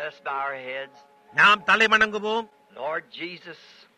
Let's bow our heads. நாம் தலை வணங்குவோம் Lord Jesus,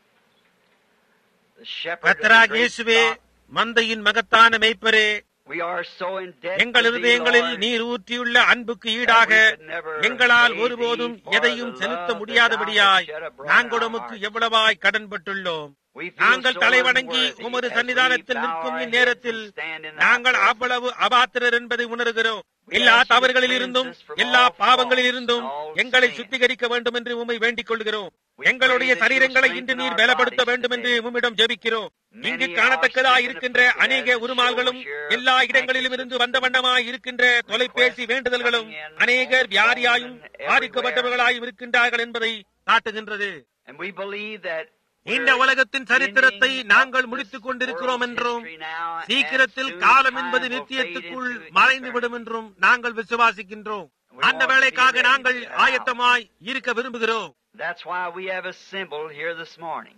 the shepherd of the கத்தராக great இயேசுவே flock, மந்தையின் மகத்தான மெய்ப்பரே we are so indebted எங்கள் to thee, இருதயங்களில் Lord, நீர் ஊற்றியுள்ள அன்புக்கு ஈடாக எங்களால் ஒருபோதும் எதையும் செலுத்த முடியாதபடியாய் நாங்கள் உமக்கு எவ்வளவாய் கடன்பட்டுள்ளோம் we feel நாங்கள் so தலை வணங்கி unworthy உமது as சன்னிதானத்தில் we bow நிற்கும் our இந்நேரத்தில் heads and stand in thy நாங்கள் presence. அவ்வளவு அபாத்திரர் என்பதை உணர்கிறோம் எல்லா தவறுகளில் இருந்தும் எல்லா பாவங்களில் இருந்தும் எங்களை சுத்திகரிக்க வேண்டும் என்று உம்மை வேண்டிக் கொள்கிறோம் எங்களுடைய சரீரங்களை இன்று நீர் பலப்படுத்த வேண்டும் என்று உம்மிடம் ஜெபிக்கிறோம் இங்கு காணத்தக்கதா இருக்கின்ற அநேக உருமால்களும் எல்லா இடங்களிலும் இருந்து வந்த வண்ணமாய் இருக்கின்ற தொலைபேசி வேண்டுதல்களும் அநேகர் வியாதியாயும் பாதிக்கப்பட்டவர்களாயும் இருக்கின்றார்கள் என்பதை காட்டுகின்றது And we believe that இந்த we're உலகத்தின் சரித்திரத்தை ending நாங்கள் this முடித்துக் கொண்டிருக்கிறோம் world's என்றும் history now, and சீக்கிரத்தில் soon காலம் time என்பது will நித்தியத்துக்குள் fade into மறைந்து eternity. விடும் என்றும் நாங்கள் விசுவாசிக்கின்றோம் அந்த வேலைக்காக நாங்கள் ஆயத்தமாய் இருக்க விரும்புகிறோம் That's why we have assembled here this morning.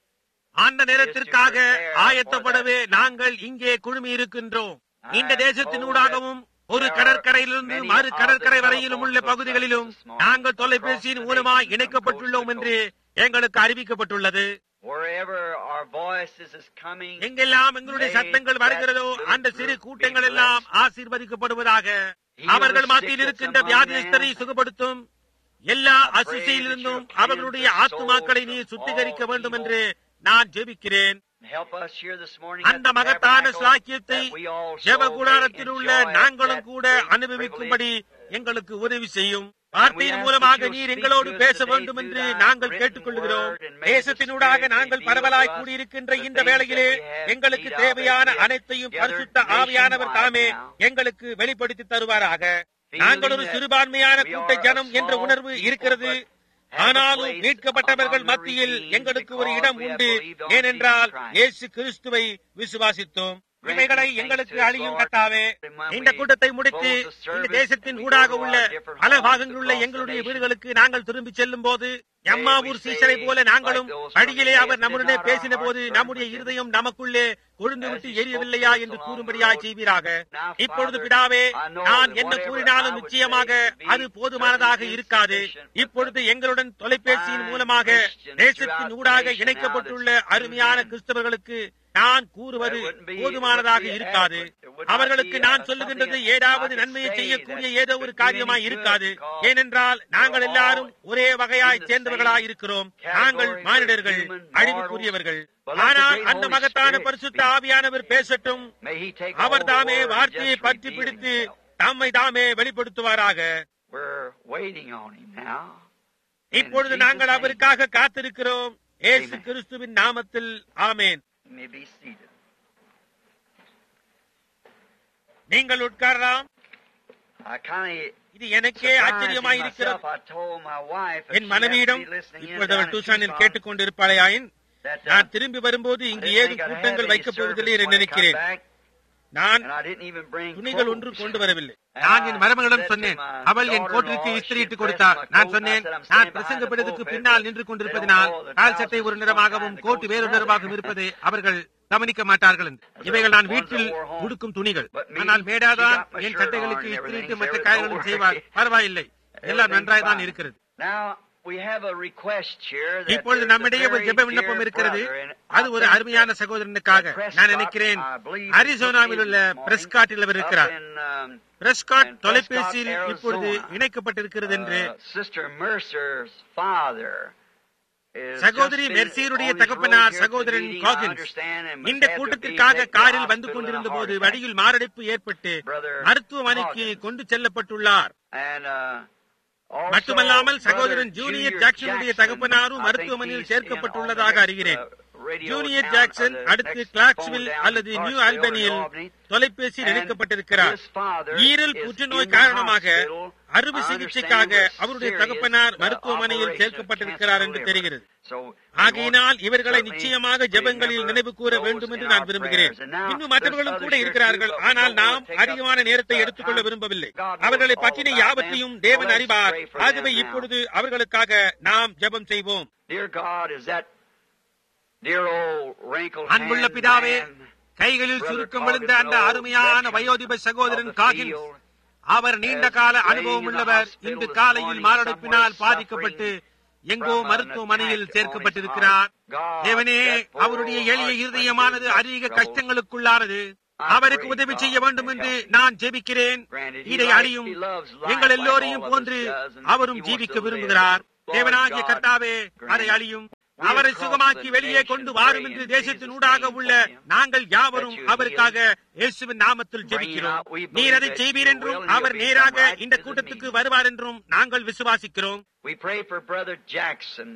அந்த நேரத்திற்காக ஆயத்தப்படவே நாங்கள் இங்கே குழுமி இருக்கின்றோம் இந்த தேசத்தினூடாகவும் ஒரு கடற்கரையிலிருந்து மறு கடற்கரை வரையிலும் உள்ள பகுதிகளிலும் நாங்கள் தொலைபேசியின் மூலமாய் இணைக்கப்பட்டுள்ளோம் என்று எங்களுக்கு அறிவிக்கப்பட்டுள்ளது Wherever our voices is coming, எங்கெல்லாம் எங்களுடைய சத்தங்கள் வருகிறதோ அந்த சிறு கூட்டங்கள் எல்லாம் ஆசீர்வதிக்கப்படுவதாக அவர்கள் மத்தியில் இருக்கின்ற வியாதியஸ்தரை சுகப்படுத்தும் எல்லா அசுசையிலிருந்தும் அவர்களுடைய ஆத்துமாக்களை நீ சுத்திகரிக்க வேண்டும் என்று நான் ஜெபிக்கிறேன் help us here this morning. அந்த at the மகத்தான tabernacle ஸ்லாக்கியத்தை that we all so ஜெப may கூடாரத்தில் உள்ள enjoy நாங்களும் that கூட great அனுபவிக்கும்படி privilege. எங்களுக்கு உதவி செய்யும் வார்த்தையின் மூலமாக நீர் எங்களோடு பேச வேண்டும் என்று நாங்கள் கேட்டுக்கொள்கிறோம் தேசத்தினூடாக நாங்கள் பரவலாய் கூடியிருக்கின்ற இந்த வேளையிலே எங்களுக்கு தேவையான அனைத்தையும் பரிசுத்த ஆவியானவர் தாமே எங்களுக்கு வெளிப்படுத்தி தருவாராக நாங்கள் ஒரு சிறுபான்மையான கூட்ட ஜனம் என்ற உணர்வு இருக்கிறது ஆனாலும் மீட்கப்பட்டவர்கள் மத்தியில் எங்களுக்கு ஒரு இடம் உண்டு ஏனென்றால் இயேசு கிறிஸ்துவை விசுவாசித்தோம் இவைகளை எங்களுக்கு அழியும் கத்தாவே இந்த கூட்டத்தை முடித்து இந்த தேசத்தின் ஊடாக உள்ள பல பாகங்கள் உள்ள எங்களுடைய வீடுகளுக்கு நாங்கள் திரும்பி செல்லும் போது எம்மாவூர் சீசரை போல நாங்களும் வழியிலே அவர் நம்முடனே பேசின போது நம்முடைய இருதயம் நமக்குள்ளே கொழுந்து விட்டு எரியவில்லையா என்று கூறும்படியாய் செய்வீராக இப்பொழுது பிதாவே நான் என்ன கூறினாலும் நிச்சயமாக அது போதுமானதாக இருக்காது இப்பொழுது எங்களுடன் தொலைபேசியின் மூலமாக தேசத்தின் ஊடாக இணைக்கப்பட்டுள்ள அருமையான கிறிஸ்தவர்களுக்கு நான் கூறுவது போதுமானதாக இருக்காது அவர்களுக்கு நான் சொல்லுகின்றது ஏதாவது நன்மையை செய்யக்கூடிய ஏதோ ஒரு காரியமாய் இருக்காது ஏனென்றால் நாங்கள் எல்லாரும் ஒரே வகையாய் சேர்ந்தவர்களாய் இருக்கிறோம் நாங்கள் மானிடர்கள் அழிவுக்குரியவர்கள் ஆனால் அந்த மகத்தான பரிசுத்த ஆவியானவர் பேசட்டும் May he take our all the தாமே word and வார்த்தையை just பற்றி reveal பிடித்து himself. தம்மை தாமே வெளிப்படுத்துவாராக We're waiting on him now. இப்பொழுது நாங்கள் அவருக்காக காத்திருக்கிறோம் ஏசு கிறிஸ்துவின் நாமத்தில் ஆமேன் You may be seated. நீங்கள் உட்காரலாம் I kind of இது எனக்கே ஆச்சரியமாய் இருக்கிறது I told my wife என் மனைவியிடம் இப்பொழுது அவள் டூசானில் கேட்டுக்கொண்டு இருப்பாளையாயின் that நான் திரும்பி வரும்போது இங்கு ஏதும் கூட்டங்கள் வைக்கப் போவதில்லை என்று நினைக்கிறேன் நான் துணிகள் ஒன்று கொண்டு வரவில்லை நான் என் மருமகளிடம் சொன்னேன் அவள் என் கோட்டிற்கு இஸ்திரியிட்டு கொடுத்தார் நான் சொன்னேன் நான் பிரசங்கப்படுவதற்கு பின்னால் நின்று கொண்டிருப்பதினால் கால் சட்டை ஒரு நிறமாகவும் கோட்டு வேறு நிறமாகவும் இருப்பதை அவர்கள் கவனிக்க மாட்டார்கள் என்று. இவைகள் நான் வீட்டில் உடுக்கும் துணிகள் ஆனால் மேடாதான் என் சட்டைகளுக்கு இஸ்திரியிட்டு மற்ற காரியங்களும் செய்வார் பரவாயில்லை எல்லாம் நன்றாய் தான் இருக்கிறது இப்பொழுது நம்மிடையே ஒரு ஜெப விண்ணப்பம் இருக்கிறது அது ஒரு அருமையான சகோதரனுக்காக நான் நினைக்கிறேன் அரிசோனாவில் உள்ள பிரஸ்காட்டில் அவர் இருக்கிறார் பிரஸ்காட் தொலைபேசியில் இப்பொழுது இணைக்கப்பட்டிருக்கிறது என்று சகோதரி மெர்சியருடைய தகப்பனார் சகோதரன் காகின்ஸ் இந்த கூட்டத்திற்காக காரில் வந்து கொண்டிருந்த போது வழியில் மாரடைப்பு ஏற்பட்டு மருத்துவமனைக்கு கொண்டு செல்லப்பட்டுள்ளார் மட்டுமல்லாமல் சகோதரன் ஜூனியர் ஜாக்சனுடைய தகப்பனாரும் மருத்துவமனையில் சேர்க்கப்பட்டுள்ளதாக அறிகிறேன் ஜூனியர் ஜாக்சன் அடுத்து கிளாக்ஸ்வில் அல்லது நியூ ஆல்பனியில் தொலைபேசியில் இணைக்கப்பட்டிருக்கிறார் ஈரல் புற்றுநோய் காரணமாக அறுவை சிகிச்சைக்காக அவருடைய தகப்பனார் மருத்துவமனையில் சேர்க்கப்பட்டிருக்கிறார் என்று தெரிகிறது ஆகையினால் இவர்களை நிச்சயமாக ஜெபங்களில் நினைவு கூற வேண்டும் என்று நான் விரும்புகிறேன் இன்னும் மற்றவர்களும் கூட இருக்கிறார்கள் ஆனால் நாம் அதிகமான நேரத்தை எடுத்துக்கொள்ள விரும்பவில்லை அவர்களை பற்றின யாவற்றையும் தேவன் அறிவார் ஆகவே இப்பொழுது அவர்களுக்காக நாம் ஜெபம் செய்வோம் அன்புள்ள பிதாவே கைகளில் சுருக்கம் விழுந்த அந்த அருமையான வயோதிப சகோதரன் காகில் அவர் நீண்ட கால அனுபவம் உள்ளவர் இன்று காலையில் மாரடைப்பினால் பாதிக்கப்பட்டு எங்கோ மருத்துவமனையில் சேர்க்கப்பட்டிருக்கிறார் தேவனே அவருடைய எளிய இருதயமானது அதிக கஷ்டங்களுக்குள்ளானது அவருக்கு உதவி செய்ய வேண்டும் என்று நான் ஜெபிக்கிறேன் இதை அழியும் எங்கள் எல்லோரையும் போன்று அவரும் ஜீவிக்க விரும்புகிறார் தேவனாகிய கர்த்தாவே அதை அழியும் அவரை சுகமாக்கி வெளியே கொண்டு வாரும் என்று தேசத்தின் ஊடாக உள்ள நாங்கள் யாவரும் அவருக்காக இயேசுவின் நாமத்தில் ஜெபிக்கிறோம் நீர் அதை செய்வீர் என்றும் அவர் நேராக இந்த கூட்டத்துக்கு வருவார் என்றும் நாங்கள் விசுவாசிக்கிறோம் We pray for Brother Jackson,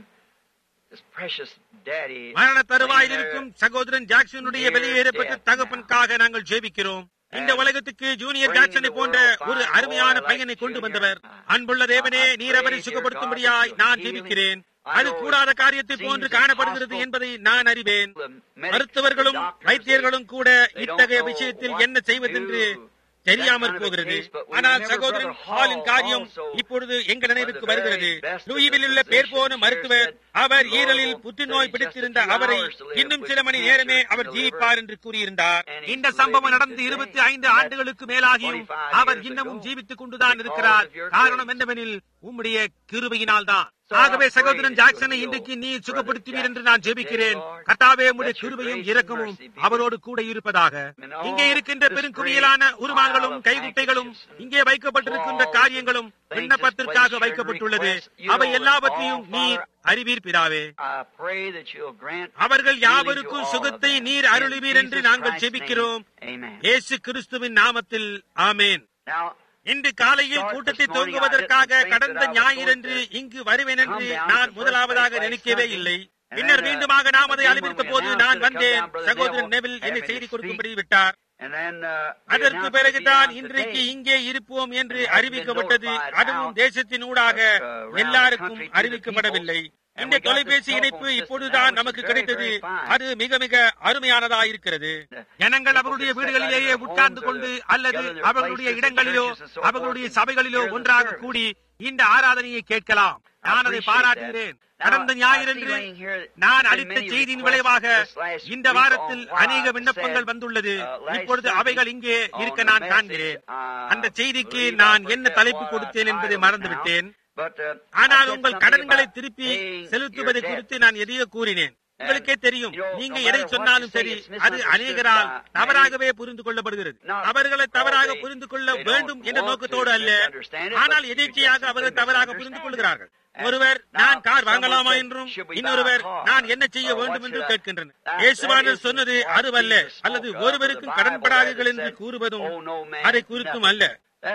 his precious daddy. மரண தருவாயில் இருக்கும் சகோதரன் ஜாக்சனுடைய வெளியேறப்பட்ட தகப்பனுக்காக நாங்கள் ஜெபிக்கிறோம் இந்த உலகத்துக்கு ஜூனியர் ஜாக்சனை போன்ற ஒரு அருமையான பையனை கொண்டு வந்தவர் அன்புள்ள தேவனே நீர் அவரை சுகப்படுத்தும்படியாய் நான் ஜெபிக்கிறேன் அது கூடாத காரியத்தை போன்று காணப்படுகிறது என்பதை நான் அறிவேன் மருத்துவர்களும் வைத்தியர்களும் கூட இத்தகைய விஷயத்தில் என்ன செய்வதென்று தெரியாமற் போகிறது ஆனால் சகோதரன் ஹாலின் காரியம் இப்பொழுது எங்க நினைவுக்கு வருகிறது லூயிவில் உள்ள பேர் போன மருத்துவர் அவர் ஈரலில் புற்றுநோய் பிடித்திருந்த அவரை இன்னும் சில மணி நேரமே அவர் ஜீவிப்பார் என்று கூறியிருந்தார் இந்த சம்பவம் நடந்து இருபத்தி ஐந்து ஆண்டுகளுக்கு மேலாகியும் அவர் இன்னமும் ஜீவித்துக் கொண்டுதான் இருக்கிறார் காரணம் என்னவெனில் உம்முடைய கிருபையினால் தான் ஆகவே சகோதரன் ஜாக்சனை இன்றைக்கு நீ சுகப்படுத்துவீர் என்று நான் ஜெபிக்கிறேன் கத்தாவே உடைய கிருபையும் இரக்கமும் அவரோடு கூட இருப்பதாக இங்கே இருக்கின்ற பெருங்குவியலான உருவங்களும் கைகுட்டைகளும் இங்கே வைக்கப்பட்டிருக்கின்ற காரியங்களும் விண்ணப்பத்திற்காக வைக்கப்பட்டுள்ளது அவை எல்லாவற்றையும் நீர் அறிவீர் பிதாவே I pray that you'll grant அவர்கள் யாவருக்கும் சுகத்தை நீர் அருளுவீர் என்று நாங்கள் ஜெபிக்கிறோம் Amen. இயேசு கிறிஸ்துவின் நாமத்தில் ஆமேன் Now, இன்று காலையில் கூட்டத்தை துவங்குவதற்காக கடந்த ஞாயிறன்று இங்கு வருவேன் என்று நான் முதலாவதாக நினைக்கவே இல்லை பின்னர் மீண்டுமாக நாம் அதை அனுமதித்த போது நான் வந்தேன் சகோதரன் நெவில் என்னை செய்தி கொடுக்கும்படி விட்டார் and then uh, we அதற்கு announced பிறகுதான் that we இன்றைக்கு announced இங்கே இருப்போம் என்று அறிவிக்கப்பட்டது அதுவும் தேசத்தின் ஊடாக எல்லாருக்கும் அறிவிக்கப்படவில்லை இந்த தொலைபேசி இணைப்பு இப்பொழுதுதான் நமக்கு கிடைத்தது அது மிக மிக அருமையானதாயிருக்கிறது ஜனங்கள் அவர்களுடைய வீடுகளிலேயே உட்கார்ந்து கொண்டு அல்லது அவர்களுடைய இடங்களிலோ அவர்களுடைய சபைகளிலோ ஒன்றாக கூடி இந்த ஆராதனையை கேட்கலாம் நான் அதை பாராட்டுகிறேன் கடந்த ஞாயிறன்று நான் அளித்த செய்தியின் விளைவாக இந்த வாரத்தில் அநேக விண்ணப்பங்கள் வந்துள்ளது இப்பொழுது அவைகள் இங்கே இருக்க நான் காண்கிறேன் அந்த செய்திக்கு நான் என்ன தலைப்பு கொடுத்தேன் என்பதை மறந்துவிட்டேன் ஆனால் உங்கள் கடன்களை திருப்பி செலுத்துவதை குறித்து நான் எதையோ கூறினேன் உங்களுக்கே தெரியும் நீங்க எதை சொன்னாலும் சரி அது அநேகரால் தவறாகவே புரிந்து கொள்ளப்படுகிறது அவர்களை தவறாக புரிந்து கொள்ள வேண்டும் என்ற நோக்கத்தோடு அல்ல ஆனால் எதிர்ச்சியாக அவர்கள் தவறாக புரிந்து கொள்கிறார்கள் ஒருவர் நான் கார் வாங்கலாமா என்றும் இன்னொருவர் நான் என்ன செய்ய வேண்டும் என்றும் கேட்கின்றனர் இயேசுவானவர் சொன்னது அதுவல்ல அல்லது ஒருவருக்கும் கடன்படாதீர்கள் என்று கூறுவதும் அதை குறித்தும் அல்ல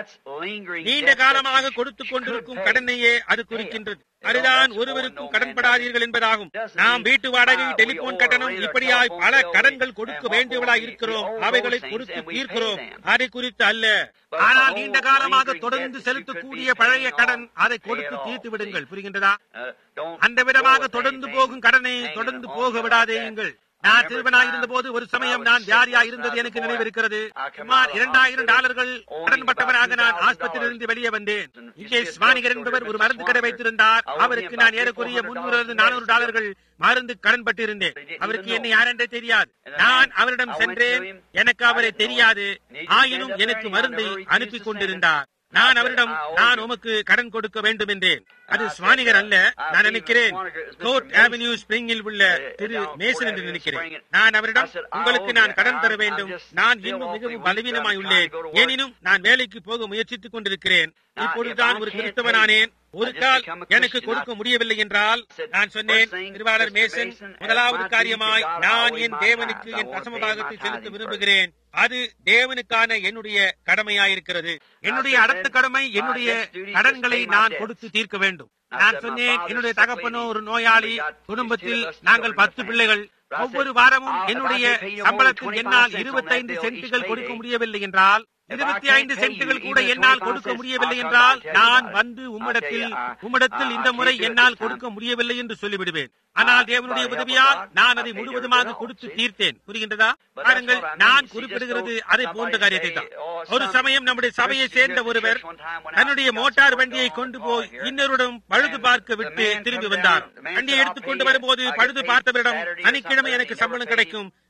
நீண்ட காலமாக கொடுத்துக் கொண்டிருக்கும் கடனையே அது குறிக்கின்றது அதுதான் ஒருவருக்கும் கடன்படாதீர்கள் என்பதாகும் நாம் வீட்டு வாடகை டெலிபோன் கட்டணம் இப்படியாய் பல கடன்கள் கொடுக்க வேண்டியவளாய் இருக்கிறோம் அவைகளை கொடுத்து தீர்க்கிறோம் அதை குறித்து அல்ல ஆனால் நீண்ட காலமாக தொடர்ந்து செலுத்தக்கூடிய பழைய கடன் அதை கொடுத்து தீர்த்து விடுங்கள் புரிகின்றதா அந்த விதமாக தொடர்ந்து போகும் கடனை தொடர்ந்து போக விடாதேயுங்கள் நான் சிறுவனாக இருந்த போது ஒரு சமயம் நான் வியாதியா இருந்தது எனக்கு நினைவிருக்கிறது சுமார் இரண்டாயிரம் டாலர்கள் கடன்பட்டவராக நான் ஆஸ்பத்திரியிலிருந்து வெளியே வந்தேன் இங்கே ஸ்வானிகர் என்பவர் ஒரு மருந்து கடை வைத்திருந்தார் அவருக்கு நான் ஏறக்குறைய முன்னூறு நானூறு டாலர்கள் மருந்து கடன் பட்டிருந்தேன் அவருக்கு என்ன யாரென்றே தெரியாது நான் அவரிடம் சென்றேன் எனக்கு அவரை தெரியாது ஆயினும் எனக்கு மருந்தை அனுப்பி கொண்டிருந்தார் நான் அவரிடம் நான் உமக்கு கடன் கொடுக்க வேண்டும் என்றேன் அது ஸ்வானிகர் அல்ல நான் நினைக்கிறேன் கோர்ட் அவென்யூ ஸ்பிரிங்கில் உள்ள திரு மேசன் என்று நினைக்கிறேன் நான் அவரிடம் உங்களுக்கு நான் கடன் தர வேண்டும் நான் இன்னும் மிகவும் பலவீனமாய் உள்ளேன் எனினும் நான் வேலைக்கு போக முயற்சித்துக் கொண்டிருக்கிறேன் இப்பொழுதுதான் ஒரு கிறிஸ்தவனானேன் ஒரு கால் எனக்கு கொடுக்க முடியவில்லை என்றால் நான் சொன்னேன் திருவாளர் மேசன் முதலாவது காரியமாய் நான் என் தேவனுக்கு என் தசம பாகத்தை செலுத்த விரும்புகிறேன் அது தேவனுக்கான என்னுடைய கடமையாயிருக்கிறது என்னுடைய அடுத்த கடமை என்னுடைய கடன்களை நான் கொடுத்து தீர்க்க வேண்டும் நான் சொன்னேன் என்னுடைய தகப்பனோ ஒரு நோயாளி குடும்பத்தில் நாங்கள் பத்து பிள்ளைகள் ஒவ்வொரு வாரமும் என்னுடைய சம்பளத்தில் என்னால் இருபத்தைந்து சென்ட்டுகள் கொடுக்க முடியவில்லை என்றால் இருபத்தி ஐந்து சென்ட்டுகள் கூட என்னால் கொடுக்க முடியவில்லை என்றால் நான் வந்து உம்மிடத்தில் உம்மிடத்தில் இந்த முறை என்னால் கொடுக்க முடியவில்லை என்று சொல்லிவிடுவேன் ஆனால் தேவனுடைய உதவியால் நான் அதை முழுவதுமாக கொடுத்து தீர்த்தேன் புரிகின்றதா பாருங்கள் நான் குறிப்பிடுகிறது அதை போன்ற காரியத்தை தான் ஒரு சமயம் நம்முடைய சபையை சேர்ந்த ஒருவர் தன்னுடைய மோட்டார் வண்டியை கொண்டு போய் இன்னொருடன் பழுது பார்க்க விட்டு திரும்பி வந்தார் வண்டியை எடுத்துக் கொண்டு வரும்போது பழுது பார்த்தவரிடம் சனிக்கிழமை எனக்கு சம்பளம் கிடைக்கும்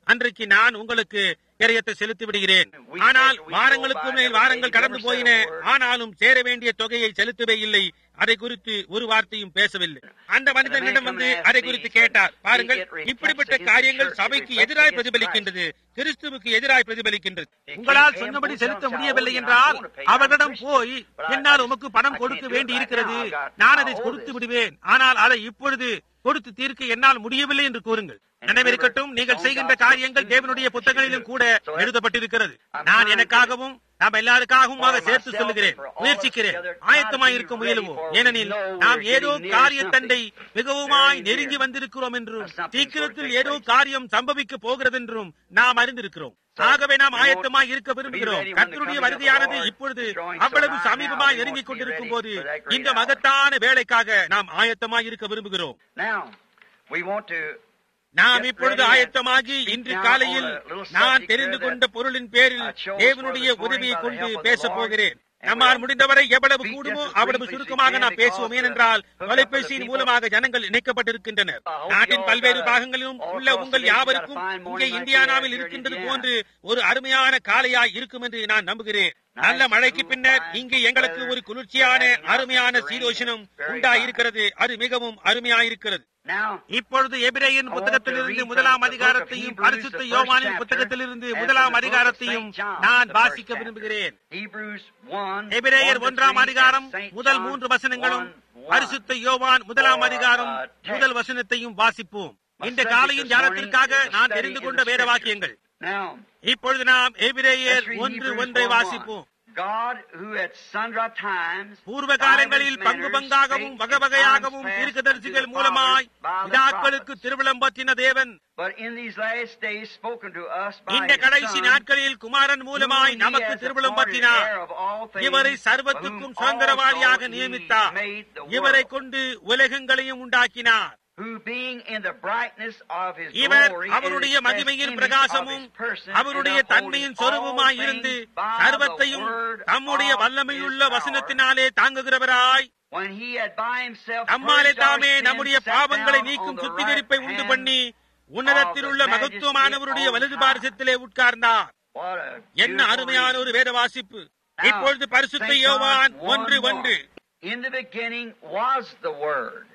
அன்றைக்கு நான் உங்களுக்கு கிரயத்தை செலுத்தி விடுகிறேன் ஆனால் வாரங்களுக்கு மேல் வாரங்கள் கடந்து போயின ஆனாலும் சேர வேண்டிய தொகையை செலுத்தவே இல்லை அதை குறித்து ஒரு வார்த்தையும் பேசவில்லை அந்த மனிதனிடம் வந்து அதை குறித்து கேட்டார் பாருங்கள் இப்படிப்பட்ட காரியங்கள் சபைக்கு எதிராய் பிரதிபலிக்கின்றது கிறிஸ்துவுக்கு எதிராய் பிரதிபலிக்கின்றது உங்களால் சொன்னபடி செலுத்த முடியவில்லை என்றால் அவர்களிடம் போய் என்னால் உமக்கு பணம் கொடுக்க வேண்டி இருக்கிறது நான் அதை கொடுத்து விடுவேன் ஆனால் அதை இப்பொழுது கொடுத்து தீர்க்க என்னால் முடியவில்லை என்று கூறுங்கள் நினைவிருக்கட்டும் நீங்கள் செய்கின்ற காரியங்கள் தேவனுடைய புத்தகங்களிலும் கூட எழுதப்பட்டிருக்கிறது நான் எனக்காகவும் நாம் எல்லாருக்காகவும் சேர்த்து சொல்லுகிறேன் முயற்சிக்கிறேன் ஆயத்தமாய் இருக்க முயலுவோம் ஏனெனில் நாம் ஏதோ காரியத்தண்டை மிகவுமாய் நெருங்கி வந்திருக்கிறோம் என்றும் சீக்கிரத்தில் ஏதோ காரியம் சம்பவிக்க போகிறது என்றும் நாம் அறிந்திருக்கிறோம் ஆகவே நாம் ஆயத்தமாய் இருக்க விரும்புகிறோம் கர்த்தருடைய வருகையானது இப்பொழுது அவ்வளவு சமீபமாய் நெருங்கிக் கொண்டிருக்கும் போது இந்த மகத்தான வேலைக்காக நாம் ஆயத்தமாய் இருக்க விரும்புகிறோம் Now, we want to நாம் இப்பொழுது ஆயத்தமாகி இன்று காலையில் நான் தெரிந்து கொண்ட பொருளின் பேரில் தேவனுடைய உதவியை கொண்டு பேசப் போகிறேன் நம்மால் முடிந்தவரை எவ்வளவு கூடுமோ அவ்வளவு சுருக்கமாக நாம் பேசுவோம் ஏனென்றால் தொலைபேசியின் மூலமாக ஜனங்கள் இணைக்கப்பட்டிருக்கின்றனர் நாட்டின் பல்வேறு பாகங்களிலும் உள்ள உங்கள் யாவருக்கும் இங்கே இந்தியானாவில் இருக்கின்றது போன்று ஒரு அருமையான காலையாய் இருக்கும் என்று நான் நம்புகிறேன் நல்ல மழைக்கு பின்னர் இங்கு எங்களுக்கு ஒரு குளிர்ச்சியான அருமையான சீதோஷனம் உண்டாயிருக்கிறது அது மிகவும் அருமையாயிருக்கிறது now இப்பொழுது எபிரேயன் புத்தகத்திலிருந்து முதலாம் அதிகாரத்தையும் பரிசுத்த யோவானின் புத்தகத்திலிருந்து முதலாம் அதிகாரத்தையும் நான் வாசிக்க விரும்புகிறேன் Hebrews 1 எபிரேயர் 1 to ஒன்றாம் 3, அதிகாரம் and Saint முதல் John மூன்று வசனங்களும் 1, 1. பரிசுத்த யோவான் முதலாம் அதிகாரம் முதல் வசனத்தையும் வாசிப்போம் இந்த காலையின் தியானத்திற்காக நான் தெரிந்து கொண்ட வேத வாக்கியங்கள் Now, இப்பொழுது நாம் எபிரேயர் let's read ஒன்று Hebrews ஒன்றை 1, 1. வாசிப்போம் God who at sundry times பூர்வ காலங்களில் பங்கு பங்காகவும் வகை வகையாகவும் தீர்க்கதரிசிகள் மூலமாய் பிதாக்களுக்கு திருவிழம்பற்றின தேவன் But in these last days spoken to us by இந்த his கடைசி Son, நாட்களில் குமாரன் மூலமாய் whom he நமக்கு has திருவிழம் appointed பற்றினார் heir of all things, இவரை by சர்வத்துக்கும் whom சுதந்திரவாளியாக also he நியமித்தார் made the இவரை world, கொண்டு உலகங்களையும் உண்டாக்கினார் who being in the brightness of his இவர் glory அவருடைய and மகிமையின் express பிரகாசமும் image of his person, அவருடைய and upholding தன்மையின் all சொரூபமாய் things இருந்து by the சர்வத்தையும் word தம்முடைய of வல்லமையுள்ள his power. வசனத்தினாலே தாங்குகிறவராய் When he had by himself தம்மாலே purged our தாமே sins, நம்முடைய sat பாவங்களை down நீக்கும் on the சுத்திகரிப்பை right உண்டு hand பண்ணி உன்னதத்தில் உள்ள மகத்துவமானவருடைய வலது பாரசத்திலே உட்கார்ந்தார் What a என்ன beautiful அருமையான reading. ஒரு வேத வாசிப்பு Now, இப்பொழுது பரிசுத்த Saint யோவான் John ஒன்று 1, ஒன்று In the beginning was the Word,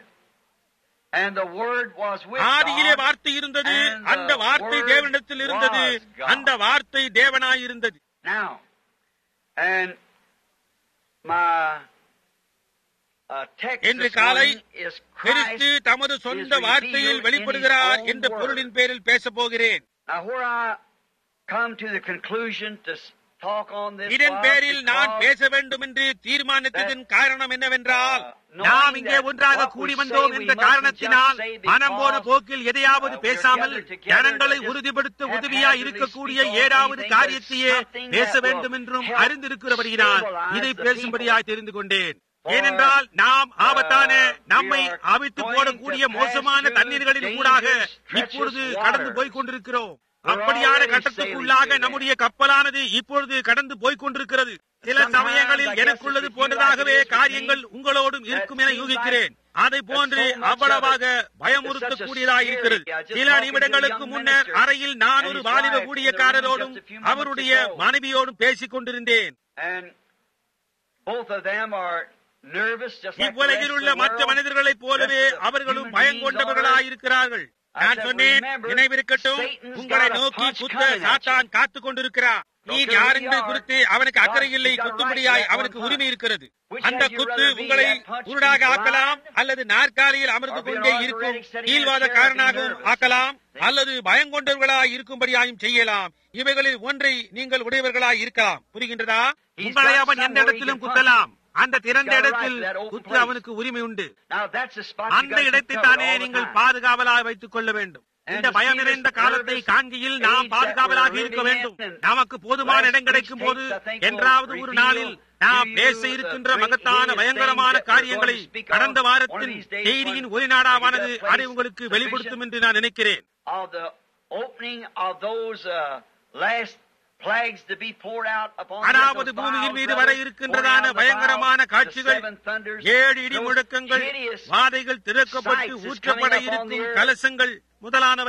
and the Word was with ஆதியிலே God, வார்த்தை இருந்தது and the அந்த வார்த்தை Word தேவனிடத்தில் இருந்தது was God. அந்த வார்த்தை தேவனாய் இருந்தது Now, and my uh, text இன்று this காலை morning is கிறிஸ்து Christ. தமது சொந்த is வார்த்தையில் revealed in வெளிப்படுகிறார் his own என்ற word. பொருளின் பேரில் பேசப் போகிறேன் Now, where I come to the conclusion to s- talk on this இதன் was பேரில் நான் because பேச வேண்டும் என்று தீர்மானித்ததன் காரணம் என்னவென்றால் uh, நாம் இங்கே knowing ஒன்றாக that கூடி what we வந்தோம் say என்ற we mustn't காரணத்தினால் just say மனம் போன because, போக்கில் எதையாவது uh, we're பேசாமல் gathered together ஜனங்களை to just உறுதிப்படுத்த haphazardly உதவியா speak இருக்கக்கூடிய on ஏதாவது anything, காரியத்தையே but something பேச that will வேண்டும் என்றும் help அறிந்திருக்கிறபடியினால் stabilize இதை the பேசும்படியாய் தெரிந்து கொண்டேன் For, ஏனென்றால் நாம் ஆபத்தான uh, we நம்மை are அவித்து going போடக்கூடிய to மோசமான pass through தண்ணீர்களின் கூடாக dangerous, treacherous இப்பொழுது waters. கடந்து போய்க் கொண்டிருக்கிறோம் We're அப்படியான already கட்டத்துக்குள்ளாக sailing through நம்முடைய கப்பலானது இப்பொழுது கடந்து போய்க் கொண்டிருக்கிறது சில Sometimes சமயங்களில் I guess எனக்குள்ளது it's with you போன்றதாகவே like it is with காரியங்கள் me. உங்களோடும் இருக்கும் என seems யூகிக்கிறேன் அதை போன்று so much of அவ்வளவாக it. பயமுறுத்தக்கூடியதாக It's such a இருக்கிறது scary- I just சில talking to a நிமிடங்களுக்கு young முன்னர் minister அறையில் நான் and ஒரு his வாலிப wife in the ஊழியக்காரரோடும் room just a few moments அவருடைய ago. மனைவியோடும் பேசிக் கொண்டிருந்தேன் And both of them are nervous, just like the rest இவ்வுலகில் of உள்ள the மற்ற world. மனிதர்களைப் போலவே Rest of the அவர்களும் human பயங்கொண்டவர்களாய் beings இருக்கிறார்கள் I நான் said, சொன்னேன் remember, நினைவிருக்கட்டும் Satan's உங்களை got a நோக்கி punch குத்த coming at சாத்தான் காத்துக் கொண்டிருக்கிறார் நீ Don't care யார் who you என்பது are. குறித்து அவனுக்கு அக்கறை இல்லை God's got a குத்தும்படியாய் right to that அவனுக்கு one உரிமை punch. இருக்கிறது Which அந்த had you குத்து rather be உங்களை that punch குருடாக be ஆக்கலாம் blind? அல்லது நாற்காலியில் அமர்ந்து Or be கொண்டே an இருக்கும் arthritic sitting in a கீழ்வாத chair and be காரணாகவும் nervous. ஆக்கலாம் See? அல்லது பயங்கொண்டவர்களாய் இருக்கும்படியாயும் செய்யலாம் இவைகளில் ஒன்றை நீங்கள் உடையவர்களாய் இருக்கலாம் புரிகின்றதா He's உங்களை got அவன் எந்த somewhere he இடத்திலும் can குத்தலாம் அந்த திறந்த He's got a right இடத்தில் to that open குத்த place. அவனுக்கு உரிமை உண்டு Now that's the spot you அந்த got to இடத்தை cover தானே all the நீங்கள் time. பாதுகாவலாக வைத்துக் கொள்ள வேண்டும் And இந்த to பயம் see this நிறைந்த காலத்தை nervous காண்கையில் age நாம் that பாதுகாவலாக we're இருக்க living வேண்டும் in, and நமக்கு போதுமான last இடம் கிடைக்கும் போது week's tapes, I think, will என்றாவது ஒரு reveal நாளில் நாம் to பேச you the இருக்கின்ற great மகத்தான hideous பயங்கரமான things that we're காரியங்களை going to speak of கடந்த one வாரத்தின் of these days செய்தியின் when ஒரு நாடாவானது we get that அதை place உங்களுக்கு sufficient. வெளிப்படுத்தும் என்று நான் நினைக்கிறேன் of the opening of those uh, last plagues to be poured out upon the earth, அதாவது those பூமியின் vials மீது of வர it, இருக்கின்றதான pouring out the பயங்கரமான vials, the காட்சிகள் seven thunders, ஏழு இடி those முழக்கங்கள் hideous வாதைகள் திறக்கப்பட்டு sights is ஊற்றப்பட coming upon the இருக்கும் earth. கலசங்கள் முதலானவைகள்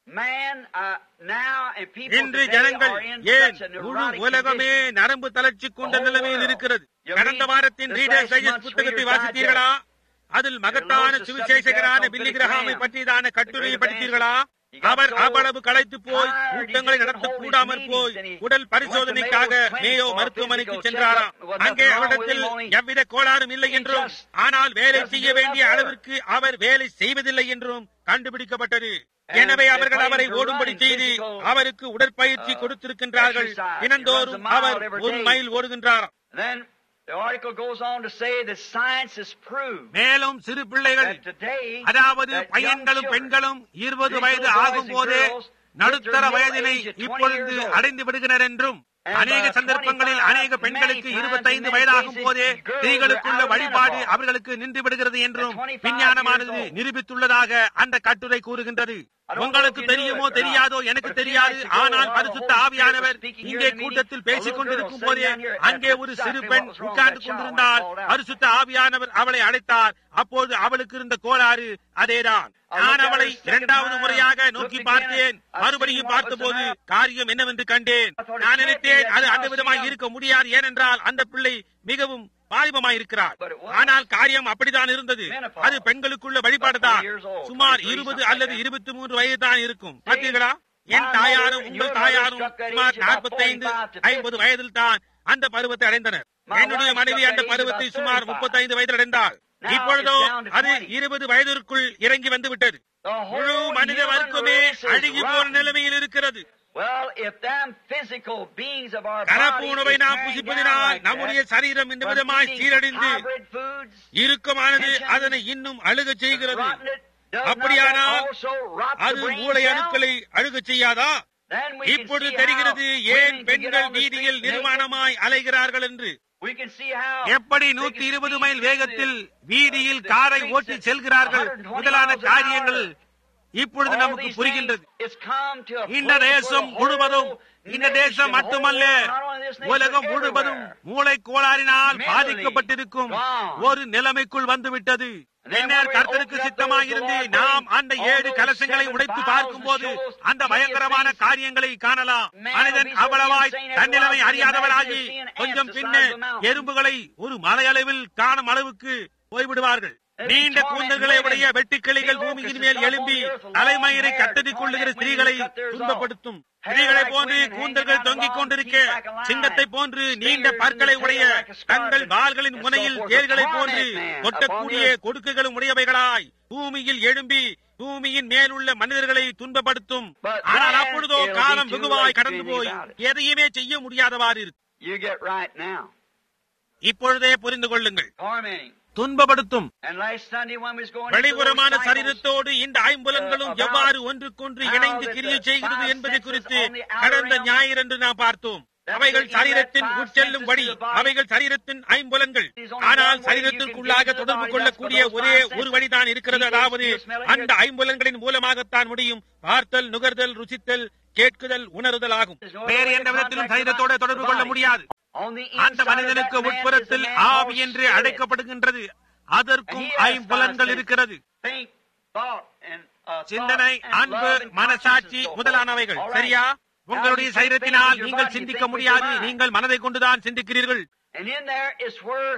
Man, uh, now, and people இன்று today ஜனங்கள் are in ஏன் such a முழு neurotic உலகமே condition. நரம்பு தளர்ச்சி கொண்ட The whole நிலைமையில் world. இருக்கிறது You கடந்த read வாரத்தின் this Reader's last Digest month's புத்தகத்தை Reader's வாசித்தீர்களா அதில் மகத்தான Lord, the சுவிசேஷகரான subject Billy of கிரஹாமை Billy பற்றியதான Graham, கட்டுரையை the great படித்தீர்களா He got our so அவ்வளவு களைத்து போய் tired, he கூட்டங்களை just நடத்த couldn't hold his கூடாமல் போய் meetings, and he உடல் went to பரிசோதனைக்காக Mayo Clinic Mayo for a மருத்துவமனைக்கு physical சென்றாராம் checkup. Wasn't அங்கே nothing wrong அவரிடத்தில் with him, only எவ்வித கோளாறும் இல்லை he என்றும் just ஆனால் வேலை doesn't செய்ய do வேண்டிய enough work. அளவிற்கு அவர் வேலை செய்வதில்லை என்றும் கண்டுபிடிக்கப்பட்டது And எனவே they அவர்கள் claim அவரை to ஓடும்படி run செய்து physical, அவருக்கு உடற்பயிற்சி uh, கொடுத்திருக்கின்றார்கள் exercise. தினந்தோறும் He runs a mile அவர் every ஒரு day. மைல் ஓடுகின்றார் Then the article goes on to say that science has proved மேலும் சிறு பிள்ளைகள் that today அதாவது that young பையன்களும் children, பெண்களும் இருபது these வயது little boys ஆகும் and போதே girls, நடுத்தர get their வயதினை middle age at 20 இப்பொழுது years old. அடைந்து விடுகினர் என்றும் And அநேக by சந்தர்ப்பங்களில் 25, அநேக பெண்களுக்கு many times, இருபத்தைந்து in many வயதாகும் cases, போதே girls are ஸ்திரீகளுக்குள்ள out of வழிபாடு menopause. அவர்களுக்கு நின்று விடுகிறது என்றும் At 25 விஞ்ஞானமானது years old. நிரூபித்துள்ளதாக அந்த கட்டுரை கூறுகின்றது I don't know உங்களுக்கு if you knew தெரியுமோ it or not, தெரியாதோ எனக்கு but a few தெரியாது nights ago, ஆனால் while the பரிசுத்த Holy Spirit ஆவியானவர் was speaking here இங்கே in the கூட்டத்தில் meeting, a பேசிக் little கொண்டிருக்கும் girl போதே sitting down here அங்கே asked ஒரு exactly சிறு what பெண் was wrong with உட்கார்ந்து that child when கொண்டிருந்தால் I called out. பரிசுத்த ஆவியானவர் அவளை அழைத்தார் அப்போது அவளுக்கு இருந்த கோளாறு அதேதான் I நான் looked at அவளை her second இரண்டாவது time, முறையாக looked நோக்கி again, பார்த்தேன் I மறுபடியும் seen what was பார்த்தபோது the matter. காரியம் என்னவென்று கண்டேன் I thought it நான் can't be நினைத்தேன் that அது child அந்த விதமாய் young. இருக்க முடியாது ஏனென்றால் அந்த பிள்ளை மிகவும் பாதிபமாயிருக்கிறார் But it was. ஆனால் காரியம் அப்படித்தான் இருந்தது Menopause. அது பெண்களுக்குள்ள வழிபாடுதான் About 20 years old, சுமார் 23, இருபது something அல்லது like that. இருபத்தி மூன்று வயது தான் இருக்கும் பார்த்தீர்களா என் my தாயாரும் mother and உங்கள் your தாயாரும் mother struck that சுமார் age about நாற்பத்தைந்து 45 to 50. ஐம்பது வயதில் தான் அந்த பருவத்தை அடைந்தனர் My என்னுடைய wife மனைவி struck அந்த that age பருவத்தை about சுமார் 35. முப்பத்தைந்து வயதில் அடைந்தாள் Now இப்பொழுதோ it's down to அது 20. இருபது வயதிற்குள் இறங்கி வந்து விட்டது The முழு whole மனித human வர்க்கமே race is அழுகி போன rotten. நிலைமையில் இருக்கிறது Well, if them physical beings of our கலப்பு body உணவை is நாம் carrying down புசிப்பதினால் like நம்முடைய that, சரீரம் இந்த from விதமாய் eating சீரழிந்து hybrid foods, இறுக்கமானது tensions, அதனை இன்னும் அழுகச் செய்கிறது rotten it, does not அப்படியானால் that also rot the அது brain மூளை cells? அணுக்களை அழுகச் செய்யாதா Then we can இப்பொழுது see தெரிகிறது how ஏன் women can get பெண்கள் on the வீதியில் street naked. நிர்வாணமாய் அலைகிறார்கள் என்று We can see how எப்படி they நூத்தி can இருபது speed மைல் through வேகத்தில் the- வீதியில் the காரை streets ஓட்டி at செல்கிறார்கள் 120 முதலான miles an காரியங்கள் hour. இப்பொழுது All நமக்கு these புரிகின்றது things is come to a இந்த place where தேசம் the முழுவதும் whole இந்த nation, தேசம் whole மட்டுமல்ல world, not only this nation, உலகம் but முழுவதும் everywhere. மூளை கோளாறினால் Mentally பாதிக்கப்பட்டிருக்கும் gone. ஒரு நிலைமைக்குள் வந்துவிட்டது And then பின்னர் when we கர்த்தருக்கு open up சித்தமாயிருந்து those doors, நாம் அந்த all ஏழு those கலசங்களை seven உடைத்து vials பார்க்கும்போது and shows அந்த hideous பயங்கரமான things. காரியங்களை காணலாம் Man மனிதன் will be so அவ்வளவாய் insane as தன்னிலைமை well as அறியாதவராகி imagine seeing ants கொஞ்சம் the size பின்னே of a mountain. எறும்புகளை ஒரு மலையளவில் காணும் அளவுக்கு போய்விடுவார்கள் And நீண்ட torment கூந்தல்களை women. உடைய வெட்டுக்கிளிகள் The பூமியின் locusts மேல் up on எழும்பி the earth with தலைமயிரை long hair கட்டடிக் to கொள்ளுகிற torment ஸ்திரீகளை women who cut theirs துன்பப்படுத்தும் off. ஸ்திரீகளை Hair like போன்று women hanging கூந்தல்கள் out of தொங்கிக் long கொண்டிருக்க teeth like a lion. சிங்கத்தை போன்று நீண்ட Fingers in பற்களை the உடைய tail like a scarlet தங்கள் வாள்களின் and so முனையில் forth. தேள்களை Torment போன்று man கொட்டக்கூடிய upon the earth. கொடுக்குகளும் உடையவைகளாய் பூமியில் எழும்பி பூமியின் மேலுள்ள மனிதர்களை துன்பப்படுத்தும் But ஆனால் then அப்பொழுதோ it'll be காலம் too வெகுவாய் late to கடந்து do போய் anything about எதையுமே செய்ய முடியாதவாறு இருக்கு You get right now. இப்பொழுதே புரிந்து கொள்ளுங்கள் Tormenting. துன்பப்படுத்தும் And last Sunday when we was going வெளிப்புறமான into those cycles, சரீரத்தோடு இந்த ஐம்புலன்களும் about எவ்வாறு ஒன்றுக்கொன்று how இணைந்து that கிரியை the செய்கிறது five என்பதை senses குறித்து on the outer கடந்த realm ஞாயிறன்று நாம் பார்த்தோம் that அவைகள் the சரீரத்தின் five உட்செல்லும்படி senses to the body அவைகள் சரீரத்தின் ஐம்புலன்கள் is only ஆனால் one way you சரீரத்திற்குள்ளாக can get into the தொடர்பு body, கொள்ளக்கூடிய that's for ஒரே those five ஒரு senses. வழிதான் இருக்கிறது See, அதாவது you smell it, அந்த ஐம்புலன்களின் மூலமாகத்தான் முடியும் பார்த்தல் நுகர்தல் ருசித்தல் கேட்குதல் உணருதல் ஆகும் There's no other வேறு way எந்த to விதத்திலும் contact the சரீரத்தோட body. தொடர்பு கொள்ள முடியாது On the அந்த inside of மனிதனுக்கு that man is a உட்புறத்தில் man ஆவி called என்று spirit. அழைக்கப்படுகின்றது And அதற்கும் he has five ஐம்புலன்கள் senses. இருக்கிறது Think, thought, and, uh, சிந்தனை thought and அன்பு love and மனசாட்சி conscience and so முதலானவைகள் forth. All right. சரியா Now உங்களுடைய you think சரீரத்தினால் things with your நீங்கள் body, you சிந்திக்க think with முடியாது your mind. நீங்கள் மனதை கொண்டுதான் சிந்திக்கிறீர்கள் And in there is where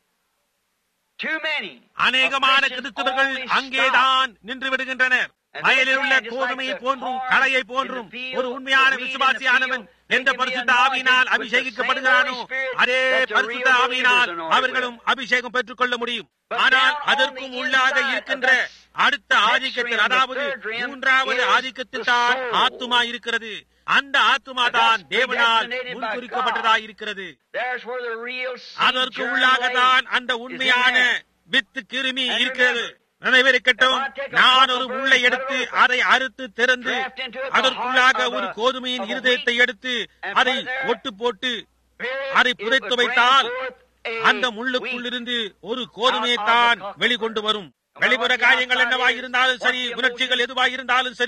too many அநேகமான of Christians கிறிஸ்தவர்கள் only stop. அங்கேதான் நின்று விடுகின்றனர் And வயலில் உள்ள they stand just கோதுமையை like the போன்றும் corn களையை in போன்றும் the field, ஒரு உண்மையான the wheat in the விசுவாசியானவன் field, எந்த they can be பரிசுத்த anointed ஆவியினால் with the அபிஷேகிக்கப்படுகிறானோ same Holy Spirit அதே that the பரிசுத்த real ஆவியினால் believers are anointed அவர்களும் அபிஷேகம் பெற்றுக்கொள்ள முடியும் But ஆனால் down on அதற்கும் the உள்ளாக inside of இருக்கின்ற that அடுத்த next ஆதிக்கத்தில் realm, the அதாவது third realm, மூன்றாவது is ஆதிக்கத்தில் the தான் soul. ஆத்துமா இருக்கிறது அந்த ஆத்துமா தான் That's தேவனால் predestinated by முன்குறிக்கப்பட்டதாய் இருக்கிறது There's where the real seed அதற்கு germ உள்ளாகத்தான் lays. அந்த is in உண்மையான there. வித்து கிருமி And இருக்கிறது remember, நினைவிருக்கட்டும் if I take a நான் crop ஒரு of முள்ளை earth, எடுத்து cut it open, அதை அறுத்து திறந்து draft into it the அதற்குள்ளாக heart of ஒரு a- கோதுமையின் of a இருதயத்தை wheat, எடுத்து and அதை put it there. ஒட்டு போட்டு Period. அதை It புதைத்து would bring வைத்தால் forth a அந்த wheat. முள்ளுக்குள்ளிருந்து ஒரு கோதுமையைத்தான் Out of the வெளிக்கொண்டு வரும் No வெளிப்புற matter what the காரியங்கள் outside என்னவாய் is, இருந்தாலும் சரி what the உணர்ச்சிகள் எதுவாய் இருந்தாலும் சரி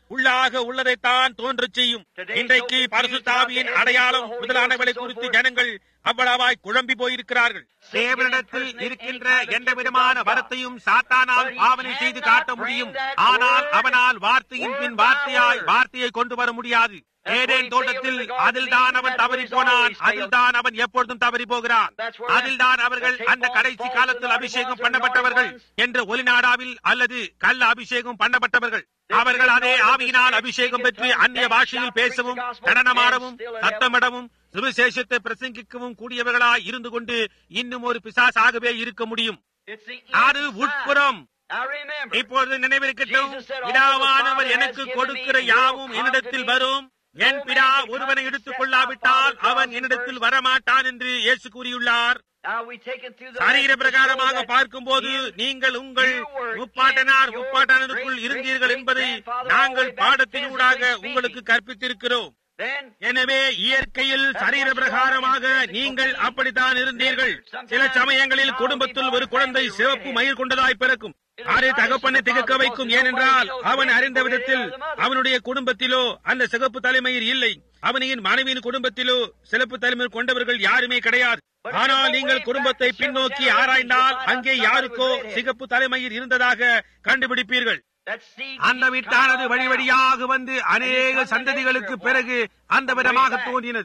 உள்ளாக உள்ளதைத்தான் தோன்றச் செய்யும் இன்றைக்கு பரிசுத்தாவியின் அடையாளம் முதலானவளை குறித்து ஜனங்கள் அவ்வளவாய் குழம்பி போயிருக்கிறார்கள் தேவனிடத்தில் இருக்கின்ற எந்த விதமான வரத்தையும் சாத்தானால் பாவனை செய்து காட்ட முடியும் ஆனால் அவனால் வார்த்தையின் பின் வார்த்தையாய் வார்த்தையை கொண்டு வர முடியாது ஏதேன் தோட்டத்தில் அதில்தான் அவன் தவறி போனான் அதில்தான் அவன் எப்பொழுதும் தவறி போகிறான் அதில்தான் அவர்கள் அந்த கடைசி காலத்தில் அபிஷேகம் பண்ணப்பட்டவர்கள் என்ற ஒலிநாடாவில் அல்லது கல் அபிஷேகம் பண்ணப்பட்டவர்கள் அவர்கள் அதே ஆவியினால் அபிஷேகம் பெற்று அந்நிய பாஷையில் பேசவும் நடனமாடவும் சத்தமிடவும் சுவிசேஷத்தை பிரசங்கிக்கவும் கூடியவர்களாய் இருந்து கொண்டு இன்னும் ஒரு பிசாசாகவே இருக்க முடியும் அது உட்புறம் இப்பொழுது நினைவிருக்கட்டும் பிதாவானவர் எனக்கு கொடுக்கிற யாவும் என்னிடத்தில் வரும் என் பிதா ஒருவனை எடுத்துக் கொள்ளாவிட்டால் அவன் என்னிடத்தில் வரமாட்டான் என்று இயேசு கூறியுள்ளார் சரீர பிரகாரமாக பார்க்கும்போது நீங்கள் உங்கள் முப்பாட்டனார் முப்பாட்டனருக்குள் இருந்தீர்கள் என்பதை நாங்கள் பாடத்தினூடாக உங்களுக்கு கற்பித்திருக்கிறோம் எனவே இயற்கையில் சரீர பிரகாரமாக நீங்கள் அப்படித்தான் இருந்தீர்கள் சில சமயங்களில் குடும்பத்தில் ஒரு குழந்தை சிவப்பு மயிர் கொண்டதாய் பிறக்கும் அது தகப்பனை திகக்க வைக்கும் ஏனென்றால் அவன் அறிந்த விதத்தில் அவனுடைய குடும்பத்திலோ அந்த சிகப்பு தலைமயிர் இல்லை அவனின் மனைவியின் குடும்பத்திலோ சிறப்பு தலைமையில் கொண்டவர்கள் யாருமே கிடையாது ஆனால் நீங்கள் குடும்பத்தை பின்னோக்கி ஆராய்ந்தால் அங்கே யாருக்கோ சிகப்பு தலைமயிர் இருந்ததாக கண்டுபிடிப்பீர்கள் அந்த விட்டானது வழி வழியாக வந்து அநேக சந்ததிகளுக்கு பிறகு அந்த விதமாக தோன்றினது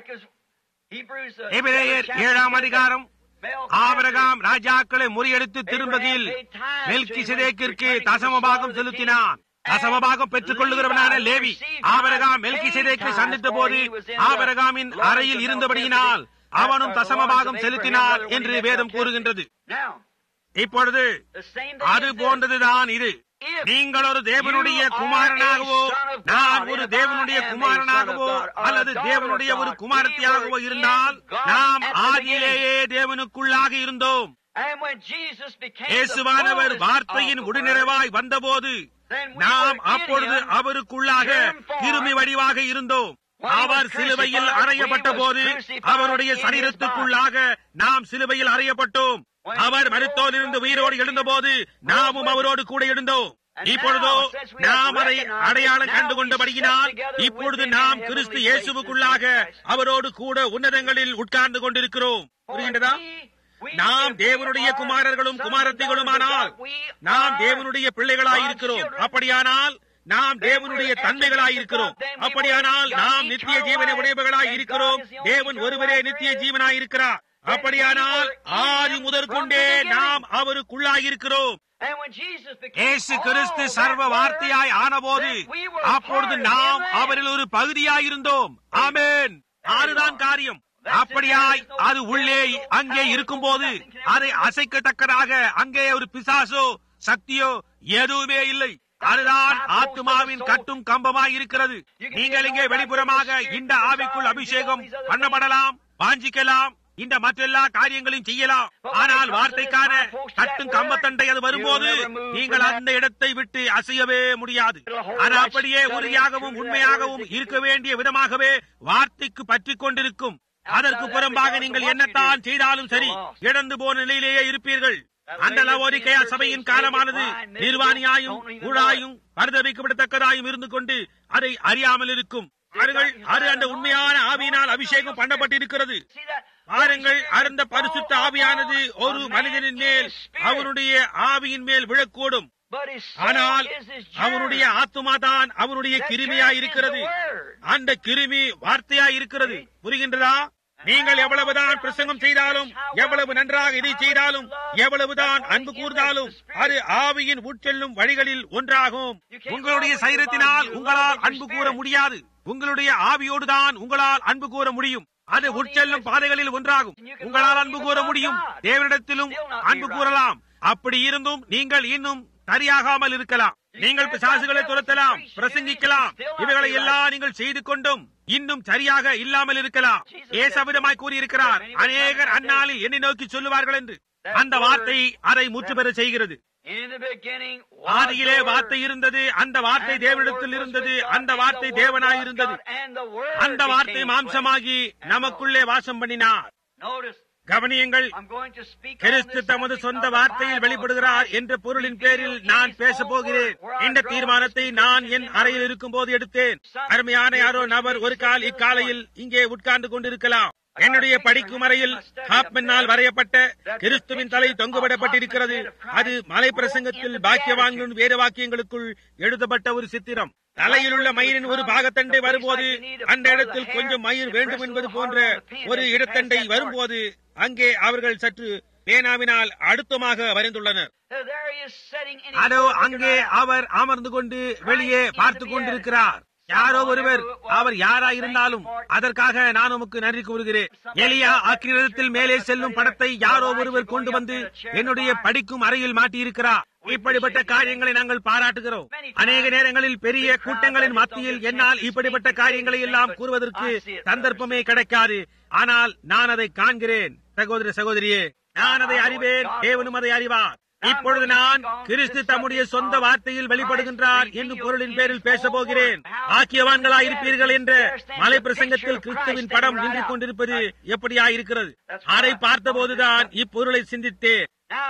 எபிரேயர் ஏழாம் அதிகாரம் ஆபரகாம் ராஜாக்களை முறியடித்து திரும்பகையில் மெல்கி சிதேக்கிற்கு தசமபாகம் செலுத்தினான் தசமபாகம் பெற்றுக் கொள்ளுகிறவனான லேவி ஆபரகாம் மெல்கி சிதேக்கு சந்தித்த போது ஆபரகாமின் அறையில் இருந்தபடியினால் அவனும் தசமபாகம் செலுத்தினான் என்று வேதம் கூறுகின்றது இப்பொழுது அது போன்றதுதான் இது நீங்கள் ஒரு தேவனுடைய குமாரனாகவோ நான் ஒரு தேவனுடைய குமாரனாகவோ அல்லது தேவனுடைய ஒரு குமாரத்தியாகவோ இருந்தால் நாம் ஆதியிலேயே தேவனுக்குள்ளாக இருந்தோம் இயேசுவானவர் வார்த்தையின் முடிநிறைவாய் வந்தபோது நாம் அப்பொழுது அவருக்குள்ளாக கிருமி வடிவாக இருந்தோம் அவர் சிலுவையில் அறையப்பட்ட போது அவருடைய சரீரத்துக்குள்ளாக நாம் சிலுவையில் அறையப்பட்டோம் அவர் மருத்துவரிலிருந்து உயிரோடு எழுந்தபோது நாமும் அவரோடு கூட எழுந்தோம் இப்பொழுதோ நாம் அதை அடையாளம் கண்டு கொண்டபடியினால் இப்பொழுது நாம் கிறிஸ்து இயேசுவுக்குள்ளாக அவரோடு கூட உன்னதங்களில் உட்கார்ந்து கொண்டிருக்கிறோம் புரிகின்றதா நாம் தேவனுடைய குமாரர்களும் குமாரத்திகளுமானால் நாம் தேவனுடைய பிள்ளைகளாயிருக்கிறோம் அப்படியானால் நாம் தேவனுடைய தன்மைகளாய் இருக்கிறோம் அப்படியானால் நாம் நித்திய ஜீவனை உடையவர்களாய் இருக்கிறோம் தேவன் ஒருவரே நித்திய ஜீவனாய் இருக்கிறார் அப்படியானால் ஆதி முதற்கொண்டே நாம் அவருக்குள்ளாய் இருக்கிறோம் இயேசு கிறிஸ்து சர்வ வார்த்தையாய் ஆனபோது அப்பொழுது நாம் அவரில் ஒரு பகுதியாய் இருந்தோம் ஆமேன் அதுதான் காரியம் அப்படியாய் அது உள்ளே அங்கே இருக்கும் போது அதை அசைக்கத்தக்கதாக அங்கே ஒரு பிசாசோ சக்தியோ எதுவுமே இல்லை அதுதான் ஆத்மாவின் கட்டும் கம்பமாய் இருக்கிறது நீங்கள் இங்கே வெளிப்புறமாக இந்த ஆவிக்குள் அபிஷேகம் பண்ணப்படலாம் வாஞ்சிக்கலாம் இந்த மற்றெல்லா காரியங்களையும் செய்யலாம் ஆனால் வார்த்தைக்கான கட்டும் கம்பத்தண்டை அது வரும்போது நீங்கள் அந்த இடத்தை விட்டு அசையவே முடியாது அது அப்படியே உறுதியாகவும் உண்மையாகவும் இருக்க வேண்டிய விதமாகவே வார்த்தைக்கு பற்றி கொண்டிருக்கும் அதற்கு புறம்பாக நீங்கள் என்னத்தான் செய்தாலும் சரி இழந்து போன நிலையிலேயே இருப்பீர்கள் அந்த லவோரிக்கையா சபையின் காலமானது நிர்வாணியாயும் ஊழாயும் பரிதவிக்கப்படத்தக்கதாயும் இருந்து கொண்டு அதை அறியாமல் இருக்கும் அவர்கள் அது அந்த உண்மையான ஆவியினால் அபிஷேகம் பண்ணப்பட்டிருக்கிறது பாருங்கள் அந்த பரிசுத்த ஆவியானது ஒரு மனிதனின் மேல் அவருடைய ஆவியின் மேல் விழக்கூடும் ஆனால் அவருடைய ஆத்துமா தான் அவருடைய கிருமியா இருக்கிறது அந்த கிருமி வார்த்தையா இருக்கிறது புரிகின்றதா நீங்கள் எவ்வளவுதான் பிரசங்கம் செய்தாலும் எவ்வளவு நன்றாக இதை செய்தாலும் எவ்வளவுதான் அன்பு கூர்ந்தாலும் அது ஆவியின் உட்செல்லும் வழிகளில் ஒன்றாகும் உங்களுடைய சைரத்தினால் உங்களால் அன்பு கூற முடியாது உங்களுடைய ஆவியோடுதான் உங்களால் அன்பு கூற முடியும் அது உட்செல்லும் பாதைகளில் ஒன்றாகும் உங்களால் அன்பு கூற முடியும் தேவனிடத்திலும் அன்பு கூறலாம் அப்படி இருந்தும் நீங்கள் இன்னும் சரியாகாமல் இருக்கலாம் நீங்கள் பிசாசுகளை துரத்தலாம் பிரசங்கிக்கலாம் இவைகளை எல்லாம் நீங்கள் செய்து கொண்டும் இன்னும் சரியாக இல்லாமல் இருக்கலாம் ஏசவிதமாய் கூறியிருக்கிறார் அநேகர் அந்நாளில் என்னை நோக்கி சொல்லுவார்கள் என்று அந்த வார்த்தை அதை முற்று பெற செய்கிறது ஆதியிலே வார்த்தை இருந்தது அந்த வார்த்தை தேவனிடத்தில் இருந்தது அந்த வார்த்தை தேவனாய் இருந்தது அந்த வார்த்தை மாம்சமாகி நமக்குள்ளே வாசம் பண்ணினார் கவனியங்கள் I'm going to speak on Kristu this தமது subject சொந்த of the வார்த்தையில் Bible வெளிப்படுகிறார் Christ என்ற பொருளின் revealed பேரில் in நான் His பேசப் own போகிறேன் word, where I இந்த draw தீர்மானத்தை this நான் conclusion என் in my அறையில் room. இருக்கும்போது எடுத்தேன் Son, அருமையான your யாரோ first நபர் meeting ஒரு கால் this இக்காலையில் இங்கே உட்கார்ந்து கொண்டிருக்கலாம் I got என்னுடைய a picture படிக்கும் hanging அறையில் in my study ஹாப்மனால் up there. வரையப்பட்ட That's a கிறிஸ்துவின் picture தலை of தொங்கவிடப்பட்டிருக்கிறது Hoffman's head of அது Christ மலை wrote பிரசங்கத்தில் in the பாக்கியவான்களின் வேத வாக்கியங்களுக்குள் எழுதப்பட்ட ஒரு சித்திரம் தலையில் உள்ள மயிரின் ஒரு பாகத்தண்டை வரும்போது அந்த இடத்தில் கொஞ்சம் மயிர் வேண்டும் என்பது போன்ற ஒரு இடத்தண்டை வரும்போது அங்கே அவர்கள் சற்று பேனாவினால் அழுத்தமாக வரைந்துள்ளனர் So there he is sitting in his அதோ own அங்கே garage. அவர் அமர்ந்து கொண்டு வெளியே பார்த்து கொண்டிருக்கிறார் யாரோ ஒருவர் அவர் யாரா இருந்தாலும் அதற்காக நான் உமக்கு நன்றி கூறுகிறேன் எலியா அக்கிரத்தில் மேலே செல்லும் படத்தை யாரோ ஒருவர் கொண்டு வந்து என்னுடைய படிக்கும் அறையில் மாட்டியிருக்கிறார் இப்படிப்பட்ட காரியங்களை நாங்கள் பாராட்டுகிறோம் அநேக நேரங்களில் பெரிய கூட்டங்களின் மத்தியில் என்னால் இப்படிப்பட்ட காரியங்களை எல்லாம் கூறுவதற்கு சந்தர்ப்பமே கிடைக்காது ஆனால் நான் அதை காண்கிறேன் சகோதர சகோதரியே நான் அதை அறிவேன் தேவனும் அதை அறிவார் இப்பொழுது நான் கிறிஸ்து தம்முடைய சொந்த வார்த்தையில் வெளிப்படுகின்றார் என்னும் பொருளின் பேரில் பேச போகிறேன் ஆக்கியவான்களா இருப்பீர்கள் என்ற மலை பிரசங்கத்தில் கிறிஸ்துவின் படம் நின்று கொண்டிருப்பது எப்படியா இருக்கிறது அதை பார்த்தபோதுதான் இப்பொருளை சிந்தித்தேன் Now,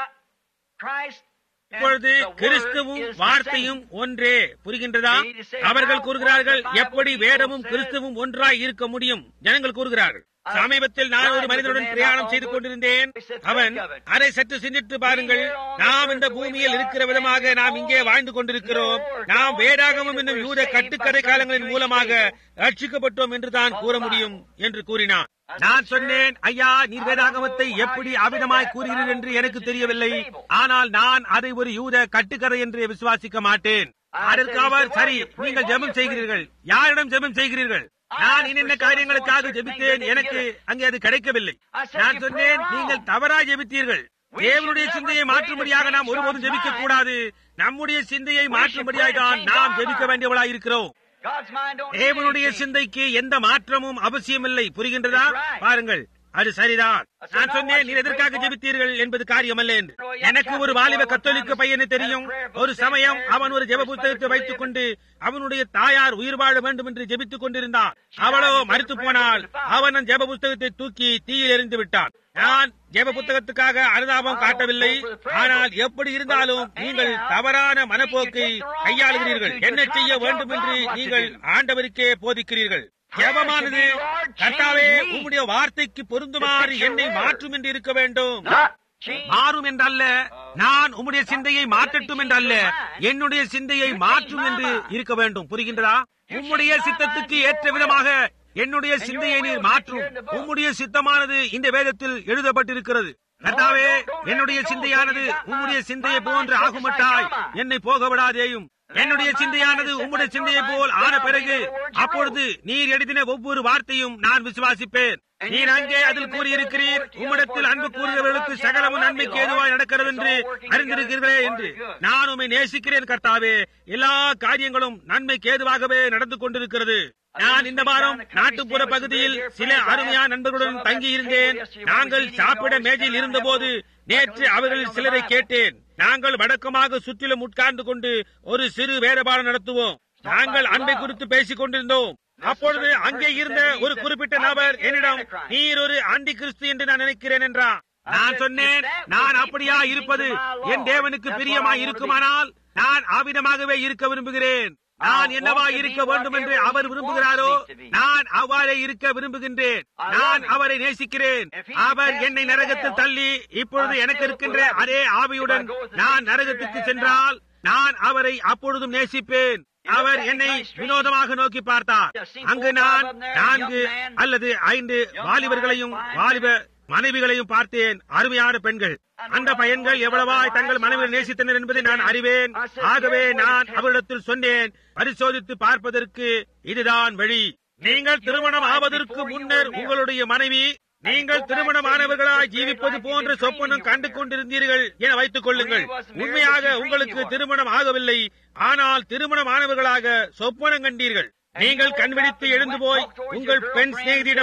Christ and இப்பொழுது the Word கிறிஸ்துவும் is the வார்த்தையும் ஒன்றே புரிகின்றதா அவர்கள் கூறுகிறார்கள் எப்படி வேதமும் கிறிஸ்துவும் ஒன்றாய் இருக்க முடியும் ஜனங்கள் கூறுகிறார்கள் சமீபத்தில் நான் ஒரு மனிதனுடன் பிரயாணம் செய்து கொண்டிருந்தேன் அவன் அதை சற்று சிந்தித்து பாருங்கள் நாம் இந்த பூமியில் இருக்கிற விதமாக நாம் இங்கே வாழ்ந்து கொண்டிருக்கிறோம் நாம் வேதாகமும் என்னும் யூத கட்டுக்கதை காலங்களின் மூலமாக ரட்சிக்கப்பட்டோம் என்று தான் கூற முடியும் என்று கூறினான் நான் சொன்னேன் ஐயா நீர் வேதாகமத்தை எப்படி அவிதமாய் கூறுகிறீர் என்று எனக்கு தெரியவில்லை ஆனால் நான் அதை ஒரு யூத கட்டுக்கதை என்று விசுவாசிக்க மாட்டேன் அதற்கு அவர் சரி நீங்கள் ஜெபம் செய்கிறீர்கள் யாரிடம் ஜெபம் செய்கிறீர்கள் நான் இன்னென்ன காரியங்களுக்காக ஜெபித்தேன் எனக்கு அங்கே அது கிடைக்கவில்லை நான் சொன்னேன் நீங்கள் தவறாய் ஜெபித்தீர்கள் தேவனுடைய சிந்தையை மாற்றும்படியாக நாம் ஒருபோதும் ஜெபிக்க கூடாது நம்முடைய சிந்தையை மாற்றும்படியாக தான் நாம் ஜெபிக்க வேண்டியவளாய் இருக்கிறோம் God's mind don't need தேவனுடைய anything. சிந்தைக்கு எந்த மாற்றமும் அவசியமில்லை புரிகின்றதா பாருங்கள் அது சரிதான் நான் சொன்னேன் நீர் எதற்காக ஜெபித்தீர்கள் என்பது காரியமல்ல என்று எனக்கு ஒரு வாலிப கத்தோலிக்க பையனை தெரியும் ஒரு சமயம் அவன் ஒரு ஜெப புத்தகத்தை வைத்துக் கொண்டு அவனுடைய தாயார் உயிர் வாழ வேண்டும் என்று ஜெபித்துக் கொண்டிருந்தான் அவளோ மறுத்து போனால் அவன் அந்த ஜெப புத்தகத்தை தூக்கி தீயில் எறிந்து விட்டான் நான் ஜெப புத்தகத்துக்காக அனுதாபம் காட்டவில்லை ஆனால் எப்படி இருந்தாலும் நீங்கள் தவறான மனப்போக்கை கையாளுகிறீர்கள் என்ன செய்ய வேண்டும் என்று நீங்கள் ஆண்டவருக்கே போதிக்கிறீர்கள் ஜெபமானது கர்த்தாவே உம்முடைய வார்த்தைக்கு பொருந்துமாறு என்னை மாற்றும் என்று இருக்க வேண்டும் Not change. மாறும் என்றல்ல நான் உம்முடைய சிந்தையை மாற்றட்டும் என்றல்ல என்னுடைய சிந்தையை மாற்றும் என்று இருக்க வேண்டும் புரிகின்றதா உம்முடைய சித்தத்துக்கு ஏற்ற விதமாக என்னுடைய சிந்தையை நீர் மாற்றும் உம்முடைய சித்தமானது இந்த வேதத்தில் எழுதப்பட்டிருக்கிறது கர்த்தாவே என்னுடைய சிந்தையானது உம்முடைய சிந்தையை போன்று ஆகுமட்டாய் என்னை போக விடாதேயும் என்னுடைய சிந்தையானது உம்முடைய சிந்தையை போல் ஆன பிறகு அப்பொழுது நீர் எழுதின ஒவ்வொரு வார்த்தையும் நான் விசுவாசிப்பேன் நீர் அங்கே அதில் கூறியிருக்கிறீர் உம்மிடத்தில் அன்பு கூறுகிறவர்களுக்கு சகலமும் நன்மைக்கு ஏதுவாய் நடக்கிறது என்று அறிந்திருக்கிறீர்களே என்று நான் உம்மை நேசிக்கிறேன் கர்த்தாவே எல்லா காரியங்களும் நன்மைக்கு ஏதுவாகவே நடந்து கொண்டிருக்கிறது நான் இந்த வாரம் நாட்டுப்புற பகுதியில் சில அருமையான நண்பர்களுடன் தங்கி இருந்தேன் நாங்கள் சாப்பிட மேஜையில் இருந்தபோது நேற்று அவர்களில் சிலரை கேட்டேன் நாங்கள் வழக்கமாக சுற்றிலும் உட்கார்ந்து கொண்டு ஒரு சிறு வேறுபாடு நடத்துவோம் நாங்கள் அன்பை குறித்து பேசிக் கொண்டிருந்தோம் அப்பொழுது அங்கே இருந்த ஒரு குறிப்பிட்ட நபர் என்னிடம் நீர் ஒரு ஆண்டி கிறிஸ்து என்று நான் நினைக்கிறேன் என்றார் நான் சொன்னேன் நான் அப்படியா இருப்பது என் தேவனுக்கு பிரியமா இருக்குமானால் நான் ஆவிதமாகவே இருக்க விரும்புகிறேன் நான் என்னவா இருக்க வேண்டும் என்று அவர் விரும்புகிறாரோ நான் அவ்வாறே இருக்க விரும்புகின்றேன் நான் அவரை நேசிக்கிறேன் அவர் என்னை நரகத்தில் தள்ளி இப்பொழுது எனக்கு இருக்கின்ற அதே ஆவியுடன் நான் நரகத்துக்கு சென்றால் நான் அவரை அப்பொழுதும் நேசிப்பேன் அவர் என்னை வினோதமாக நோக்கி பார்த்தார் அங்கு நான் நான்கு அல்லது ஐந்து வாலிபர்களையும் வாலிப மனைவிகளையும் பார்த்தேன் அருமையான பெண்கள் அந்த பையன்கள் எவ்வளவாய் தங்கள் மனைவியை நேசித்தனர் என்பதை நான் அறிவேன் ஆகவே நான் அவரிடத்தில் சொன்னேன் பரிசோதித்து பார்ப்பதற்கு இதுதான் வழி நீங்கள் திருமணம் ஆவதற்கு முன்னர் உங்களுடைய மனைவி நீங்கள் திருமணமானவர்களாய் ஜீவிப்பது போன்ற சொப்பனம் கண்டு கொண்டிருந்தீர்கள் என வைத்துக் கொள்ளுங்கள் உண்மையாக உங்களுக்கு திருமணம் ஆகவில்லை ஆனால் திருமணமானவர்களாக சொப்பனம் கண்டீர்கள் நீங்கள் கண்விழித்து எழுந்து போய் உங்கள் பெண் சிநேகிதிடம்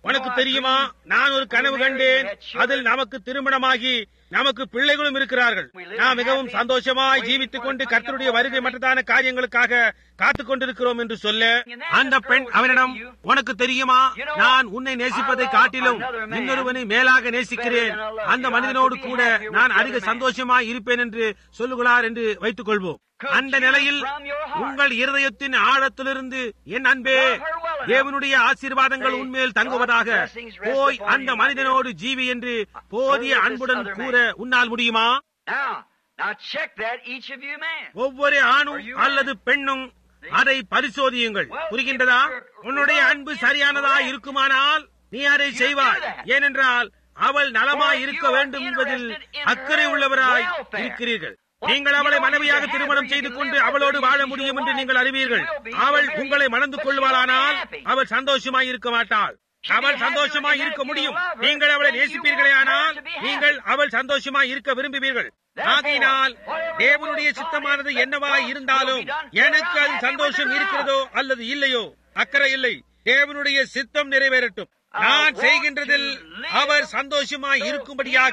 உனக்கு தெரியுமா நான் ஒரு கனவு கண்டேன் அதில் நமக்கு திருமணமாகி நமக்கு பிள்ளைகளும் இருக்கிறார்கள் நாம் மிகவும் சந்தோஷமாய் ஜீவித்துக் கொண்டு கர்த்தருடைய வருகை மற்றதான காரியங்களுக்காக காத்துக் கொண்டிருக்கிறோம் என்று சொல்ல அந்த பெண் அவனிடம் உனக்கு தெரியுமா நான் உன்னை நேசிப்பதை காட்டிலும் இன்னொருவனை மேலாக நேசிக்கிறேன் அந்த மனிதனோடு கூட நான் அதிக சந்தோஷமாய் இருப்பேன் என்று சொல்லுகிறார் என்று வைத்துக் கொள்வோம் அந்த நிலையில் உங்கள் இருதயத்தின் ஆழத்திலிருந்து என் அன்பே தேவனுடைய ஆசீர்வாதங்கள் உண்மையில் தங்குவதாக போய் அந்த மனிதனோடு ஜீவி என்று போதிய அன்புடன் கூற உன்னால் முடியுமா Now, now check that, each of you men. ஒவ்வொரு ஆணும் அல்லது பெண்ணும் அதை பரிசோதியுங்கள் புரிகின்றதா உன்னுடைய அன்பு சரியானதா இருக்குமானால் நீ அதை செய்வாய் ஏனென்றால் அவள் நலமாய் இருக்க வேண்டும் என்பதில் அக்கறை உள்ளவராய் இருக்கிறீர்கள் நீங்கள் அவளை மனைவியாக திருமணம் செய்து கொண்டு அவளோடு வாழ முடியும் என்று நீங்கள் அறிவீர்கள் அவள் உங்களை மணந்து கொள்வாளானால் அவள் சந்தோஷமாய் இருக்க மாட்டாள் அவள் சந்தோஷமாய் இருக்க முடியும் நீங்கள் அவளை நேசிப்பீர்களே ஆனால் நீங்கள் அவள் சந்தோஷமாய் இருக்க விரும்புவீர்கள் ஆகையினால் தேவனுடைய சித்தமானது என்னவாய் இருந்தாலும் எனக்கு அது சந்தோஷம் இருக்கிறதோ அல்லது இல்லையோ அக்கறை இல்லை தேவனுடைய சித்தம் நிறைவேறட்டும் நான் செய்கின்றதில் அவர் சந்தோஷமாய் இருக்கும்படியாக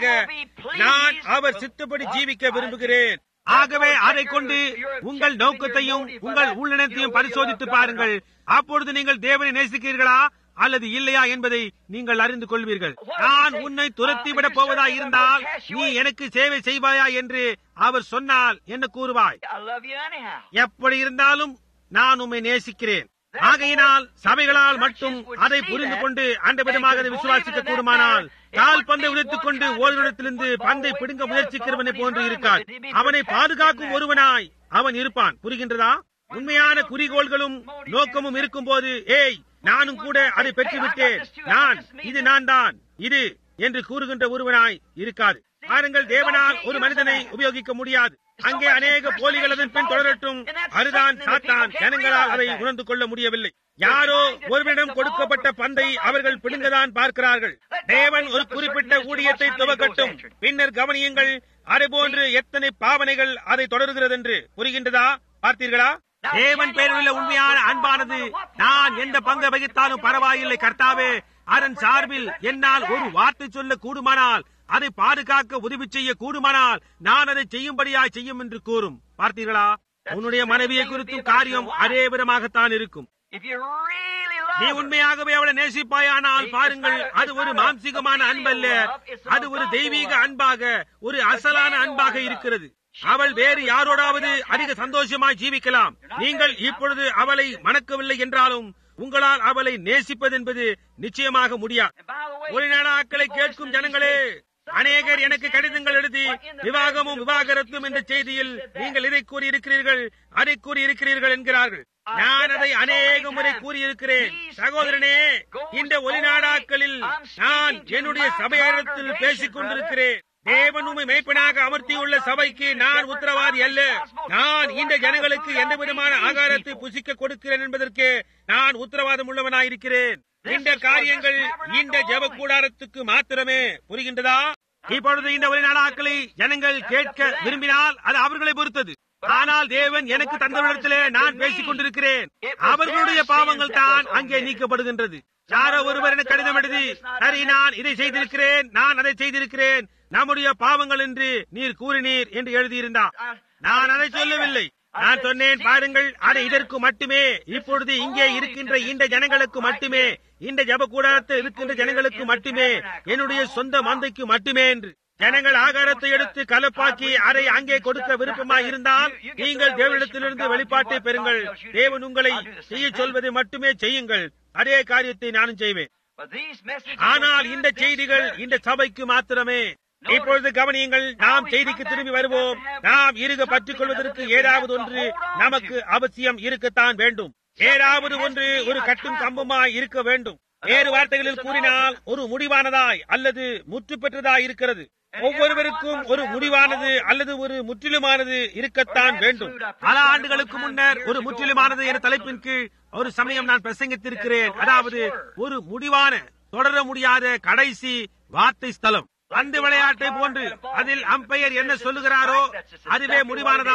நான் அவர் சித்தப்படி ஜீவிக்க விரும்புகிறேன் ஆகவே அதை கொண்டு உங்கள் நோக்கத்தையும் உங்கள் உள்ளினத்தையும் பரிசோதித்து பாருங்கள் அப்பொழுது நீங்கள் தேவனை நேசிக்கிறீர்களா அல்லது இல்லையா என்பதை நீங்கள் அறிந்து கொள்வீர்கள் நான் உன்னை துரத்தி விடப் போவதா இருந்தால் நீ எனக்கு சேவை செய்வாயா என்று அவர் சொன்னால் என்ன கூறுவாய் I love you anyhow. எப்படி இருந்தாலும் நான் உம்மை நேசிக்கிறேன் ஆகையினால் சபைகளால் மட்டும் அதை புரிந்து கொண்டு அந்த விதமாக அதை விசுவாசிக்க கூடுமானால் கால் பந்தை உடைத்துக் கொண்டு ஓரிடத்திலிருந்து பந்தை பிடுங்க முயற்சிக்கிறவனை போன்று இருக்காள் அவனை பாதுகாக்கும் ஒருவனாய் அவன் இருப்பான் புரிகின்றதா உண்மையான குறிக்கோள்களும் நோக்கமும் இருக்கும் போது ஏய் நானும் கூட அதை பெற்றுவிட்டேன் நான் இது நான் தான் இது என்று கூறுகின்ற ஒருவனாய் இருக்காது பாருங்கள் தேவனால் ஒரு மனிதனை உபயோகிக்க முடியாது அங்கே அநேக போலிகள் அதன் பின் தொடரட்டும் அதுதான் சாத்தான் ஜனங்களால் அதை உணர்ந்து கொள்ள முடியவில்லை யாரோ ஒருவரிடம் கொடுக்கப்பட்ட பந்தை அவர்கள் பிடுங்கதான் பார்க்கிறார்கள் தேவன் ஒரு குறிப்பிட்ட ஊழியத்தை துவக்கட்டும் பின்னர் கவனியுங்கள் அதை போன்று எத்தனை பாவனைகள் அதை தொடர்கிறது என்று புரிகின்றதா பார்த்தீர்களா தேவன் பேரிலுள்ள உண்மையான அன்பானது நான் எந்த பங்கை வகித்தாலும் பரவாயில்லை கர்த்தாவே அதன் சார்பில் என்னால் ஒரு வார்த்தை சொல்ல கூடுமானால் அதை பாதுகாக்க உதவி செய்ய கூடுமானால் நான் அதை செய்யும்படியாய் செய்யும் என்று கூறும் பார்த்தீர்களா உன்னுடைய மனைவியை குறித்தும் காரியம் அதே விதமாகத்தான் இருக்கும் If you really love நீ her, உண்மையாகவே அவளை நேசிப்பாயானால் பாருங்கள் அது ஒரு மாம்சிகமான அன்பல்ல அது ஒரு தெய்வீக அன்பாக ஒரு அசலான அன்பாக இருக்கிறது அவள் வேறு யாரோடாவது அதிக சந்தோஷமாய் ஜீவிக்கலாம் நீங்கள் இப்பொழுது அவளை மணக்கவில்லை என்றாலும் உங்களால் அவளை நேசிப்பது என்பது நிச்சயமாக முடியாது and by the way, ஒரு நாளாக்களை கேட்கும் ஜனங்களே அநேகர் எனக்கு கடிதங்கள் எழுதி விவாகமும் விவாகரத்தும் என்ற செய்தியில் நீங்கள் இதை கூறி இருக்கிறீர்கள் அதை கூறி இருக்கிறீர்கள் என்கிறார்கள் நான் அதை அநேக முறை கூறியிருக்கிறேன் சகோதரனே இந்த ஒளிநாடாக்களில் நான் என்னுடைய சபையாரத்தில் பேசிக் கொண்டிருக்கிறேன் தேவன் உண்மை மெய்ப்பனாக அமர்த்தியுள்ள சபைக்கு நான் உத்தரவாதி அல்ல நான் இந்த ஜனங்களுக்கு எந்த விதமான ஆகாரத்தை புசிக்க கொடுக்கிறேன் என்பதற்கு நான் உத்தரவாதம் உள்ளவனாயிருக்கிறேன் இந்த காரியங்கள் இந்த ஜெப கூடாரத்துக்கு மாத்திரமே புரிகின்றதா இப்பொழுது இந்த ஒரு நாளாக்களை ஜனங்கள் கேட்க விரும்பினால் அது அவர்களை பொறுத்தது ஆனால் தேவன் எனக்கு தந்தவிடத்திலே நான் பேசிக் கொண்டிருக்கிறேன் அவர்களுடைய பாவங்கள் தான் அங்கே நீக்கப்படுகின்றது யாரோ ஒருவர் எனக்கு கடிதம் எழுதி சரி நான் இதை செய்திருக்கிறேன் நான் அதை செய்திருக்கிறேன் நம்முடைய பாவங்கள் என்று நீர் கூறினீர் என்று எழுதியிருந்தார் நான் அதை சொல்லவில்லை நான் சொன்னேன் பாருங்கள் அது இதற்கு மட்டுமே இப்பொழுது இங்கே இருக்கின்ற இந்த ஜனங்களுக்கு மட்டுமே இந்த ஜப கூடாரத்தில் இருக்கின்ற ஜனங்களுக்கு மட்டுமே என்னுடைய சொந்த மந்தைக்கு மட்டுமே என்று ஜனங்கள் ஆகாரத்தை எடுத்து கலப்பாக்கி அதை அங்கே கொடுக்க விருப்பமாய் இருந்தால் நீங்கள் தேவனிடத்திலிருந்து வெளிப்பாட்டை பெறுங்கள் தேவன் உங்களை செய்ய சொல்வதை மட்டுமே செய்யுங்கள் அதே காரியத்தை நானும் செய்வேன் but these messages ஆனால் are இந்த to செய்திகள் this இந்த சபைக்கு மாத்திரமே இப்பொழுது கவனியுங்கள் நாம் செய்திக்கு திரும்பி வருவோம் நாம் இருக பற்றிக் கொள்வதற்கு ஏதாவது ஒன்று நமக்கு அவசியம் இருக்கத்தான் வேண்டும் ஏதாவது ஒன்று ஒரு கட்டும் கம்புமாய் இருக்க வேண்டும் வேறு வார்த்தைகளில் கூறினால் ஒரு முடிவானதாய் அல்லது முற்று பெற்றதாய் இருக்கிறது ஒவ்வொருவருக்கும் ஒரு முடிவானது அல்லது ஒரு முற்றிலுமானது இருக்கத்தான் வேண்டும் பல ஆண்டுகளுக்கு முன்னர் ஒரு முற்றிலுமானது என தலைப்பின் கீழ் ஒரு சமயம் நான் பிரசங்கித்திருக்கிறேன் அதாவது ஒரு முடிவான தொடர முடியாத கடைசி வார்த்தை ஸ்தலம் அந்த விளையாட்டை போன்று அதில் அம்பையர் என்ன சொல்லுகிறாரோ அதுவே முடிவானதாகும்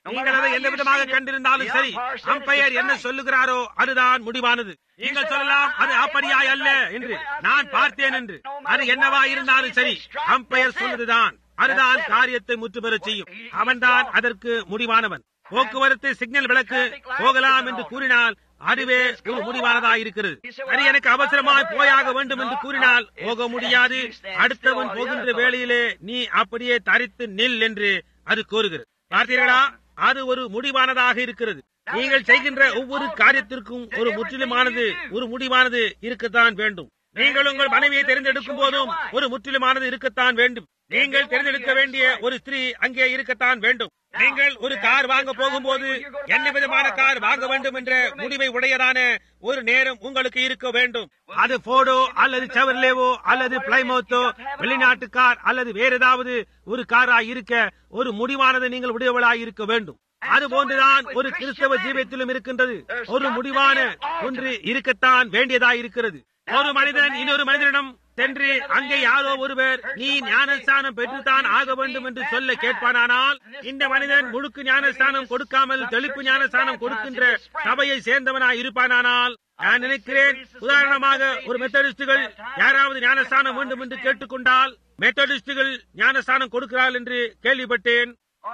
நீங்கள் அதை எந்த விதமாக கண்டிருந்தாலும் சரி அம்பையர் என்ன சொல்லுகிறாரோ அதுதான் முடிவானது நீங்கள் சொல்லலாம் அது அப்படியாய் அல்ல என்று நான் பார்த்தேன் என்று அது என்னவா இருந்தாலும் சரி அம்பையர் சொல்வதுதான் அதுதான் காரியத்தை முற்று பெறச் செய்யும் அவன்தான் அதற்கு முடிவானவன் போக்குவரத்து சிக்னல் விளக்கு போகலாம் என்று கூறினால் அதுவே ஒரு முடிவானதாக இருக்கிறது அது எனக்கு அவசரமாய் போயாக வேண்டும் என்று கூறினால் போக முடியாது அடுத்தவன் போகின்ற வேளையிலே நீ அப்படியே தரித்து நில் என்று அது கூறுகிறது பார்த்தீர்களா அது ஒரு முடிவானதாக இருக்கிறது நீங்கள் செய்கின்ற ஒவ்வொரு காரியத்திற்கும் ஒரு முற்றிலுமானது ஒரு முடிவானது இருக்கத்தான் வேண்டும் நீங்கள் உங்கள் மனைவியை தேர்ந்தெடுக்கும் போதும் ஒரு முற்றிலுமானது இருக்கத்தான் வேண்டும் நீங்கள் தேர்ந்தெடுக்க வேண்டிய ஒரு ஸ்திரீ அங்கே இருக்கத்தான் வேண்டும் நீங்கள் ஒரு கார் வாங்க போகும்போது என்ன விதமான கார் வாங்க வேண்டும் என்ற முடிவை உடையதான ஒரு நேரம் உங்களுக்கு இருக்க வேண்டும் அது போடோ அல்லது செவர்லேவோ அல்லது பிளைமோத்தோ வெளிநாட்டு கார் அல்லது வேற ஏதாவது ஒரு காரா இருக்க ஒரு முடிவானது நீங்கள் உடையவளாய் இருக்க வேண்டும் அது போன்றுதான் ஒரு கிறிஸ்தவ ஜீவியத்திலும் இருக்கின்றது ஒரு முடிவான ஒன்று இருக்கத்தான் வேண்டியதாய் இருக்கிறது ஒரு மனிதன் இன்னொரு மனிதனிடம் சென்று அங்கே யாரோ ஒருவர் நீ ஞானஸ்தானம் பெற்றுத்தான் ஆக வேண்டும் என்று சொல்ல கேட்பானானால் இந்த மனிதன் முழுக்கு ஞானஸ்தானம் கொடுக்காமல் தெளிப்பு ஞானஸ்தானம் கொடுக்கின்ற சபையை சேர்ந்தவனாய் இருப்பானானால் நான் நினைக்கிறேன் உதாரணமாக ஒரு மெத்தடிஸ்டுகள் யாராவது ஞானஸ்தானம் வேண்டும் என்று கேட்டுக்கொண்டால் மெத்தடிஸ்டுகள் ஞானஸ்தானம் கொடுக்கிறார்கள் என்று கேள்விப்பட்டேன்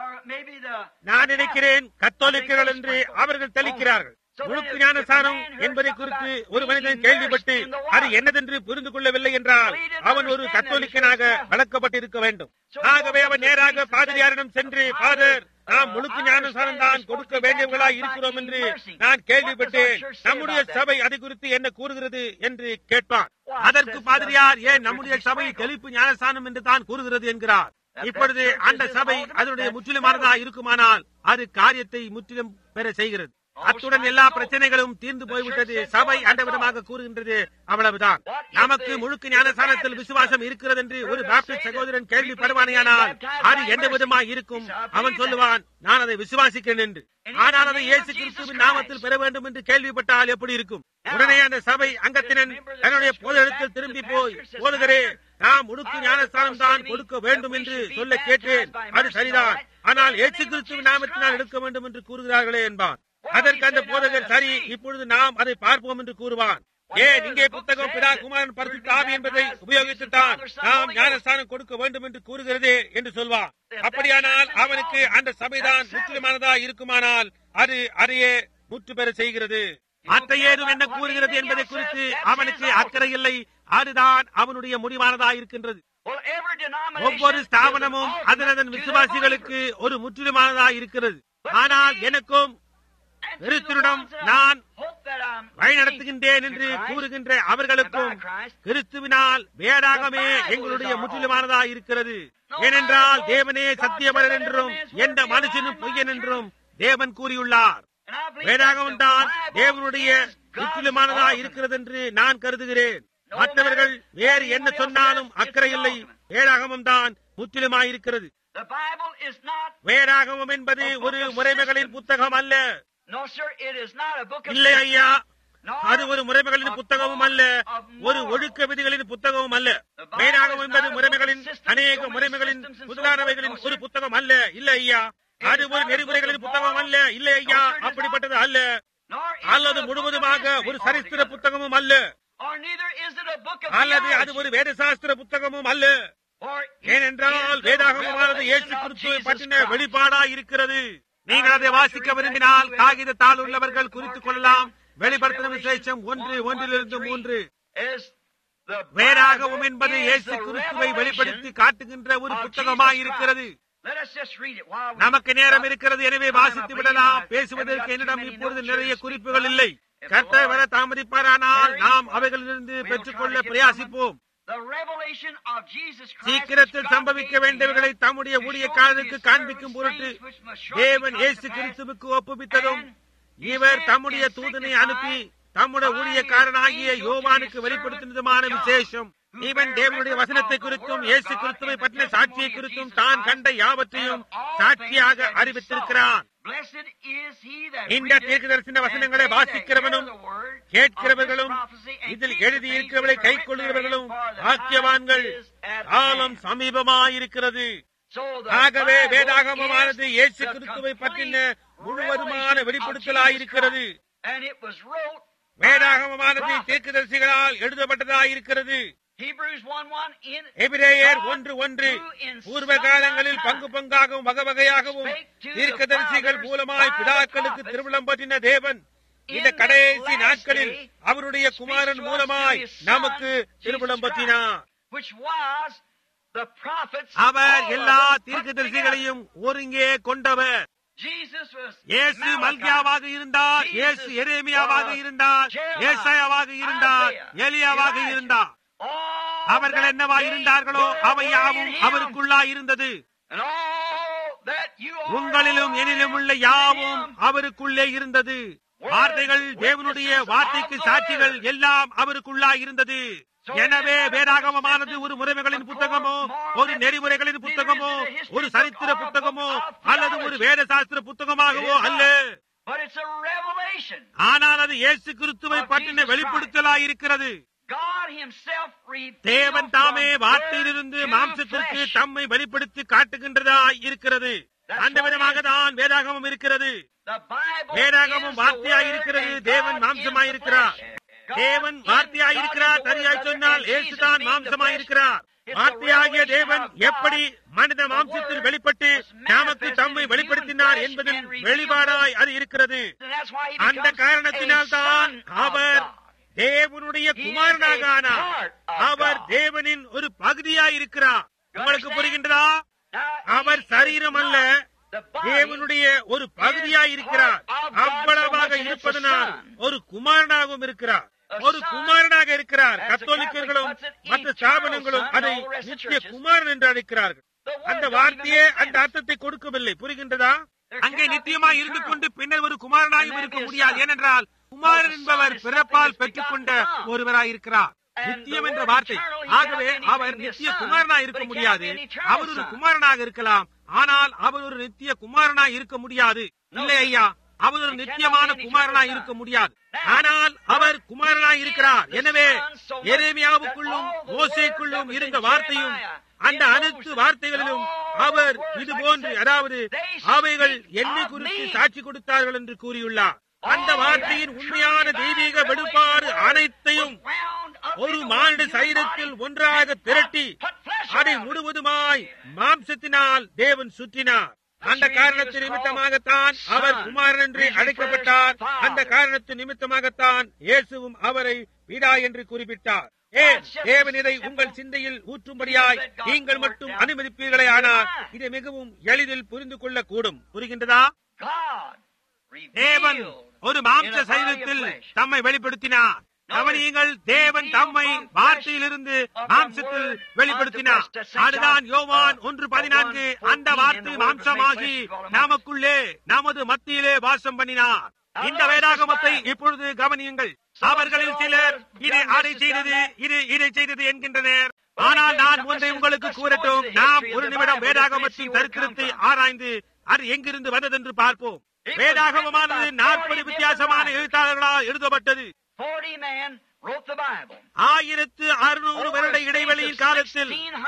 நான் நினைக்கிறேன் கத்தோலிக்கர்கள் என்று அவர்கள் தெளிக்கிறார்கள் முழுக்கு ஞானஸ்தானம் என்பதை குறித்து ஒரு மனிதன் கேள்விப்பட்டு அது என்னதென்று புரிந்து கொள்ளவில்லை என்றால் அவன் ஒரு கத்தோலிக்கனாக வளர்க்கப்பட்டிருக்க வேண்டும் ஆகவே அவன் நேராக பாதிரியாரிடம் சென்று பாதர் நாம் முழுக்கு ஞானஸ்தானம் தான் கொடுக்க வேண்டியவர்களாய் இருக்கிறோம் என்று நான் கேள்விப்பட்டேன் நம்முடைய சபை அது குறித்து என்ன கூறுகிறது என்று கேட்பான் அதற்கு பாதிரியார் ஏன் நம்முடைய சபை தெளிப்பு ஞானஸ்தானம் என்று தான் கூறுகிறது என்கிறார் இப்பொழுது அந்த சபை அதனுடைய முற்றிலுமானதா இருக்குமானால் அது காரியத்தை முற்றிலும் பெற செய்கிறது அத்துடன் எல்லா பிரச்சனைகளும் தீர்ந்து போய்விட்டது சபை அந்த விதமாக கூறுகின்றது அவ்வளவுதான் நமக்கு முழுக்க ஞானஸ்தானத்தில் விசுவாசம் இருக்கிறது என்று ஒரு பாப்டிஸ்ட் சகோதரன் கேள்விப்படுவானேயானால் அது எந்த விதமாய் இருக்கும் அவன் சொல்லுவான் நான் அதை விசுவாசிக்கிறேன் என்று ஆனால் அதை இயேசு கிறிஸ்துவின் நாமத்தில் பெற வேண்டும் என்று கேள்விப்பட்டால் எப்படி இருக்கும் உடனே அந்த சபை அங்கத்தினன் தன்னுடைய போதெழுத்தில் திரும்பி போய் போதுகிறே நாம் முழுக்கு ஞானஸ்தானம் தான் கொடுக்க வேண்டும் என்று சொல்ல கேட்டேன் அது சரிதான் ஆனால் ஏசு கிறிஸ்துவின் நாமத்தினால் எடுக்க வேண்டும் என்று கூறுகிறார்களே என்பான் அதற்கு அந்த போதகர் சரி இப்பொழுது நாம் அதை பார்ப்போம் என்று கூறுவான் ஏன் இங்கே புத்தகம் பிதா குமாரன் பரிசுத்த ஆவி என்பதை உபயோகித்துத்தான் நாம் ஞானஸ்தானம் கொடுக்க வேண்டும் என்று கூறுகிறதே என்று சொல்வான் அப்படியானால் அவனுக்கு அந்த சபைதான் முற்றிலுமானதா இருக்குமானால் அது அதையே முற்று பெற செய்கிறது மற்ற ஏதும் என்ன கூறுகிறது என்பதை குறித்து அவனுக்கு அக்கறை இல்லை அதுதான் அவனுடைய முடிவானதா இருக்கின்றது ஒவ்வொரு ஸ்தாபனமும் அதனதன் விசுவாசிகளுக்கு ஒரு முற்றிலுமானதா இருக்கிறது ஆனால் எனக்கும் கிறிஸ்துவிடம் நான் வழிநடத்துகின்றேன் என்று கூறுகின்ற அவர்களுக்கும் கிறிஸ்துவினால் வேறாகவே எங்களுடைய முற்றிலுமானதா இருக்கிறது ஏனென்றால் தேவனே சத்தியமரன் என்றும் எந்த மனுஷனும் பொய்யன் என்றும் தேவன் கூறியுள்ளார் வேதாகமம் தான் தேவனுடைய முற்றிலுமானதா இருக்கிறது என்று நான் கருதுகிறேன் மற்றவர்கள் வேறு என்ன சொன்னாலும் அக்கறை இல்லை வேதாகமம் தான் முற்றிலுமாயிருக்கிறது வேதாகமம் என்பது ஒரு முறைமைகளின் புத்தகம் அல்ல இல்லை ஐயா அது ஒரு முறைமைகளின் புத்தகமும் அல்ல ஒரு ஒழுக்க விதிகளின் புத்தகமும் அல்ல வேதாகம் என்பது முறைமைகளின் அநேக முறைமைகளின் முதலானவைகளின் ஒரு புத்தகம் அல்ல இல்ல ஐயா அது ஒரு நெறிமுறைகளின் புத்தகம் அல்ல இல்ல ஐயா அப்படிப்பட்டது அல்ல அல்லது முழுவதுமாக ஒரு சரித்திர புத்தகமும் அல்ல அல்லது அது ஒரு வேதசாஸ்திர புத்தகமும் அல்ல ஏனென்றால் வேதாகமானது இயேசு கிறிஸ்துவை பற்றின வெளிப்பாடா இருக்கிறது நீங்கள் அதை வாசிக்க விரும்பினால் காகித தாள் உள்ளவர்கள் குறித்துக் கொள்ளலாம் வெளிப்படுத்தின விசேஷம் ஒன்று ஒன்றிலிருந்து மூன்று வேறாகவும் என்பது இயேசு கிறிஸ்துவை வெளிப்படுத்தி காட்டுகின்ற ஒரு புத்தகமாய் இருக்கிறது நமக்கு நேரம் இருக்கிறது எனவே வாசித்து விடலாம் பேசுவதற்கு என்னிடம் இப்பொழுது நிறைய குறிப்புகள் இல்லை கர்த்தர் வர தாமதிப்பாரானால் நாம் அவைகளிலிருந்து பெற்றுக்கொள்ள பிரயாசிப்போம் சீக்கிரத்தில் சம்பவிக்க வேண்டியவர்களை தம்முடைய ஊழியக்காரருக்கு காண்பிக்கும் பொருட்டு தேவன் இயேசு கிறிஸ்துவுக்கு ஒப்புவித்ததும் இவர் தம்முடைய தூதனை அனுப்பி தம்முடைய ஊழியக்காரனாகிய யோவானுக்கு வெளிப்படுத்தினதுமான விசேஷம் இவன் தேவனுடைய வசனத்தை குறித்தும் இயேசு கிறிஸ்துவை பற்றின சாட்சியை குறித்தும் தான் கண்ட யாவற்றையும் சாட்சியாக அறிவித்திருக்கிறான் இந்த தீர்க்க தரிசன வசனங்களை வாசிக்கிறவனும் கேட்கிறவர்களும் இதில் எழுதியிருக்கிறவர்களை கை கொள்கிறவர்களும் பாக்கியவான்கள் காலம் சமீபமாயிருக்கிறது So the ஆகவே Bible வேதாகமமானது is இயேசு the கிறிஸ்துவை பற்றின complete முழுவதுமான revelation of வெளிப்படுத்தலாயிருக்கிறது Jesus Christ. And it was wrote வேதாகமமானது prophets. தீர்க்கதரிசிகளால் எழுதப்பட்டதாயிருக்கிறது Hebrews 1:1 in எபிரேயர் God ஒன்று ஒன்று who in பூர்வ காலங்களில் some பங்கு பங்காகவும் வகை வகையாகவும் spake to the தீர்க்கதரிசிகள் fathers மூலமாய் by the பிதாக்களுக்கு prophets திருவிழம் பற்றின தேவன் in இந்த the கடைசி last நாட்களில் day அவருடைய speaks குமாரன் to us மூலமாய் through his son, நமக்கு Jesus திருவிழம் Christ, பற்றினார் which was the prophets our all of எல்லா them put தீர்க்கதரிசிகளையும் ஒருங்கே கொண்டவர் together. Jesus was இயேசு Malachi. மல்கியாவாக இருந்தார் Jesus இயேசு எரேமியாவாக was இருந்தார் Jeremiah, ஏசாயாவாக இருந்தார் Isaiah, எலியாவாக Elijah. இருந்தார் All அவர்கள் that என்னவா they இருந்தார்களோ were அவை யாவும் in him. அவருக்குள்ளாய் இருந்தது And all that you are உங்களிலும் எனிலும் உள்ள in யாவும் him. அவருக்குள்ளே இருந்தது வார்த்தைகள் தேவனுடைய வார்த்தைக்கு சாட்சிகள் எல்லாம் அவருக்குள்ளாய் இருந்தது எனவே வேதாகமமானது ஒரு முறைமைகளின் புத்தகமோ ஒரு நெறிமுறைகளின் புத்தகமோ ஒரு சரித்திர புத்தகமோ அல்லது ஒரு வேத சாஸ்திர புத்தகமாகவோ அல்ல But it's a revelation. ஆனால் அது இயேசு கிறிஸ்துவை பற்றின வெளிப்படுத்தலாயிருக்கிறது God himself revealed தேவன் தாமே from வார்த்தையிலிருந்து word to மாம்சத்திற்கு flesh. தம்மை வெளிப்படுத்தி காட்டுகின்றதாய் இருக்கிறது அந்த விதமாக தான் வேதாகமம் இருக்கிறது The Bible வேதாகமம் is the வார்த்தையாய் word இருக்கிறது and தேவன் God is the மாம்சமாயிருக்கிறார் flesh. God தேவன் in- வார்த்தையாயிருக்கிறார் God is the சரியாய் word, சொன்னால் and இயேசு Jesus தான் being the மாம்சமாயிருக்கிறார் flesh. It's the வார்த்தையாகிய revelation தேவன் of God. எப்படி மனித மாம்சத்தில் வெளிப்பட்டு நமக்கு தம்மை வெளிப்படுத்தினார் என்பதன் வெளிப்பாடாய் அது இருக்கிறது And that's why he அந்த becomes காரணத்தினால் a தான் son of அவர் God. தேவனுடைய He is குமாரனாக a ஆனார் part of அவர் God. தேவனின் ஒரு பகுதியாய் இருக்கிறார் உங்களுக்கு understand? புரிகின்றதா Now, அவர் he is சரீரம் அல்ல not the body தேவனுடைய ஒரு பகுதியாய் இருக்கிறார் அவ்வளவாக இருப்பதனால் ஒரு குமாரனாகவும் இருக்கிறார் ஒரு குமாரனாக இருக்கிறார் கத்தோலிக்கர்களும் மற்ற ஸ்தாபனங்களும் அதை நித்திய குமாரன் என்று அழைக்கிறார்கள் அந்த வார்த்தையே அந்த அர்த்தத்தை கொடுக்கவில்லை புரிகின்றதா அங்கே நித்தியமாய் இருந்து கொண்டு பின்னர் ஒரு குமாரனாயும் இருக்க முடியாது ஏனென்றால் குமாரன் என்பவர் பிறப்பால் பெற்றுக்கொண்ட ஒருவராய் இருக்கிறார் நித்தியம் என்ற வார்த்தை ஆகவே அவர் நித்திய குமாரனாய் இருக்க முடியாது அவர் ஒரு குமாரனாக இருக்கலாம் ஆனால் அவர் ஒரு நித்திய குமாரனாய் இருக்க முடியாது இல்லை ஐயா அவர் ஒரு நித்தியமான குமாரனாய் இருக்க முடியாது ஆனால் அவர் குமாரனாய் இருக்கிறார் எனவே எரேமியாவுக்குள்ளும் மோசேக்குள்ளும் இருந்த வார்த்தையும் அந்த அனைத்து வார்த்தைகளிலும் அவர் இது போன்று அதாவது அவைகள் என்னை குறித்து சாட்சி கொடுத்தார்கள் என்று கூறியுள்ளார் அந்த வார்த்தையின் உண்மையான தெய்வீக வெளிப்பாடு அனைத்தையும் ஒரு மானிட சரீரத்தில் ஒன்றாக திரட்டி அதை முழுவதுமாய் மாம்சத்தினால் தேவன் சுற்றினார் அந்த காரணத்து நிமித்தமாகத்தான் அவர் குமாரன் என்று அழைக்கப்பட்டார் அந்த காரணத்து நிமித்தமாகத்தான் இயேசுவும் அவரை பிதா என்று குறிப்பிட்டார் ஏன் தேவன் இதை உங்கள் சிந்தையில் ஊற்றும்படியாய் நீங்கள் மட்டும் அனுமதிப்பீர்களே ஆனால் இதை மிகவும் எளிதில் புரிந்து கொள்ள கூடும் புரிகின்றதா God தேவன் revealed ஒரு in மாம்ச a body of சரீரத்தில் flesh. தம்மை வெளிப்படுத்தினார் கவனியுங்கள் தேவன் தம்மை வார்த்தையிலிருந்து மாம்சத்தில் வெளிப்படுத்தினார் அதுதான் யோவான் ஒன்று பதினான்கு அந்த வார்த்தை மாம்சமாகி நமக்குள்ளே நமது மத்தியிலே வாசம் பண்ணினார் இந்த வேதாகமத்தை இப்பொழுது கவனியுங்கள் அவர்களில் சிலர் இதை அதை செய்தது இது இதை செய்தது என்கின்றனர் ஆனால் நான் ஒன்றை உங்களுக்கு கூறட்டும் நாம் ஒரு நிமிடம் வேதாகமத்தின் சரித்திரத்தை ஆராய்ந்து அது எங்கிருந்து வந்ததென்று பார்ப்போம் வேதாகமமானது நாற்பது வித்தியாசமான எழுத்தாளர்களால் எழுதப்பட்டது 40 men wrote the Bible. ஆயிரத்து அறுநூறு வருட இடைவெளியின் காலத்தில்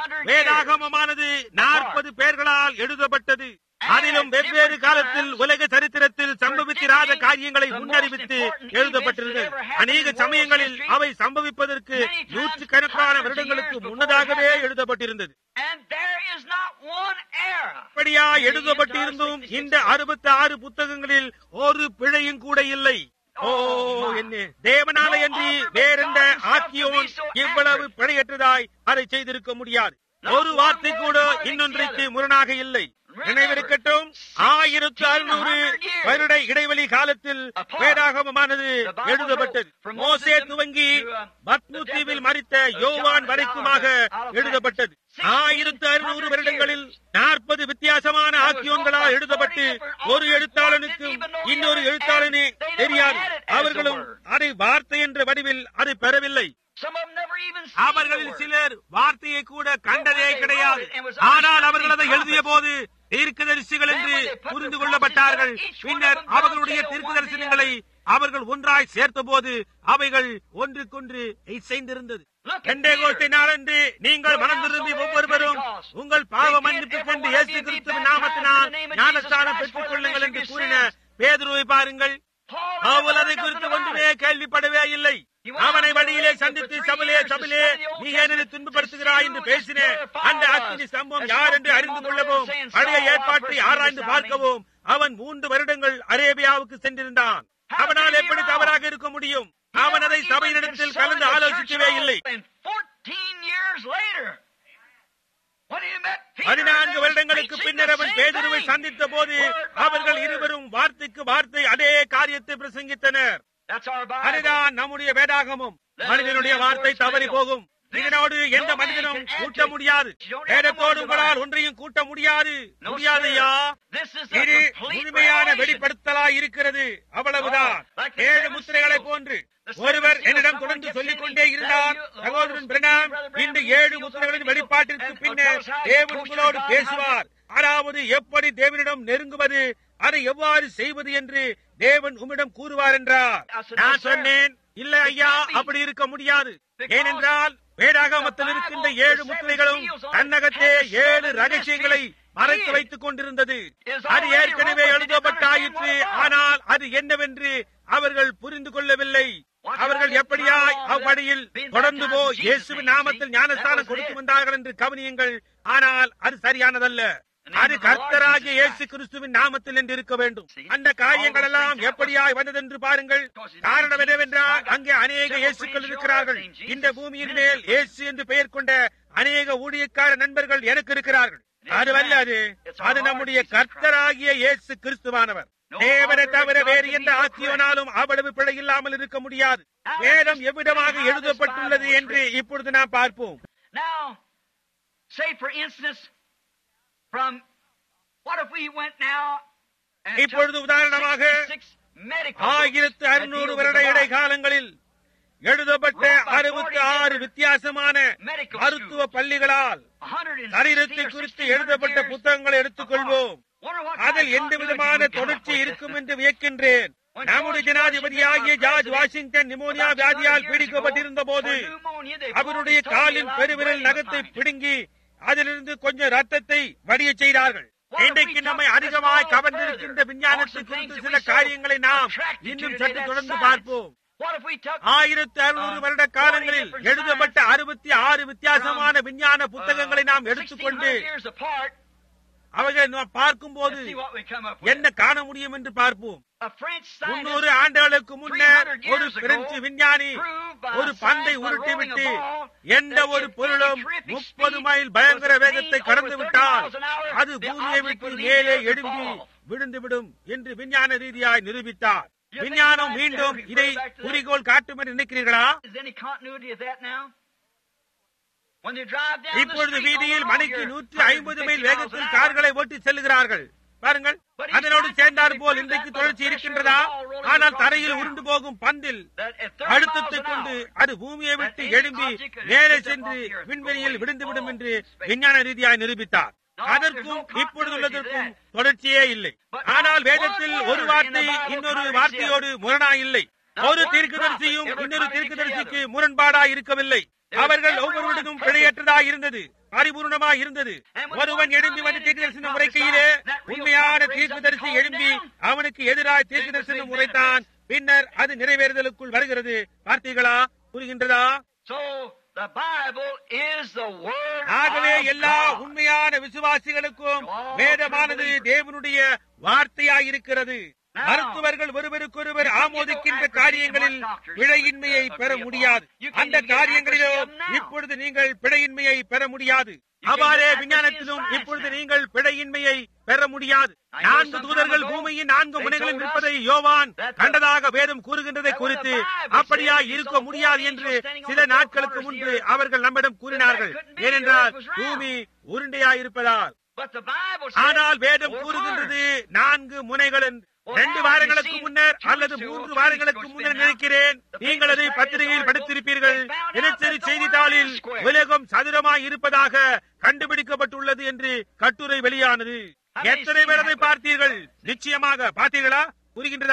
வேதாகமமானது நாற்பது பேர்களால் எழுதப்பட்டது அதிலும் வெவ்வேறு காலத்தில் உலக சரித்திரத்தில் சம்பவித்திராத காரியங்களை முன்னறிவித்து எழுதப்பட்டிருந்தது அநேக சமயங்களில் அவை சம்பவிப்பதற்கு நூற்றுக்கணக்கான வருடங்களுக்கு முன்னதாகவே எழுதப்பட்டிருந்தது And there is not one error. அப்படியா எழுதப்பட்டிருந்தும் இந்த அறுபத்தி ஆறு புத்தகங்களில் ஒரு பிழையும் கூட இல்லை ஓ என்ன தேவனால அன்றி வேறெந்த ஆக்கியோன் இவ்வளவு பிழையற்றதாய் அதை செய்திருக்க முடியாது ஒரு வார்த்தை கூட இன்னொன்றைக்கு முரணாக இல்லை நினைவிருக்கட்டும் ஆயிரத்து அறுநூறு வருட இடைவெளி காலத்தில் வேதாகமமானது எழுதப்பட்டது மோசே துவங்கி பத்மு தீவில் மறித்த யோவான் வரைக்குமாக எழுதப்பட்டது ஆயிரத்து அறுநூறு வருடங்களில் நாற்பது வித்தியாசமான ஆக்கியோன்களால் எழுதப்பட்டு ஒரு எழுத்தாளனுக்கும் இன்னொரு எழுத்தாளனே தெரியாது அவர்களும் அதை வார்த்தை என்ற வடிவில் அதை பெறவில்லை Some of them never even seen அவர்களில் the word. சிலர் வார்த்தையை கூட கண்டதே கிடையாது ஆனால் அவர்கள் அதை எழுதிய போது தீர்க்கதரிசிகள் என்று புரிந்து கொள்ளப்பட்டார்கள் பின்னர் அவர்களுடைய தீர்க்க தரிசனங்களை அவர்கள் ஒன்றாய் சேர்த்தபோது அவைகள் ஒன்றுக்கொன்று இசைந்திருந்தது பெண்டேகோஸ்தே நாளன்று நீங்கள் மனம் திரும்பி ஒவ்வொருவரும் உங்கள் பாவ மன்னிப்பு கொண்டு இயேசு கிறிஸ்துவின் நாமத்தினால் ஞானஸ்தானம் பெற்றுக் கொள்ளுங்கள் என்று கூறின பேதுருவை பாருங்கள் அவள் அதை குறித்து ஒன்றுமே கேள்விப்படவே இல்லை அவனை வழியிலே சந்தித்து சபலே சபலே நீ ஏனென துன்பப்படுத்துகிறாய் என்று பேசினேன் அந்த அக்னி சம்பவம் யார் என்று அறிந்து கொள்ளவும் பழைய ஏற்பாட்டை ஆராய்ந்து பார்க்கவும் அவன் மூன்று வருடங்கள் அரேபியாவுக்கு சென்றிருந்தான் அவனால் எப்படி தவறாக இருக்க முடியும் அவன் அதை சபையினிடத்தில் கலந்து ஆலோசிக்கவே இல்லை பதினான்கு வருடங்களுக்கு பின்னர் அவன் பேதுருவை சந்தித்த போது அவர்கள் இருவரும் வார்த்தைக்கு வார்த்தை அதே காரியத்தை பிரசங்கித்தனர் அதுதான் நம்முடைய வேதாகமும் மனிதனுடைய வார்த்தை தவறி போகும் இதனோடு எந்த மனிதனும் கூட்ட முடியாது வேதத்தோடு உங்களால் ஒன்றையும் கூட்ட முடியாது முடியாதையா இது முழுமையான வெளிப்படுத்தலாய் இருக்கிறது அவ்வளவுதான் ஏழு முத்திரைகளை போன்று ஒருவர் என்னிடம் தொடர்ந்து சொல்லிக் கொண்டே இருந்தார் சகோதரன் பிரணாம் இந்த ஏழு முத்திரைகளின் வெளிப்பாட்டிற்கு பின்னர் தேவன் உங்களோடு பேசுவார் அதாவது எப்படி தேவனிடம் நெருங்குவது அதை எவ்வாறு செய்வது என்று தேவன் உம்மிடம் கூறுவார் என்றார் நான் சொன்னேன் இல்ல ஐயா அப்படி இருக்க முடியாது ஏனென்றால் வேதாகமத்தில் இருக்கின்ற ஏழு முத்திரைகளும் தன்னகத்தே ஏழு ரகசியங்களை மறைத்து வைத்துக் கொண்டிருந்தது அது ஏற்கனவே எழுதப்பட்டாயிற்று ஆனால் அது என்னவென்று அவர்கள் புரிந்து கொள்ளவில்லை அவர்கள் எப்படியாய் அவ்வழியில் தொடர்ந்து போ இயேசுவின் நாமத்தில் ஞானஸ்தானம் கொடுத்து வந்தார்கள் என்று கவனியுங்கள் ஆனால் அது சரியானதல்ல அது கர்த்தராகிய இயேசு கிறிஸ்துவின் நாமத்தில் என்று இருக்க வேண்டும் அந்த காரியங்கள் எல்லாம் எப்படியாய் வந்ததென்று பாருங்கள் காரணம் என்னவென்றால் அங்கே அநேக இயேசுக்கள் இருக்கிறார்கள் இந்த பூமியின் மேல் இயேசு என்று பெயர் கொண்ட அநேக ஊழியக்கார நண்பர்கள் எனக்கு இருக்கிறார்கள் அதுவல்ல அது அது நம்முடைய கர்த்தராகிய இயேசு கிறிஸ்துவானவர் தேவனை தவிர வேறு எந்த ஆக்கியோனாலும் அவ்வளவு பிழை இல்லாமல் இருக்க முடியாது வேதம் எவ்விதமாக எழுதப்பட்டுள்ளது என்று இப்பொழுது நாம் பார்ப்போம் Now, say for instance, from what if we went now and இப்பொழுது took உதாரணமாக 66 medical ஆயிரத்து books that அறுநூறு deal with வருட the body. இடைக்காலங்களில் எழுதப்பட்ட அறுபத்தி ஆறு வித்தியாசமான மருத்துவ பள்ளிகளால் 160 சரீரத்தை or குறித்து 1600 எழுதப்பட்ட years புத்தகங்களை எடுத்துக்கொள்வோம் Wonder what அதில் kind of எந்த continuity விதமான we got தொடர்ச்சி with இருக்கும் this. என்று வியக்கின்றேன் நம்முடைய ஜனாதிபதியாகிய ஜார்ஜ் வாஷிங்டன் நிமோனியா வியாதியால் பீடிக்கப்பட்டிருந்த போது அவருடைய காலின் பெருவிரல் நகத்தை பிடுங்கி அதிலிருந்து கொஞ்சம் ரத்தத்தை வடியச் செய்தார்கள் இன்றைக்கு நம்மை அதிகமாய் கவர்ந்திருக்கின்ற விஞ்ஞானத்தை குறித்து சில காரியங்களை நாம் இன்னும் சற்று தொடர்ந்து பார்ப்போம் What if we took ஆயிரத்தி அறுநூறு வருட காலங்களில் எழுதப்பட்ட அறுபத்தி ஆறு வித்தியாசமான விஞ்ஞான புத்தகங்களை நாம் எடுத்துக்கொண்டு 1600 years apart, அவைகளை நாம் பார்க்கும் போது let's see what we come up with. என்ன காண முடியும் என்று பார்ப்போம் A French முன்னூறு scientist ஆண்டுகளுக்கு முன்னர் 300 ஒரு years பிரெஞ்சு ago விஞ்ஞானி proved by ஒரு science பந்தை by உருட்டிவிட்டு rolling a ball எந்த that ஒரு if பொருளும் any terrific முப்பது speed மைல் பயங்கர was வேகத்தை attained கடந்து over 30 விட்டால் miles an hour, அது the பூமியை object விட்டு would leave மேலே the earth to எழும்பி fall. விழுந்துவிடும் என்று விஞ்ஞான ரீதியாய் நிரூபித்தார் You think விஞ்ஞானம் that's மீண்டும் ever இதை refer back to that? குறிக்கோள் காட்டும் என்று நினைக்கிறீர்களா Is any continuity of that now? When they drive down the இப்பொழுது street வீதியில் on மணிக்கு your நூற்றி 150 ஐம்பது மைல் miles an வேகத்தில் hour, கார்களை ஓட்டி செல்கிறார்கள் பாருங்கள் அதனோடு சேர்ந்தார் போல் இன்றைக்கு தொடர்ச்சி இருக்கின்றதா ஆனால் தரையில் உருண்டு போகும் பந்தில் that at 30 அழுத்தத்தை miles an கொண்டு hour, அது பூமியை விட்டு எழும்பி மேலே சென்று விண்வெளியில் விழுந்துவிடும் என்று விஞ்ஞான ரீதியாய் நிரூபித்தார் அதற்கும் இப்பொழுது உள்ளதற்கும் தொடர்ச்சியே இல்லை ஆனால் வேதத்தில் ஒரு வார்த்தை இன்னொரு வார்த்தையோடு முரணா இல்லை ஒரு தீர்க்கதரிசியும் இன்னொரு தீர்க்கதரிசிக்கு முரண்பாடா இருக்கவில்லை அவர்கள் ஒவ்வொருவருடனும் பிழையற்றதா இருந்தது பரிபூர்ணமா இருந்தது ஒருவன் எழும்பி வந்து தீர்க்கதரிசனம் உரைக்கையிலே உண்மையான தீர்க்கதரிசி எழும்பி அவனுக்கு எதிராக தீர்க்கதரிசனம் உரைத்தான் பின்னர் அது நிறைவேறுதலுக்குள் வருகிறது பார்த்தீர்களா புரிகின்றதா So the Bible is the word ஆகவே of எல்லா God. உண்மையான விசுவாசிகளுக்கும் வேதமானது தேவனுடைய வார்த்தையாயிருக்கிறது மருத்துவர்கள் ஒருவருக்கொருவர் ஆமோதிக்கின்ற காரியங்களில் பிழையின்மையை பெற முடியாது அந்த காரியங்களிலோ இப்பொழுது நீங்கள் பிழையின்மையை பெற முடியாது அவ்வாறே விஞ்ஞானத்திலும் இப்பொழுது நீங்கள் பிழையின்மையை பெற முடியாது நான்கு தூதர்கள் பூமியின் நான்கு முனைகளில் நிற்பதை யோவான் கண்டதாக வேதம் கூறுகின்றதை குறித்து அப்படியா இருக்க முடியாது என்று சில நாட்களுக்கு முன்பு அவர்கள் நம்மிடம் கூறினார்கள் ஏனென்றால் பூமி உருண்டையாயிருப்பதால் But the Bible says ஆனால் வேதம் four கூறுகின்றது corners. நான்கு முனைகள் என்று. ரெண்டு வாரங்களுக்கு முன்னர் அல்லது மூன்று வாரங்களுக்கு முன்னர் நினைக்கிறேன் நீங்கள் அதை பத்திரிகையில் படித்திருப்பீர்கள் தினசரி செய்தித்தாளில் உலகம் சதுரமாய் இருப்பதாக கண்டுபிடிக்கப்பட்டுள்ளது என்று கட்டுரை வெளியானது எத்தனை பேர் அதை பார்த்தீர்கள் நிச்சயமாக பார்த்தீர்களா புரிகின்றதா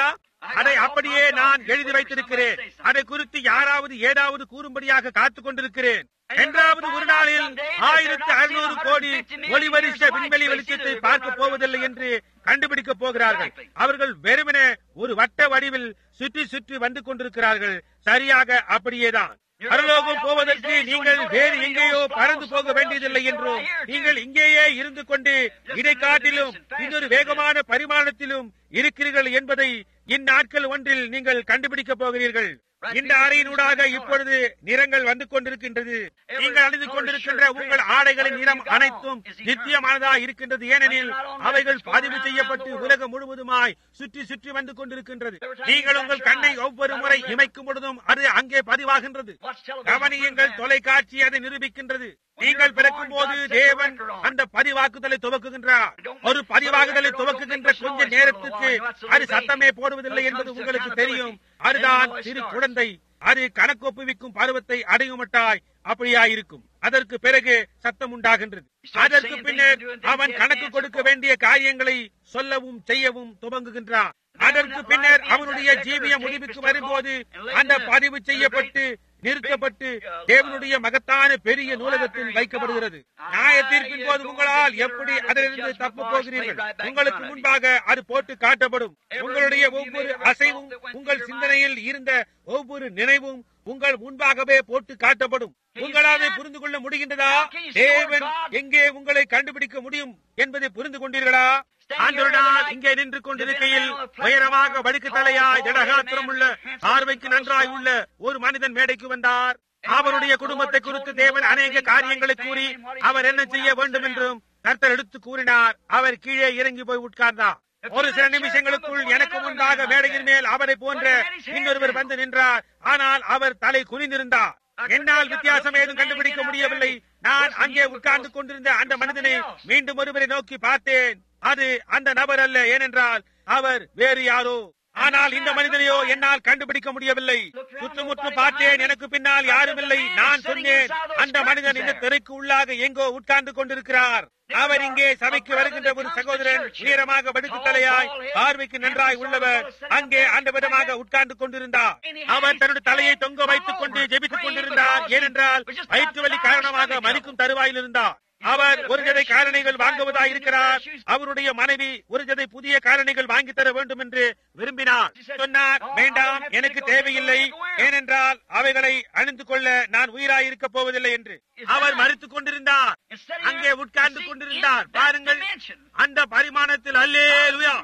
அதை அப்படியே நான் எழுதி வைத்திருக்கிறேன் அதை குறித்து யாராவது ஏதாவது கூறும்படியாக காத்துக் கொண்டிருக்கிறேன் என்றாவது ஒரு நாளில் ஆயிரத்தி அறுநூறு கோடி ஒளிவரிச விண்வெளி வெளிச்சத்தை பார்க்க போவதில்லை என்று கண்டுபிடிக்கப் போகிறார்கள் அவர்கள் வெறுமனே ஒரு வட்ட வடிவில் சுற்றி சுற்றி வந்து கொண்டிருக்கிறார்கள் சரியாக அப்படியேதான் பரலோகம் போவதற்கு நீங்கள் வேறு எங்கேயோ பறந்து போக வேண்டியதில்லை என்றும் நீங்கள் இங்கேயே இருந்து கொண்டு இதை காட்டிலும் இன்னொரு வேகமான பரிமாணத்திலும் இருக்கிறீர்கள் என்பதை இந்நாட்கள் ஒன்றில் நீங்கள் கண்டுபிடிக்கப் போகிறீர்கள் இந்த அறையினூடாக இப்பொழுது நிறங்கள் வந்து கொண்டிருக்கின்றது நீங்கள் அணிந்து கொண்டிருக்கின்ற உங்கள் ஆடைகளின் நிறம் அனைத்தும் நித்தியமானதா இருக்கின்றது ஏனெனில் அவைகள் பதிவு செய்யப்பட்டு உலகம் முழுவதுமாய் சுற்றி சுற்றி வந்து கொண்டிருக்கின்றது நீங்கள் உங்கள் கண்ணை ஒவ்வொரு முறை இமைக்கும் பொழுதும் அது அங்கே பதிவாகின்றது கவனியங்கள் தொலைக்காட்சி அதை நிரூபிக்கின்றது நீங்கள் பிறக்கும் போது தேவன் அந்த பதிவாக்குதலை துவக்குகின்றார் ஒரு பதிவாகுதலை துவக்குகின்ற கொஞ்ச நேரத்துக்கு அது சத்தமே போடுவதில்லை என்பது உங்களுக்கு தெரியும் அதுதான் சிறு குழந்தை அது கணக்கொப்புவிக்கும் பருவத்தை அடையும் மட்டாய் அப்படியாயிருக்கும் அதற்கு பிறகு சத்தம் உண்டாகின்றது அதற்கு பின்னர் அவன் கணக்கு கொடுக்க வேண்டிய காரியங்களை சொல்லவும் செய்யவும் துவங்குகின்றான் அதற்கு பின்னர் அவனுடைய ஜீவிய முடிவுக்கு வரும்போது அந்த பதிவு செய்யப்பட்டு நிறுத்தப்பட்டு தேவனுடைய மகத்தான பெரிய நூலகத்தில் வைக்கப்படுகிறது நியாயத்தீர்ப்பின் போது உங்களால் எப்படி அதிலிருந்து தப்பு போகிறீர்கள் உங்களுக்கு முன்பாக அது போட்டு காட்டப்படும் உங்களுடைய ஒவ்வொரு அசைவும் உங்கள் சிந்தனையில் இருந்த ஒவ்வொரு நினைவும் உங்கள் முன்பாகவே போட்டு காட்டப்படும் உங்களால் புரிந்து கொள்ள முடிகின்றதா தேவன் எங்கே உங்களை கண்டுபிடிக்க முடியும் என்பதை புரிந்து கொண்டீர்களா ஆண்டவரால் இங்கே நின்று கொண்டிருக்கையில் உயரமாக வடுக்கு தலையாய் திடகாத்திரம் உள்ள பார்வைக்கு நன்றாய் உள்ள ஒரு மனிதன் மேடைக்கு வந்தார் அவருடைய குடும்பத்தை குறித்து தேவன் அநேக காரியங்களை கூறி அவர் என்ன செய்ய வேண்டும் என்றும் கர்த்தர் எடுத்து கூறினார் அவர் கீழே இறங்கி போய் உட்கார்ந்தார் ஒரு சில நிமிஷங்களுக்குள் எனக்கு முன்பாக மேடையின் மேல் அவரை போன்ற இன்னொருவர் வந்து நின்றார் ஆனால் அவர் தலை குனிந்திருந்தார் என்னால் வித்தியாசம் ஏதும் கண்டுபிடிக்க முடியவில்லை நான் அங்கே உட்கார்ந்து கொண்டிருந்த அந்த மனிதனை மீண்டும் ஒருவரை நோக்கி பார்த்தேன் அது அந்த நபர் அல்ல ஏனென்றால் அவர் வேறு யாரோ ஆனால் இந்த மனிதனையோ என்னால் கண்டுபிடிக்க முடியவில்லை சுற்றுமுற்று பார்த்தேன் எனக்கு பின்னால் யாரும் இல்லை நான் சொன்னேன் அந்த மனிதன் இந்த திரைக்கு உள்ளாக எங்கோ உட்கார்ந்து கொண்டிருக்கிறார் அவர் இங்கே சபைக்கு வருகின்ற ஒரு சகோதரன் உயரமாக வெடுக்கு தலையாய் பார்வைக்கு நன்றாய் உள்ளவர் அங்கே அந்த விதமாக உட்கார்ந்து கொண்டிருந்தார் அவர் தன்னுடைய தலையை தொங்க வைத்துக் கொண்டு ஜெபித்துக் கொண்டிருந்தார் ஏனென்றால் வயிற்று வலி காரணமாக மறிக்கும் தருவாயில் இருந்தார் அவர் ஒரு ஜதை காலணிகள் வாங்குவதா இருக்கிறார் அவருடைய மனைவி ஒரு ஜதை புதிய காலணிகள் வாங்கி தர வேண்டும் என்று விரும்பினார் சொன்னார் வேண்டாம் எனக்கு தேவையில்லை ஏனென்றால் அவைகளை அணிந்து கொள்ள நான் உயிராய் இருக்க போவதில்லை என்று அவர் மறித்துக் கொண்டிருந்தார் அங்கே உட்கார்ந்து கொண்டிருந்தார் பாருங்கள் அந்த பரிமாணத்தில் அல்லேலுயா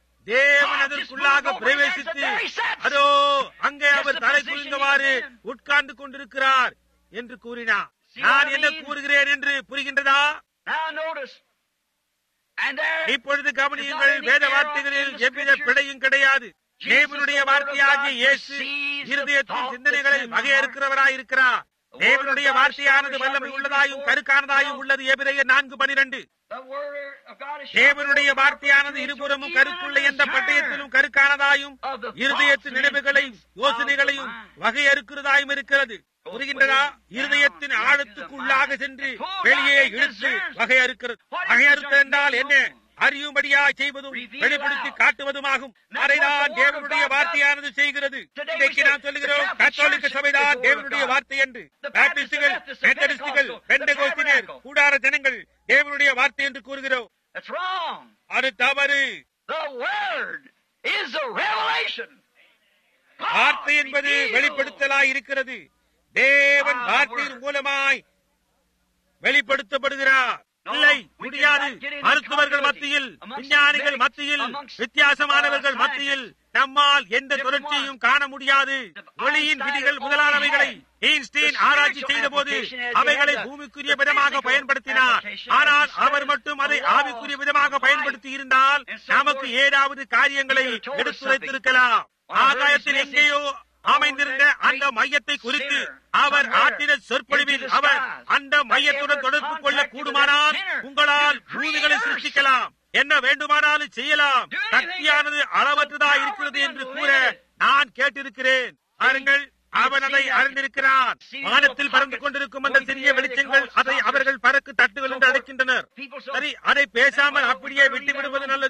தேவன் அதற்குள்ளாக பிரவேசித்து அதோ அங்கே அவர் தலை குளிந்தவாறு உட்கார்ந்து கொண்டிருக்கிறார் என்று கூறினார் நான் என்ன கூறுகிறேன் என்று புரிகின்றதா இப்பொழுது கவனியுங்கள் வேத வார்த்தைகளில் எவ்வித பிழையும் கிடையாது தேவனுடைய வார்த்தையாகிய இயேசு இருதயத்தின் சிந்தனைகளை வகையறுக்கிறவராய் இருக்கிறார் தேவனுடைய வார்த்தையானது வல்லமை உள்ளதாயும் கருக்கானதாயும் உள்ளது எபிரைய நான்கு பனிரெண்டு தேவனுடைய வார்த்தையானது இருபுறமும் கருத்துள்ள எந்த பட்டயத்திலும் கருக்கானதாயும் இருதயத்தின் நினைவுகளையும் யோசனைகளையும் வகையறுக்கிறதாயும் இருக்கிறது புரிகின்றதா இருதயத்தின் ஆழத்துக்குள்ளாக சென்று வெளியே இழுத்து வகையறுக்கிறது வகையறுத்தல் என்றால் என்ன அறியும்படியா செய்வதும் வெளிப்படுத்தி காட்டுவதுமாகும் அதைதான் தேவனுடைய வார்த்தையானது செய்கிறது இன்றைக்கு நாம் சொல்லுகிறோம் கத்தோலிக்க சபைதான் தேவனுடைய வார்த்தை என்று பேப்டிஸ்டுகள் மெத்தடிஸ்டுகள் பெண்டகோஸ்தினர் கூடார ஜனங்கள் தேவனுடைய வார்த்தை என்று கூறுகிறோம் அது தவறு வார்த்தை என்பது வெளிப்படுத்தலாய் இருக்கிறது தேவன் வார்த்தையின் மூலமாய் வெளிப்படுத்தப்படுகிறார் இல்லை முடியாது மருத்துவர்கள் மத்தியில் விஞ்ஞானிகள் மத்தியில் வித்தியாசமானவர்கள் மத்தியில் நம்மால் எந்த தொடர்ச்சியும் காண முடியாது ஒளியின் விதிகள் முதலானவைகளை ஈன்ஸ்டீன் ஆராய்ச்சி செய்த போது அவைகளை பூமிக்குரிய விதமாக பயன்படுத்தினார் ஆனால் அவர் மட்டும் அதை ஆவிக்குரிய விதமாக பயன்படுத்தி இருந்தால் நமக்கு ஏதாவது காரியங்களை எடுத்துரைத்திருக்கலாம் ஆகாயத்தில் எங்கேயோ அமைந்திருந்த அந்த மையத்தை குறித்து அவர் ஆற்றின சொற்பொழிவில் அவர் அந்த மையத்துடன் தொடர்பு கொள்ள கூடுமானால் உங்களால் பூமிகளை சிருஷ்டிக்கலாம் என்ன வேண்டுமானாலும் செய்யலாம் சக்தியானது அளவற்றதா இருக்கிறது என்று கூற நான் கேட்டிருக்கிறேன் பாருங்கள் அவன் அதை அறிந்திருக்கிறான் வானத்தில் பறந்து கொண்டிருக்கும் அந்த சிறிய வெளிச்சங்கள் அதை அவர்கள் பறக்கு தட்டுகள் என்று அழைக்கின்றனர் சரி அதை பேசாமல் அப்படியே விட்டு விடுவது நல்லது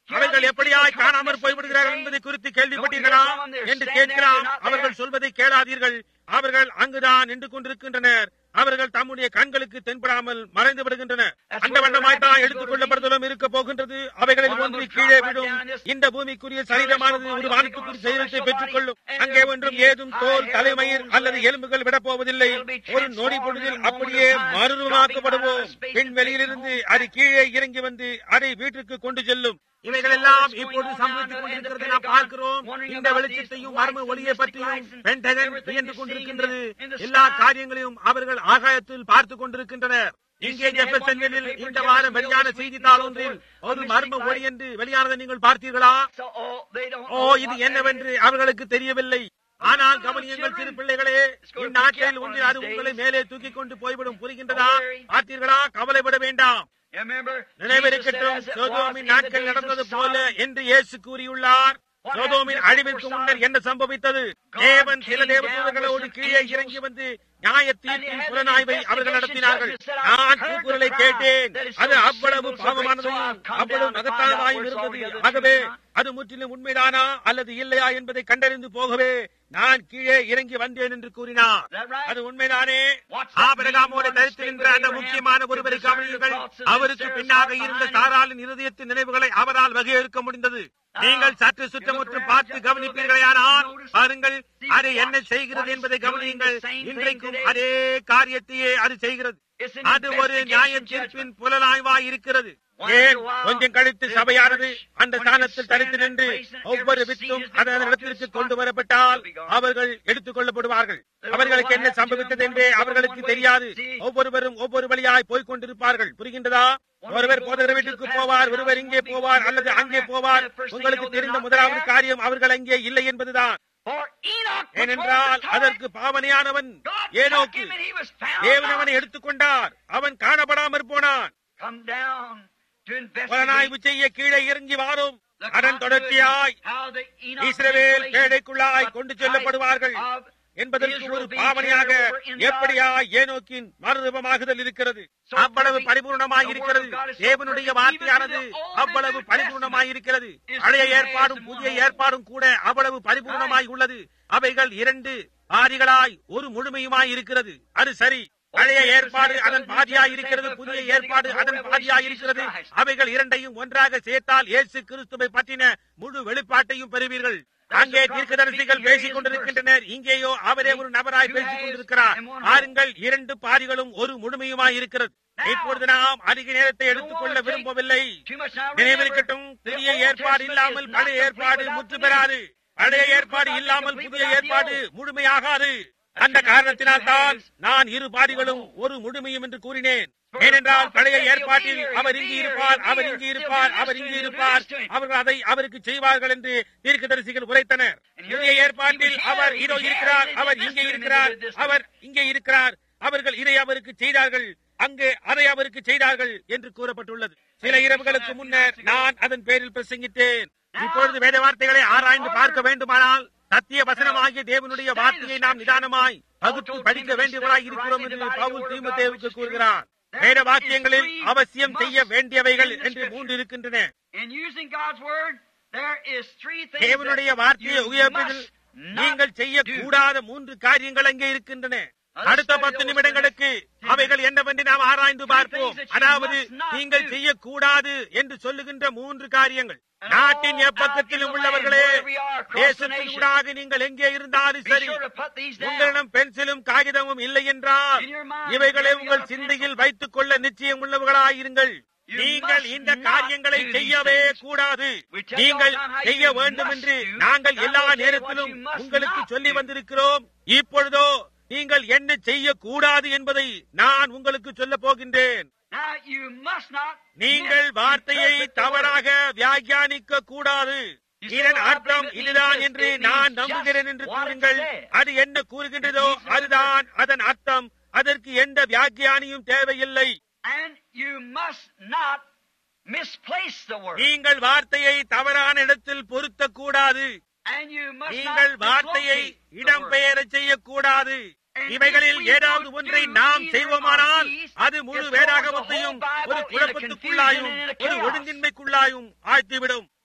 அவர்கள் எப்படியாய் காணாமற் போய்விடுகிறார்கள் என்பதை குறித்து கேள்விப்பட்டீர்களா என்று கேட்கலாம் அவர்கள் சொல்வதை கேளாதீர்கள் அவர்கள் அங்குதான் நின்று கொண்டிருக்கின்றனர் அவர்கள் தம்முடைய கண்களுக்கு தென்படாமல் மறைந்து விடுகின்றனர் அந்த வண்ணமாய்த்தான் எடுத்துக் கொள்ளப்படுதலும் இருக்க போகின்றது அவைகளில் ஒன்று கீழே விடும் இந்த பூமிக்குரிய சரீரமானது ஒரு வானத்துக்குரிய சரீரத்தை பெற்றுக் கொள்ளும் அங்கே ஒன்றும் ஏதும் தோல் தலைமயிர் அல்லது எலும்புகள் விடப் போவதில்லை ஒரு நொடி பொழுதில் அப்படியே மறுரூபமாக்கப்படுவோம் விண்வெளியிலிருந்து அது கீழே இறங்கி வந்து அதை வீட்டுக்கு கொண்டு செல்லும் இவைகள் எல்லாம் இப்பொழுது சம்பவித்துக் கொண்டிருக்கிறதை நாம் பார்க்கிறோம் இந்த வெளிச்சத்தையும் மர்ம ஒளியை பற்றியும் பென்டகன் வியந்து கொண்டிருக்கின்றது எல்லா காரியங்களையும் அவர்கள் ஆகாயத்தில் பார்த்துக் கொண்டிருக்கின்றனர் இங்கே ஜெபசன்களில் இந்த வாரம் வெளியான செய்தித்தாள் ஒன்றில் ஒரு மர்ம ஒளி என்று வெளியானதை நீங்கள் பார்த்தீர்களா So, oh, they don't O know இது what that என்னவென்று is. அவர்களுக்கு தெரியவில்லை ஆனால் கவனியங்கள் சிறு பிள்ளைகளே இந்நாட்களில் ஒன்று அது உங்களை மேலே தூக்கிக் கொண்டு போய்விடும் புரிகின்றதா பார்த்தீர்களா கவலைப்பட வேண்டாம் You remember, Jesus said, நினைவிருக்கட்டும் as it was சோதோமின் in the நாட்கள் days நடந்தது of போல Sodom, என்று இயேசு கூறியுள்ளார் சோதோமின் அழிவிற்கு முன்னர் என்ன சம்பவித்தது தேவன் சில தேவதூதர்களோடு கீழே இறங்கி வந்து நியாய தீர்ப்பின் புலனாய்வை அவர்கள் நடத்தினார்கள் நான் கூக்குரலை கேட்டேன் அது அவ்வளவு பாவமானதையும் அவ்வளவு மகத்தானதாயும் இருந்தது ஆகவே அது முற்றிலும் உண்மைதானா அல்லது இல்லையா என்பதை கண்டறிந்து போகவே நான் கீழே இறங்கி வந்தேன் என்று கூறினார் அது உண்மைதானே ஆபிரகாமோடு தரித்து நின்ற அந்த முக்கியமான ஒருவரை கவனியுங்கள் அவருக்கு பின்னாக இருந்த சாராளின் இருதயத்தின் நினைவுகளை அவரால் வகையறுக்க முடிந்தது நீங்கள் சற்று சுற்றமுற்றும் பார்த்து கவனிப்பீர்களேயானால் பாருங்கள் அது என்ன செய்கிறது என்பதை கவனியுங்கள் இன்றைக்கும் அதே காரியத்தையே அது செய்கிறது அது ஒரு நியாய தீர்ப்பின் புலனாய்வாய் இருக்கிறது ஏன் கொஞ்சம் கழித்து சபையானது அந்த ஸ்தானத்தில் தரித்து நின்று ஒவ்வொரு வித்தும் அதன் இடத்திற்கு கொண்டு வரப்பட்டால் அவர்கள் எடுத்துக் கொள்ளப்படுவார்கள் அவர்களுக்கு என்ன சம்பவித்தது என்றே அவர்களுக்கு தெரியாது ஒவ்வொருவரும் ஒவ்வொரு வழியாய் போய்க் கொண்டிருப்பார்கள் புரிகின்றதா ஒருவர் போதகர் வீட்டுக்கு போவார் ஒருவர் இங்கே போவார் அல்லது அங்கே போவார் உங்களுக்கு தெரிந்த முதலாவது காரியம் அவர்கள் அங்கே இல்லை என்பதுதான் For Enoch was ஏனென்றால் told to அதற்கு பாவனையானவன் God took ஏனோக்கு him and he was found தேவன் not. அவனை எடுத்துக்கொண்டார் அவன் காணப்படாமற் போனான் Come down to புலனாய்வு investigate செய்ய கீழே இறங்கி வாரும் the அதன் தொடர்ச்சியாய் continuity, how the Enoch Israel manipulation பேடைக்குள்ளாய் of கொண்டு type செல்லப்படுவார்கள் of என்பதற்கு ஒரு Israel being பாவனையாக carried over in God. எப்படியா ஏனோக்கின் மறுரூபமாகுதல் இருக்கிறது அவ்வளவு பரிபூர்ணமாய் இருக்கிறது தேவனுடைய வார்த்தையானது அவ்வளவு பரிபூர்ணமாய் இருக்கிறது பழைய ஏற்பாடும் புதிய ஏற்பாடும் கூட அவ்வளவு பரிபூர்ணமாய் உள்ளது அவைகள் இரண்டு பாதிகளாய் ஒரு முழுமையுமாய் இருக்கிறது அது சரி பழைய ஏற்பாடு அதன் பாதியாய் இருக்கிறது புதிய ஏற்பாடு அதன் பாதியாய் இருக்கிறது அவைகள் இரண்டையும் ஒன்றாக சேர்த்தால் இயேசு கிறிஸ்துவை பற்றின முழு வெளிப்பாட்டையும் பெறுவீர்கள் அங்கே தீர்க்கதரிசிகள் பேசிக் கொண்டிருக்கின்றனர் இங்கேயோ அவரே ஒரு நபராய் பேசிக் கொண்டிருக்கிறார் பாருங்கள் இரண்டு பாதிகளும் ஒரு முழுமையுமாய் இருக்கிறது இப்பொழுது நாம் அதிக நேரத்தை எடுத்துக்கொள்ள விரும்பவில்லை நினைவிருக்கட்டும் புதிய ஏற்பாடு இல்லாமல் பழைய ஏற்பாடு முற்று பெறாது பழைய ஏற்பாடு இல்லாமல் புதிய ஏற்பாடு முழுமையாகாது அந்த காரணத்தினால் தான் நான் இரு பாதிகளும் ஒரு முழுமையும் என்று கூறினேன் ஏனென்றால் பழைய ஏற்பாட்டில் அவர் இங்கு இருப்பார் அவர் இங்கு இருப்பார் அவர் இங்கு இருப்பார் அவர்கள் அதை அவருக்கு செய்வார்கள் என்று தீர்க்கதரிசிகள் உரைத்தனர் புதிய ஏற்பாட்டில் அவர் இதோ இருக்கிறார் அவர் இங்கே இருக்கிறார் அவர் இங்கே இருக்கிறார் அவர்கள் இதை அவருக்கு செய்தார்கள் அங்கு அதை அவருக்கு செய்தார்கள் என்று கூறப்பட்டுள்ளது சில இரவுகளுக்கு முன்னர் நான் அதன் பேரில் பிரசங்கித்தேன் இப்பொழுது வேத வார்த்தைகளை ஆராய்ந்து பார்க்க வேண்டுமானால் சத்திய வசனமாகிய தேவனுடைய வார்த்தையை நாம் நிதானமாய் பகுத்து படிக்க வேண்டியவராய் இருக்கிறோம் என்று பவுல் தீமதேவுக்கு கூறுகிறார் வேத வாக்கியங்களில் அவசியம் செய்ய வேண்டியவைகள் என்று மூன்று இருக்கின்றன In using God's word, there is three things தேவனுடைய that வார்த்தையை you உபயோகிப்பதில் must not நீங்கள் செய்யக்கூடாத மூன்று காரியங்கள் அங்கே இருக்கின்றன Let's அடுத்த study பத்து those நிமிடங்களுக்கு things. அவைகள் என்னவென்று நாம் ஆராய்ந்து பார்ப்போம் things that you அதாவது must not நீங்கள் do. செய்யக்கூடாது என்று சொல்லுகின்ற மூன்று காரியங்கள் And நாட்டின் all எப்பக்கத்திலும் out in the உள்ளவர்களே land, wherever we are, across the தேசத்தின் nation. ஊடாக நீங்கள் எங்கே இருந்தாலும் Be சரி sure to put these down. உங்களிடம் பென்சிலும் காகிதமும் இல்லை என்றால் In your mind, இவைகளை wherever you உங்கள் got a சிந்தையில் வைத்துக் கொள்ள நிச்சயம் உள்ளவர்களாயிருங்கள் You நீங்கள் must இந்த not காரியங்களை do these செய்யவே things. கூடாது We tell you நீங்கள் all the time how செய்ய you வேண்டும் must என்று do. நாங்கள் Now எல்லா we'll tell you நேரத்திலும் what you must உங்களுக்கு not சொல்லி do. வந்திருக்கிறோம் இப்பொழுதோ நீங்கள் என்ன செய்யக்கூடாது என்பதை நான் உங்களுக்கு சொல்ல போகின்றேன் Now you must not நீங்கள் வார்த்தையை தவறாக வியாக்கியானிக்க கூடாது இதன் அர்த்தம் இதுதான் என்று நான் நம்புகிறேன் என்று கூறுங்கள் அது என்ன கூறுகின்றதோ அதுதான் அதன் அர்த்தம் அதற்கு எந்த வியாக்கியானியும் தேவையில்லை and you must not misplace the word. நீங்கள் வார்த்தையை தவறான இடத்தில் பொருத்தக் கூடாது And you must நீங்கள் not வார்த்தையை dislocate the word. இடம்பெயரச் செய்யக்கூடாது இவைகளில் ஏதாவது ஒன்றை நாம் செய்வோமானால் அது முழு வேதாகமத்தையும் ஒரு குழப்பத்துக்குள்ளாயும் ஒரு ஒழுங்கின்மைக்குள்ளாயும் ஆழ்த்திவிடும்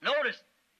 Notice,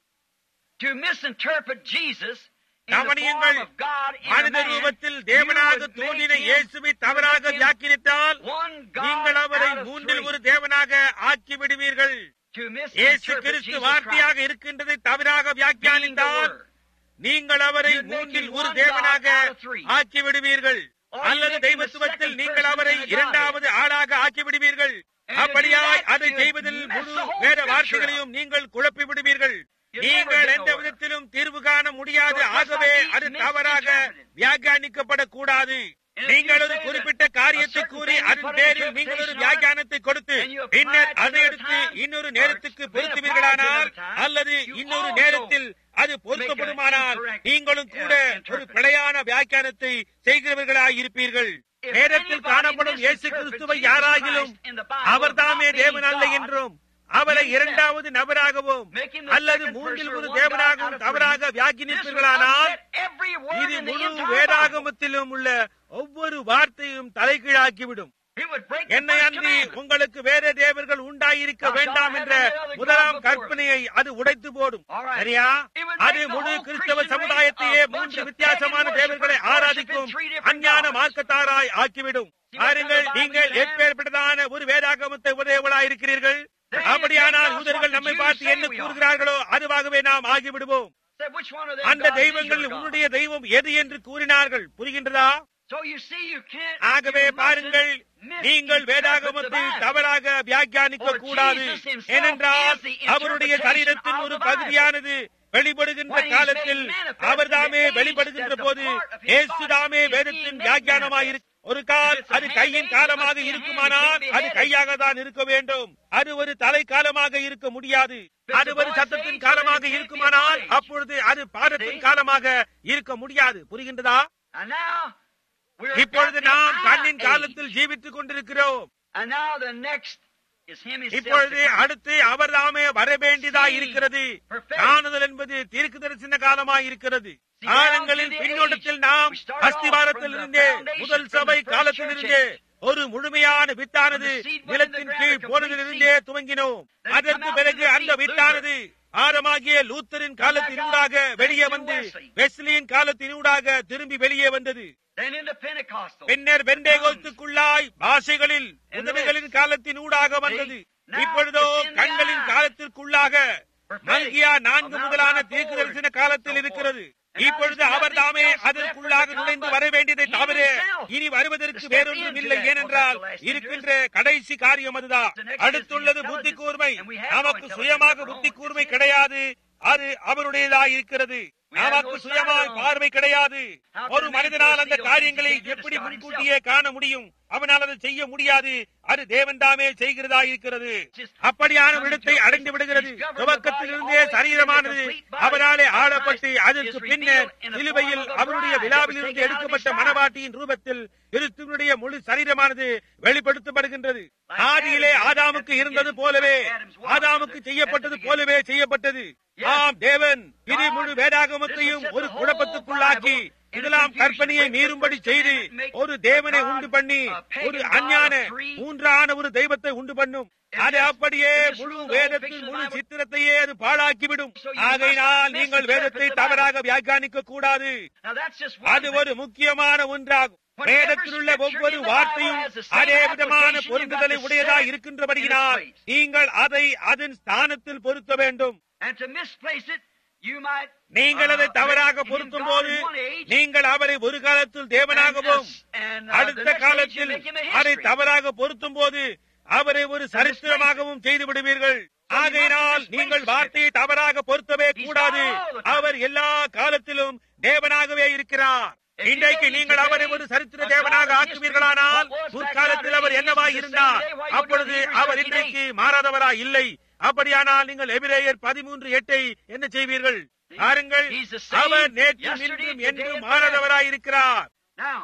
to misinterpret Jesus in the கவனியுங்கள் form of God in a மனித man, ரூபத்தில் you தேவனாக would தோன்றின make him இயேசுவை தவறாக make him வியாக்கினித்தால் one God நீங்கள் அவரை out of மூன்றில் three. ஒரு தேவனாக ஆக்கி விடுவீர்கள் To இயேசு misinterpret கிறிஸ்து Jesus வார்த்தையாக Christ இருக்கின்றதை தவறாக being the வியாக்கியானித்தால் Word. நீங்கள் அவரை You'd make மூன்றில் him ஒரு one தேவனாக God out of three. ஆக்கி விடுவீர்கள் Or you அல்லது make him the தெய்வத்துவத்தில் second நீங்கள் person அவரை in the இரண்டாவது ஆளாக ஆக்கி விடுவீர்கள் And to do அப்படியாய் that, அதை you'd செய்வதில் mess முழு the whole வேத picture வார்த்தைகளையும் நீங்கள் குழப்பி விடுவீர்கள் You'd நீங்கள் never get எந்த nowhere. விதத்திலும் தீர்வு காண முடியாது So it must ஆகவே not be அது தவறாக misinterpreted. வியாக்கியானிக்கப்படக்கூடாது And if நீங்கள் you ஒரு say that குறிப்பிட்ட a காரியத்தை certain கூறி thing, you அதன் put an பேரில் நீங்கள் ஒரு interpretation on it, வியாக்கியானத்தை கொடுத்து and you apply பின்னர் it to அதை another எடுத்து time, இன்னொரு or நேரத்துக்கு it's been பொருத்துவீர்களானால் applied to another time, அல்லது you இன்னொரு also நேரத்தில் அது பொருத்தப்படுமானால் incorrect, நீங்களும் கூட uh, ஒரு interpret. பிழையான வியாக்கியானத்தை செய்கிறவர்களாய் இருப்பீர்கள் If வேதத்தில் anybody காணப்படும் இயேசு misinterprets கிறிஸ்துவை Jesus யாராகிலும் Christ in the Bible அவர்தாமே not being தேவன் அல்ல God, என்றும் அவரை himself, இரண்டாவது நபராகவும் make him the அல்லது second மூன்றில் person ஒரு or one God out தேவனாகவும் of தவறாக three, this would வியாக்கினிப்பீர்களானால் upset every word இது in the முழு entire Bible. வேதாகமத்திலும் உள்ள ஒவ்வொரு வார்த்தையும் தலைகீழாக்கிவிடும் It would break the என்னை first அன்றி commandment. உங்களுக்கு வேற தேவர்கள் உண்டாயிருக்க Thou shalt வேண்டாம் have என்ற no other முதலாம் God before கற்பனையை அது உடைத்து போடும் All right. சரியா It would அது make the முழு whole கிறிஸ்தவ Christian சமுதாயத்தையே race a bunch மூன்று of வித்தியாசமான pagan தேவர்களை worshipers ஆராதிக்கும் worshiping three different அஞ்ஞான gods. மார்க்கத்தாராய் ஆக்கிவிடும் See what பாருங்கள் kind of Bible நீங்கள் you have? எப்பேற்பட்டதான ஒரு வேதாகமத்தை உடையவளாய் இருக்கிறீர்கள் They அப்படியானால் take us யூதர்கள் what the நம்மை Jews பார்த்து say என்ன we are. கூறுகிறார்களோ அதுவாகவே நாம் ஆகிவிடுவோம் Said, which one of them அந்த gods is தெய்வங்கள் your God? உன்னுடைய தெய்வம் எது என்று கூறினார்கள் புரிகின்றதா So you see, you can't. ஆகவே you mustn't பாருங்கள் misinterpret நீங்கள் the வேதாகமத்தை Bible. தவறாக வியாக்கியானிக்க For கூடாது Jesus himself ஏனென்றால் is the அவருடைய interpretation சரீரத்தின் of ஒரு the Bible. பகுதியானது வெளிப்படுகின்ற When he's காலத்தில் made manifest அவர்தாமே in the age வெளிப்படுகின்ற that the போது part of his இயேசுதாமே body is வேதத்தின் being made வியாக்கியானமாயிரு ஒரு கால் If it's a அது hand கையின் age, காலமாக it must be a இருக்குமானால் hand, it can't அது be a கையாக தான் இருக்க வேண்டும் அது ஒரு தலை காலமாக இருக்க முடியாது it's அது a ஒரு voice சத்தத்தின் age, காலமாக then it can't be a இருக்குமானால் foot age. அப்பொழுது அது பாதத்தின் See? காலமாக இருக்க முடியாது புரிகின்றதா And now we're இப்பொழுது at the நாம் eye கண்ணின் age. காலத்தில் ஜீவித்துக் கொண்டிருக்கிறோம் And now the next is him himself. இப்பொழுது to come. அடுத்து அவர் தாமே வர வேண்டியதா See, இருக்கிறது perfect. காணுதல் என்பது தீர்க்கு தரிசன காலமாய் இருக்கிறது See, காலங்களின் down to the பின்னோட்டத்தில் age, நாம் we started off அஸ்திவாரத்தில் from the இருந்தே foundation, முதல் from the சபை first காலத்தில் church இருந்தே age. ஒரு முழுமையான வித்தானது When the seed went in the நிலத்தின் ground, கீழ் a complete போனதிலிருந்தே seed. துவங்கினோம் Then it அதற்கு come out பிறகு to the அந்த seed, வித்தானது ஆரமாகிய லூத்தரின் காலத்தினூடாக Then வெளியே to வந்து Wesley. வெஸ்லியின் காலத்தினூடாக திரும்பி வெளியே வந்தது Then into Pentecostal. பின்னர் வெண்டேகோஸ்துக்குள்ளாய் பாஷைகளில் உதவிகளின் காலத்தின் ஊடாக வந்தது இப்பொழுதோ கண்களின் காலத்திற்குள்ளாக மல்கியா நான்கு முதலான தீர்க்கு தரிசன காலத்தில் இருக்கிறது இப்பொழுது அவர் தாமே அதற்குள்ளாக நுழைந்து வர வேண்டியதை தவிர இனி வருவதற்கு வேறொன்றும் இல்லை ஏனென்றால் இருக்கின்ற கடைசி காரியம் அதுதான் அடுத்துள்ளது புத்தி கூர்மை நமக்கு சுயமாக புத்தி கூர்மை கிடையாது அது அவருடையதாக இருக்கிறது நமக்கு சுயமாய் பார்வை கிடையாது ஒரு மனிதனால் அந்த காரியங்களை எப்படி முன்கூட்டியே காண முடியும் அவனால் அதை செய்ய முடியாது அது தேவன் தாமே செய்கிறதா இருக்கிறது அப்படியான விடத்தை அடைந்து விடுகிறது துவக்கத்திலிருந்தே சரீரமானது அவராலே ஆளப்பட்டு அதற்கு பின்னர் சிலுவையில் அவருடைய விழாவிலிருந்து எடுக்கப்பட்ட மனவாட்டியின் ரூபத்தில் கிறிஸ்துவனுடைய முழு சரீரமானது வெளிப்படுத்தப்படுகின்றது ஆதியிலே ஆதாமுக்கு இருந்தது போலவே ஆதாமுக்கு செய்யப்பட்டது போலவே செய்யப்பட்டது ஆம் தேவன் இது முழு வேதாகமத்தையும் ஒரு குழப்பத்துக்குள்ளாக்கி இதெல்லாம் கற்பனையை மீறும்படி செய்து ஒரு தேவனை உண்டு பண்ணி ஒரு அஞ்ஞான மூன்றான ஒரு தெய்வத்தை உண்டு பண்ணும் அது அப்படியே முழு வேதத்தின் முழு சித்திரத்தையே அது பாழாக்கிவிடும் ஆகையினால் நீங்கள் வேதத்தை தவறாக வியாக்கியானிக்க கூடாது Now that's just one அது thing. ஒரு முக்கியமான ஒன்றாகும் வேதத்தில் உள்ள ஒவ்வொரு வார்த்தையும் அதே விதமான பொருந்துதலை உடையதா இருக்கின்றபடியினால் நீங்கள் அதை அதன் ஸ்தானத்தில் பொருத்த வேண்டும் And to misplace it, you might. நீங்கள் அதை uh, தவறாக make him பொருத்தும் God போது in one age, நீங்கள் அவரை ஒரு காலத்தில் தேவனாகவும் and, uh, the அடுத்த next age you காலத்தில் make him a அதை history. தவறாக பொருத்தும் போது அவரை ஒரு சரித்திரமாகவும் செய்து விடுவீர்கள் ஆகையினால் நீங்கள் வார்த்தையை தவறாக பொருத்தவே கூடாது அவர் எல்லா காலத்திலும் தேவனாகவே இருக்கிறார் இன்றைக்கு நீங்கள் அவரை ஒரு சரித்திர தேவனாக ஆக்குவீர்களானால் முற்காலத்தில் அவர் என்னவாய் இருந்தார் அப்பொழுது அவர் இன்றைக்கு மாறாதவராய் இல்லை அப்படியானால் நீங்கள் எபிரேயர் பதிமூன்று எட்டை என்ன செய்வீர்கள் பாருங்கள் அவர் நேற்று இன்றும் என்றும் மாறாதவராய் இருக்கிறார் Now,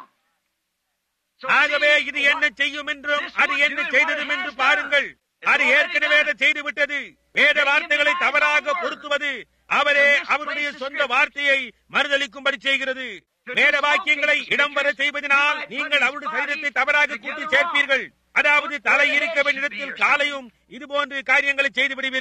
so ஆகவே see இது what- என்ன செய்யும் என்றும் this அது will என்ன do what செய்ததும் it என்று has பாருங்கள் done. It's அது already ஏற்கனவே done. அதை செய்து விட்டது வேத Making வார்த்தைகளை the தவறாக Bible பொருத்துவது அவரே And this அவருடைய places சொந்த scripture. வார்த்தையை மறுதளிக்கும்படி செய்கிறது To வேத do வாக்கியங்களை something இடம் வர scriptures, செய்வதனால் you might நீங்கள் put அவருடைய his சரீரத்தை body தவறாக together கூட்டி wrong. சேர்ப்பீர்கள் அதாவது Put தலை where the இருக்க head வேண்டிய should be இடத்தில் or காலையும் இது போன்று காரியங்களை செய்து விடுவீர்கள்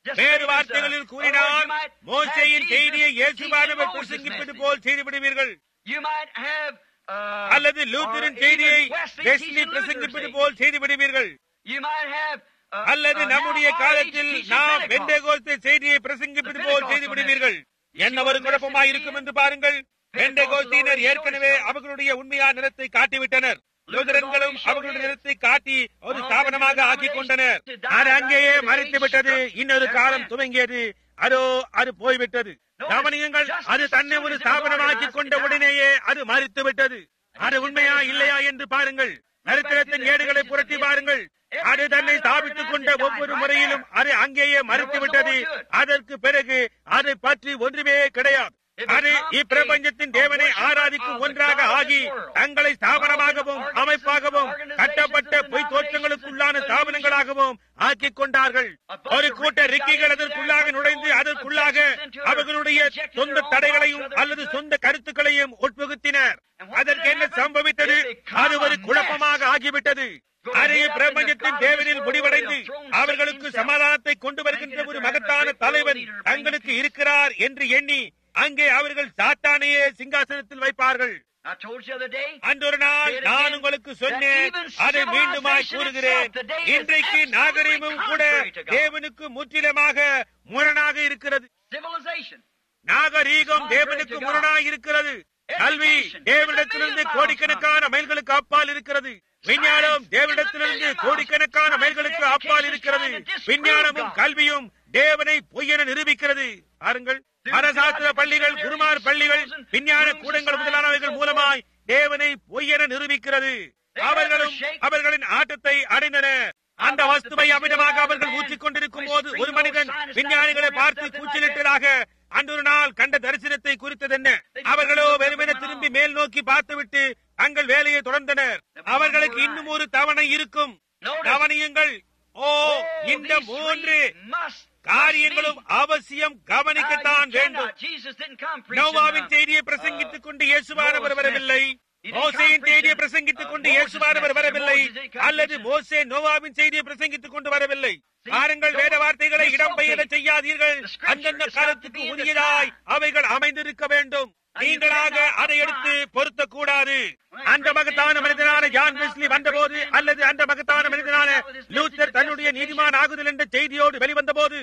Just வேறு say this, வார்த்தைகளில் uh, கூறினால் or you might மோசையின் have செய்தியை Jesus இயேசுவானவர் teaching Moses' பிரசங்கிப்பது message. போல் செய்துவிடுவீர்கள் You might have uh, அல்லது or லூத்தரின் even செய்தியை Wesley வெஸ்லி teaching Luther's பிரசங்கிப்பது message. போல் செய்துவிடுவீர்கள் You might have uh, அல்லது uh, நம்முடைய now our காலத்தில் age teaching நாம் Pentecost. பெண்டேகோஸ்தே செய்தியை பிரசங்கிப்பது போல் Pentecostal செய்துவிடுவீர்கள் என்ன ஒரு குழப்பமாய் இருக்கும் என்று பாருங்கள் பெண்டேகோஸ்தியினர் ஏற்கனவே அவர்களுடைய உண்மையான நிறத்தை காட்டிவிட்டனர் லூதரன்களும் அவர்களுடைய நிறத்தை காட்டி ஒரு ஸ்தாபனமாக ஆக்கிக் கொண்டனர் அது அங்கேயே மறைத்து விட்டது இன்னொரு காலம் துவங்கியது அதோ அது போய்விட்டது கவனியுங்கள் அது தன்னை ஒரு ஸ்தாபனமாக்கிக் கொண்ட உடனேயே அது மறித்து விட்டது அது உண்மையா இல்லையா என்று பாருங்கள் சரித்திரத்தின் ஏடுகளை புரட்டி பாருங்கள் அது தன்னை ஸ்தாபித்துக் கொண்ட ஒவ்வொரு முறையிலும் அது அங்கேயே மறுத்து விட்டது அதற்கு பிறகு அதை பற்றி ஒன்றுமே கிடையாது அது இப்பிரபஞ்சத்தின் தேவனை ஆராதிக்கும் ஒன்றாக ஆகி தங்களை ஸ்தாபனமாகவும் அமைப்பாகவும் கட்டப்பட்ட பொய் தோற்றங்களுக்குள்ளான ஸ்தாபனங்களாகவும் ஆக்கிக் கொண்டார்கள் ஒரு கூட்ட ரிக்கிகள் அதற்குள்ளாக நுழைந்து அதற்குள்ளாக அவர்களுடைய சொந்த தடைகளையும் அல்லது சொந்த கருத்துக்களையும் உட்புகுத்தினர் அதற்கு என்ன சம்பவித்தது அது ஒரு குழப்பமாக ஆகிவிட்டது அது பிரபஞ்சத்தின் தேவனில் முடிவடைந்து அவர்களுக்கு சமாதானத்தை கொண்டு வருகின்ற ஒரு மகத்தான தலைவன் தங்களுக்கு இருக்கிறார் என்று எண்ணி அங்கே அவர்கள் சாத்தானையே சிங்காசனத்தில் வைப்பார்கள் I told you the other day. அன்றொரு நாள் நான் உங்களுக்கு சொன்னேன் அதை மீண்டுமாய் கூறுகிறேன் இன்றைக்கு நாகரீகமும் கூட தேவனுக்கு முற்றிலுமாக முரணாக இருக்கிறது Civilization. நாகரீகம் தேவனுக்கு முரணாய் இருக்கிறது கல்வி தேவனிடத்திலிருந்து கோடிக்கணக்கான மைல்களுக்கு அப்பால் இருக்கிறது விஞ்ஞானம் தேவனிடத்திலிருந்து கோடிக்கணக்கான மைல்களுக்கு அப்பால் இருக்கிறது விஞ்ஞானமும் கல்வியும் தேவனை பொய்யென நிரூபிக்கிறது பாருங்கள் மனசாஸ்திர பள்ளிகள் குருமார் பள்ளிகள் விஞ்ஞான கூடங்கள் முதலானவைகள் மூலமாய் தேவனை பொய்யென நிரூபிக்கிறது அவர்களும் அவர்களின் ஆட்டத்தை அடைந்தனர் அந்த வஸ்துவை அமிதமாக அவர்கள் ஊற்றிக் கொண்டிருக்கும் போது ஒரு மனிதன் விஞ்ஞானிகளை பார்த்து கூச்சலிட்டதாக அன்றொரு நாள் கண்ட தரிசனத்தை குறித்தது என்ன அவர்களோ வெறுமென திரும்பி மேல் நோக்கி பார்த்துவிட்டு தங்கள் வேலையை தொடர்ந்தனர் அவர்களுக்கு இன்னும் ஒரு தவணை இருக்கும் கவனியுங்கள் ஓ இந்த மூன்று காரியங்களும் அவசியம் கவனிக்கத்தான் வேண்டும் நோவாவின் செய்தியை பிரசங்கித்துக் கொண்டு இயேசுவானவர் வரவில்லை மோசையின் செய்தியை பிரசங்கித்துக் கொண்டு இயேசுவானவர் வரவில்லை அல்லது மோசே நோவாவின் செய்தியை பிரசங்கித்துக் கொண்டு வரவில்லை பாருங்கள் வேத வார்த்தைகளை இடம்பெயர செய்யாதீர்கள் அந்தந்த காலத்துக்கு உரியதாய் அவைகள் அமைந்திருக்க வேண்டும் நீங்களாக அதை எடுத்து பொருத்தக்கூடாது அந்த மகத்தான மனிதனான ஜான் வெஸ்லி வந்தபோது அல்லது அந்த மகத்தான மனிதனான லூத்தர் தன்னுடைய நீதிமான் ஆகுதல் என்ற செய்தியோடு வெளிவந்த போது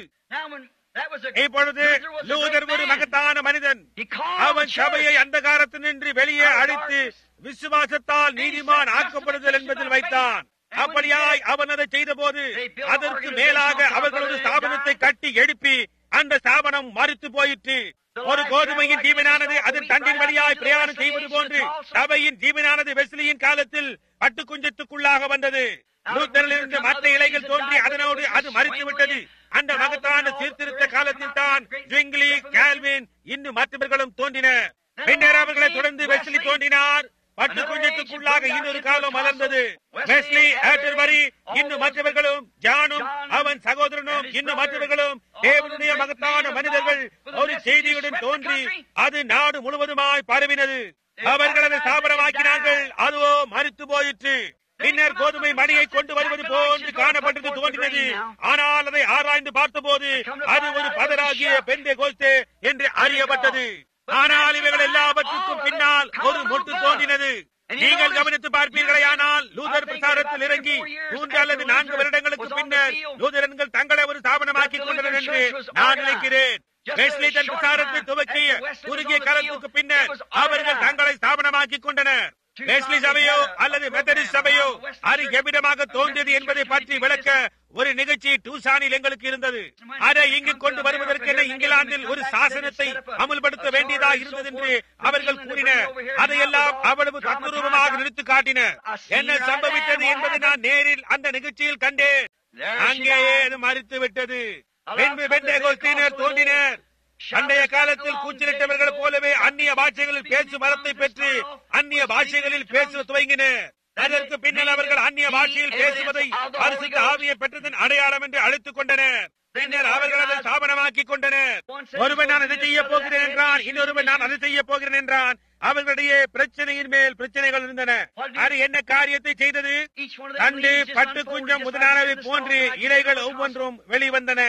இப்பொழுது லூதர் ஒரு மகத்தான மனிதன் அவன் சபையை அந்த காலத்தினின்று வெளியே அழைத்து விசுவாசத்தால் நீதிமான் ஆக்கப்படுதல் என்பதில் வைத்தான் அப்படியாய் அவன் அதை செய்த போது அதற்கு மேலாக அவர்கள் ஒரு ஸ்தாபனத்தை கட்டி எழுப்பி அந்த ஸ்தாபனம் மறுத்து போயிற்று ஒரு கோதுமையின் ஜீவனானது அதன் தண்டின் வழியாய் பிரயாணம் செய்வது போன்று சபையின் ஜீவனானது வெஸ்லியின் காலத்தில் பட்டு குஞ்சத்துக்குள்ளாக வந்தது லூத்தரிலிருந்து மற்ற இலைகள் தோன்றி அதனோடு அது மறித்து விட்டது அந்த மகத்தான சீர்திருத்த காலத்தில் தான் ஜிங்லி கால்வின் இன்னும் மற்றவர்களும் தோன்றினர் பின்னர் அவர்களை தொடர்ந்து வெஸ்லி தோன்றினார் பட்டு குஞ்சத்துக்குள்ளாக இன்னொரு காலம் மலர்ந்தது வெஸ்லி ஆட்டர்வரி இன்னும் மற்றவர்களும் ஜானும் அவன் சகோதரனும் இன்னும் மற்றவர்களும் தேவனுடைய மகத்தான மனிதர்கள் ஒரு செய்தியுடன் தோன்றி அது நாடு முழுவதுமாய் பரவினது அவர்கள் அதை ஸ்தாபனமாக்கினார்கள் அதுவோ மறித்து போயிற்று பின்னர் கோதுமை மணியை கொண்டு வருவது போன்று காணப்பட்டது தோன்றினது ஆனால் அதை ஆராய்ந்து பார்த்தபோது அது ஒரு பதராகிய பெண்டே கோஸ்தே என்று அறியப்பட்டது ஆனால் இவைகள் எல்லாவற்றுக்கும் பின்னால் ஒரு மொட்டு தோன்றினது நீங்கள் கவனித்து பார்ப்பீர்களே ஆனால் லூதர் பிரசாரத்தில் இறங்கி மூன்று அல்லது நான்கு வருடங்களுக்கு பின்னர் லூதரன்கள் தங்களை ஒரு ஸ்தாபனமாக்கிக் கொண்டனர் என்று நான் நினைக்கிறேன் வெஸ்லி தன் பிரசாரத்தை துவக்கிய குறுகிய காலத்துக்கு பின்னர் அவர்கள் தங்களை ஸ்தாபனமாக்கிக் கொண்டனர் வெஸ்லி சபையோ அல்லது மெத்தடிஸ்ட் சபையோ அது எவ்விதமாக தோன்றியது என்பதை பற்றி விளக்க ஒரு நிகழ்ச்சி டூசானில் எங்களுக்கு இருந்தது அதை இங்கு கொண்டு வருவதற்கென இங்கிலாந்தில் ஒரு சாசனத்தை அமல்படுத்த வேண்டியதாக இருந்தது என்று அவர்கள் கூறினர் அதையெல்லாம் அவ்வளவு தத்ரூபமாக நிறுத்து காட்டினர் என்ன சம்பவித்தது என்பதை நான் நேரில் அந்த நிகழ்ச்சியில் கண்டேன் அங்கேயே அது மறித்து விட்டது பின்பு பெண்டேகோஸ்தீனர் தோன்றினர் அண்டைய காலத்தில் கூச்சலிட்டவர்கள் போலவே அந்நிய பாஷைகளில் பேசும் வரத்தை பெற்று அந்நிய பாஷைகளில் பேச துவங்கினர் அதற்கு பின்னர் அவர்கள் அந்நிய பாஷையில் பேசுவதை பரிசுத்த ஆவியை பெற்றதன் அடையாளம் என்று அழைத்துக் கொண்டனர் பின்னர் அவர்கள் அதை ஸ்தாபனமாக்கிக் கொண்டனர் ஒருவன் நான் அதை செய்ய போகிறேன் என்றான் இன்னொருவன் நான் அதை செய்ய போகிறேன் என்றான் அவர்களுடைய பிரச்சனையின் மேல் பிரச்சனைகள் இருந்தன அது என்ன காரியத்தை செய்தது தண்டு பட்டு குஞ்சம் முதலானவை போன்று இலைகள் ஒவ்வொன்றும் வெளிவந்தன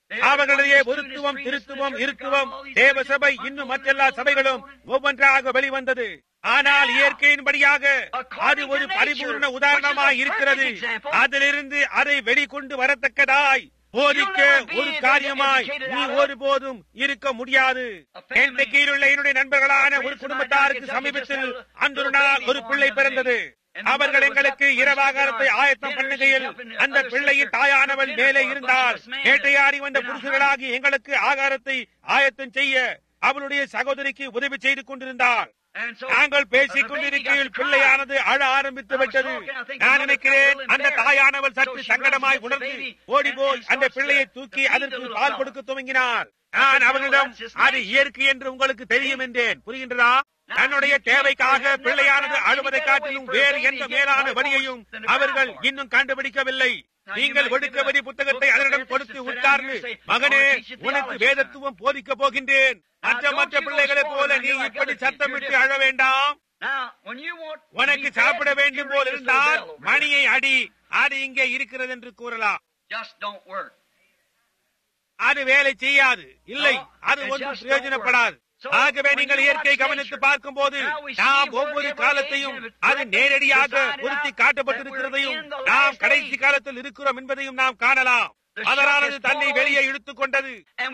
அவர்களுடைய ஒருத்துவம் திருத்துவம் இருத்துவம் தேவ சபை இன்னும் மற்றெல்லா சபைகளும் ஒவ்வொன்றாக வெளிவந்தது ஆனால் இயற்கையின்படியாக அது ஒரு பரிபூர்ண உதாரணமாய் இருக்கிறது அதிலிருந்து அதை வெளிக்கொண்டு வரத்தக்கதாய் போதிக்க ஒரு காரியமாய் நீ ஒருபோதும் இருக்க முடியாது என் கீழுள்ள என்னுடைய நண்பர்களான ஒரு குடும்பத்தாருக்கு சமீபத்தில் அன்றொரு நாள் ஒரு பிள்ளை பிறந்தது அவர்கள் எங்களுக்கு இரவாகாரத்தை ஆயத்தம் பண்ணுகையில் அந்த பிள்ளையின் தாயானவள் மேலே இருந்தால் வேட்டையாடி வந்த புருஷர்களாகி எங்களுக்கு ஆகாரத்தை ஆயத்தம் செய்ய அவளுடைய சகோதரிக்கு உதவி செய்து கொண்டிருந்தாள் நாங்கள் பேசிக் கொண்டிருக்கையில் பிள்ளையானது அழ ஆரம்பித்து விட்டது நான் நினைக்கிறேன் அந்த தாயானவள் சற்று சங்கடமாய் உணர்ந்து ஓடி போய் அந்த பிள்ளையை தூக்கி அதற்கு பால் கொடுக்க துவங்கினார் நான் அவர்களிடம் அது இயற்கை என்று உங்களுக்கு தெரியும் என்றேன் புரிகின்றதா தன்னுடைய தேவைக்காக பிள்ளையானது அழுவதை காட்டிலும் வேறு எந்த மேலான வழியையும் அவர்கள் இன்னும் கண்டுபிடிக்கவில்லை நீங்கள் ஒடுக்கவரி புத்தகத்தை அதனிடம் கொடுத்து உட்கார்ந்து மகனே உனக்கு வேதத்துவம் போதிக்க போகின்றேன் மற்ற மற்ற பிள்ளைகளைப் போல நீ இப்படி சத்தமிட்டு அழ வேண்டாம் உனக்கு சாப்பிட வேண்டும் போல் இருந்தால் மணியை அடி அது இங்கே இருக்கிறது என்று கூறலாம் அது வேலை செய்யாது இல்லை அது ஒன்றும் பிரயோஜனப்படாது ஆகவே நீங்கள் இயற்கை கவனித்து பார்க்கும் போது நாம் ஒவ்வொரு காலத்தையும் அது நேரடியாக பொருத்தி காட்டப்பட்டிருக்கிறதையும் நாம் கடைசி காலத்தில் இருக்கிறோம் என்பதையும் நாம் காணலாம் அதனானது தன்னை வெளியே இழுத்துக் கொண்டது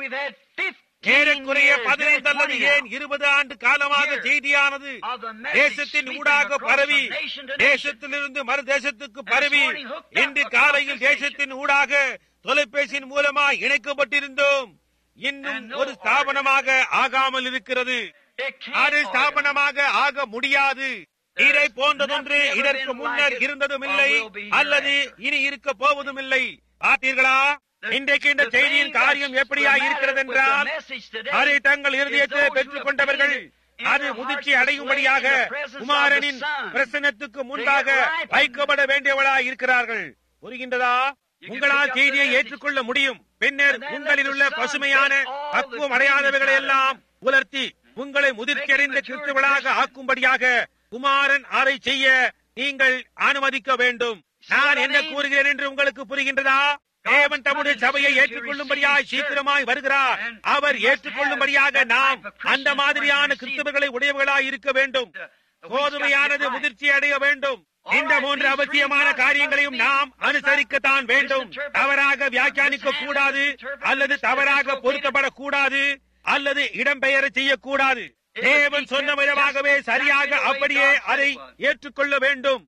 ஏறக்குறைய பதினைந்து அல்லது ஏன் இருபது ஆண்டு காலமாக செய்தியானது தேசத்தின் ஊடாக பரவி தேசத்திலிருந்து மறு தேசத்துக்கு பரவி இன்று காலையில் தேசத்தின் ஊடாக தொலைபேசியின் மூலமா இணைக்கப்பட்டிருந்தோம் இன்னும் ஒரு ஸ்தாபனமாக ஆகாமல் இருக்கிறது அது ஸ்தாபனமாக ஆக முடியாது இதை போன்றதொன்று இதற்கு முன்னர் இருந்ததும் இல்லை அல்லது இனி இருக்க போவதும் இல்லை பார்த்தீர்களா இன்றைக்கு இந்த செய்தியின் காரியம் எப்படியா இருக்கிறது என்றால் அதை தங்கள் இருதயத்தை பெற்றுக் கொண்டவர்கள் அது முதிர்ச்சி அடையும்படியாக குமாரனின் பிரசனத்துக்கு முன்பாக வைக்கப்பட வேண்டியவளா இருக்கிறார்கள் புரிகின்றதா உங்களால் செய்தியை ஏற்றுக்கொள்ள முடியும் பின்னர் உங்களில் உள்ள பசுமையான பக்குவம் அடையாதவைகளை எல்லாம் உலர்த்தி உங்களை முதிர்ச்சியடைந்த கிறிஸ்துவளாக ஆக்கும்படியாக குமாரன் அதை செய்ய நீங்கள் அனுமதிக்க வேண்டும் நான் என்ன கூறுகிறேன் என்று உங்களுக்கு புரிகின்றதா தேவன் தம்முடைய சபையை ஏற்றுக்கொள்ளும்படியாய் சீக்கிரமாய் வருகிறார் அவர் ஏற்றுக்கொள்ளும்படியாக நாம் அந்த மாதிரியான கிறிஸ்தவர்களை உடையவர்களாய் இருக்க வேண்டும் கோதுமையானது முதிர்ச்சி அடைய வேண்டும் இந்த மூன்று அவசியமான காரியங்களையும் நாம் அனுசரிக்கத்தான் வேண்டும் தவறாக வியாக்கியானிக்க கூடாது அல்லது தவறாக பொருத்தப்படக்கூடாது அல்லது இடம்பெயர செய்யக்கூடாது தேவன் சொன்ன விதமாகவே சரியாக அப்படியே அதை ஏற்றுக்கொள்ள வேண்டும்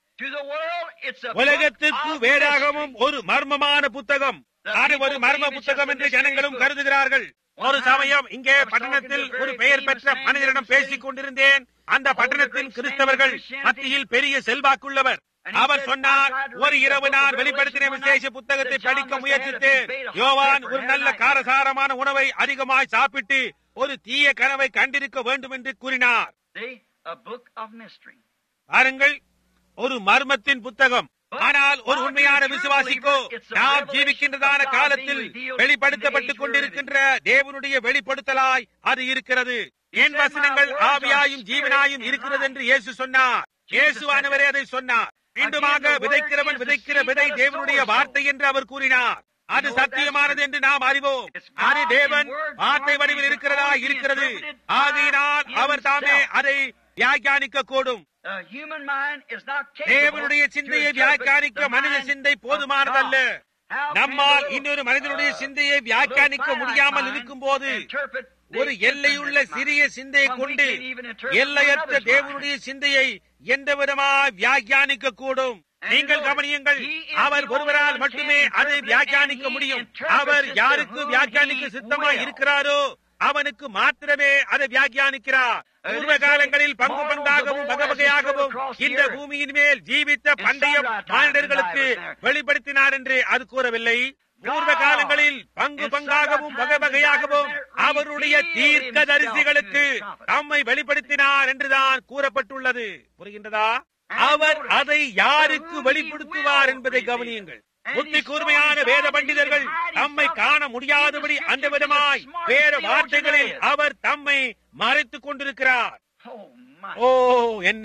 உலகத்திற்கு வேறாகவும் ஒரு மர்மமான புத்தகம் அது ஒரு மர்ம புத்தகம் என்று ஜனங்களும் கருதுகிறார்கள் ஒரு சமயம் இங்கே பட்டணத்தில் ஒரு பெயர் பெற்ற மனிதரிடம் பேசிக் கொண்டிருந்தேன் அந்த பட்டணத்தின் கிறிஸ்தவர்கள் மத்தியில் பெரிய செல்வாக்குள்ளவர் அவர் சொன்னார் ஒரு இரவு நான் வெளிப்படுத்தின விசேஷ புத்தகத்தை படிக்க முயற்சித்தேன் யோவான் ஒரு நல்ல காரசாரமான உணவை அதிகமாய் சாப்பிட்டு ஒரு தீய கனவை கண்டிருக்க வேண்டும் என்று கூறினார் பாருங்கள் ஒரு மர்மத்தின் புத்தகம் ஆனால் ஒரு உண்மையான விசுவாசிக்கோ நாம் ஜீவிக்கின்றதான காலத்தில் வெளிப்படுத்தப்பட்டுக் கொண்டிருக்கின்ற தேவனுடைய வெளிப்படுத்தலாய் அது இருக்கிறது என் வசனங்கள் ஆவியாயும் ஜீவனாயும் இருக்கிறது என்று இயேசு சொன்னார் இயேசுவானவரே அதை சொன்னார் மீண்டுமாக விதைக்கிறவன் விதைக்கிற விதை தேவனுடைய வார்த்தை என்று அவர் கூறினார் அது சத்தியமானது என்று நாம் அறிவோம் அது தேவன் வார்த்தை வடிவில் இருக்கிறதா இருக்கிறது ஆகையினால் அவர் தாமே அதை வியாக்கியானிக்க கூடும் தேவனுடைய சிந்தையை வியாக்கியானிக்க மனித சிந்தை போதுமானதல்ல நம்மால் இன்னொரு மனிதனுடைய சிந்தையை வியாக்கியானிக்க முடியாமல் இருக்கும் போது ஒரு எல்லையுள்ள சிறிய சிந்தையை கொண்டு எல்லையற்ற தேவனுடைய சிந்தையை எந்த விதமாக வியாக்கியானிக்க கூடும் நீங்கள் கவனியுங்கள் அவர் ஒருவரால் மட்டுமே அதை வியாக்கியானிக்க முடியும் அவர் யாருக்கு வியாக்கியானிக்க சித்தமாய் இருக்கிறாரோ அவனுக்கு மாத்திரமே அதை வியாக்கியானிக்கிறார் பூர்வ காலங்களில் பங்கு பங்காகவும் வகை வகையாகவும் இந்த பூமியின் மேல் ஜீவித்த பண்டைய மானிடர்களுக்கு வெளிப்படுத்தினார் என்று அது கூறவில்லை பூர்வ காலங்களில் பங்கு பங்காகவும் வகை வகையாகவும் அவருடைய தீர்க்க தரிசிகளுக்கு தம்மை வெளிப்படுத்தினார் என்றுதான் கூறப்பட்டுள்ளது புரிகின்றதா அவர் அதை யாருக்கு வெளிப்படுத்துவார் என்பதை கவனியுங்கள் புத்தி கூர்மையான வேத பண்டிதர்கள் தம்மை காண முடியாதபடி அந்த விதமாய் வேற வார்த்தைகளில் அவர் தம்மை மறைத்துக் கொண்டிருக்கிறார் ஓ என்ன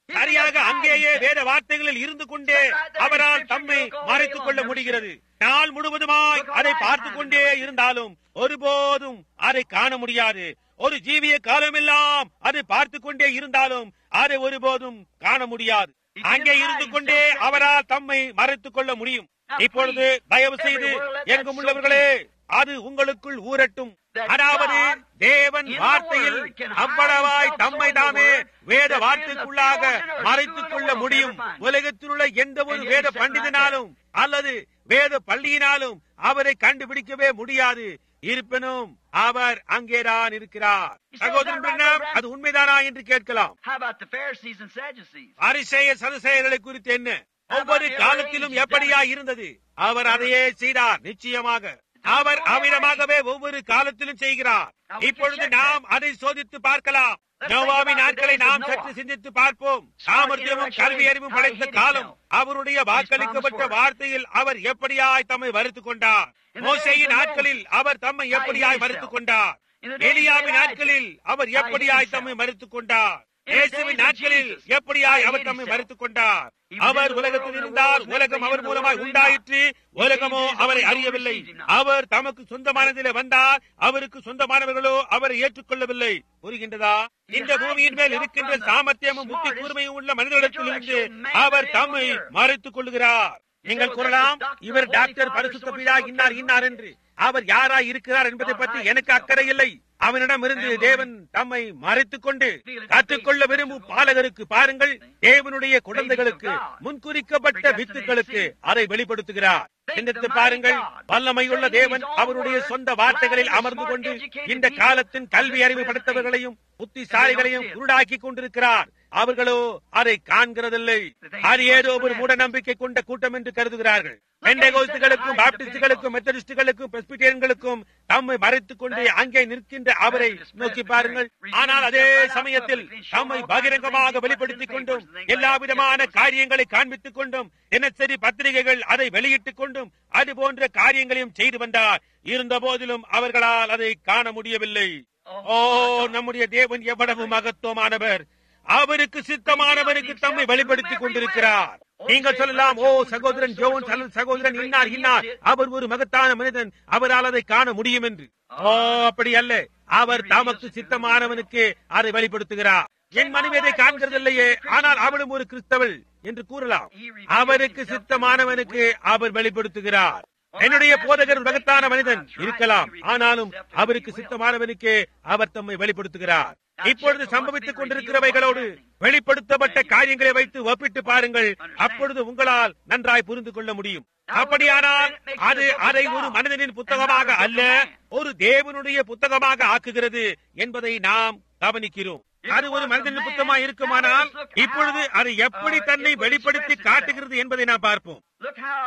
சரியாக அங்கேயே வேத வார்த்தைகளில் இருந்து கொண்டே அவரால் தம்மை மறைத்துக் கொள்ள முடிகிறது நாள் முழுவதுமாய் அதை பார்த்துக் கொண்டே இருந்தாலும் ஒருபோதும் அதை காண முடியாது ஒரு ஜீவிய காலமெல்லாம் அதை பார்த்துக் கொண்டே இருந்தாலும் அதை ஒருபோதும் காண முடியாது அங்கே இருந்து கொண்டே அவரால் தம்மை மறைத்துக் கொள்ள முடியும் இப்பொழுது தயவு செய்து எங்கும் உள்ளவர்களே அது உங்களுக்குள் ஊரட்டும் அதாவது தேவன் வார்த்தையில் அவ்வளவாய் தம்மை தாமே வேத வார்த்தைக்குள்ளாக மறைத்துக் கொள்ள முடியும் உலகத்தில் உள்ள எந்த ஒரு வேத பண்டிதனாலும் அல்லது வேத பள்ளியினாலும் அவரை கண்டுபிடிக்கவே முடியாது இருப்பினும் அவர் அங்கேதான் இருக்கிறார் சகோதரன் பிரணாம், அது உண்மைதானா என்று கேட்கலாம் How about the Pharisees and Sadducees? அரிசேய சதுசேயர்களை குறித்து என்ன ஒவ்வொரு காலத்திலும் எப்படியா இருந்தது அவர் அதையே செய்தார் நிச்சயமாக அவர் அமிதமாகவே ஒவ்வொரு காலத்திலும் செய்கிறார் இப்பொழுது நாம் அதை சோதித்து பார்க்கலாம் நோவாவின் நாட்களை நாம் சற்று சிந்தித்து பார்ப்போம் சாமர்த்தியமும் கல்வி அறிவும் படைத்த காலம் அவருடைய வாக்களிக்கப்பட்ட வார்த்தையில் அவர் எப்படியாய் தம்மை வருத்துக் கொண்டார் மோசையின் நாட்களில் அவர் தம்மை எப்படியாய் வருத்துக் கொண்டார் எலியாவின் நாட்களில் அவர் எப்படியாய் தம்மை மறுத்துக் கொண்டார் இயேசுவின் நாட்களில் எப்படியாய் அவர் தம்மை மறுத்துக் கொண்டார் அவர் உலகத்தில் இருந்தால் உலகம் அவர் மூலமாய் உண்டாயிற்று உலகமோ அவரை அறியவில்லை அவர் தமக்கு சொந்தமானதிலே வந்தார் அவருக்கு சொந்தமானவர்களோ அவரை ஏற்றுக்கொள்ளவில்லை புரிகின்றதா இந்த பூமியின் மேல் இருக்கின்ற சாமர்த்தியமும் புத்தி கூர்மையும் உள்ள மனிதனிடத்திலிருந்து அவர் தம்மை மறைத்துக் கொள்கிறார் நீங்கள் கூறலாம் இவர் டாக்டர் பரிசுத்த பிதா இன்னார் இன்னார் என்று அவர் யாராய் இருக்கிறார் என்பதை பற்றி எனக்கு அக்கறை இல்லை அவனிடமிருந்து தேவன் தம்மை மறைத்துக் கொண்டு கற்றுக்கொள்ள விரும்பும் பாலகருக்கு பாருங்கள் தேவனுடைய குழந்தைகளுக்கு முன்குறிக்கப்பட்ட வித்துக்களுக்கு அதை வெளிப்படுத்துகிறார் சிந்தித்து பாருங்கள் வல்லமையுள்ள தேவன் அவருடைய சொந்த வார்த்தைகளில் அமர்ந்து கொண்டு இந்த காலத்தின் கல்வி அறிவு படைத்தவர்களையும் புத்திசாலிகளையும் குருடாக்கி கொண்டிருக்கிறார் அவர்களோ அதை காண்கிறதில்லை அது ஏதோ ஒரு மூட நம்பிக்கை கொண்ட கூட்டம் என்று கருதுகிறார்கள் பெண்டகோஸ்துகளுக்கும் பாப்டிஸ்டுகளுக்கும் மெத்தடிஸ்டுகளுக்கும் பிரஸ்பிட்டேரியன்களுக்கும் தம்மை மறைத்துக் கொண்டு அங்கே நிற்கின்ற அவரை நோக்கி பாருங்கள் ஆனால் அதே சமயத்தில் தம்மை பகிரங்கமாக வெளிப்படுத்திக் கொண்டும் எல்லா விதமான காரியங்களை காண்பித்துக் கொண்டும் தினசரி பத்திரிகைகள் அதை வெளியிட்டுக் கொண்டும் அது போன்ற காரியங்களையும் செய்து வந்தார் இருந்த போதிலும் அவர்களால் அதை காண முடியவில்லை ஓ நம்முடைய தேவன் எவ்வளவு மகத்துவமானவர் அவருக்கு சித்தமானவருக்கு தம்மை வெளிப்படுத்திக் கொண்டிருக்கிறார் நீங்கள் சொல்லலாம் ஓ சகோதரன் ஜோன் அல்லது சகோதரன் இன்னார் இன்னார் அவர் ஒரு மகத்தான மனிதன் அவரால் அதை காண முடியும் என்று ஓ அப்படி அல்ல அவர் தமக்கு சித்தமானவனுக்கு அதை வெளிப்படுத்துகிறார் என் மனைவி அதை காண்கிறதில்லையே ஆனால் அவளும் ஒரு கிறிஸ்தவள் என்று கூறலாம் அவருக்கு சித்தமானவனுக்கு அவர் வெளிப்படுத்துகிறார் என்னுடைய போதகர் மகத்தான மனிதன் இருக்கலாம் ஆனாலும் அவருக்கு சித்தமானவனுக்கு அவர் தம்மை வெளிப்படுத்துகிறார் இப்பொழுது சம்பவித்துக் கொண்டிருக்கிறவைகளோடு வெளிப்படுத்தப்பட்ட காரியங்களை வைத்து ஒப்பிட்டு பாருங்கள் அப்பொழுது உங்களால் நன்றாய் புரிந்து கொள்ள முடியும் அப்படியானால் அது அதை ஒரு மனிதனின் புத்தகமாக அல்ல ஒரு தேவனுடைய புத்தகமாக ஆக்குகிறது என்பதை நாம் கவனிக்கிறோம் அது ஒரு மனிதனின் புத்தகமா இருக்குமானால் இப்பொழுது அது எப்படி தன்னை வெளிப்படுத்தி காட்டுகிறது என்பதை நாம் பார்ப்போம் Look how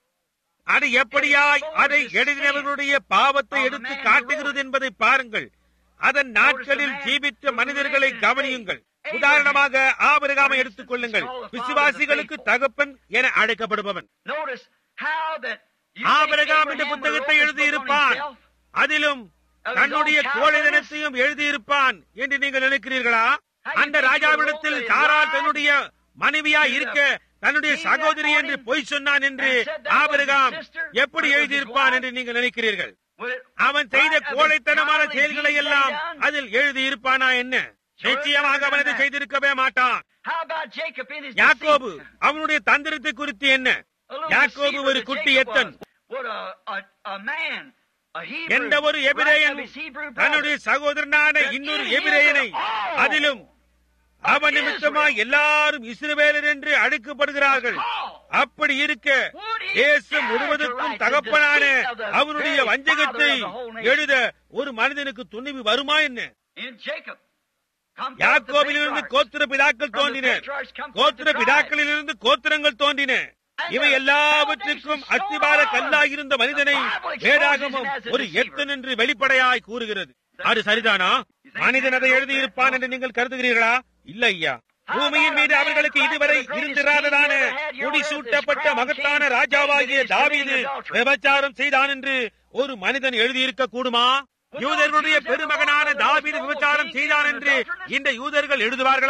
அது எப்படியாய் அதை எழுதினவர்களுடைய பாவத்தை எடுத்து காட்டுகிறது என்பதை பாருங்கள் அதன் நாட்களில் ஜீவித்த மனிதர்களை கவனியுங்கள் உதாரணமாக ஆபிரகாமை எடுத்துக் கொள்ளுங்கள் விசுவாசிகளுக்கு தகப்பன் என அழைக்கப்படுபவன் notice how that you Abraham think இந்த Abraham புத்தகத்தை wrote this book on எழுதியிருப்பான் himself? அதிலும் தன்னுடைய கோழை தினத்தையும் எழுதியிருப்பான் என்று நீங்கள் நினைக்கிறீர்களா அந்த ராஜாவிடத்தில் சாரால் தன்னுடைய மனைவியா இருக்க தன்னுடைய சகோதரி என்று பொய் சொன்னான் என்று ஆபிரகாம் எப்படி எழுதியிருப்பான் என்று நீங்கள் நினைக்கிறீர்கள் Would it- அவன் செய்த Right of கோழைத்தனமான his செயல்களை godly எல்லாம் deeds done? அதில் எழுதியிருப்பானா என்ன நிச்சயமாக அவன் அதை செய்திருக்கவே மாட்டான் How about Jacob in his யாக்கோபு deceit? அவனுடைய தந்திரத்தை குறித்து என்ன A little யாக்கோபு deceiver ஒரு that குட்டி Jacob எத்தன் was. What a, a, a man, a Hebrew, எந்த ஒரு right எபிரேயன் of his Hebrew brother. தன்னுடைய சகோதரனான இன்னொரு எபிரேயனை அதிலும் அவன் நிமித்தமா எல்லாரும் இஸ்ரவேலர் என்று அழைக்கப்படுகிறார்கள் அப்படி இருக்க தேசம் முழுவதற்கும் தகப்பனான அவனுடைய வஞ்சகத்தை எழுத ஒரு மனிதனுக்கு துணிவு வருமா என்ன In Jacob. Come forth the யாக்கோபிலிருந்து patriarchs. கோத்திர பிதாக்கள் தோன்றின கோத்திர பிதாக்களிலிருந்து கோத்திரங்கள் தோன்றின இவை எல்லாவற்றுக்கும் அஸ்திபார கல்லாயிருந்த மனிதனை வேதாகமம் ஒரு எத்தன் என்று வெளிப்படையாய் கூறுகிறது அது சரிதானா மனிதன் அதை எழுதியிருப்பான் என்று நீங்கள் கருதுகிறீர்களா இல்ல ஐயா பூமியின் மீது அவர்களுக்கு இதுவரை இருந்திராததான முடிசூட்டப்பட்ட மகத்தான ராஜாவாகிய தாவீது விபச்சாரம் செய்தான் என்று ஒரு மனிதன் எழுதியிருக்க கூடுமா யூதர்களுடைய பெருமகனான தாவீது விபச்சாரம் செய்தான் என்று இந்த யூதர்கள் எழுதுவார்களா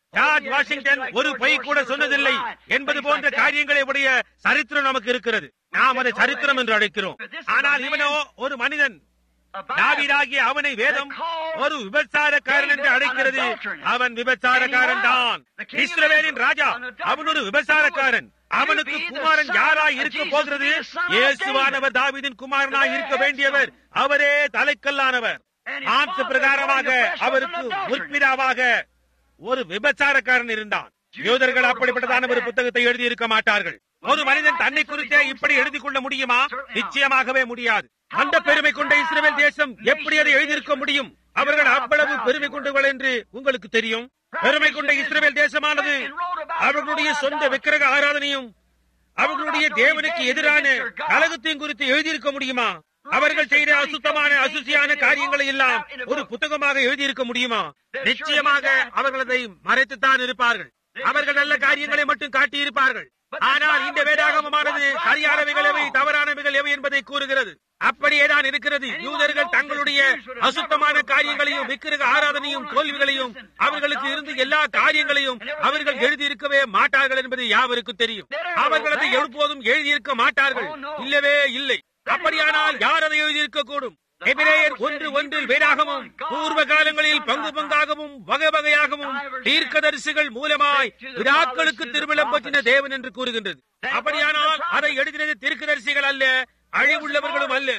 ஜார்ஜ் வாஷிங்டன் ஒரு பொய் கூட சொன்னதில்லை என்பது போன்ற காரியங்களை உடைய சரித்திரம் நமக்கு இருக்கிறது நாம் அதை சரித்திரம் என்று அழைக்கிறோம் ஆனால் இவனோ ஒரு மனிதன் தாவீதாகிய அவனை வேதம் ஒரு விபச்சாரக்காரன் என்று அழைக்கிறது அவன் விபச்சாரக்காரன் தான் இஸ்ரவேலின் ராஜா அவன் ஒரு விபச்சாரக்காரன் அவனுக்கு குமாரன் யாராய் இருக்க போகிறது இயேசுவானவர் தாவீதின் குமாரனாய் இருக்க வேண்டியவர் அவரே தலைக்கல்லானவர் மாம்ச பிரகாரமாக அவருக்கு முற்பிதாவாக ஒரு விபச்சாரக்காரன் இருந்தான் யூதர்கள் அப்படிப்பட்டதான ஒரு புத்தகத்தை எழுதி இருக்க மாட்டார்கள் ஒரு மனிதன் தன்னை குறித்தே இப்படி எழுதி கொள்ள முடியுமா நிச்சயமாகவே முடியாது அந்த பெருமை கொண்ட இஸ்ரேல் தேசம் எப்படி அதை எழுதியிருக்க முடியும் அவர்கள் அவ்வளவு பெருமை கொண்டவர்கள் என்று உங்களுக்கு தெரியும் பெருமை கொண்ட இஸ்ரேல் தேசமானது அவர்களுடைய சொந்த விக்கிரக ஆராதனையும் அவர்களுடைய தேவனுக்கு எதிரான கலகத்தையும் குறித்து எழுதியிருக்க முடியுமா அவர்கள் செய்த அசுத்தமான அசுசியான காரியங்களை எல்லாம் ஒரு புத்தகமாக எழுதியிருக்க முடியுமா நிச்சயமாக அவர்கள் அதை மறைத்துத்தான் இருப்பார்கள் அவர்கள் நல்ல காரியங்களை மட்டும் காட்டியிருப்பார்கள் ஆனால் இந்த வேதாகமமானது சரியானவைகள் எவை தவறானவைகள் எவை என்பதை கூறுகிறது அப்படியேதான் இருக்கிறது யூதர்கள் தங்களுடைய அசுத்தமான காரியங்களையும் விக்கிரக ஆராதனையும் தோல்விகளையும் அவர்களுக்கு இருந்து எல்லா காரியங்களையும் அவர்கள் எழுதியிருக்கவே மாட்டார்கள் என்பது யாவருக்கும் தெரியும் அவர்கள் அதை எப்போதும் எழுதியிருக்க மாட்டார்கள் இல்லவே இல்லை அப்படியானால் யார் அதை எழுதியிருக்க கூடும் எபிரேயர் ஒன்று ஒன்றில் வேறாகவும் பூர்வ காலங்களில் பங்கு பங்காகவும் வகை வகையாகவும் தீர்க்கதரிசிகள் மூலமாய் விழாக்களுக்கு திருவிழம் பற்றின தேவன் என்று கூறுகின்றது அப்படியானால் அதை எழுதினது தீர்க்கதரிசிகள் அல்ல அழிவுள்ளவர்களும் அல்ல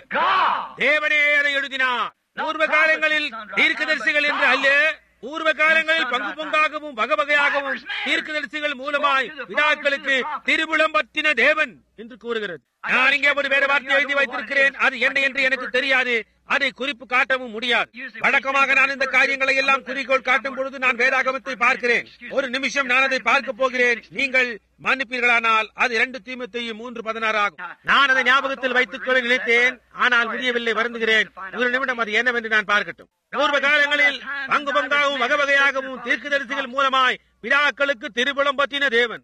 தேவனே அதை எழுதினார் பூர்வ காலங்களில் தீர்க்கதரிசிகள் என்று அல்ல பூர்வ காலங்களில் பங்கு பங்காகவும் வகை வகையாகவும் தீர்க்கதரிசிகள் மூலமாய் விழாக்களுக்கு திருவிழம் பற்றின தேவன் என்று கூறுகிறது நான் இங்கே ஒரு வேற வார்த்தை எழுதி வைத்திருக்கிறேன் அது என்ன என்று எனக்கு தெரியாது அதை குறிப்பு காட்டவும் முடியாது வழக்கமாக நான் இந்த காரியங்களை எல்லாம் குறிக்கோள் காட்டும் பொழுது நான் வேதாகமத்தை பார்க்கிறேன் ஒரு நிமிஷம் நான் அதை பார்க்க போகிறேன் நீங்கள் மன்னிப்பீர்களானால் அது இரண்டு தீமத்தையும் மூன்று பதினாறு ஆகும் நான் அதை ஞாபகத்தில் வைத்துக் கொள்ள நினைத்தேன் ஆனால் முடியவில்லை வருந்துகிறேன் ஒரு நிமிடம் அது என்னவென்று நான் பார்க்கட்டும் பூர்வ காலங்களில் பங்கு பங்காகவும் வகை வகையாகவும் தீர்க்கதரிசிகள் மூலமாய் விழாக்களுக்கு திருவிழம் பற்றின தேவன்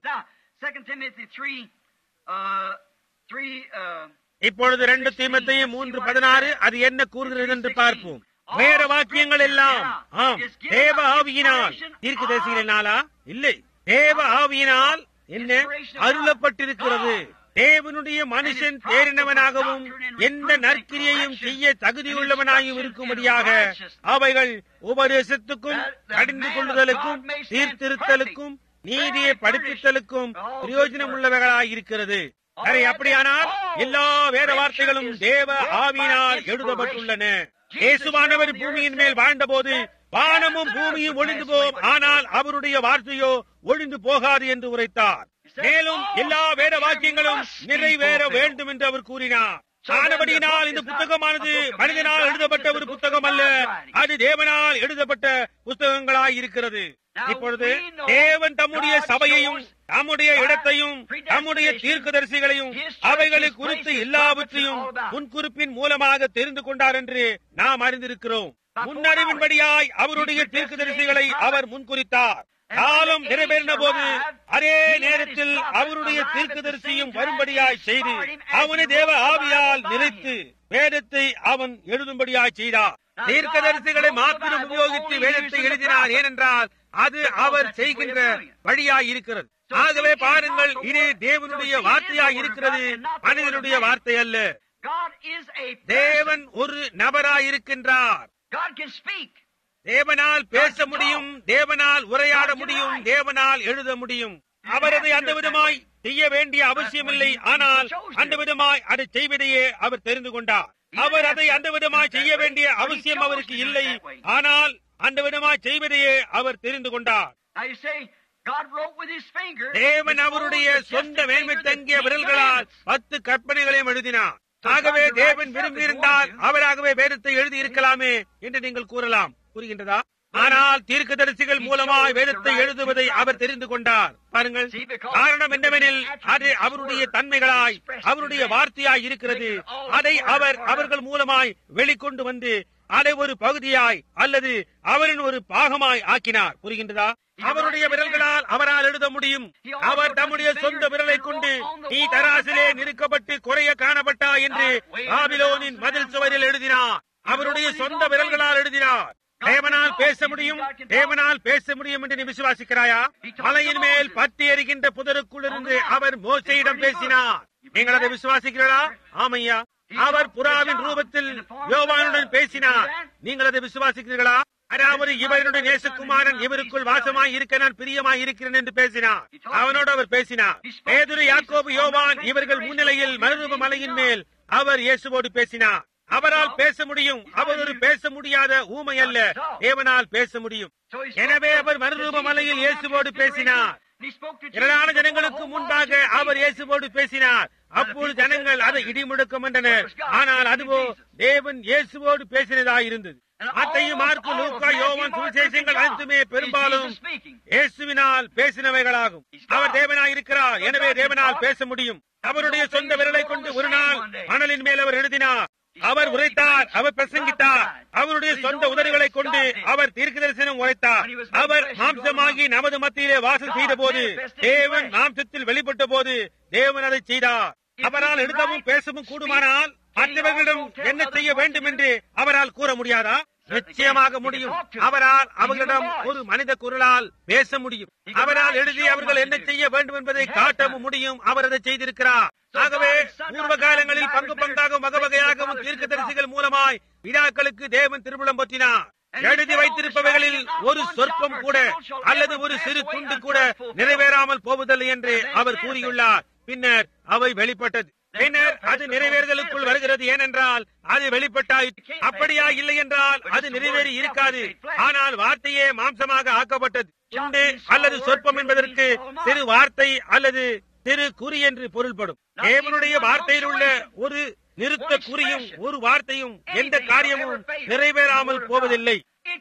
இப்பொழுது ரெண்டு தீமத்தையும் மூன்று பதினாறு அது என்ன கூறுகிறது என்று பார்ப்போம் வேற வாக்கியங்கள் எல்லாம் ஆம் தேவ ஆவியினால் தீர்க்க தரிசிகளினாலா இல்லை தேவ ஆவியினால் என்ன அருளப்பட்டிருக்கிறது தேவனுடைய மனுஷன் தேறினவனாகவும் எந்த நற்கிரியையும் செய்ய தகுதியுள்ளவனாயும் இருக்கும்படியாக அவைகள் உபதேசத்துக்கும் கடிந்து கொள்ளுதலுக்கும் சீர்திருத்தலுக்கும் நீதியை படிப்பித்தலுக்கும் பிரயோஜனம் உள்ளவைகளாயிருக்கிறது சரி அப்படியானால் எல்லா வேத வார்த்தைகளும் தேவ ஆவியினால் எழுதப்பட்டுள்ளன இயேசுவானவர் பூமியின் மேல் வாழ்ந்தபோது வானமும் பூமியும் ஒளிந்து போம் ஆனால் அவருடைய வார்த்தையோ ஒளிந்து போகாது என்று உரைத்தார் மேலும் எல்லா வேத வாக்கியங்களும் நிறைவேற வேண்டும் என்று அவர் கூறினார் ஆனபடியினால் இந்த புத்தகமானது மனிதனால் எழுதப்பட்ட ஒரு புத்தகம் அல்ல அது தேவனால் எழுதப்பட்ட புத்தகங்களாய் இருக்கிறது இப்பொழுது தேவன் தம்முடைய சபையையும் தம்முடைய இடத்தையும் தம்முடைய தீர்க்கதரிசிகளையும் அவைகளை குறித்து எல்லாவற்றையும் முன்குறிப்பின் மூலமாக தெரிந்து கொண்டார் என்று நாம் அறிந்திருக்கிறோம் முன்னறிவின்படியாய் அவருடைய தீர்க்கதரிசிகளை அவர் முன்குறித்தார் காலம் நிறைவேறின போது அதே நேரத்தில் அவருடைய தீர்க்கதரிசியும் வரும்படியாய் செய்து அவனை தேவ ஆவியால் நிறைத்து வேதத்தை அவன் எழுதும்படியாய் செய்தார் தீர்க்கதரிசிகளை மாத்திரம் உபயோகித்து வேதத்தை எழுதினார் ஏனென்றால் அது அவர் செய்கின்ற வழியாய் இருக்கிறது ஆகவே பாருங்கள் இது தேவனுடைய வார்த்தையாய் இருக்கிறது மனிதனுடைய வார்த்தை அல்ல தேவன் ஒரு நபராய் இருக்கின்றார் தேவனால் பேச முடியும் தேவனால் உரையாட முடியும் தேவனால் எழுத முடியும் அவர் அதை அந்த விதமாய் செய்ய வேண்டிய அவசியமில்லை ஆனால் அந்த விதமாய் அதை செய்வதையே அவர் தெரிந்து கொண்டார் அவர் அதை அந்த விதமாய் செய்ய வேண்டிய அவசியம் அவருக்கு இல்லை ஆனால் அந்த விதமாய் செய்வதையே அவர் தெரிந்து கொண்டார் தேவன் அவருடைய சொந்த மேன்மை தங்கிய விரல்களால் பத்து கற்பனைகளையும் எழுதினார் ஆகவே தேவன் விரும்பியிருந்தால் அவராகவே வேதத்தை எழுதி இருக்கலாமே என்று நீங்கள் கூறலாம் புரிகின்றதா ஆனால் தீர்க்கதரிசிகள் மூலமாய் வேதத்தை எழுதுவதை அவர் தெரிந்து கொண்டார் பாருங்கள் காரணம் என்னவெனில் அது அவருடைய தன்மைகளாய் அவருடைய வார்த்தையாய் இருக்கிறது அதை அவர் அவர்கள் மூலமாய் வெளிக்கொண்டு வந்து அதை ஒரு பகுதியாய் அல்லது அவரின் ஒரு பாகமாய் ஆக்கினார் புரிகின்றதா அவருடைய விரல்களால் அவரால் எழுத முடியும் அவர் தம்முடைய சொந்த விரலை கொண்டு நீ தராசிலே நிறுக்கப்பட்டு குறைய காணப்பட்டா என்று ஆபிலோனின் மதில் சுவரில் எழுதினார் அவருடைய சொந்த விரல்களால் எழுதினார் தேவனால் பேச முடியும் தேவனால் பேச முடியும் என்று நீ விசுவாசிக்கிறாயா மலையின் மேல் பற்றி எறிகின்ற புதருக்குள் இருந்து அவர் மோசையிடம் பேசினார் நீங்கள் அதை விசுவாசிக்கிறீர்களா ஆமையா அவர் புறாவின் ரூபத்தில் யோவானுடன் பேசினார் நீங்கள் அதை விசுவாசிக்கிறீர்களா அதாவது இவருடைய நேசகுமாரன் இவருக்குள் வாசமாய் இருக்க நான் பிரியமாய் இருக்கிறேன் என்று பேசினார் அவனோடு அவர் பேசினார் பேதுரு யாக்கோபு யோவான் இவர்கள் முன்னிலையில் மருதுவ மலையின் மேல் அவர் இயேசுவோடு பேசினார் அவரால் பேச முடியும் அவர் ஒரு பேச முடியாத ஊமை அல்ல தேவனால் பேச முடியும் எனவே அவர் மறுரூப மலையில் இயேசுவோடு பேசினார் திரளான ஜனங்களுக்கு முன்பாக அவர் இயேசுவோடு பேசினார் அப்போது ஜனங்கள் அதை இடிமுடுக்கம் என்றனர் ஆனால் அதுவோ தேவன் இயேசுவோடு பேசினதா இருந்தது மத்தையும் மார்க்கு லூக்கா யோவான் சுவிசேஷங்கள் அனைத்துமே பெரும்பாலும் இயேசுவினால் பேசினவைகளாகும் அவர் தேவனாய் இருக்கிறார் எனவே தேவனால் பேச முடியும் அவருடைய சொந்த விரலை கொண்டு ஒரு நாள் மணலின் மேல் அவர் எழுதினார் அவர் உரைத்தார் அவர் பிரசங்கித்தார் அவருடைய சொந்த உதடுகளை கொண்டு அவர் தீர்க்க தரிசனம் உரைத்தார் அவர் மாம்சமாகி நமது மத்தியிலே வாசல் செய்த போது தேவன் மாம்சத்தில் வெளிப்பட்ட போது தேவன் அதை செய்தார் அவரால் எழுதவும் பேசவும் கூடுமானால் மற்றவர்களிடம் என்ன செய்ய வேண்டும் என்று அவரால் கூற முடியாதா நிச்சயமாக முடியும் அவரால் அவர்களிடம் ஒரு மனித குரலால் பேச முடியும் அவரால் எழுதி அவர்கள் என்ன செய்ய வேண்டும் என்பதை காட்டவும் முடியும் அவர் அதை செய்திருக்கிறார் ஆகவே பூர்வ காலங்களில் பங்கு பங்காகவும் வகை வகையாகவும் தீர்க்க தரிசிகள் மூலமாய் விழாக்களுக்கு தேவன் திருவிழம் பற்றினார் எழுதி வைத்திருப்பவைகளில் ஒரு சொற்பம் கூட அல்லது ஒரு சிறு துண்டு கூட நிறைவேறாமல் போவதில்லை என்று அவர் கூறியுள்ளார் பின்னர் அவை வெளிப்பட்டது பின்னர் அது நிறைவேறுதலுக்குள் வருகிறது ஏனென்றால் அது வெளிப்பட்டாயிற்று அப்படியா இல்லை என்றால் அது நிறைவேறி இருக்காது ஆனால் வார்த்தையே மாம்சமாக ஆக்கப்பட்டது துண்டு அல்லது சொற்பம் என்பதற்கு சிறு வார்த்தை அல்லது சிறு குறி என்று பொருள்படும் தேவனுடைய வார்த்தையில் உள்ள ஒரு நிறுத்த குறியும் ஒரு வார்த்தையும் எந்த காரியமும் நிறைவேறாமல் போவதில்லை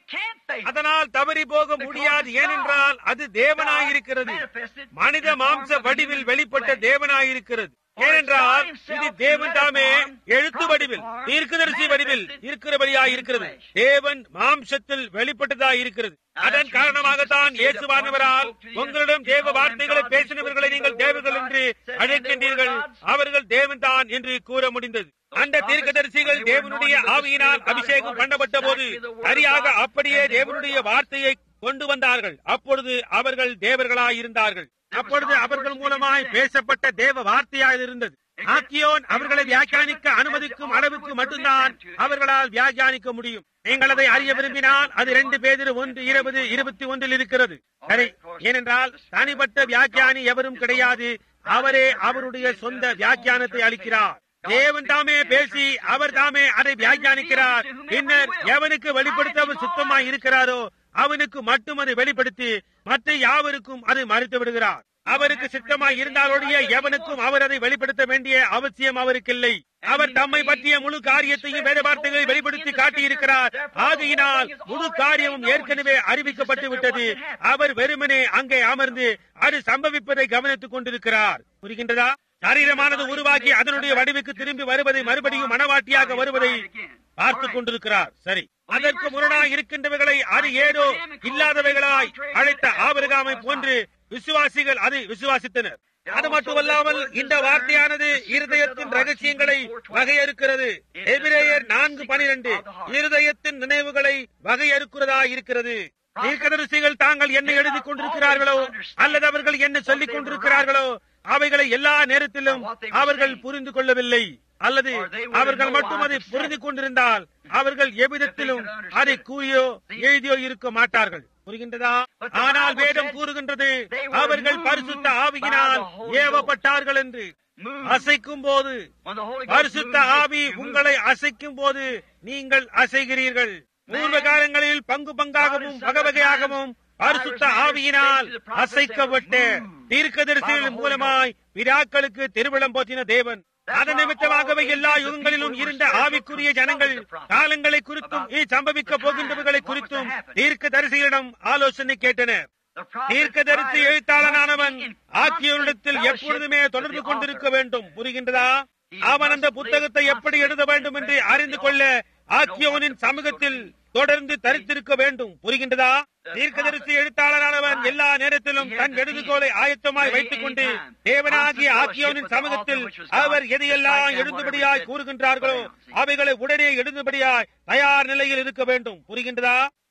அதனால் தவறி போக முடியாது ஏனென்றால் அது தேவனாயிருக்கிறது மனித மாம்ச வடிவில் வெளிப்பட்ட தேவனாயிருக்கிறது ஏனென்றால் இது தேவன் தாமே எழுத்து வடிவில் தீர்க்கதரிசி வடிவில் இருக்கிறபடியாய் இருக்கிறது தேவன் மாம்சத்தில் வெளிப்பட்டதாய் இருக்கிறது அதன் காரணமாகத்தான் இயேசுவானவரால் உங்களிடம் தேவ வார்த்தைகளை பேசினவர்களை நீங்கள் தேவர்கள் என்று அழைக்கின்றீர்கள் அவர்கள் தேவன் தான் என்று கூற முடிந்தது அந்த தீர்க்கதரிசிகள் தேவனுடைய ஆவியினால் அபிஷேகம் பண்ணப்பட்ட போது சரியாக அப்படியே தேவனுடைய வார்த்தையை கொண்டு வந்தார்கள் அப்பொழுது அவர்கள் தேவர்களாயிருந்தார்கள் அப்பொழுது அவர்கள் மூலமாய் பேசப்பட்ட தேவ வார்த்தையாக இருந்தது ஆக்கியோன் அவர்களை வியாக்கியானிக்க அனுமதிக்கும் அளவுக்கு மட்டும்தான் அவர்களால் வியாக்கியானிக்க முடியும் நீங்கள் அதை அறிய விரும்பினால் அது ரெண்டு பேதிரு ஒன்று இருபது இருபத்தி ஒன்றில் இருக்கிறது சரி ஏனென்றால் தனிப்பட்ட வியாக்கியானி எவரும் கிடையாது அவரே அவருடைய சொந்த வியாக்கியானத்தை அளிக்கிறார் தேவன் தாமே பேசி அவர் தாமே அதை வியாக்கியானிக்கிறார் பின்னர் எவனுக்கு வெளிப்படுத்த அவர் சுத்தமாய் இருக்கிறாரோ அவனுக்கு மட்டும் அதை வெளிப்படுத்தி மற்ற யாவருக்கும் அதை மறுத்து விடுகிறார் அவருக்கு சித்தமாய் இருந்தாலொழிய எவனுக்கும் அவர் அதை வெளிப்படுத்த வேண்டிய அவசியம் அவருக்கு இல்லை அவர் தம்மை பற்றிய முழு காரியத்தையும் வேத வார்த்தைகளை வெளிப்படுத்தி காட்டியிருக்கிறார் ஆகையினால் முழு காரியமும் ஏற்கனவே அறிவிக்கப்பட்டு விட்டது அவர் வெறுமனே அங்கே அமர்ந்து அது சம்பவிப்பதை கவனித்துக் கொண்டிருக்கிறார் புரிகின்றதா சரீரமானது உருவாக்கி அதனுடைய வடிவுக்கு திரும்பி வருவதை மறுபடியும் மனவாட்டியாக வருவதை பார்த்துக் கொண்டிருக்கிறார் சரி அதற்கு முரணாய் இருக்கின்றவைகளை அது ஏதோ இல்லாதவைகளாய் அழைத்த ஆபரகாமை போன்று விசுவாசிகள் அதை விசுவாசித்தனர் அது மட்டுமல்லாமல் இந்த வார்த்தையானது இருதயத்தின் ரகசியங்களை வகையறுக்கிறது எபிரேயர் நான்கு பனிரெண்டு இருதயத்தின் நினைவுகளை வகையறுக்கிறதா இருக்கிறது தீர்க்கதரிசிகள் தாங்கள் என்ன எழுதி கொண்டிருக்கிறார்களோ அல்லது அவர்கள் என்ன சொல்லிக் கொண்டிருக்கிறார்களோ அவைகளை எல்லா நேரத்திலும் அவர்கள் புரிந்து கொள்ளவில்லை அல்லது அவர்கள் மட்டும் அதை புரிந்து கொண்டிருந்தால் அவர்கள் எவ்விதத்திலும் அதை கூறியோ எழுதியோ இருக்க மாட்டார்கள் புரிகின்றதா ஆனால் வேதம் கூறுகின்றது அவர்கள் பரிசுத்த ஆவியினால் ஏவப்பட்டார்கள் என்று அசைக்கும் போது பரிசுத்த ஆவி உங்களை அசைக்கும் போது நீங்கள் அசைகிறீர்கள் பூர்வ காலங்களில் பங்கு பங்காகவும் வகை வகையாகவும் பரிசுத்த ஆவியினால் அசைக்கப்பட்ட தீர்க்கதரிசிகள் மூலமாய் விழாக்களுக்கு திருவிழம் போற்றின தேவன் அதன் நிமித்தமாகவே எல்லா யுகங்களிலும் இருந்த ஆவிக்குரிய ஜனங்கள் காலங்களை குறித்தும் இனி சம்பவிக்க போகின்றவர்களை குறித்தும் தீர்க்க தரிசிகளிடம் ஆலோசனை கேட்டனர் தீர்க்க தரிசி எழுத்தாளனானவன் ஆக்கியோரிடத்தில் எப்பொழுதுமே தொடர்பு கொண்டிருக்க வேண்டும் புரிகின்றதா அவன் அந்த புத்தகத்தை எப்படி எழுத வேண்டும் என்று அறிந்து கொள்ள ஆக்கியோனின் சமூகத்தில் தொடர்ந்து தரித்திருக்க வேண்டும் புரிகின்றதா தீர்க்கதரிசி எழுத்தாளரானவன் எல்லா நேரத்திலும் தன் எழுதுகோலை ஆயத்தமாய் வைத்துக் கொண்டு தேவனாகிய ஆக்கியோனின் சமூகத்தில் அவர் எதையெல்லாம் எழுதுபடியாய் கூறுகின்றார்களோ அவைகளை உடனே எழுதுபடியாய் தயார் நிலையில் இருக்க வேண்டும் புரிகின்றதா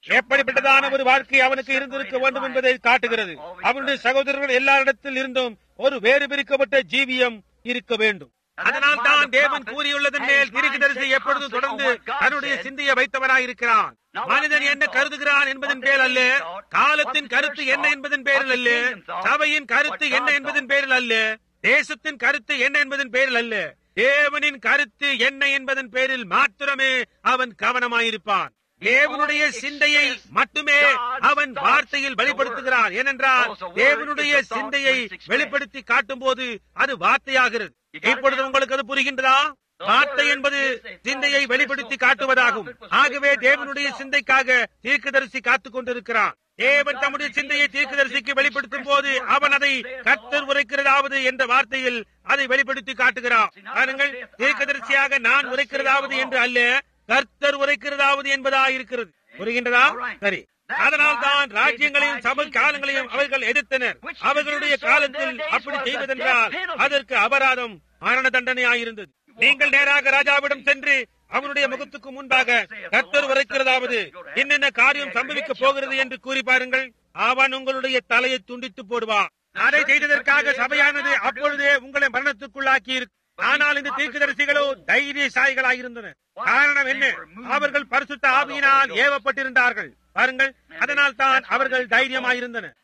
எப்படிப்பட்டதான ஒரு வாழ்க்கை அவனுக்கு இருந்திருக்க வேண்டும் என்பதை காட்டுகிறது அவனுடைய சகோதரர்கள் எல்லாரிடத்தில் இருந்தும் ஒரு வேறு பிரிக்கப்பட்ட ஜீவியம் இருக்க வேண்டும் அதனால் தான் தேவன் கூறியுள்ளதன் மேல் தீர்க்கதரிசி எப்பொழுதும் தொடர்ந்து தன்னுடைய சிந்தையை வைத்தவராய் இருக்கிறான் மனிதன் என்ன கருதுகிறான் என்பதன் பேர் அல்ல காலத்தின் கருத்து என்ன என்பதன் பேரில் அல்ல சபையின் கருத்து என்ன என்பதன் பேரில் அல்ல தேசத்தின் கருத்து என்ன என்பதன் பேரில் அல்ல தேவனின் கருத்து என்ன என்பதன் பேரில் மாத்திரமே அவன் கவனமாயிருப்பான் தேவனுடைய சிந்தையை மட்டுமே அவன் வார்த்தையில் வெளிப்படுத்துகிறான் ஏனென்றால் தேவனுடைய சிந்தையை வெளிப்படுத்தி காட்டும் போது அது வார்த்தையாகிறது இப்பொழுது உங்களுக்கு அது புரிகின்றதா வார்த்தை என்பது சிந்தையை வெளிப்படுத்தி காட்டுவதாகும் ஆகவே தேவனுடைய சிந்தைக்காக தீர்க்கதரிசி காத்துக் கொண்டிருக்கிறான் தேவன் தம்முடைய சிந்தையை தீர்க்கதரிசிக்கு வெளிப்படுத்தும் போது அவன் அதை கர்த்தர் உரைக்கிறதாவது என்ற வார்த்தையில் அதை வெளிப்படுத்தி காட்டுகிறான் பாருங்கள் தீர்க்கதரிசியாக நான் உரைக்கிறதாவது என்று அல்ல கர்த்தர் உரைக்கிறதாவது என்பதா இருக்கிறது புரிகின்றதா சரி அதனால் தான் ராஜ்யங்களையும் சபை காலங்களையும் அவர்கள் எதிர்த்தனர் அவர்களுடைய காலத்தில் அப்படி செய்வதென்றால் அதற்கு அபராதம் மரண தண்டனையாயிருந்தது நீங்கள் நேராக ராஜாவிடம் சென்று அவனுடைய முகத்துக்கு முன்பாக கர்த்தர் உரைக்கிறதாவது என்னென்ன காரியம் சம்பவிக்க போகிறது என்று கூறி பாருங்கள் அவன் உங்களுடைய தலையை துண்டித்து போடுவான் அதை செய்ததற்காக சபையானது அப்பொழுதே உங்களை மரணத்துக்குள்ளாக்கி இருக்கு ஆனால் இந்த தீர்க்கதரிசிகளோ தைரியசாலிகளாயிருந்தனர் காரணம் என்ன அவர்கள் பரிசுத்த ஆவியினால் ஏவப்பட்டிருந்தார்கள் பாருங்கள் அதனால் தான் அவர்கள் தைரியமாயிருந்தனர்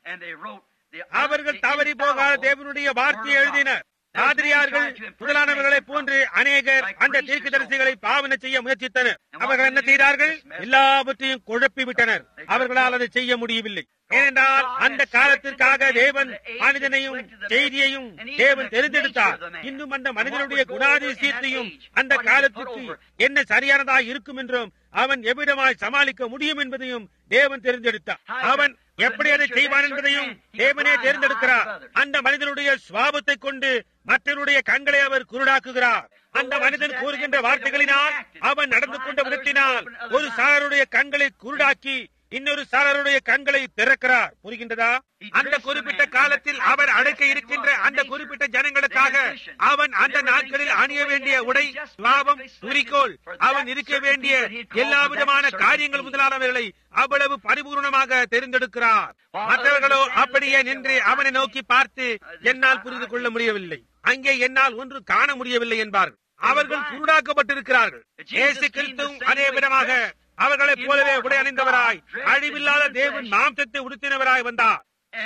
அவர்கள் தவறி போகாத தேவனுடைய வார்த்தையை எழுதினர் பாதிரியார்கள் முதலானவர்களைப் போன்று அநேகர் அந்த தீர்க்கதரிசிகளை பாவனை செய்ய முயற்சித்தனர் அவர்கள் என்ன செய்தார்கள் எல்லாவற்றையும் குழப்பி விட்டனர் அவர்களால் அதை செய்ய முடியவில்லை ஏனென்றால் அந்த காலத்திற்காக தேவன் மனிதனையும் செய்தியையும் தேவன் தெரிந்தெடுத்தார் இன்னும் அந்த மனிதனுடைய குணாதிசயத்தையும் அந்த காலத்துக்கு என்ன சரியானதாக இருக்கும் என்றும் அவன் எவ்விடமாய் சமாளிக்க முடியும் என்பதையும் தேவன் தெரிந்தெடுத்தார் அவன் எப்படி அதை செய்வான் என்பதையும் தேவனே தேர்ந்தெடுக்கிறார் அந்த மனிதனுடைய சுவாபத்தை கொண்டு மற்றவருடைய கண்களை அவர் குருடாக்குகிறார் அந்த மனிதன் கூறுகின்ற வார்த்தைகளினால் அவன் நடந்து கொண்ட விதத்தினால் ஒரு சாரருடைய கண்களை குருடாக்கி இன்னொரு சாரருடைய கண்களை திறக்கிறார் புரிகின்றதா அந்த குறிப்பிட்ட காலத்தில் அவர் அழைக்க இருக்கின்ற அந்த குறிப்பிட்ட ஜனங்களுக்காக அவன் அந்த நாட்களில் அணிய வேண்டிய உடை லாபம் குறிக்கோள் அவன் இருக்க வேண்டிய எல்லா விதமான காரியங்கள் முதலானவர்களை அவ்வளவு பரிபூர்ணமாக தெரிந்தெடுக்கிறார் மற்றவர்களோ அப்படியே நின்று அவனை நோக்கி பார்த்து என்னால் புரிந்து கொள்ள முடியவில்லை அங்கே என்னால் ஒன்று காண முடியவில்லை என்பார்கள் அவர்கள் குருடாக்கப்பட்டிருக்கிறார்கள் இயேசு கிறிஸ்துவும் அதே விதமாக அவர்களைப் போலவே உடை அணிந்தவராய் அழிவில்லாத தேவன் மாம்சத்தை உடுத்தினவராய் வந்தார்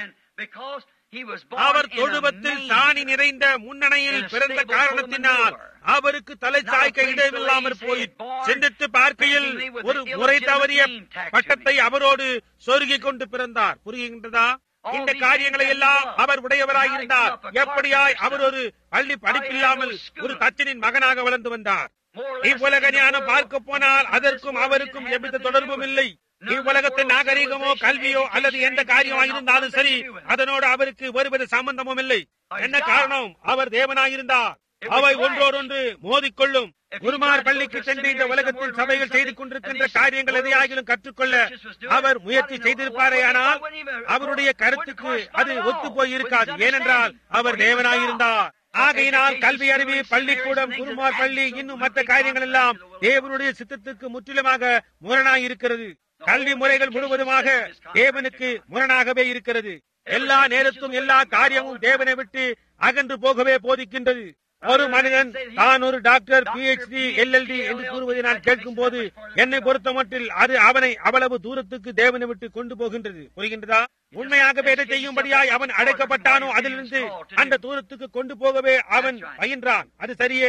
அவர் தொழுவத்தில் சாணி நிறைந்த முன்னணையில் பிறந்த காரணத்தினால் அவருக்கு தலை சாய்க்க இடமில்லாமற் போய் சிந்தித்து பார்க்கையில் ஒரு முறை தவறிய பட்டத்தை அவரோடு சொருகிக் கொண்டு பிறந்தார் புரிகின்றதா இந்த காரியங்களை எல்லாம் அவர் உடையவராய் இருந்தார் எப்படியாய் அவர் ஒரு பள்ளி படிப்பில்லாமல் ஒரு தச்சனின் மகனாக வளர்ந்து வந்தார் இவ்வுலக ஞானம் பார்க்க போனால் அதற்கும் அவருக்கும் எவ்வித தொடர்பும் இல்லை இவ்வுலகத்தின் நாகரீகமோ கல்வியோ அல்லது எந்த காரியமாக இருந்தாலும் சரி அதனோடு அவருக்கு ஒருவித சம்பந்தமும் இல்லை என்ன காரணம் அவர் தேவனாயிருந்தார் அவை ஒன்றோடொன்று மோதிக்கொள்ளும் குருமார் பள்ளிக்கு சென்று இந்த உலகத்தில் சபைகள் செய்து கொண்டிருக்கின்ற காரியங்கள் எதையாகிலும் கற்றுக்கொள்ள அவர் முயற்சி செய்திருப்பாரே ஆனால் அவருடைய கருத்துக்கு அது ஒத்து போய் இருக்காது ஏனென்றால் அவர் தேவனாயிருந்தார் ஆகையினால் கல்வி அறிவு பள்ளிக்கூடம் குருமார் பள்ளி இன்னும் மற்ற காரியங்கள் எல்லாம் தேவனுடைய சித்தத்துக்கு முற்றிலுமாக முரணாய் இருக்கிறது கல்வி முறைகள் முழுவதுமாக தேவனுக்கு முரணாகவே இருக்கிறது எல்லா நேரத்தும் எல்லா காரியமும் தேவனை விட்டு அகன்று போகவே போதிக்கின்றது ஒரு மனிதன் தான் ஒரு டாக்டர் பிஹெச்டி எல்எல்டி என்று கூறுவதை நான் கேட்கும் போது என்னை பொறுத்த மட்டில் அது அவனை அவ்வளவு தூரத்துக்கு தேவனை விட்டு கொண்டு போகின்றது புரிகின்றதா உண்மையாகவே எதை செய்யும்படியாய் அவன் அழைக்கப்பட்டானோ அதிலிருந்து அந்த தூரத்துக்கு கொண்டு போகவே அவன் பயின்றான் அது சரியே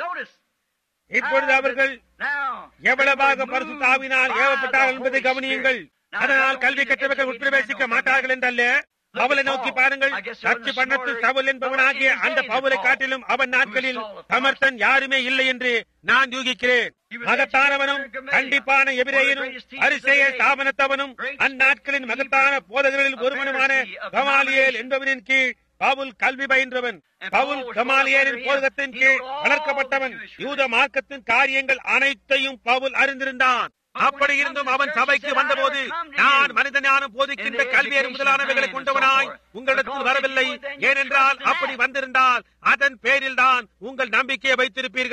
இப்பொழுது அவர்கள் எவ்வளவாக பரிசுத்தாவினால் ஏவப்பட்டார்கள் என்பதை கவனியுங்கள் அதனால் கல்வி கற்றவர்கள் உட்பிரவேசிக்க மாட்டார்கள் என்றல்ல பவுலை நோக்கி பாருங்கள் சர்ச்சு பண்ணத்து சவுல் என்பவனாகிய அந்த பவுலை காட்டிலும் அவன் நாட்களில் சமர்த்தன் யாருமே இல்லை என்று நான் யூகிக்கிறேன் மகத்தானவனும் கண்டிப்பான எபிரேயனும் அரிசேய ஸ்தாபனத்தவனும் அந்நாட்களின் மகத்தான போதகர்களில் ஒருவனுமான கமாலியேல் என்பவனின் கீழ் பவுல் கல்வி பயின்றவன் பவுல் கமாலியரின் போதகத்தின் கீழ் வளர்க்கப்பட்டவன் யூத மார்க்கத்தின் காரியங்கள் அனைத்தையும் பவுல் அறிந்திருந்தான் அப்படி இருந்தும் அவன் சபைக்கு வந்தபோது நான் மனித ஞானம் போதிக்கின்ற கல்வியர் முதலானவைகளை கொண்டவனாய் உங்களிடத்தில் வரவில்லை ஏனென்றால் அப்படி வந்திருந்தால் அதன் பேரில் தான் உங்கள் நம்பிக்கையை வைத்திருப்பீர்கள்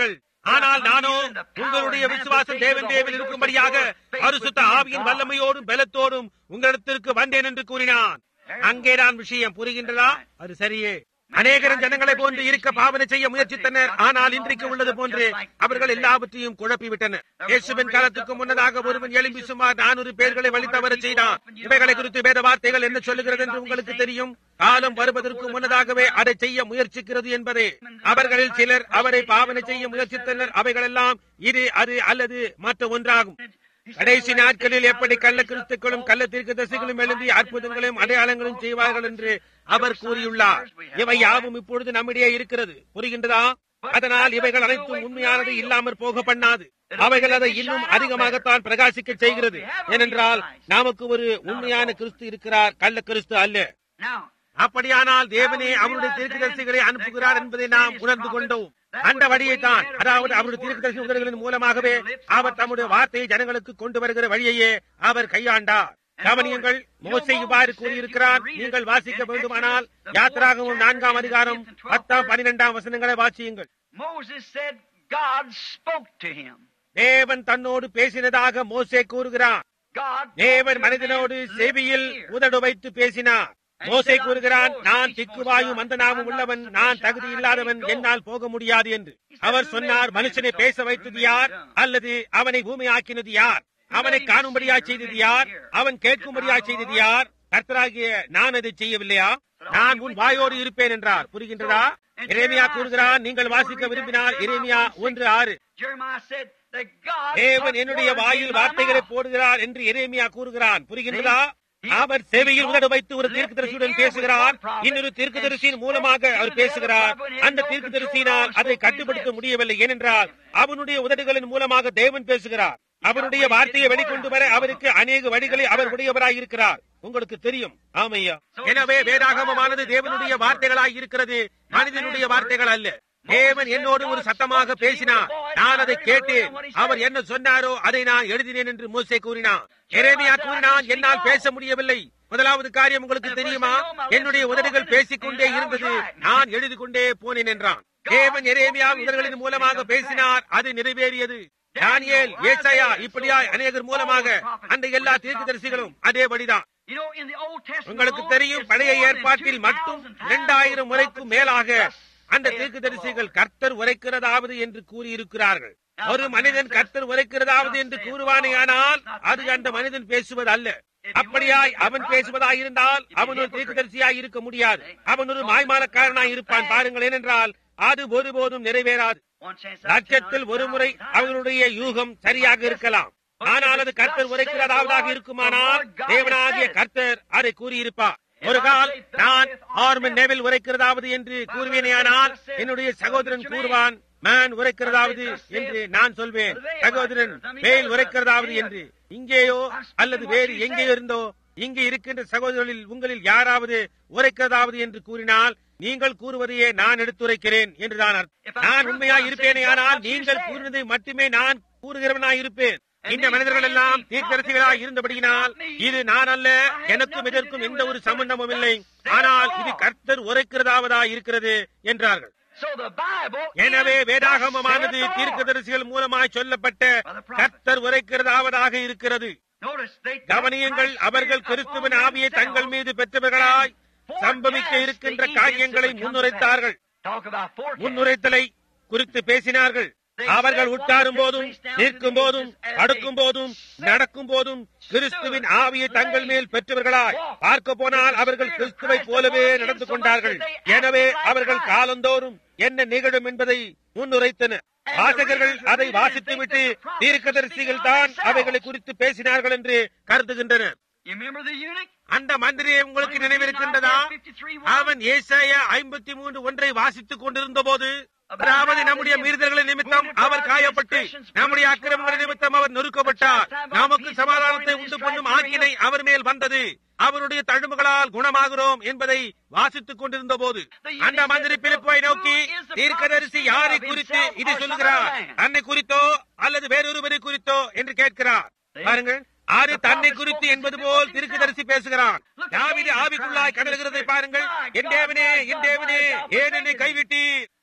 ஆனால் நானோ உங்களுடைய விசுவாசம் தேவன் தேவன் இருக்கும்படியாக பரிசுத்த ஆவியின் வல்லமையோடும் பலத்தோடும் உங்களிடத்திற்கு வந்தேன் என்று கூறினான் அங்கேதான் விஷயம் புரிகின்றதா அது சரியே அநேகரும் ஜனங்களை போன்று இருக்க பாவனை செய்ய முயற்சித்தனர் ஆனால் இன்றைக்கு உள்ளது போன்று அவர்கள் எல்லாவற்றையும் குழப்பிவிட்டனர் இயேசுவின் காலத்துக்கு முன்னதாக ஒருவன் எழும்பி சுமார் நானூறு பேர்களை வழித்தவர செய்தான் இவைகளை குறித்து வேத வார்த்தைகள் என்ன சொல்லுகிறது என்று உங்களுக்கு தெரியும் காலம் வருவதற்கு முன்னதாகவே அதை செய்ய முயற்சிக்கிறது என்பதே அவர்களில் சிலர் அவரை பாவனை செய்ய முயற்சித்தனர் அவைகளெல்லாம் இது அது அல்லது மற்ற ஒன்றாகும் கடைசி நாட்களில் எப்படி கள்ள கிறிஸ்துக்களும் கள்ள தீர்க்க தசைகளும் எழுந்தி அற்புதங்களையும் அடையாளங்களும் செய்வார்கள் என்று அவர் கூறியுள்ளார் இவை யாவும் இப்பொழுது நம்மிடையே இருக்கிறது புரிகின்றதா அதனால் இவைகள் அனைத்தும் உண்மையானது இல்லாமற் போக பண்ணாது அவைகள் அதை இன்னும் அதிகமாகத்தான் பிரகாசிக்க செய்கிறது ஏனென்றால் நமக்கு ஒரு உண்மையான கிறிஸ்து இருக்கிறார் கள்ள கிறிஸ்து அல்ல அப்படியானால் தேவனே அவருடைய தீர்க்கதரிசிகளை அனுப்புகிறார் என்பதை நாம் உணர்ந்து கொண்டோம் அந்த வழியை தான் அதாவது அவருடைய தீர்க்கதரிசி உதவிகளின் மூலமாகவே அவர் தம்முடைய வார்த்தையை ஜனங்களுக்கு கொண்டு வருகிற வழியையே அவர் கையாண்டார் கவனியங்கள் மோசை இவ்வாறு கூறியிருக்கிறார் நீங்கள் வாசிக்க வேண்டுமானால் யாத்திராகவும் நான்காம் அதிகாரம் பத்தாம் பனிரெண்டாம் வசனங்களை வாசியுங்கள் Moses said God spoke to him. தேவன் தன்னோடு பேசினதாக மோசே கூறுகிறார் God தேவன் மனிதனோடு செவியில் உதடு வைத்து பேசினார் மோசே கூறுகிறான் நான் திக்குவாயும் அந்த நாமும் உள்ளவன் நான் தகுதி இல்லாதவன் என்னால் போக முடியாது என்று அவர் சொன்னார் மனுஷனை பேச வைத்தது யார் அல்லது அவனை பூமியாக்கினது யார் அவனை காணும்படியா செய்தது யார் அவன் கேட்கும்படியா செய்தது யார் கர்த்தராகிய நான் அதை செய்யவில்லையா நான் உன் வாயோடு இருப்பேன் என்றார் புரிகின்றதா இறைமையா கூறுகிறான் நீங்கள் வாசிக்க விரும்பினால் இறைமையா ஒன்று ஆறு Jeremiah said that God தேவன் put என்னுடைய words in வாயில் my வார்த்தைகளை mouth. போடுகிறார் என்று எரேமியா கூறுகிறான் புரிகின்றதா அவர் செவியில் உதடு வைத்து ஒரு தீர்க்கதரிசியுடன் பேசுகிறார் இன்னொரு தீர்க்கதரிசியின் மூலமாக அவர் பேசுகிறார் அந்த தீர்க்கதரிசியினால் அதை கட்டுப்படுத்த முடியவில்லை ஏனென்றால் அவனுடைய உதடுகளின் மூலமாக தேவன் பேசுகிறார் அவருடைய வார்த்தையை வெளிக்கொண்டு வர அவருக்கு அநேக வழிகளை அவர் உடையவராய் இருக்கிறார் உங்களுக்கு தெரியும் ஆமையா எனவே வேதாகமமானது தேவனுடைய வார்த்தைகளாய் இருக்கிறது மனிதனுடைய வார்த்தைகள் அல்ல தேவன் என்னோடு ஒரு சத்தமாக பேசினார் நான் அதை கேட்டேன் அவர் என்ன சொன்னாரோ அதை நான் எழுதினேன் என்று மோசே கூறினான் எரேமியா கூறினான் என்னால் பேச முடியவில்லை முதலாவது காரியம் உங்களுக்கு தெரியுமா என்னுடைய உதடுகள் பேசிக்கொண்டே இருந்தது நான் எழுதி கொண்டே போனேன் என்றான் தேவன் எரேமியா உதடுகளின் மூலமாக பேசினார் அது நிறைவேறியது தானியேல் ஏசாயா இப்படியாய் அநேகர் மூலமாக அந்த எல்லா தீர்க்கதரிசிகளும் அதேபடிதான் You know, in the Old Testament உங்களுக்கு alone, தெரியும் it's பழைய more than ஏற்பாட்டில் 2,000 மட்டும் times இரண்டாயிரம் the முறைக்கும் prophets மேலாக thus அந்த saith the தீர்க்கதரிசிகள் Lord. கர்த்தர் உரைக்கிறதாவது என்று கூறியிருக்கிறார்கள் ஒரு மனிதன் கர்த்தர் உரைக்கிறதாவது என்று கூறுவானேயானால் அது அந்த மனிதன் பேசுவது அல்ல அப்படியாய் அவன் பேசுவதாய் இருந்தால் அவன் ஒரு தீர்க்கதரிசியாய் இருக்க முடியாது அவன் ஒரு மாய்மாலக்காரனாய் இருப்பான் பாருங்கள் ஏனென்றால் அது ஒருபோதும் நிறைவேறாது One chance out of லட்சத்தில் 10, ஒரு முறை 100,000 அவர்களுடைய யூகம் சரியாக இருக்கலாம் ஆனால் அது கர்த்தர் உரைக்கிறதாவது இருக்குமானால் தேவனாகிய கர்த்தர் அதை கூறியிருப்பார் ஒரு கால் நான் ஆர்மன் நெவில் உரைக்கிறதாவது என்று கூறுவேனேயானால் என்னுடைய சகோதரன் கூறுவான் மேன் உரைக்கிறதாவது என்று நான் சொல்வேன் சகோதரன் மேல் உரைக்கிறதாவது என்று இங்கேயோ அல்லது வேறு எங்கேயோ இருந்தோ இங்கு இருக்கின்ற சகோதரர்களில் உங்களில் யாராவது உரைக்கிறதாவது என்று கூறினால் நீங்கள் கூறுவதையே நான் எடுத்துரைக்கிறேன் என்றுதான் அர்த்தம். நான் உண்மையாய் இருப்பேனே ஆனால் நீங்கள் கூறினதை மட்டுமே நான் கூறுகிறவனாய் இருப்பேன் இந்த மனிதர்கள் எல்லாம் தீர்க்கரசிகளாய் இருந்தபடியினால் இது நான் அல்ல எனக்கும் இதற்கும் எந்த ஒரு சம்பந்தமும் இல்லை ஆனால் இது கர்த்தர் உரைக்கிறதாவதா இருக்கிறது என்றார்கள் So the Bible எனவே is வேதாகமமானது thus saith the Lord. தீர்க்கதரிசிகள் மூலமாய் சொல்லப்பட்ட கர்த்தர் உரைக்கிறதாவதாக இருக்கிறது Notice they took கவனியுங்கள் Christ's அவர்கள் Spirit கிறிஸ்துவின் upon ஆவியை தங்கள் themselves மீது பெற்றவர்களாய் and சம்பவிக்க forecast இருக்கின்ற the events காரியங்களை that would come to முன்னுரைத்தார்கள் pass. Talk about forecast. முன்னுரைத்தலை குறித்து பேசினார்கள் அவர்கள் உட்காரும் போதும் நிற்கும் போதும் படுக்கும் போதும் நடக்கும் போதும் கிறிஸ்துவின் ஆவியை தங்கள் மேல் பெற்றவர்களாய் பார்க்க போனால் அவர்கள் கிறிஸ்துவை போலவே நடந்து கொண்டார்கள் எனவே அவர்கள் காலந்தோறும் என்ன நிகழும் என்பதை முன்னுரைத்தனர் வாசகர்கள் அதை வாசித்துவிட்டு தீர்க்கதரிசிகள் தான் அவைகளை குறித்து பேசினார்கள் என்று கருதுகின்றனர் You remember the eunuch? அந்த மந்திரியை உங்களுக்கு நினைவிருக்கின்றதா அவன் ஏசாயா ஐம்பத்தி மூன்று ஒன்றை வாசித்துக் கொண்டிருந்த போது அதாவது நம்முடைய மீறுதல்களின் நிமித்தம் அவர் காயப்பட்டு நம்முடைய அக்கிரமங்களின் நிமித்தம் அவர் நொறுக்கப்பட்டார் நமக்கு சமாதானத்தை உண்டு பண்ணும் ஆக்கினை அவர் மேல் வந்தது அவருடைய தழும்புகளால் குணமாகிறோம் என்பதை வாசித்துக் கொண்டிருந்த போது அந்த மந்திரி பிலிப்பை நோக்கி தீர்க்கதரிசி யாரை குறித்து இது சொல்லுகிறார் தன்னை குறித்தோ அல்லது வேறொருவரை குறித்தோ என்று கேட்கிறார் பாருங்கள் ஆறு தன்னை குறித்து என்பது போல் தீர்க்கதரிசி பேசுகிறான் தாவீது ஆவிக்குள்ளாய் கடல்கிறதை பாருங்கள் என் தேவனே என் தேவனே ஏன் என்னை கைவிட்டீர்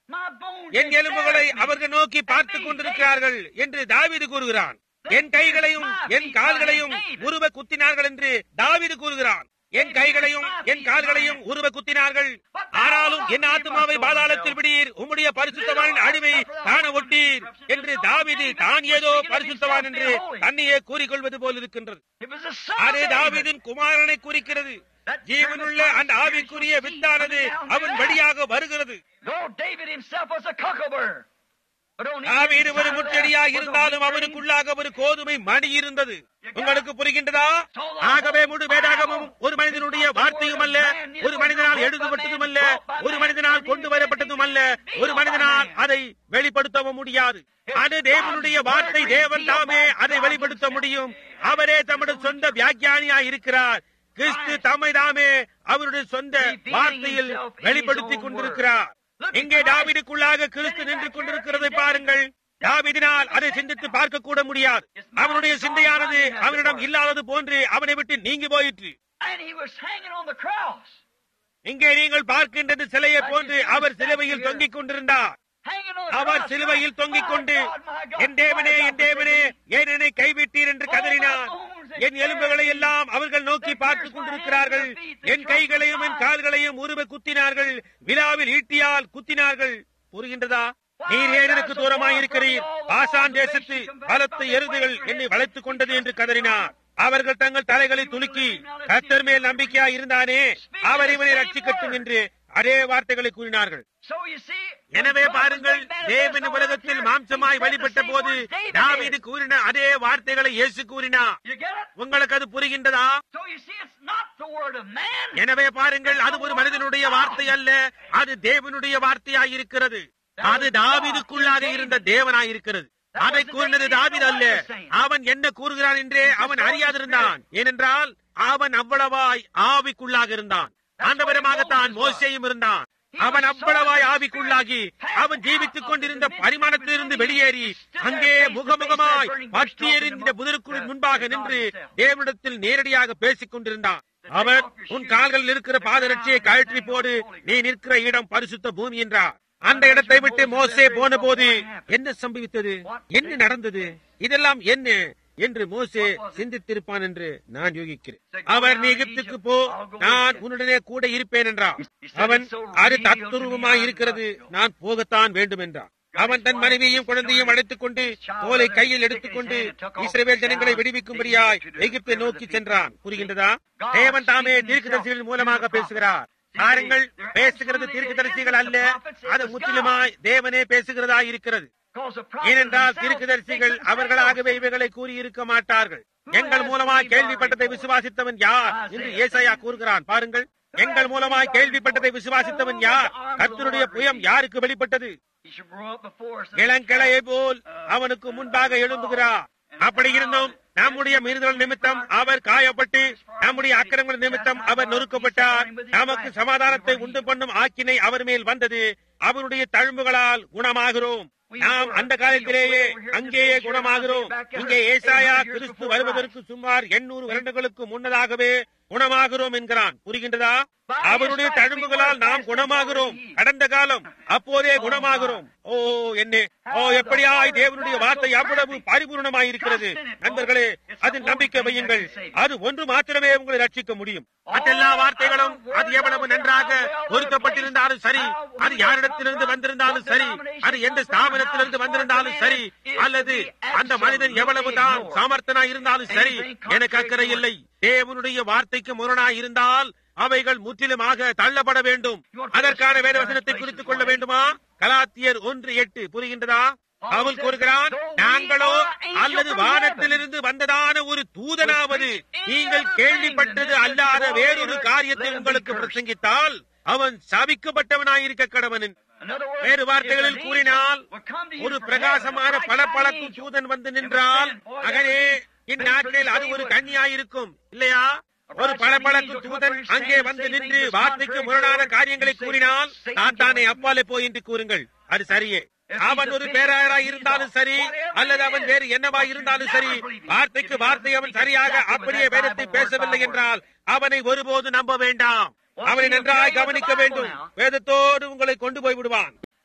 My bones என் are எலும்புகளை shattered. அவர்கள் நோக்கி பார்த்துக் கொண்டிருக்கிறார்கள் என்று தாவீது கூறுகிறான் என் கைகளையும் என் கால்களையும் உருவ குத்தினார்கள் என்று தாவீது கூறுகிறான் என் கைகளையும் என் கால்களையும் உருவ குத்தினார்கள் ஆனாலும் என் ஆத்மாவை பாதாளத்தில் விடீர் உம்முடைய பரிசுத்தவானின் அடிமை காண ஒட்டீர் என்று தாவீது தான் ஏதோ பரிசுத்தவான் என்று தன்னையே கூறிக்கொள்வது போல் இருக்கின்றது It was the son அதே of David. தாவீதின் குமாரனை குறிக்கிறது ஜீவனுள்ள அந்த ஆவிக்குரிய வித்தானது அவன் வழியாக வருகிறது Though David himself was a cockleburr. But on the தாவீது ஒரு inside of முச்செடியாக that was a இருந்தாலும் wheat அவனுக்குள்ளாக ஒரு கோதுமை மணி இருந்தது உங்களுக்கு புரிகின்றதா ஆகவே முழு வேதாகமும் ஒரு மனிதனுடைய வார்த்தையும் அல்ல ஒரு மனிதனால் எழுதப்பட்டதும் அல்ல ஒரு மனிதனால் கொண்டு வரப்பட்டதும் அல்ல ஒரு மனிதனால் அதை வெளிப்படுத்தவும் முடியாது அது தேவனுடைய வார்த்தை தேவன் தாமே அதை வெளிப்படுத்த முடியும் அவரே தம்முடைய சொந்த வியாக்கியானியா இருக்கிறார் கிறிஸ்து தம்மை தாமே அவருடைய சொந்த வார்த்தையில் வெளிப்படுத்திக் கொண்டிருக்கிறார் இங்கே தாவீதுக்குள்ளாக கிறிஸ்து நின்று கொண்டிருக்கிறதை பாருங்கள் தாவீதினால் அதை சிந்தித்து பார்க்க கூட முடியாது அவனுடைய சிந்தையானது அவனிடம் இல்லாதது போன்று அவனை விட்டு நீங்கி போயிற்று And he was hanging on the cross. இங்கே நீங்கள் பார்க்கின்றது சிலையை போன்று அவர் சிலுவையில் தொங்கிக் கொண்டிருந்தார் Hanging on the our cross. சிலுவையில் தொங்கிக் கொண்டு My God, my God, என் தேவனே why என் thou தேவனே forsaken me? ஏன் என்னை கைவிட்டீர் என்று கதறினார் என் எலும்புகளை எல்லாம் அவர்கள் நோக்கி பார்த்துக் கொண்டிருக்கிறார்கள் என் கைகளையும் என் கால்களையும் உருவ குத்தினார்கள் விழாவில் ஈட்டியால் குத்தினார்கள் புரிகின்றதா நீர் ஏன் எனக்கு தூரமாய் இருக்கிறீர் ஆசான் தேசத்து பலத்த எருதுகள் என்னை வளைத்துக் கொண்டது என்று கதறினார் அவர்கள் தங்கள் தலைகளை துலுக்கி கத்தர் மேல் நம்பிக்கையாய் இருந்தானே அவர் இவனை ரட்சிக்கட்டும் என்று அதே வார்த்தைகளை கூறினார்கள் So you see, எனவே when God பாருங்கள் was made manifest தேவன் on உலகத்தில் earth, மாம்சமாய் he said the வழிபட்ட same போது words David தாவீது did. கூறின அதே வார்த்தைகளை இயேசு கூறினார் You get it? உங்களுக்கு அது புரிகின்றதா So you see, it's not the word of man. எனவே பாருங்கள் அது ஒரு மனிதனுடைய வார்த்தை அல்ல அது தேவனுடைய வார்த்தையாய் இருக்கிறது அது தாவீதுக்குள்ளாக இருந்த தேவனாய் இருக்கிறது அதை கூறினது தாவீது அல்ல அவன் என்ன கூறுகிறான் என்றே அவன் அறியாதிருந்தான் ஏனென்றால் அவன் அவ்வளவாய் ஆவிக்குள்ளாக இருந்தான் அந்த விதமாகத்தான் மோசேயும் இருந்தான் அவன் அவ்வளவாய் ஆவிக்குள்ளாகி அவன் ஜீவித்துக் கொண்டிருந்த பரிமாணத்திலிருந்து வெளியேறி அங்கே முகமுகமாய் பற்றி எறிந்த புதருக்குள் முன்பாக நின்று தேவனிடத்தில் நேரடியாக பேசிக் கொண்டிருந்தான் அவர் உன் கால்களில் இருக்கிற பாதரட்சியை கழற்றி போடு நீ நிற்கிற இடம் பரிசுத்த பூமி என்றார் அந்த இடத்தை விட்டு மோசே போன போது என்ன சம்பவித்தது என்ன நடந்தது இதெல்லாம் என்ன என்று மோசே சிந்தித்திருப்பான் என்று நான் யூகிக்கிறேன் அவர் நீ எகிப்துக்கு போ நான் உன்னுடனே கூட இருப்பேன் என்றார் அவன் அது தத்துருவமாய் இருக்கிறது நான் போகத்தான் வேண்டும் என்றார் அவன் தன் மனைவியையும் குழந்தையும் அழைத்துக் கொண்டு தோலை கையில் எடுத்துக்கொண்டு இஸ்ரவேல் ஜனங்களை விடுவிக்கும்படியாய் எகிப்தை நோக்கி சென்றான் புரிகின்றதா தேவன் தாமே தீர்க்கதரிசிகள் மூலமாக பேசுகிறார் பாருங்கள் பேசுகிறது தீர்க்கதரிசிகள் அல்ல அது முற்றிலுமாய் தேவனே பேசுகிறதா இருக்கிறது Because the prophets ஏனென்றால் themselves, தீர்க்கதரிசிகள் they couldn't அவர்களாகவே இவைகளை கூறியிருக்க மாட்டார்கள் எங்கள் மூலமாய் கேள்விப்பட்டதை விசுவாசித்தவன் யார் என்று ஏசாயா கூறுகிறான் பாருங்கள் எங்கள் மூலமாய் கேள்விப்பட்டதை விசுவாசித்தவன் யார் கர்த்தருடைய புயம் யாருக்கு வெளிப்பட்டது He should grow up before us. இளங்கிளையை போல் அவனுக்கு முன்பாக எழும்புகிறார் அப்படி இருந்தும் நம்முடைய மீறுதல் நிமித்தம் அவர் காயப்பட்டு நம்முடைய அக்கிரமங்கள் நிமித்தம் அவர் நொறுக்கப்பட்டார் நமக்கு சமாதானத்தை உண்டு பண்ணும் ஆக்கினை அவர் மேல் வந்தது அவருடைய தழும்புகளால் குணமாகிறோம் நாம் அந்த காலத்திலேயே அங்கேயே குணமாகிறோம் இங்கே ஏசாயா கிறிஸ்து வருவதற்கு சுமார் எண்ணூறு வருடங்களுக்கு முன்னதாகவே குணமாகிறோம் என்கிறான் புரிகின்றதா அவருடைய தழும்புகளால் நாம் குணமாகிறோம் கடந்த காலம் அப்போதே குணமாகிறோம் ஓ என்ன ஓ எப்படியாய் தேவனுடைய வார்த்தை அவ்வளவு பரிபூர்ணமாய் இருக்கிறது நண்பர்களே அதில் நம்பிக்கை வையுங்கள் அது ஒன்று மாத்திரமே உங்களை ரட்சிக்க முடியும் மற்றெல்லா வார்த்தைகளும் அது எவ்வளவு நன்றாக பொருத்தப்பட்டிருந்தாலும் சரி அது யாரிடத்திலிருந்து வந்திருந்தாலும் சரி அது எந்த ஸ்தாபனத்திலிருந்து வந்திருந்தாலும் சரி அல்லது அந்த மனிதன் எவ்வளவு தான் சாமர்த்தனா இருந்தாலும் சரி எனக்கு அக்கறை இல்லை தேவனுடைய வார்த்தைக்கு முரணாய் இருந்தால் அவைகள் முற்றிலுமாக தள்ளப்பட வேண்டும் அதற்கான வேதவசனத்தை குறித்துக் கொள்ள வேண்டுமா கலாத்தியர் ஒன்று எட்டு புரிகின்றதா அவள் கூறுகிறான் நாங்களோ அல்லது வானத்திலிருந்து வந்ததான ஒரு தூதனாவது நீங்கள் கேள்விப்பட்டது அல்லாத வேறொரு காரியத்தை உங்களுக்கு பிரசங்கித்தால் அவன் சபிக்கப்பட்டவனாயிருக்க கடவன் In other words, வேறு வார்த்தைகளில் if an கூறினால் angel would come to you ஒரு from பிரகாசமான heaven, a பளபளக்கும் bright தூதன் வந்து angel, நின்றால் and would stand, மகனே boy, இந்நாட்களில் அது ஒரு கன்னியாயிருக்கும் இல்லையா ஒரு பளபளக்கும் தூதன் அங்கே வந்து நின்று வார்த்தைக்கு முரணான காரியங்களை கூறினால் சாத்தானை அப்பாலே போய் என்று கூறுங்கள் அது சரியே அவன் ஒரு பேராயராய் இருந்தாலும் சரி அல்லது அவன் வேறு என்னவாய் இருந்தாலும் சரி வார்த்தைக்கு வார்த்தை அவன் சரியாக அப்படியே வேதத்தை பேசவில்லை என்றால் அவனை ஒருபோது நம்ப வேண்டாம் அவனை நன்றாய் கவனிக்க வேண்டும் வேதத்தோடு உங்களை கொண்டு போய் விடுவான்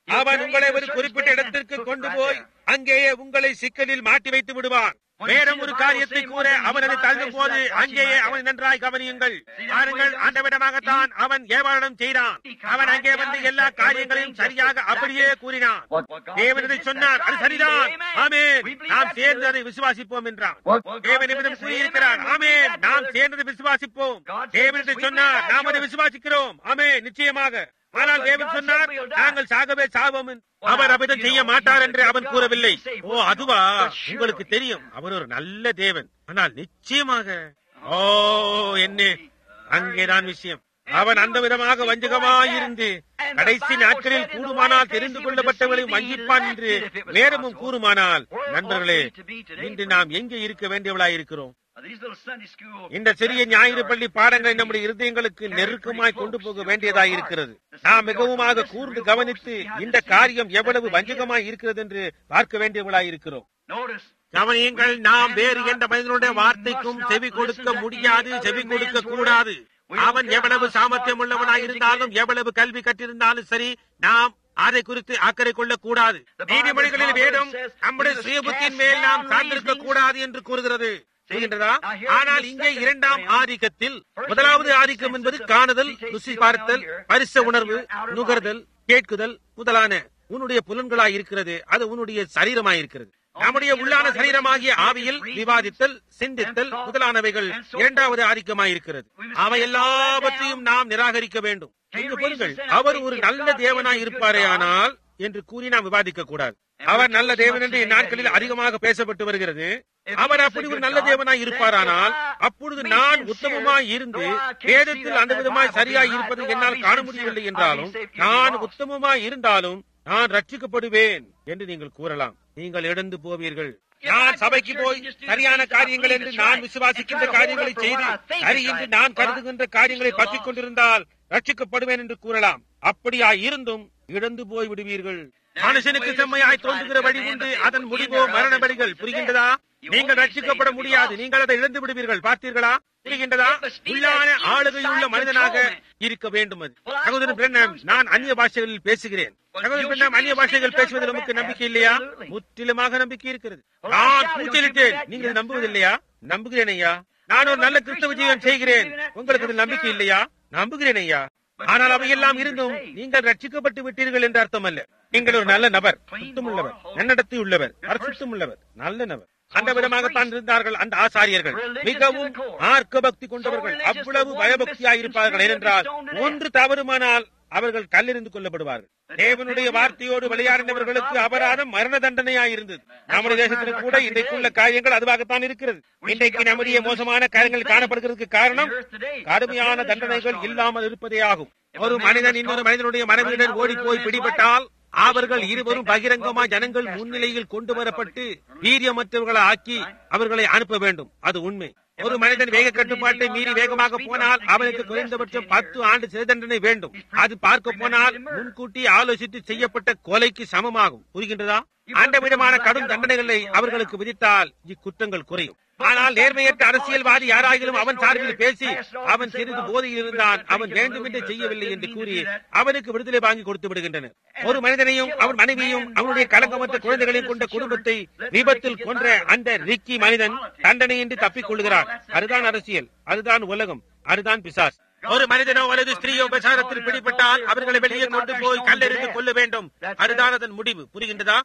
அவன் உங்களை ஒரு குறிப்பிட்ட இடத்திற்கு கொண்டு போய் அங்கேயே உங்களை சிக்கலில் மாட்டி வைத்து விடுவான் வேறும் ஒரு காரியத்தை கூற அவன் அதை தள்ளும் போது அங்கேயே அவன் நன்றாய் கவனியுங்கள் பாருங்கள் ஆண்டவிடமாகத்தான் அவன் ஏவாளம் செய்தான் அவன் அங்கே வந்து எல்லா காரியங்களையும் சரியாக அப்படியே கூறினான் தேவன் இதை சொன்னார் அது சரிதான் ஆமேன் நாம் சேர்ந்து அதை விசுவாசிப்போம் என்றான் தேவன் இவ்விதம் கூறியிருக்கிறார் ஆமேன் நாம் சேர்ந்து விசுவாசிப்போம் தேவன் இதை சொன்னார் நாம் அதை விசுவாசிக்கிறோம் ஆமேன் நிச்சயமாக ஆனால் தேவன் சொன்னார் நாங்கள் சாகவே சாவோம் என்று. அவர் அபிதம் செய்ய மாட்டார் என்று அவன் கூறவில்லை ஓ அதுவா உங்களுக்கு தெரியும் அவர் ஒரு நல்ல தேவன் ஆனால் நிச்சயமாக ஓ என்ன அங்கேதான் விஷயம் அவன் அந்த விதமாக வஞ்சகமாயிருந்து கடைசி நாட்களில் கூடுமானால் தெரிந்து கொள்ளப்பட்டவர்களையும் வஞ்சிப்பான் என்று வேறமும் கூறுமானால் நண்பர்களே இன்று நாம் எங்கே இருக்க வேண்டியவளாயிருக்கிறோம் These little Sunday school இந்த சிறிய ஞாயிறு பள்ளி பாடங்களை நம்முடைய இருதயங்களுக்கு நெருக்கமாய் கொண்டு போக வேண்டியதாய் இருக்கிறது நாம் மிகவுமாக கூர்ந்து கவனித்து இந்த காரியம் எவ்வளவு வஞ்சகமாய் இருக்கிறது என்று பார்க்க வேண்டியவளாய் இருக்கிறோம் Notice கவனியுங்கள் நாம் வேறு எந்த மனிதனுடைய வார்த்தைக்கும் செவி கொடுக்க முடியாது செவி கொடுக்க கூடாது அவன் எவ்வளவு சாமர்த்தியம் உள்ளவனாய் இருந்தாலும் எவ்வளவு கல்வி கற்றிருந்தாலும் சரி நாம் அதை குறித்து அக்கறை கொள்ளக் கூடாது நீதிமொழிகளில் வேதம் நம்முடைய சுயபுத்தியின் மேல் நாம் சார்ந்திருக்க கூடாது என்று கூறுகிறது புரிகின்றதா ஆனால் இங்கே இரண்டாம் ஆதிக்கத்தில் முதலாவது ஆதிக்கம் என்பது காணுதல் ருசி பார்த்தல் பரிச உணர்வு நுகர்தல் கேட்குதல் முதலான உன்னுடைய புலன்களாய் இருக்கிறது அது உன்னுடைய சரீரமாய் இருக்கிறது நம்முடைய உள்ளான சரீரமாகிய ஆவியில் விவாதித்தல் சிந்தித்தல் முதலானவைகள் இரண்டாவது ஆதிக்கமாய் இருக்கிறது அவை எல்லாவற்றையும் நாம் நிராகரிக்க வேண்டும் இங்கு பொருள்கள் அவர் ஒரு நல்ல தேவனாய் இருப்பாரே ஆனால் என்று கூறி நாம் விவாதிக்க கூடாது அவர் நல்ல தேவன் என்று இந்நாட்களில் அதிகமாக பேசப்பட்டு வருகிறது அவர் அப்படி ஒரு நல்ல தேவனாய் இருப்பாரானால் அப்பொழுது நான் உத்தமமாய் இருந்து வேதத்தில் அந்த விதமாய் சரியாய் இருப்பதை என்னால் காண முடியவில்லை என்றாலும் நான் உத்தமமாய் இருந்தாலும் நான் ரட்சிக்கப்படுவேன் என்று நீங்கள் கூறலாம் நீங்கள் எழுந்து போவீர்கள் நான் சபைக்கு போய் சரியான காரியங்கள் என்று நான் விசுவாசிக்கின்ற காரியங்களை செய்து சரி என்று நான் கருதுகின்ற காரியங்களை பற்றிக் கொண்டிருந்தால் ரட்சிக்கப்படுவேன் என்று கூறலாம் அப்படியா இருந்தும் இழந்து போய் விடுவீர்கள் மனுஷனுக்கு செம்மையாய் தோன்றுகிற வழி உண்டு அதன் முடிவோ மரண வழிகள் புரிகின்றதா நீங்கள் ரட்சிக்கப்பட முடியாது நீங்கள் அதை இழந்து விடுவீர்கள் பார்த்தீர்களா புரிகின்றதா உள்ளான ஆளுகையுள்ள மனிதனாக இருக்க வேண்டும் அது சகோதரன் பிரண்ணம் நான் அந்நிய பாஷைகளில் பேசுகிறேன் சகோதரன் பிரண்ணம் அந்நிய பாஷைகள் பேசுவதில் நமக்கு நம்பிக்கை இல்லையா முற்றிலுமாக நம்பிக்கை இருக்கிறது நான் கூச்சலிட்டேன் நீங்கள் இதை நம்புவதில்லையா நம்புகிறேன் ஐயா நான் ஒரு நல்ல கிறிஸ்தவ ஜீவன் செய்கிறேன் உங்களுக்கு இது நம்பிக்கை இல்லையா நம்புகிறேன் ஐயா ஆனால் அவையெல்லாம் இருந்தும் நீங்கள் ரட்சிக்கப்பட்டு விட்டீர்கள் என்று அர்த்தம் அல்ல நீங்கள் ஒரு நல்ல நபர் சுத்தமுள்ளவர் நன்னடத்தை உள்ளவர் அரசுத்தம் உள்ளவர் நல்ல நபர் அந்த விதமாகத்தான் இருந்தார்கள் அந்த ஆசாரியர்கள் மிகவும் ஆர்க்க பக்தி கொண்டவர்கள் அவ்வளவு பயபக்தியாக இருப்பார்கள் ஏனென்றால் ஒன்று தவறுமானால் அவர்கள் கல்லெறிந்து கொள்ளப்படுவார்கள் தேவனுடைய வார்த்தையோடு விளையாடினவர்களுக்கு அபராதம் மரண தண்டனையாயிருந்தது நம்முடைய தேசத்தில் கூட இன்றைக்குள்ள காரியங்கள் அதுவாகத்தான் இருக்கிறது இன்றைக்கு நம்முடைய மோசமான காரியங்கள் காணப்படுகிறதுக்கு காரணம் கடுமையான தண்டனைகள் இல்லாமல் இருப்பதே ஆகும் ஒரு மனிதன் இன்னொரு மனிதனுடைய மனைவியுடன் ஓடி போய் பிடிபட்டால் அவர்கள் இருவரும் பகிரங்கமா ஜனங்கள் முன்னிலையில் கொண்டு வரப்பட்டு வீரியமற்றவர்களை ஆக்கி அவர்களை அனுப்ப வேண்டும் அது உண்மை ஒரு மனிதன் வேக கட்டுப்பாட்டை மீறி வேகமாக போனால் அவனுக்கு குறைந்தபட்சம் பத்து ஆண்டு சிறை தண்டனை வேண்டும் அது பார்க்க போனால் முன்கூட்டி ஆலோசித்து செய்யப்பட்ட கொலைக்கு சமமாகும் புரிகின்றதா அந்த விதமான கடும் தண்டனைகளை அவர்களுக்கு விதித்தால் இக்குற்றங்கள் குறையும் ஆனால் நேர்மையற்ற அரசியல்வாதி யாராயிலும் அவன் சார்பில் பேசி அவன் சிறிது போதையில் இருந்தான் அவன் வேண்டுமென்றே செய்யவில்லை என்று கூறி அவனுக்கு விடுதலை வாங்கி கொடுத்து விடுகின்றனர் ஒரு மனிதனையும் அவன் மனைவியும் அவனுடைய கலங்கமற்ற குழந்தைகளையும் கொண்ட குடும்பத்தை விபத்தில் கொன்ற அந்த ரிக்கி மனிதன் தண்டனையின்றி தப்பிக் கொள்கிறார் அதுதான் அரசியல் அதுதான் உலகம் அதுதான் பிசாஸ் ஒரு மனிதனோ அல்லது ஸ்திரீயோ பிரச்சாரத்தில் பிடிபட்டால் அவர்களை வெளியே கொண்டு போய் கல்லெறிந்து கொள்ள வேண்டும் அதுதான் அதன் முடிவு புரிகின்றதா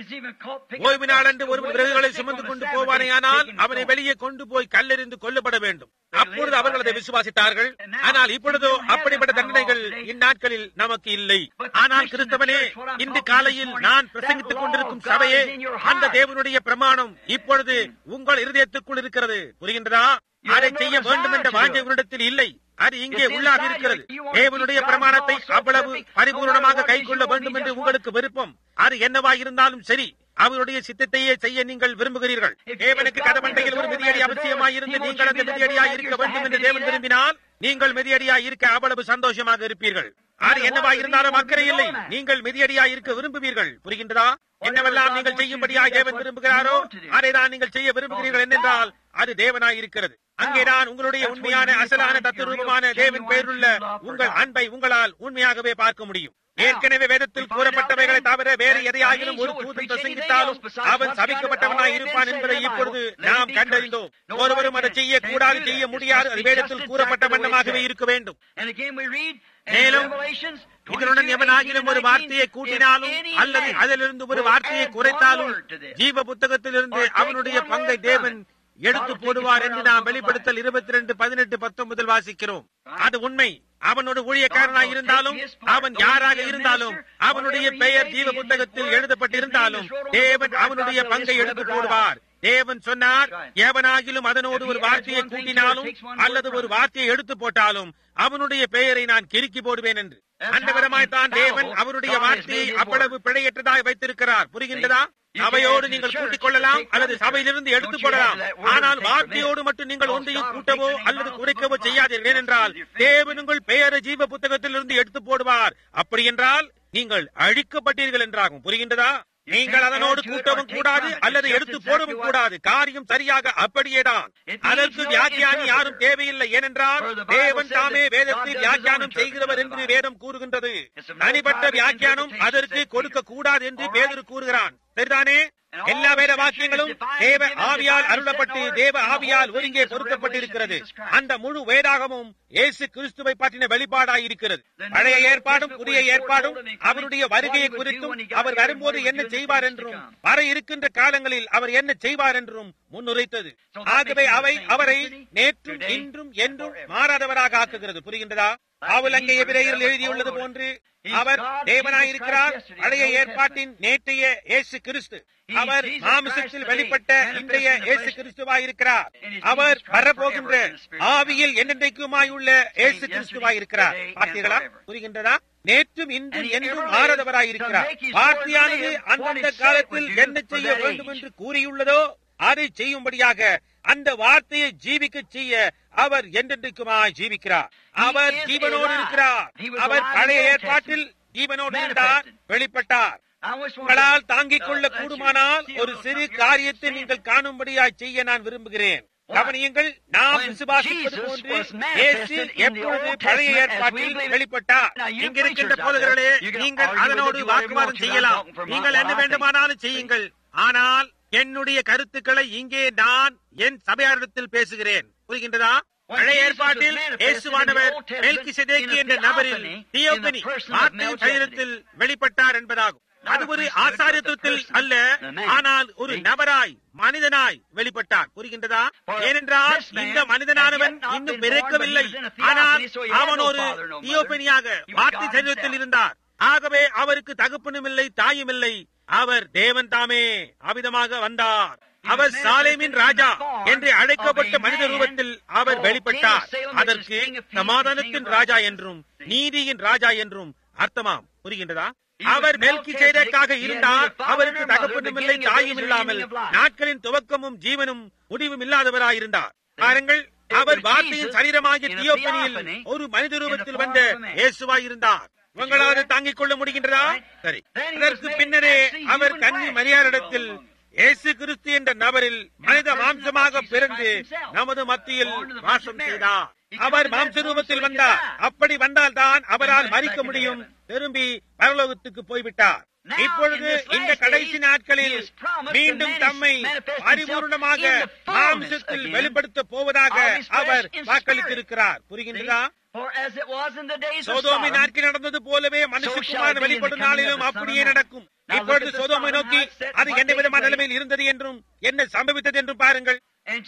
ஓய்வு நாளன்று ஒருவன் விறகுகளை சுமந்து கொண்டு போவானேயானால் அவனை வெளியே கொண்டு போய் கல்லெறிந்து கொல்லப்பட வேண்டும் அப்பொழுது அவர்கள் அதை விசுவாசித்தார்கள் ஆனால் இப்பொழுதோ அப்படிப்பட்ட தண்டனைகள் இந்நாட்களில் நமக்கு இல்லை ஆனால் கிறிஸ்தவனே இன்று காலையில் நான் பிரசங்கித்துக் கொண்டிருக்கும் சபையே அந்த தேவனுடைய பிரமாணம் இப்பொழுது உங்கள் இருதயத்துக்குள் இருக்கிறது புரிகின்றதா அதை செய்ய வேண்டும் என்ற வாஞ்சை உன்னிடத்தில் இல்லை அது இங்கே உள்ளாக இருக்கிறது தேவனுடைய பிரமாணத்தை அவ்வளவு பரிபூர்ணமாக கைக்கொள்ள வேண்டும் என்று உங்களுக்கு விருப்பம் அது என்னவா இருந்தாலும் சரி அவருடைய சித்தத்தையே செய்ய நீங்கள் விரும்புகிறீர்கள் தேவனுக்கு கதமண்டையில் ஒரு மிதியடி அவசியமாய் இருந்து நீங்கள் அந்த மிதியடியாய் இருக்க வேண்டும் என்று தேவன் விரும்பினால் நீங்கள் மிதியடியாய் இருக்க அவ்வளவு சந்தோஷமாக இருப்பீர்கள் அது என்னவா இருந்தாலும் அக்கறை இல்லை நீங்கள் மிதியடியாய் இருக்க விரும்புவீர்கள் புரிகின்றதா என்னவெல்லாம் நீங்கள் செய்யும்படியாக தேவன் விரும்புகிறாரோ அதை தான் நீங்கள் செய்ய விரும்புகிறீர்கள் என்னென்றால் அது தேவனாய் இருக்கிறது அங்கேதான் உங்களுடைய உண்மையான அசலான தத்துவரூபமான தேவன் பெயருள்ள உங்கள் அன்பை உங்களால் உண்மையாகவே பார்க்க முடியும் ஏற்கனவே வேதத்தில் கூறப்பட்டவைகளை தவிர வேறு எதையாகிலும் ஒரு தூதன் பிரசங்கித்தாலும் அவன் சபிக்கப்பட்டவனாய் இருப்பான் என்பதை இப்பொழுது நாம் கண்டறிந்தோம் ஒருவரும் அதை செய்ய கூடாது செய்ய முடியாது அது வேதத்தில் கூறப்பட்ட வண்ணமாகவே இருக்க வேண்டும் மேலும் இதனுடன் எவனாகிலும் ஒரு வார்த்தையை கூட்டினாலும் அல்லது அதிலிருந்து ஒரு வார்த்தையை குறைத்தாலும் ஜீவ புத்தகத்திலிருந்து அவனுடைய பங்கை தேவன் எடுத்து போடுவார் என்று நாம் வெளிப்படுத்தல் இருபத்தி ரெண்டு பதினெட்டு பத்தொன்பதில் வாசிக்கிறோம் அது உண்மை அவனோட ஊழியக்காரனாய் இருந்தாலும் அவன் யாராக இருந்தாலும் அவனுடைய பெயர் ஜீவ புத்தகத்தில் எழுதப்பட்டிருந்தாலும் தேவன் அவனுடைய பங்கை எடுத்து போடுவார் தேவன் சொன்னார் எவனாகிலும் அதனோடு ஒரு வார்த்தையை கூட்டினாலும் அல்லது ஒரு வார்த்தையை எடுத்து போட்டாலும் அவனுடைய பெயரை நான் கிறுக்கி போடுவேன் என்று அந்த விதமாய்த்தான் தேவன் அவருடைய வார்த்தையை அவ்வளவு பிழையற்றதாய் வைத்திருக்கிறார் புரிகின்றதா சபையோடு நீங்கள் கூட்டிக் கொள்ளலாம் அல்லது சபையிலிருந்து எடுத்துக் கொள்ளலாம் ஆனால் வார்த்தையோடு மட்டும் நீங்கள் ஒன்றையும் கூட்டவோ அல்லது குறைக்கவோ செய்யாதீர்கள் ஏனென்றால் தேவன் உங்கள் பெயரை ஜீவ புத்தகத்திலிருந்து எடுத்து போடுவார் அப்படி என்றால் நீங்கள் அழிக்கப்பட்டீர்கள் என்றாகும் புரிகின்றதா நீங்கள் அதனோடு கூட்டவும் கூடாது அல்லது எடுத்து போடவும் கூடாது காரியம் சரியாக அப்படியேதான் அதற்கு வியாக்கியானி யாரும் தேவையில்லை ஏனென்றால் தேவன் தாமே வேதத்தில் வியாக்கியானம் செய்கிறவர் என்று வேதம் கூறுகின்றது தனிப்பட்ட வியாக்கியானம் அதற்கு கொடுக்க கூடாது என்று பேதர் கூறுகிறான் சரிதானே எல்லா வேத வாக்கியங்களும் தேவ ஆவியால் அருளப்பட்டு தேவ ஆவியால் ஒருங்கே பொருத்தப்பட்டிருக்கிறது அந்த முழு வேதாகமும் இயேசு கிறிஸ்துவை பற்றின வெளிப்பாடாய் இருக்கிறது பழைய ஏற்பாடும் புதிய ஏற்பாடும் அவருடைய வருகையை குறித்தும் அவர் வரும்போது என்ன செய்வார் என்றும் வர இருக்கின்ற காலங்களில் அவர் என்ன செய்வார் என்றும் முன்னுரைத்தது ஆகவே அவை அவரை நேற்றும் இன்றும் என்றும் மாறாதவராக ஆக்குகிறது புரிகின்றதா அவள் அங்கே எபிரேயரில் எழுதியுள்ளது போன்று அவர் தேவனாயிருக்கிறார் பழைய ஏற்பாட்டின் நேற்றைய இயேசு கிறிஸ்து அவர் மாமிசத்தில் வெளிப்பட்ட இன்றைய இயேசு கிறிஸ்துவாயிருக்கிறார் அவர் வரப்போகின்ற ஆவியில் என்னென்றைக்குமாயுள்ள இயேசு கிறிஸ்துவாயிருக்கிறார் பார்த்தீர்களா புரிகின்றதா நேற்றும் இன்றும் என்றும் மாறதவராயிருக்கிறார் வார்த்தையானது அந்தந்த காலத்தில் என்ன செய்ய வேண்டும் என்று கூறியுள்ளதோ அதை செய்யும்படியாக அந்த வார்த்தையை ஜீவிக்க செய்ய அவர் என்றென்றைக்குமாய் ஜீவிக்கிறார் அவர் ஜீவனோடு இருக்கிறார் அவர் பழைய ஏற்பாட்டில் ஜீவனோடு இருந்தார் வெளிப்பட்டார் உங்களால் தாங்கிக் கொள்ள கூடுமானால் ஒரு சிறு காரியத்தை நீங்கள் காணும்படியாய் செய்ய நான் விரும்புகிறேன் கவனியுங்கள் நாம் விசுவாசிப்பது போன்று இயேசு எப்பொழுது பழைய ஏற்பாட்டில் வெளிப்பட்டார் இங்கிருக்கின்ற போதகர்களே நீங்கள் அதனோடு வாக்குவாதம் செய்யலாம் நீங்கள் என்ன வேண்டுமானாலும் செய்யுங்கள் ஆனால் என்னுடைய கருத்துக்களை இங்கே நான் என் சபையாரிடத்தில் பேசுகிறேன் புரிகின்றதா பழைய ஏற்பாட்டில் இயேசுவானவர் மெல்கிசெதேக்கி என்ற நபரில் தியோபனி வார்த்தை சரீரத்தில் வெளிப்பட்டார் என்பதாகும் அது ஒரு ஆசாரியத்துவத்தில் அல்ல ஆனால் ஒரு நபராய் மனிதனாய் வெளிப்பட்டார் புரிகின்றதா ஏனென்றால் இந்த மனிதனானவன் இன்னும் பிறக்கவில்லை ஆனால் அவன் ஒரு தியோபனியாக வார்த்தை சரீரத்தில் இருந்தார் ஆகவே அவருக்கு தகப்பனும் இல்லை தாயும் இல்லை அவர் தேவன் தாமே அவிதமாக வந்தார் அவர் சாலேமின் ராஜா என்று அழைக்கப்பட்ட மனித ரூபத்தில் அவர் வெளிப்பட்டார் அதற்கு சமாதானத்தின் ராஜா என்றும் நீதியின் ராஜா என்றும் அர்த்தமாம் புரிகின்றதா அவர் மெல்கி செய்தற்காக இருந்தார் அவருக்கு தகப்பனும் இல்லை தாயும் இல்லாமல் நாட்களின் துவக்கமும் ஜீவனும் முடிவும் இல்லாதவராயிருந்தார் பாருங்கள் அவர் வார்த்தையின் சரீரமாகிய தியோப்பனியில் ஒரு மனித ரூபத்தில் வந்த இயேசுவாய் இருந்தார் உங்களால் தாங்கிக் கொள்ள முடிகின்றதா சரி அதற்கு பின்னரே அவர் கன்னி மரியாரிடத்தில் இயேசு கிறிஸ்து என்ற நபரில் மனித மாம்சமாக பிறந்து நமது மத்தியில் வாசம் செய்தார் அவர் மாம்ச ரூபத்தில் வந்தார் அப்படி வந்தால்தான் அவரால் மறிக்க முடியும் திரும்பி பரலோகத்துக்கு போய்விட்டார் இப்பொழுது இந்த கடைசி நாட்களில் மீண்டும் தம்மை பரிபூர்ணமாக மாம்சத்தில் வெளிப்படுத்த போவதாக அவர் வாக்களித்திருக்கிறார் புரிகின்றதா சோதோமை நாட்கள் நடந்தது போலவே மனுஷகுமாரன் வெளிப்படும் நாளிலும் அப்படியே நடக்கும் இப்பொழுது சோதோமை நோக்கி அது என்ன விதமான நிலைமையில் இருந்தது என்றும் என்ன சம்பவித்தது என்றும் பாருங்கள்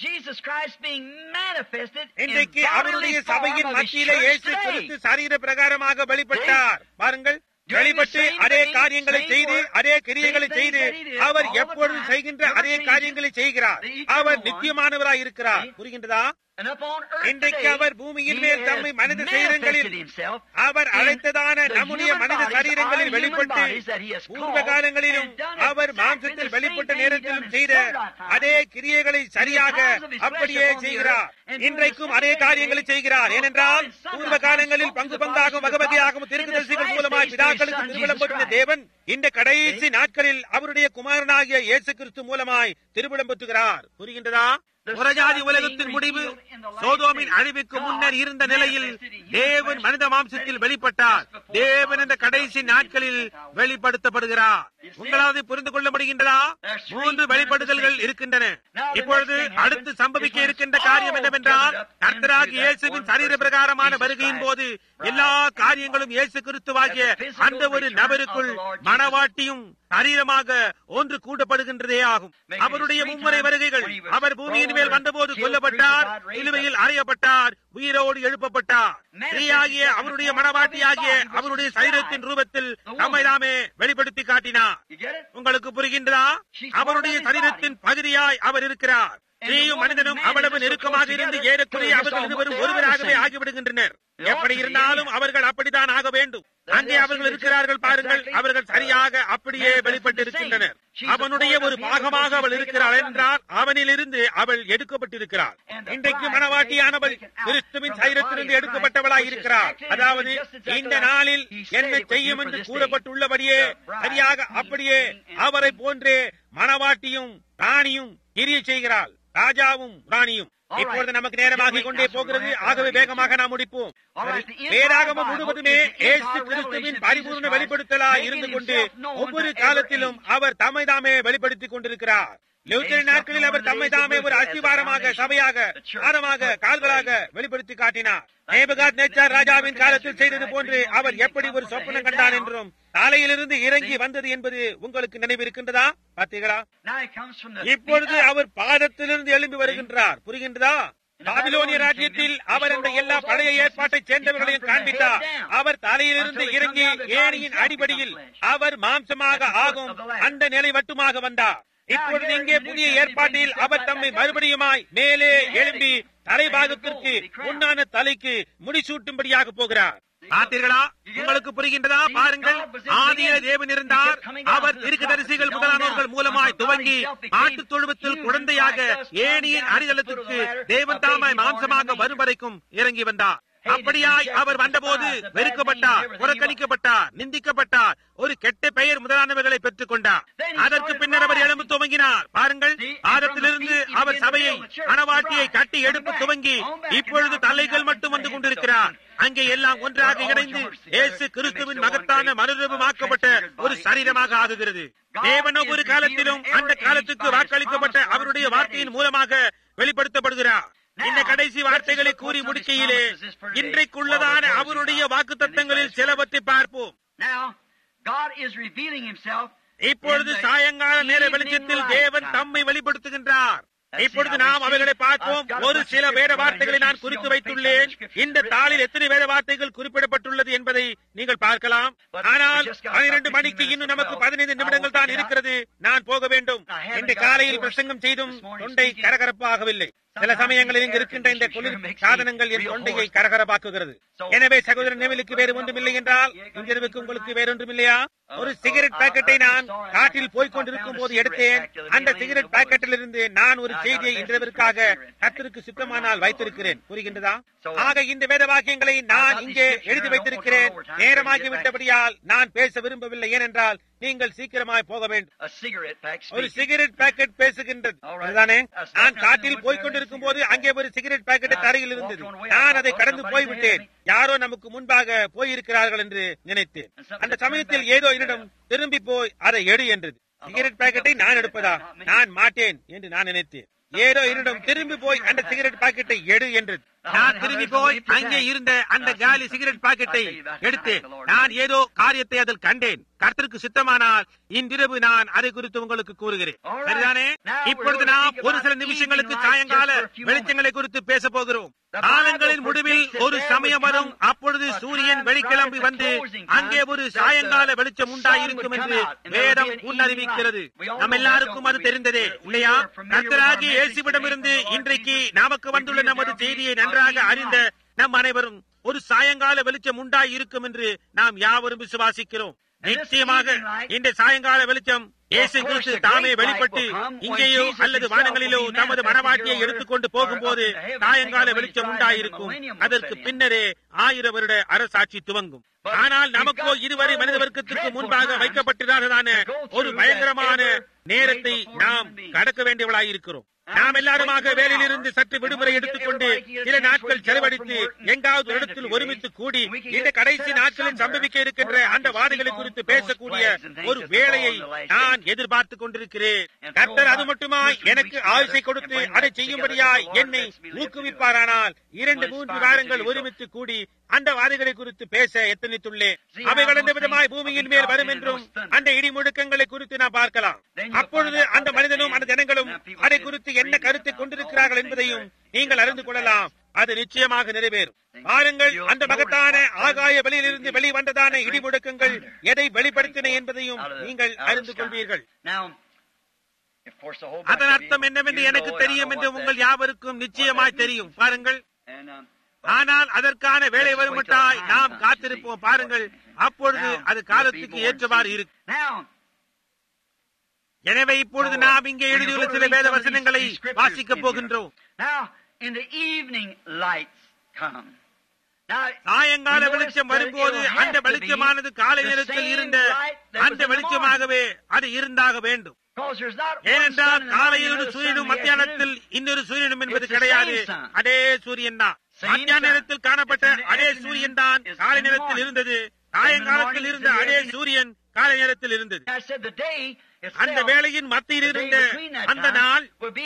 இன்றைக்கு அவருடைய சபையின் மத்தியிலே இயேசு கிறிஸ்து சரீர பிரகாரமாக வெளிப்பட்டார் பாருங்கள் வெளிப்பட்டு அதே காரியங்களை செய்து அதே கிரியைகளை செய்து அவர் எப்பொழுது செய்கின்ற அதே காரியங்களை செய்கிறார் அவர் நித்தியமானவராய் இருக்கிறார் புரிகின்றதா இன்றைக்கு அவர் பூமியின் மேல் தம்மை மனித சரீரங்களில் அவர் அழைத்ததான நம்முடைய மனித சரீரங்களில் வெளிப்பட்டு பூர்வ காலங்களிலும் அவர் மாம்சத்தில் வெளிப்பட்ட நேரத்திலும் செய்த அதே கிரியைகளை சரியாக அப்படியே செய்கிறார் இன்றைக்கும் அதே காரியங்களை செய்கிறார் ஏனென்றால் பூர்வ காலங்களில் பங்கு பங்காகவும் வகவகையாகவும் திருக்குதரிசிகள் மூலமாய் பிதாக்களுக்கு திருவிழம்பற்றின தேவன் இந்த கடைசி நாட்களில் அவருடைய குமாரனாகிய இயேசு கிறிஸ்து மூலமாய் திருவிழம்பற்றுகிறார் புரிகின்றதா புறஜாதி உலகத்தின் முடிவு சோதோமின் அழிவுக்கு முன்னர் இருந்த நிலையில் தேவன் மனித மாம்சத்தில் வெளிப்பட்டார் தேவன் இந்த கடைசி நாட்களில் வெளிப்படுத்தப்படுகிறார் உங்களால் புரிந்து கொள்ள முடிகின்றதா மூன்று வெளிப்படுதல்கள் இருக்கின்றன இப்பொழுது அடுத்து சம்பவிக்க இருக்கின்ற காரியம் என்னவென்றால் கர்த்தராகி இயேசுவின் சரீர பிரகாரமான வருகையின் போது எல்லா காரியங்களும் இயேசு கிறிஸ்துவாகிய அந்த ஒரு நபருக்குள் மனவாட்டியும் சரீரமாக ஒன்று கூடப்படுகின்றதே ஆகும் அவருடைய மும்முறை வருகைகள் அவர் பூமியின் மேல் வந்தபோது கொல்லப்பட்டார் சிலுவையில் அறையப்பட்டார் உயிரோடு எழுப்பப்பட்டார் ஸ்ரீயாகிய அவருடைய மனவாட்டியாகிய அவருடைய சரீரத்தின் ரூபத்தில் நம்மை தாமே வெளிப்படுத்தி காட்டினார் உங்களுக்கு புரிகின்றதா அவருடைய சரீரத்தின் பகுதியாய் அவர் இருக்கிறார் ஸ்ரீயும் மனிதனும் அவ்வளவு நெருக்கமாக இருந்து ஏறக்குறைய அவர்கள் இருவரும் ஒருவராகவே ஆகிவிடுகின்றனர் எப்படி இருந்தாலும் அவர்கள் அப்படித்தான் ஆக வேண்டும் அங்கே அவர்கள் இருக்கிறார்கள் பாருங்கள் அவர்கள் சரியாக அப்படியே வெளிப்பட்டிருக்கின்றனர் அவனுடைய ஒரு பாகமாக அவள் இருக்கிறாள் என்றால் அவனில் இருந்து அவள் எடுக்கப்பட்டிருக்கிறாள் இன்றைக்கு மனவாட்டியானவள் கிறிஸ்துவின் சைரத்திலிருந்து எடுக்கப்பட்டவளாய் இருக்கிறாள் அதாவது இந்த நாளில் என்ன செய்யும் என்று கூறப்பட்டுள்ளபடியே சரியாக அப்படியே அவரை போன்றே மனவாட்டியும் ராணியும் கிரிய செய்கிறாள் ராஜாவும் ராணியும் இப்பொழுது நமக்கு நேரமாகிக் கொண்டே போகிறது ஆகவே வேகமாக நாம் முடிப்போம் வேதாகமம் முழுவதுமே ஏசு கிறிஸ்துவின் பரிபூர்ண வெளிப்படுத்தலாய் இருந்து கொண்டு ஒவ்வொரு காலத்திலும் அவர் தம்மை தாமே வெளிப்படுத்திக் கொண்டிருக்கிறார் லூத்தரின் நாட்களில் அவர் தம்மை தாமே ஒரு அஸ்திவாரமாக சபையாக ஆரமாக கால்களாக வெளிப்படுத்தி காட்டினார் நேபகாத் நேச்சார் ராஜாவின் காலத்தில் செய்தது போன்று அவர் எப்படி ஒரு சொப்பனம் கண்டான் என்றும் தலையிலிருந்து இறங்கி வந்தது என்பது உங்களுக்கு நினைவிருக்கின்றதா பார்த்தீங்களா இப்பொழுது அவர் பாதத்திலிருந்து எழும்பி வருகின்றார் புரிகின்றதா பாபிலோனிய ராஜ்யத்தில் அவர் அந்த எல்லா பழைய ஏற்பாட்டை சேர்ந்தவர்களையும் காண்பித்தார் அவர் தலையிலிருந்து இறங்கி ஏணியின் அடிப்படையில் அவர் மாம்சமாக ஆகும் அந்த நிலை மட்டுமாக வந்தார் இப்பொழுது இங்கே புதிய ஏற்பாட்டில் அவர் தம்மை மறுபடியுமாய் மேலே எழும்பி தலைபாகத்திற்கு உண்டான தலைக்கு முடிசூட்டும்படியாக போகிறார் பார்த்தீர்களா உங்களுக்கு புரிகின்றதா பாருங்கள் ஆதிய தேவன் இருந்தார் அவர் தரிசிகள் முதலானோர்கள் மூலமாய் துவங்கி ஆட்டு தொழுவத்தில் குழந்தையாக ஏணியின் அடித்தளத்திற்கு தேவன் தாமாய் மாம்சமாக வரும் வரைக்கும் இறங்கி வந்தார் அப்படியாய் அவர் வந்தபோது வெறுக்கப்பட்டார் புறக்கணிக்கப்பட்டார் நிந்திக்கப்பட்டார் ஒரு கெட்ட பெயர் முதலானவர்களை பெற்றுக் கொண்டார் அதற்கு பின்னர் அவர் எழும்பு துவங்கினார் பாருங்கள் ஆரத்திலிருந்து அவர் சபையை மனவாட்டியை கட்டி எடுப்பு துவங்கி இப்பொழுது தலைகள் மட்டும் வந்து கொண்டிருக்கிறார் அங்கே எல்லாம் ஒன்றாக இணைந்து இயேசு கிறிஸ்துவின் மகத்தான மறுரூபமாக்கப்பட்ட ஒரு சரீரமாக ஆகுகிறது தேவன் ஒவ்வொரு காலத்திலும் அந்த காலத்துக்கு வாக்களிக்கப்பட்ட அவருடைய வார்த்தையின் மூலமாக வெளிப்படுத்தப்படுகிறார் இந்த கடைசி வார்த்தைகளை கூறி முடிக்கையிலே இன்றைக்குள்ளதான அவருடைய வாக்கு தத்தங்களில் சிலவற்றை பார்ப்போம் இப்பொழுது சாயங்கால நேர வெளிச்சத்தில் தேவன் தம்மை வெளிப்படுத்துகின்றார் இப்பொழுது நாம் அவைகளை பார்ப்போம் ஒரு சில வேத வார்த்தைகளை நான் குறித்து வைத்துள்ளேன் இந்த தாளில் எத்தனை வேத வார்த்தைகள் குறிப்பிடப்பட்டுள்ளது என்பதை நீங்கள் பார்க்கலாம் ஆனால் பனிரெண்டு மணிக்கு இன்னும் நமக்கு பதினைந்து நிமிடங்கள் தான் இருக்கிறது நான் போக வேண்டும் இன்று காலையில் பிரசங்கம் செய்தும் தொண்டை கரகரப்பாகவில்லை சில சமயங்களில் இங்கு இருக்கின்ற இந்த குளிர் சாதனங்கள் என் தொண்டையை கரகரப்பாக்குகிறது எனவே சகோதரன் நெவிலுக்கு வேறு ஒன்றும் இல்லை என்றால் இன்றிரவுக்கு உங்களுக்கு வேறொன்றும் இல்லையா ஒரு சிகரெட் பாக்கெட்டை நான் காட்டில் போய்கொண்டிருக்கும் போது எடுத்தேன் அந்த சிகரெட் பாக்கெட்டில் இருந்து நான் ஒரு செய்தியை இன்றிரவிற்காக கத்திற்கு சுத்தமானால் வைத்திருக்கிறேன் புரிகின்றதா ஆக இந்த வேத வாக்கியங்களை நான் இங்கே எழுதி வைத்திருக்கிறேன் நேரமாகி விட்டபடியால் நான் பேச விரும்பவில்லை ஏனென்றால் நீங்கள் சீக்கிரமாய் போக வேண்டும் ஒரு சிகரெட் பாக்கெட் பேசுகின்றது அதுதானே நான் காட்டில் போய்கொண்டிருக்கும் போது அங்கே ஒரு சிகரெட் பாக்கெட் தரையில் இருந்தது நான் அதை கடந்து போய்விட்டேன் யாரோ நமக்கு முன்பாக போயிருக்கிறார்கள் என்று நினைத்தேன் அந்த சமயத்தில் ஏதோ என்னிடம் திரும்பி போய் அதை எடு என்றது சிகரெட் பாக்கெட்டை நான் எடுப்பதா நான் மாட்டேன் என்று நான் நினைத்தேன் ஏதோ என்னிடம் திரும்பி போய் அந்த சிகரெட் பாக்கெட்டை எடு என்றது நான் திரும்பி போய் அங்கே இருந்த அந்த காலி சிகரெட் பாக்கெட்டை எடுத்தேன் நான் ஏதோ காரியத்தை அதில் கண்டேன் கர்த்தருக்கு சித்தமானால் இன்றிரவு நான் அதை குறித்து உங்களுக்கு கூறுகிறேன் சரிதானே இப்பொழுது நாம் ஒரு சில நிமிஷங்களுக்கு சாயங்கால வெளிச்சங்களை குறித்து பேச போகிறோம் காலங்களின் முடிவில் ஒரு சமயம் வரும் அப்பொழுது சூரியன் வெளிக்கிளம்பி வந்து அங்கே ஒரு சாயங்கால வெளிச்சம் உண்டாயிருக்கும் என்று வேதம் முன்னறிவிக்கிறது நம் எல்லாருக்கும் அது தெரிந்ததே இல்லையா கர்த்தராகி இயேசுவிடமிருந்து இன்றைக்கு நமக்கு வந்துள்ள நமது செய்தியை நன்றாக அறிந்த நம் அனைவரும் ஒரு சாயங்கால வெளிச்சம் உண்டாய் இருக்கும் என்று நாம் யாவரும் விசுவாசிக்கிறோம் நிச்சயமாக இந்த சாயங்கால வெளிச்சம் இயேசு கிறிஸ்து தாமே வெளிப்பட்டு இங்கேயோ அல்லது வானங்களிலோ தமது மனவாட்டியை எடுத்துக்கொண்டு போகும்போது சாயங்கால வெளிச்சம் உண்டாயிருக்கும் அதற்கு பின்னரே ஆயிரம் வருட அரசாட்சி துவங்கும் ஆனால் நமக்கோ இதுவரை மனித வர்க்கத்திற்கு முன்பாக வைக்கப்பட்டிருந்ததான ஒரு பயங்கரமான நேரத்தை நாம் கடக்க வேண்டியவளாயிருக்கிறோம் நாம் எல்லாருமாக வேலையிலிருந்து சற்று விடுமுறை எடுத்துக்கொண்டு சில நாட்கள் செலவழித்து எங்காவது ஒரு இடத்தில் ஒருமித்து கூடி இந்த கடைசி நாட்களில் சம்பவிக்க இருக்கின்ற அந்த வாதைகளை குறித்து பேசக்கூடிய ஒரு வேலையை நான் எதிர்பார்த்துக் கொண்டிருக்கிறேன் கர்த்தர் அது மட்டுமா எனக்கு ஆயுசை கொடுத்து அதை செய்யும்படியாய் என்னை ஊக்குவிப்பாரானால் இரண்டு மூன்று வாரங்கள் ஒருமித்து கூடி அந்த வாதைகளை குறித்து பேச எத்தனித்துள்ளேன் அவைகள் எந்த விதமாய் பூமியின் மேல் வரும் என்றும் அந்த இடி முழுக்கங்களை குறித்து நான் பார்க்கலாம் அப்பொழுது அந்த மனிதனும் அந்த ஜனங்களும் அதை குறித்து என்ன கருத்தை கொண்டிருக்கிறார்கள் என்பதையும் நீங்கள் அறிந்து கொள்ளலாம் அது நிச்சயமாக நிறைவேறும் பாருங்கள் அந்த மகத்தான ஆகாய வெளியிலிருந்து வெளிவந்ததான இடி முழக்கங்கள் எதை வெளிப்படுத்தின என்பதையும் நீங்கள் அறிந்து கொள்வீர்கள் அதன் அர்த்தம் என்னவென்று எனக்கு தெரியும் என்று உங்கள் யாவருக்கும் நிச்சயமாய் தெரியும் பாருங்கள் ஆனால் அதற்கான வேலை வருமட்டாய் நாம் காத்திருப்போம் பாருங்கள் அப்பொழுது அது காலத்துக்கு ஏற்றவாறு இருக்கும் எனவே இப்பொழுது நாம் இங்கே எழுதியுள்ள சில வேத வசனங்களை வாசிக்கப் போகின்றோம் சாயங்கால வெளிச்சம் வரும்போது அந்த வெளிச்சமானது காலை நேரத்தில் இருந்த அந்த வெளிச்சமாகவே அது இருந்தாக வேண்டும் ஏனென்றால் காலையில் ஒரு சூரியனும் மத்தியானத்தில் இன்னொரு சூரியனும் என்பது கிடையாது அதே சூரியன் தான் மத்தியான நேரத்தில் காணப்பட்ட அதே சூரியன் தான் காலை நேரத்தில் இருந்தது சாயங்காலத்தில் இருந்த அதே சூரியன் காலை நேரத்தில் இருந்தது அந்த வேளையின் மத்தியில் இருந்த அந்த நாள்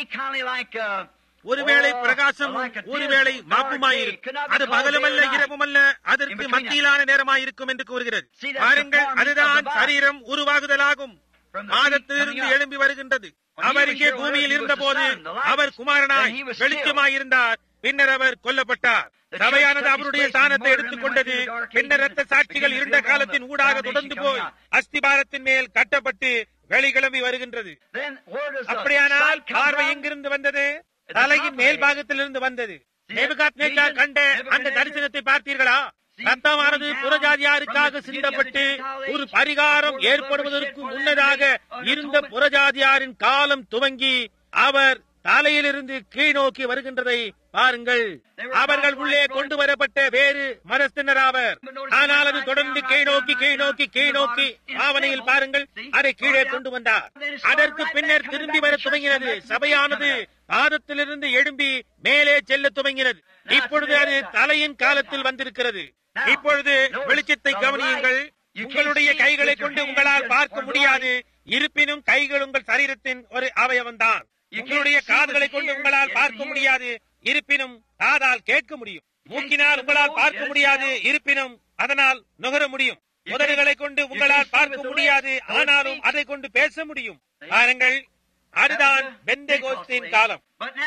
ஒருவேளை பிரகாசம் ஒருவேளை மாப்புமாயிருக்கும் அது பகலுமல்ல இரவுமல்ல அதற்கு மத்தியிலான நேரமாயிருக்கும் என்று கூறுகிறது பாருங்கள் அதுதான் சரீரம் உருவாகுதலாகும் மாதத்திலிருந்து எழும்பி வருகின்றது அவர் இங்கே பூமியில் இருந்த போது அவர் குமாரனாய் வெளிச்சமாய் இருந்தார் பின்னர் அவர் கொல்லப்பட்டார் சபையானது அவருடைய ஸ்தானத்தை எடுத்துக் கொண்டது பின்னர் ரத்த சாட்சிகள் இருந்த காலத்தின் ஊடாக தொடர்ந்து போய் அஸ்திபாரத்தின் மேல் கட்டப்பட்டு வெளிக்கிளம்பி வருகின்றது அப்படியானால் பார்வை எங்கிருந்து வந்தது தலையின் மேல் பாகத்திலிருந்து வந்தது நேபுகாத் நேச்சார் கண்ட அந்த தரிசனத்தை பார்த்தீர்களா ரத்தமானது புறஜாதியாருக்காக சிந்தப்பட்டு ஒரு பரிகாரம் ஏற்படுவதற்கு முன்னதாக இருந்த புறஜாதியாரின் காலம் துவங்கி அவர் தலையிலிருந்து கீழ் நோக்கி வருகின்றதை பாருங்கள் அவர்கள் உள்ளே கொண்டு வரப்பட்ட வேறு மனஸ்தினராவர் ஆனால் அது தொடர்ந்து கீழ் நோக்கி கீழ் நோக்கி கீழ் நோக்கி ஆவணையில் பாருங்கள் அதை கீழே கொண்டு வந்தார் அதற்கு பின்னர் திரும்பி வர துவங்கினது சபையானது பாதத்திலிருந்து எழும்பி மேலே செல்ல துவங்கினது இப்பொழுது அது தலையின் காலத்தில் வந்திருக்கிறது இப்பொழுது வெளிச்சத்தை கவனியுங்கள் உங்களுடைய கைகளை கொண்டு உங்களால் பார்க்க முடியாது இருப்பினும் கைகள் உங்கள் சரீரத்தின் ஒரு அவயவம்தான் உங்களுடைய காதுகளை கொண்டு உங்களால் பார்க்க முடியாது இருப்பினும் காதால் கேட்க முடியும் மூக்கினால் உங்களால் பார்க்க முடியாது இருப்பினும் அதனால் நுகர முடியும் உதடுகளை கொண்டு உங்களால் பார்க்க முடியாது ஆனாலும் அதை கொண்டு பேச முடியும் பாருங்கள் அதுதான் பெந்தகோஸ்தின் காலம்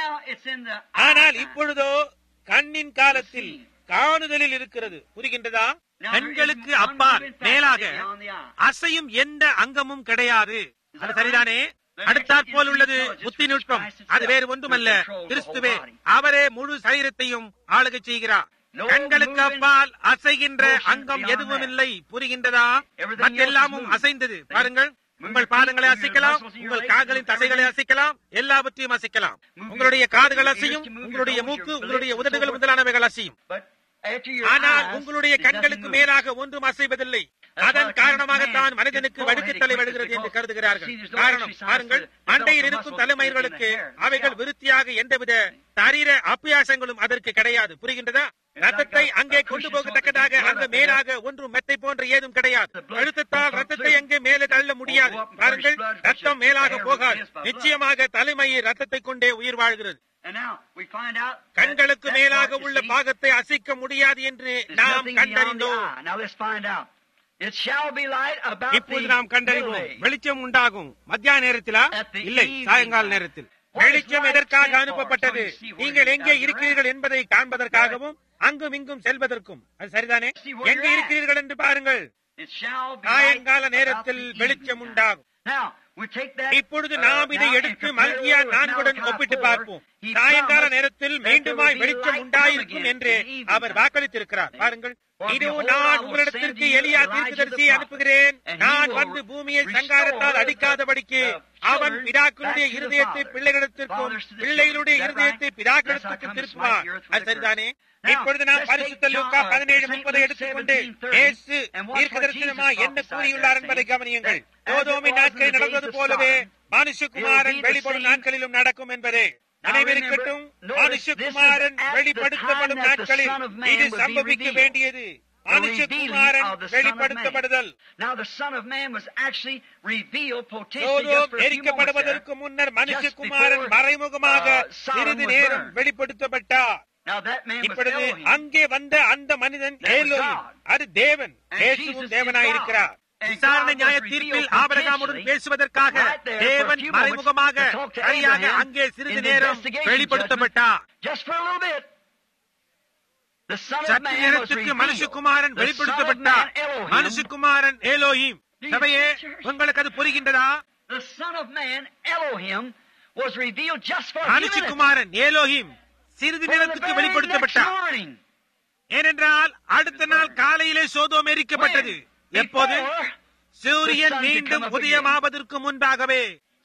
ஆனால் இப்பொழுதோ கண்ணின் காலத்தில் காணுதலில் இருக்கிறது புரிகின்றதா கண்களுக்கு அப்பால் மேலாக அசையும் எந்த அங்கமும் கிடையாது அது சரிதானே அடுத்தாற் போல் உள்ளது புத்தி நுட்பம் அது வேறு ஒன்றுமல்ல கிறிஸ்துவே அவரே முழு சரீரத்தையும் ஆளுகை செய்கிறார் கண்களுக்கு அப்பால் அசைகின்ற அங்கம் எதுவும் இல்லை புரிகின்றதா மற்றெல்லாமும் அசைந்தது பாருங்கள் உங்கள் பாதங்களை அசைக்கலாம் உங்கள் கால்களின் தசைகளை அசைக்கலாம் எல்லாவற்றையும் அசைக்கலாம் உங்களுடைய காதுகள் அசையும் உங்களுடைய மூக்கு உங்களுடைய உதடுகள் முதலானவைகள் அசையும் ஆனால் உங்களுடைய கண்களுக்கு மேலாக ஒன்றும் அசைவதில்லை அதன் காரணமாகத்தான் மனிதனுக்கு வடுக்கு தலை வருகிறது என்று கருதுகிறார்கள் காரணம் பாருங்கள் அண்டையில் இருக்கும் தலைமயிர்களுக்கு அவைகள் விருத்தியாக எந்தவித சரீர அப்பியாசங்களும் அதற்கு கிடையாது புரிகின்றதா ரத்தத்தை அங்கே கொண்டு போகத்தக்கதாக அந்த மேலாக ஒன்றும் மெத்தை போன்ற ஏதும் கிடையாது அழுத்தத்தால் ரத்தத்தை அங்கே மேலே தள்ள முடியாது பாருங்கள் ரத்தம் மேலாக போகாது நிச்சயமாக தலைமையை ரத்தத்தை கொண்டே உயிர் வாழ்கிறது கண்களுக்கு மேலாக உள்ள பாகத்தை அசைக்க முடியாது என்று நாம் கண்டறிந்தோம் இப்போது நாம் கண்டறிவோம் வெளிச்சம் உண்டாகும் மத்தியான நேரத்திலா இல்லை சாயங்கால நேரத்தில் வெளிச்சம் எதற்காக அனுப்பப்பட்டது நீங்கள் எங்கே இருக்கிறீர்கள் என்பதை காண்பதற்காகவும் அங்கும் இங்கும் செல்வதற்கும் அது சரிதானே எங்கே இருக்கிறீர்கள் என்று பாருங்கள் சாயங்கால நேரத்தில் வெளிச்சம் உண்டாகும் இப்பொழுது நாம் இதை எடுத்து மல்கியா நான்குடன் ஒப்பிட்டு பார்ப்போம் சாயங்கால நேரத்தில் மீண்டுமாய் வெளிச்சம் உண்டாயிருக்கும் என்று அவர் வாக்களித்திருக்கிறார் பாருங்கள் இதோ நான் உங்களிடத்திற்கு எளியா தீர்க்கதரிசியை அனுப்புகிறேன் நான் வந்து பூமியை சங்காரத்தால் அடிக்காதபடிக்கு அவன் பிதாக்களுடைய இருதயத்தை பிள்ளைகளிடத்திற்கும் பிள்ளைகளுடைய இருதயத்தை பிதாக்களிடத்திற்கு திருப்புவார் அது சரிதானே இப்பொழுது நாம் பரிசுத்த லூக்கா பதினேழு முப்பதை எடுத்துக்கொண்டு இயேசு தீர்க்க தரிசனமா என்ன கூறியுள்ளார் என்பதை கவனியுங்கள் சோதோமின் நாட்களில் நடந்தது போலவே மனுஷகுமாரன் வெளிப்படும் நாட்களிலும் நடக்கும் என்பதே நினைவிருக்கட்டும் மனுஷகுமாரன் வெளிப்படுத்தப்படும் நாட்களில் இது சம்பவிக்க வேண்டியது மனுஷகுமாரன் வெளிப்படுத்தப்படுதல் சோதோம் எரிக்கப்படுவதற்கு முன்னர் மனுஷகுமாரன் மறைமுகமாக சிறிது நேரம் வெளிப்படுத்தப்பட்டார் இப்பொழுது அங்கே வந்த அந்த மனிதன் ஏலோயும் அது தேவன் இயேசுவும் தேவனாயிருக்கிறார் விசாரணை நியாய தீர்ப்பில் ஆபரகாமுடன் பேசுவதற்காக தேவன் மறைமுகமாக சரியாக அங்கே சிறிது நேரம் வெளிப்படுத்தப்பட்டார் சற்று நேரத்துக்கு மனுஷகுமாரன் வெளிப்படுத்தப்பட்டார் மனுஷகுமாரன் ஏலோஹிம் சபையே உங்களுக்கு அது புரிகின்றதா மனுஷகுமாரன் ஏலோஹிம் சிறிது நேரத்துக்கு வெளிப்படுத்தப்பட்டார் ஏனென்றால் அடுத்த நாள் காலையிலே சோதோம் எரிக்கப்பட்டது எப்போது சூரியன் மீண்டும் உதயமாவதற்கு முன்பாகவே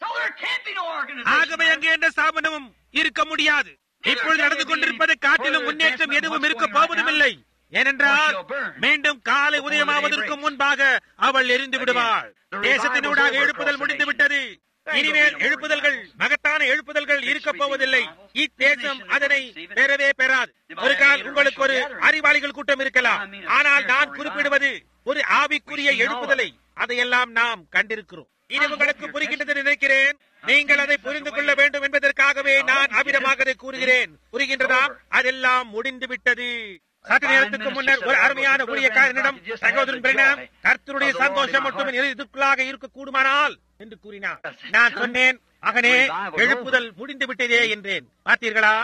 ஆகவே அங்கே எந்த ஸ்தாபனமும் இருக்க முடியாது இப்பொழுது நடந்து கொண்டிருப்பதை காட்டிலும் முன்னேற்றம் எதுவும் இருக்க போவதுமில்லை ஏனென்றால் மீண்டும் காலை உதயமாவதற்கு முன்பாக அவள் எரிந்து விடுவாள் தேசத்தினூடாக எழுப்புதல் முடிந்து விட்டது இனிமேல் எழுப்புதல்கள் மகத்தான எழுப்புதல்கள் இருக்க போவதில்லை இத்தேசம் அதனை பெறவே பெறாது ஒரு கால் உங்களுக்கு ஒரு அறிவாளிகள் கூட்டம் இருக்கலாம் ஆனால் நான் குறிப்பிடுவது ஒரு ஆவிக்குரிய எழுப்புதலை அதையெல்லாம் நாம் கண்டிருக்கிறோம் இது உங்களுக்கு புரிகின்றது நினைக்கிறேன் நீங்கள் அதை புரிந்து கொள்ள வேண்டும் என்பதற்காகவே நான் அபிடமாக அதை கூறுகிறேன் புரிகின்றதா அதெல்லாம் முடிந்து விட்டது சற்று நேரத்துக்கு முன்னர் ஒரு அருமையான ஊழியக்காரனிடம் சகோதரன் பிரணாம் கர்த்தருடைய சந்தோஷம் மட்டும் இதுக்குள்ளாக இருக்க கூடுமானால் என்று கூறினார் நான் சொன்னேன் மகனே எழுப்புதல் முடிந்து விட்டதே என்றேன் பார்த்தீர்களா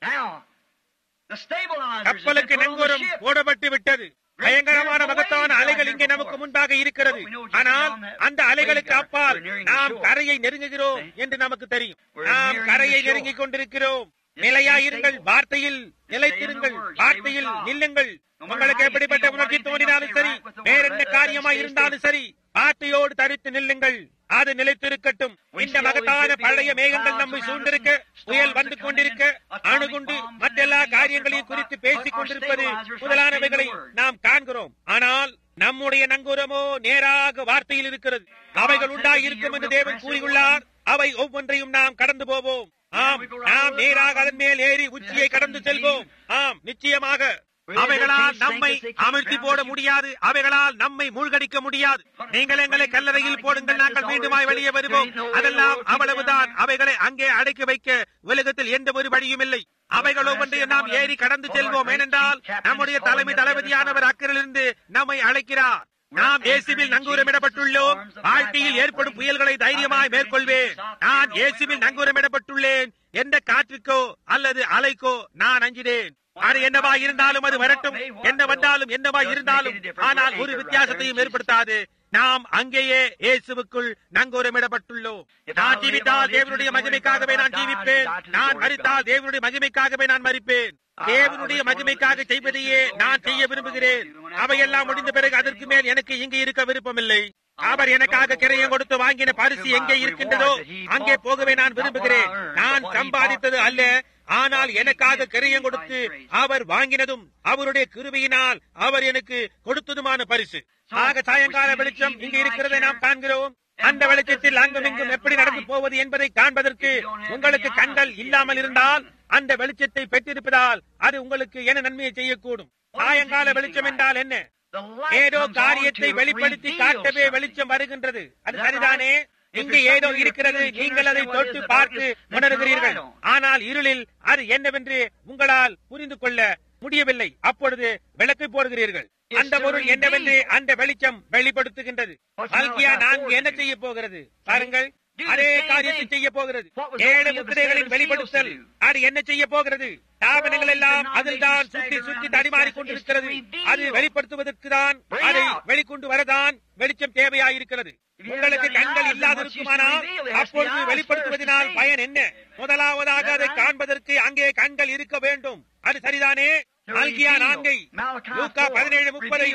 கப்பலுக்கு நங்கூரம் போடப்பட்டு விட்டது பயங்கரமான மகத்தான அலைகள் இங்கே நமக்கு முன்பாக இருக்கிறது ஆனால் அந்த அலைகளுக்கு அப்பால் நாம் கரையை நெருங்குகிறோம் என்று நமக்கு தெரியும் நாம் கரையை நெருங்கிக் கொண்டிருக்கிறோம் நிலையாயிருங்கள் வார்த்தையில் நிலைத்திருங்கள் வார்த்தையில் நில்லுங்கள் உங்களுக்கு எப்படிப்பட்ட உணர்ச்சி தோன்றினாலும் சரி வேற என்ன காரியமா இருந்தாலும் சரி வார்த்தையோடு தரித்து நில்லுங்கள் அது நிலைத்திருக்கட்டும் இந்த மகத்தான பழைய மேகங்கள் நம்மை சூழ்ந்திருக்க புயல் வந்து கொண்டிருக்க அணுகுண்டு மற்றெல்லா காரியங்களையும் குறித்து பேசிக் கொண்டிருப்பது முதலானவைகளை நாம் காண்கிறோம் ஆனால் நம்முடைய நங்கூரமோ நேராக வார்த்தையில் இருக்கிறது அவைகள் உண்டாகி இருக்கும் என்று தேவன் கூறியுள்ளார் அவை ஒவ்வொன்றையும் நாம் கடந்து போவோம் ஆம் நாம் நேராக அதன் மேல் ஏறி உச்சியை கடந்து செல்வோம் ஆம் நிச்சயமாக அவைகளால் நம்மை அமிழ்த்தி போட முடியாது அவைகளால் நம்மை மூழ்கடிக்க முடியாது நீங்கள் எங்களை கல்லறையில் போடுங்கள் நாங்கள் மீண்டுமாய் வெளியே வருவோம் அதெல்லாம் அவ்வளவுதான் அவைகளை அங்கே அடக்கி வைக்க உலகத்தில் எந்த ஒரு வழியும் இல்லை அவைகள் ஒவ்வொன்றையும் நாம் ஏறி கடந்து செல்வோம் ஏனென்றால் நம்முடைய தலைமை தளபதியானவர் அக்கறிலிருந்து நம்மை அழைக்கிறார் நாம் இயேசுவில் நங்கூரமிடப்பட்டுள்ளோம் வாழ்க்கையில் ஏற்படும் புயல்களை தைரியமாய் மேற்கொள்வேன் நான் இயேசுவில் நங்கூரமிடப்பட்டுள்ளேன் எந்த காற்றுக்கோ அல்லது அலைக்கோ நான் அஞ்சினேன் அது என்னவா இருந்தாலும் அது வரட்டும் என்ன வந்தாலும் என்னவா இருந்தாலும் ஆனால் ஒரு வித்தியாசத்தையும் ஏற்படுத்தாது நாம் அங்கேயே இயேசுவுக்குள் நங்கூரமிடப்பட்டுள்ளோம் நான் ஜீவித்தால் தேவனுடைய மகிமைக்காகவே நான் ஜீவிப்பேன் நான் மறித்தால் தேவனுடைய மகிமைக்காகவே நான் மறிப்பேன் தேவனுடைய மகிமைக்காக செய்வதையே நான் செய்ய விரும்புகிறேன் அவையெல்லாம் முடிந்த பிறகு அதற்கு மேல் எனக்கு இங்கு இருக்க விருப்பமில்லை அவர் எனக்காக கிரையம் கொடுத்து வாங்கின பரிசு எங்கே இருக்கின்றதோ அங்கே போகவே நான் விரும்புகிறேன் நான் சம்பாதித்தது அல்ல ஆனால் எனக்காக கிரையம் கொடுத்து அவர் வாங்கினதும் அவருடைய கிருபையினால் அவர் எனக்கு கொடுத்ததுமான பரிசு ஆக சாயங்கால வெளிச்சம் இங்கு இருக்கிறதை நாம் காண்கிறோம் அந்த வெளிச்சத்தில் அங்கும் இங்கும் எப்படி நடந்து போவது என்பதை காண்பதற்கு உங்களுக்கு கண்கள் இல்லாமல் இருந்தால் அந்த வெளிச்சத்தை பெற்றிருப்பதால் அது உங்களுக்கு என்ன நன்மையை செய்யக்கூடும் சாயங்கால வெளிச்சம் என்றால் என்ன ஏதோ காரியத்தை வெளிப்படுத்தி காட்டவே வெளிச்சம் வருகின்றது அது சரிதானே இங்கு ஏதோ இருக்கிறது நீங்கள் அதை தொட்டு பார்த்து உணர்கிறீர்கள் ஆனால் இருளில் அது என்னவென்று உங்களால் புரிந்து கொள்ள முடியவில்லை அப்பொழுது விளக்கு போடுகிறீர்கள் அந்த பொருள் என்னவென்று அந்த வெளிச்சம் வெளிப்படுத்துகின்றது அல்கியா நான்கு என்ன செய்ய போகிறது பாருங்கள் அதே காரியத்தை செய்ய போகிறது ஏழு முத்திரைகளின் வெளிப்படுத்தல் அது என்ன செய்ய போகிறது தாபனங்கள் எல்லாம் அதில் தான் சுற்றி சுற்றி தடிமாறிக் கொண்டிருக்கிறது அது வெளிப்படுத்துவதற்கு தான் அதை வெளிக்கொண்டு வரதான் வெளிச்சம் தேவையாயிருக்கிறது உங்களுக்கு கண்கள் இல்லாதிருக்குமானால் அப்பொழுது வெளிப்படுத்துவதனால் பயன் என்ன முதலாவதாக அதை காண்பதற்கு அங்கே கண்கள் இருக்க வேண்டும் அது சரிதானே அல்கியா நான்கை லூக்கா பதினேழு முப்பதை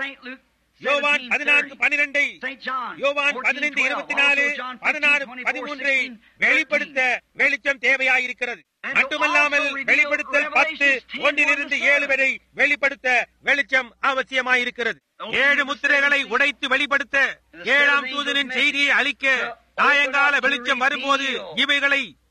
யோவான் பதினான்கு பனிரெண்டை யோவான் பதினைந்து இருபத்தி நாலு பதினாறு பதிமூன்றை வெளிப்படுத்த வெளிச்சம் தேவையாயிருக்கிறது மட்டுமல்லாமல் வெளிப்படுத்தல் பத்து ஒன்றிலிருந்து ஏழு வரை வெளிப்படுத்த வெளிச்சம் அவசியமாயிருக்கிறது ஏழு முத்திரைகளை உடைத்து வெளிப்படுத்த ஏழாம் தூதனின் செய்தியை அளிக்க சாயங்கால வெளிச்சம் வரும்போது இவைகளை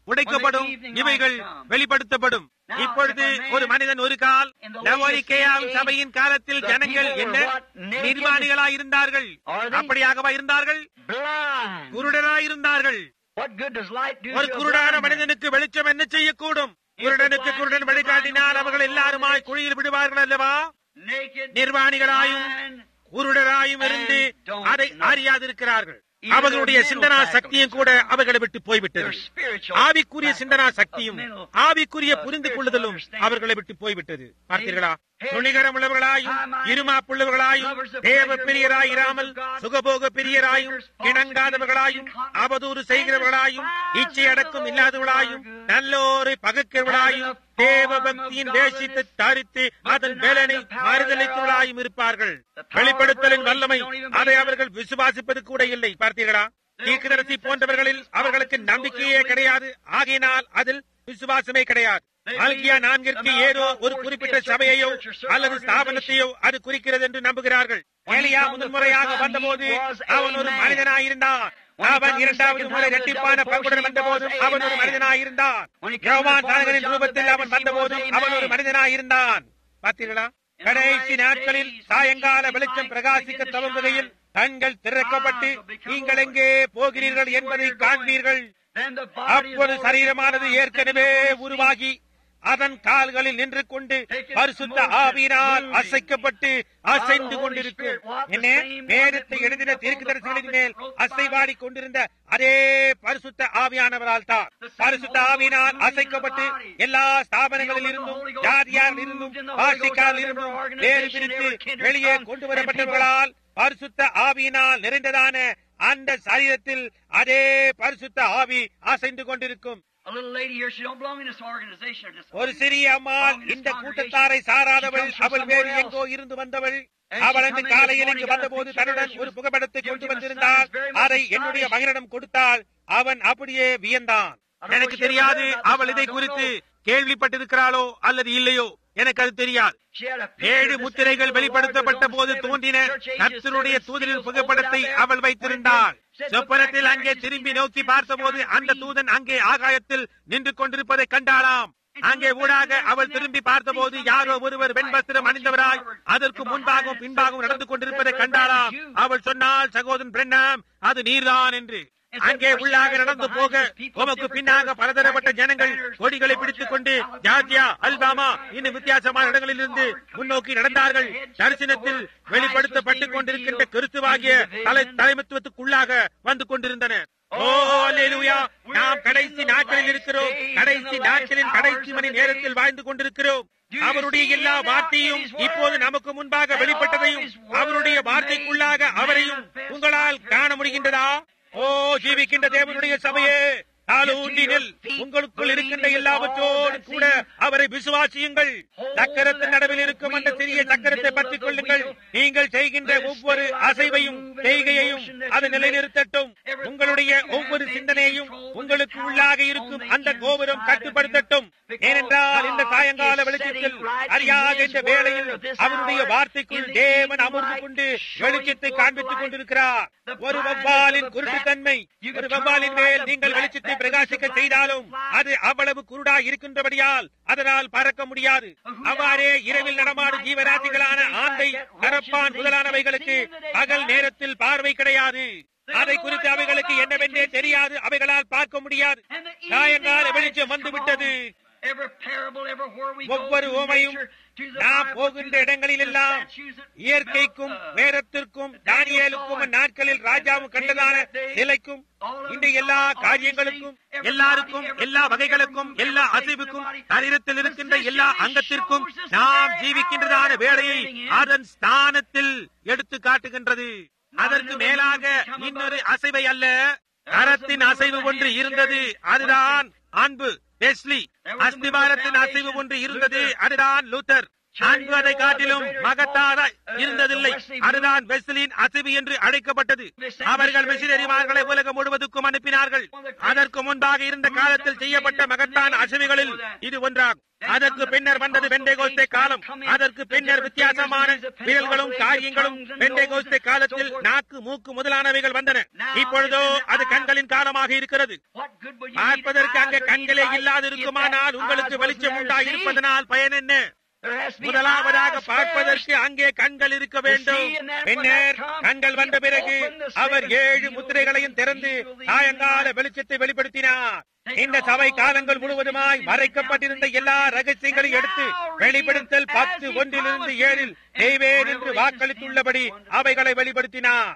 உடைக்கப்படும் இவைகள் வெளிப்படுத்தப்படும் இப்பொழுது ஒரு மனிதன் ஒரு கால் லவோரிக்கேயாவின் சபையின் காலத்தில் ஜனங்கள் என்ன நிர்வாணிகளாய் இருந்தார்கள் அப்படியாகவா இருந்தார்கள் blind. குருடராய் இருந்தார்கள் What good does light do ஒரு to a குருடான blind man? மனிதனுக்கு வெளிச்சம் என்ன செய்யக்கூடும் குருடனுக்கு குருடன் வழிகாட்டினால் அவர்கள் எல்லாருமாய் குழியில் விடுவார்கள் அல்லவா Naked, நிர்வாணிகளாயும் blind, குருடராயும் இருந்து அதை அறியாதிருக்கிறார்கள் அவர்களுடைய சிந்தனா சக்தியும் கூட அவர்களை விட்டு போய்விட்டது their spiritual ஆவிக்குரிய சிந்தனா சக்தியும் mental, ஆவிக்குரிய uh, புரிந்து spiritual கொள்ளுதலும் understanding. அவர்களை விட்டு போய்விட்டது பார்த்தீர்களா துணிகரம் உள்ளவர்களாயும் இருமாப்புள்ளவர்களாயும் தேவ பிரியராயிராமல் சுகபோக பிரியராயும் கிணங்காதவர்களாயும் அவதூறு செய்கிறவர்களாயும் இச்சை அடக்கம் இல்லாதவர்களாயும் நல்லோரை பகைக்கிறவர்களாயும் தேவ பக்தியின் தேசித்தை தரித்து அதன் வேலனை மறுதளித்தவர்களாயும் இருப்பார்கள் வெளிப்படுத்தலின் வல்லமை அதை அவர்கள் விசுவாசிப்பது கூட இல்லை பார்த்தீர்களா தீர்க்கதரிசி போன்றவர்களில் அவர்களுக்கு நம்பிக்கையே கிடையாது ஆகையினால் அதில் விசுவாசமே கிடையாது ஆல்கியா நான்கிற்கு ஏதோ ஒரு குறிப்பிட்ட சபையையோ அல்லது ஸ்தாபனத்தையோ அது குறிக்கிறது என்று நம்புகிறார்கள் ஏலியா முதன்முறையாக வந்தபோது அவன் ஒரு மனிதனாயிருந்தான் அவன் இரண்டாவது முறை இரட்டிப்பான பங்குடன் வந்தபோதும் அவன் ஒரு மனிதனாயிருந்தான் யோவான் தானகரின் ரூபத்தில் அவன் வந்தபோதும் அவன் ஒரு மனிதனாயிருந்தான் பார்த்தீர்களா கடைசி நாட்களில் சாயங்கால வெளிச்சம் பிரகாசிக்க துவங்குகையில் கண்கள் திறக்கப்பட்டு நீங்கள் எங்கே போகிறீர்கள் என்பதை காண்பீர்கள் then the body is அப்போது already சரீரமானது ஏற்கனவே உருவாகி அதன் கால்களில் நின்று கொண்டு பரிசுத்த ஆவியினால் அசைக்கப்பட்டு அசைந்து கொண்டிருக்கு என்ன வேதத்தை எழுதின தீர்க்கதரிசிகளின் மேல் அசைவாடி கொண்டிருந்த அதே பரிசுத்த ஆவியானவரால் தான் பரிசுத்த ஆவியினால் அசைக்கப்பட்டு எல்லா ஸ்தாபனங்களில் இருந்தும் ஜாதியாரில் இருந்தும் பாஷிக்காரில் இருந்தும் வேறு பிரித்து வெளியே கொண்டு வரப்பட்டவர்களால் பரிசுத்த ஆவியினால் நிறைந்ததான அந்த சரீரத்தில் அதே பரிசுத்த ஆவி அசைந்து கொண்டிருக்கும் A little lady here, she don't belong in this organization or this ஒரு சிறிய அம்மாள் இந்த கூட்டத்தாரை சாராதவள் அவள் வேறு எங்கோ இருந்து வந்தவள் அவள் அன்று காலையில் இங்கு வந்தபோது தன்னுடன் ஒரு புகைப்படத்தை கொண்டு வந்திருந்தாள் அதை என்னுடைய மகனிடம் கொடுத்தாள் அவன் அப்படியே வியந்தான் எனக்கு தெரியாது அவள் இதை குறித்து கேள்விப்பட்டிருக்கிறாளோ அல்லது இல்லையோ எனக்கு அது தெரியாது She had a picture ஏழு of this முத்திரைகள் angel of the வெளிப்படுத்தப்பட்ட Lord போது with those தோன்றின seven church ages, கர்த்தருடைய seven தூதரின் seals புகைப்படத்தை holding out அவள் there. வைத்திருந்தாள் Said, "Look சொப்பனத்தில் back அங்கே there, திரும்பி you see நோக்கி that பார்த்தபோது sky அந்த green. தூதன் அங்கே ஆகாயத்தில் நின்று கொண்டிருப்பதை கண்டாளாம் அங்கே ஊடாக அவள் திரும்பி பார்த்தபோது யாரோ ஒருவர் வெண்வஸ்திரம் அணிந்தவராய் அதற்கு முன்பாகவும் பின்பாகவும் நடந்து கொண்டிருப்பதை கண்டாளாம் அவள் சொன்னால் சகோதரன் பிரண்ணாம் அது நீர்தான் என்று அங்கே உள்ளாக நடந்து போக உமக்கு பின்னாக பலதரப்பட்ட ஜனங்கள் கொடிகளை பிடித்துக் கொண்டு ஜார்ஜியா அல்பாமா இன்னும் வித்தியாசமான இடங்களிலிருந்து முன்னோக்கி நடந்தார்கள் தரிசனத்தில் வெளிப்படுத்தப்பட்டுக் கொண்டிருக்கின்ற கிறிஸ்துவாகிய தலை தலைமத்துவத்துக்குள்ளாக வந்து கொண்டிருந்தன ஓ அல்லேலூயா நாம் கடைசி நாட்களில் இருக்கிறோம் கடைசி நாட்களின் கடைசி மணி நேரத்தில் வாழ்ந்து கொண்டிருக்கிறோம் அவருடைய எல்லா வார்த்தையும் இப்போது நமக்கு முன்பாக வெளிப்பட்டதையும் அவருடைய வார்த்தைக்குள்ளாக அவரையும் உங்களால் காண முடிகின்றதா ஓ ஜீவிக்கின்ற தேவனுடைய சபையே காலூன்றினில் உங்களுக்குள் இருக்கின்ற எல்லாவற்றோடு கூட அவரை விசுவாசியுங்கள் சக்கரத்தின் நடுவில் இருக்கும் அந்த சிறிய சக்கரத்தை பற்றிக் கொள்ளுங்கள் நீங்கள் செய்கின்ற ஒவ்வொரு அசைவையும் செய்கையையும் அது நிலைநிறுத்தட்டும் உங்களுடைய ஒவ்வொரு சிந்தனையையும் உங்களுக்கு உள்ளாக இருக்கும் அந்த கோபுரம் கட்டுப்படுத்தட்டும் ஏனென்றால் இந்த சாயங்கால வெளிச்சத்தில் அறியாத இந்த வேளையில் அவருடைய வார்த்தைக்குள் தேவன் அமர்ந்து கொண்டு வெளிச்சத்தை காண்பித்துக் கொண்டிருக்கிறார் ஒரு வவ்வாலின் குருட்டுத்தன்மை ஒரு வவ்வாலின் மேல் நீங்கள் வெளிச்சத்தை பிரகாசிக்க செய்தாலும் அது அவ்வளவு குருடா இருக்கின்றபடியால் அதனால் பறக்க முடியாது அவ்வாறே இரவில் நடமாடும் ஜீவராசிகளான ஆந்தை கரப்பான் முதலானவைகளுக்கு பகல் நேரத்தில் பார்வை கிடையாது அதை குறித்து அவைகளுக்கு என்னவென்றே தெரியாது அவைகளால் பார்க்க முடியாது சாயங்கால வெளிச்சம் வந்துவிட்டது Every parable, everywhere we go ஒவ்வொரு to ஓமையும் nature, to the நாம் Bible, போகின்ற to the இடங்களில் எல்லாம் statues that இயற்கைக்கும் melt, uh, வேதத்திற்கும் தானியலுக்கும் அந்நாட்களில் ராஜாவும் கண்டதான நிலைக்கும் இந்த எல்லா காரியங்களுக்கும் எல்லாருக்கும் எல்லா வகைகளுக்கும் எல்லா அசைவுக்கும் சரீரத்தில் இருக்கின்ற எல்லா அங்கத்திற்கும் நாம் ஜீவிக்கின்றதான வேலையை அதன் ஸ்தானத்தில் எடுத்து காட்டுகின்றது அதற்கு மேலாக இன்னொரு அசைவை அல்ல கரத்தின் அசைவு ஒன்று இருந்தது அதுதான் அன்பு வெஸ்லி அஸ்திவாரத்தின் அசைவு ஒன்று இருந்தது அதுதான் லூத்தர் அன்பு அதை காட்டிலும் மகத்தாத இருந்ததில்லை அதுதான் வெஸ்லின் அசிபி என்று அழைக்கப்பட்டது அவர்கள் மிஷினரிமார்களை உலகம் முழுவதுக்கும் அனுப்பினார்கள் அதற்கு முன்பாக இருந்த காலத்தில் செய்யப்பட்ட மகத்தான அசிவிகளில் இது ஒன்றாகும் அதற்கு பின்னர் வந்தது வெண்டைகோஸ்தே காலம் அதற்கு பின்னர் வித்தியாசமான விரல்களும் காரியங்களும் வெண்டைகோஸ்தே காலத்தில் நாக்கு மூக்கு முதலானவைகள் வந்தன இப்பொழுதோ அது கண்களின் காலமாக இருக்கிறது பார்ப்பதற்கு அங்கே கண்களே இல்லாது இருக்குமானால் உங்களுக்கு வெளிச்சம் உண்டா இருப்பதனால் பயன் என்ன முதலாவதாக பார்ப்பதற்கு அங்கே கண்கள் இருக்க வேண்டும் பின்னர் கண்கள் வந்த பிறகு அவர் ஏழு முத்திரைகளையும் திறந்து சாயங்கால வெளிச்சத்தை வெளிப்படுத்தினார் இந்த சபை காலங்கள் முழுவதுமாய் மறைக்கப்பட்டிருந்த எல்லா ரகசியங்களையும் எடுத்து வெளிப்படுத்தல் பத்து ஒன்றிலிருந்து ஏழில் செய்வேன் என்று வாக்களித்துள்ளபடி அவைகளை வெளிப்படுத்தினார்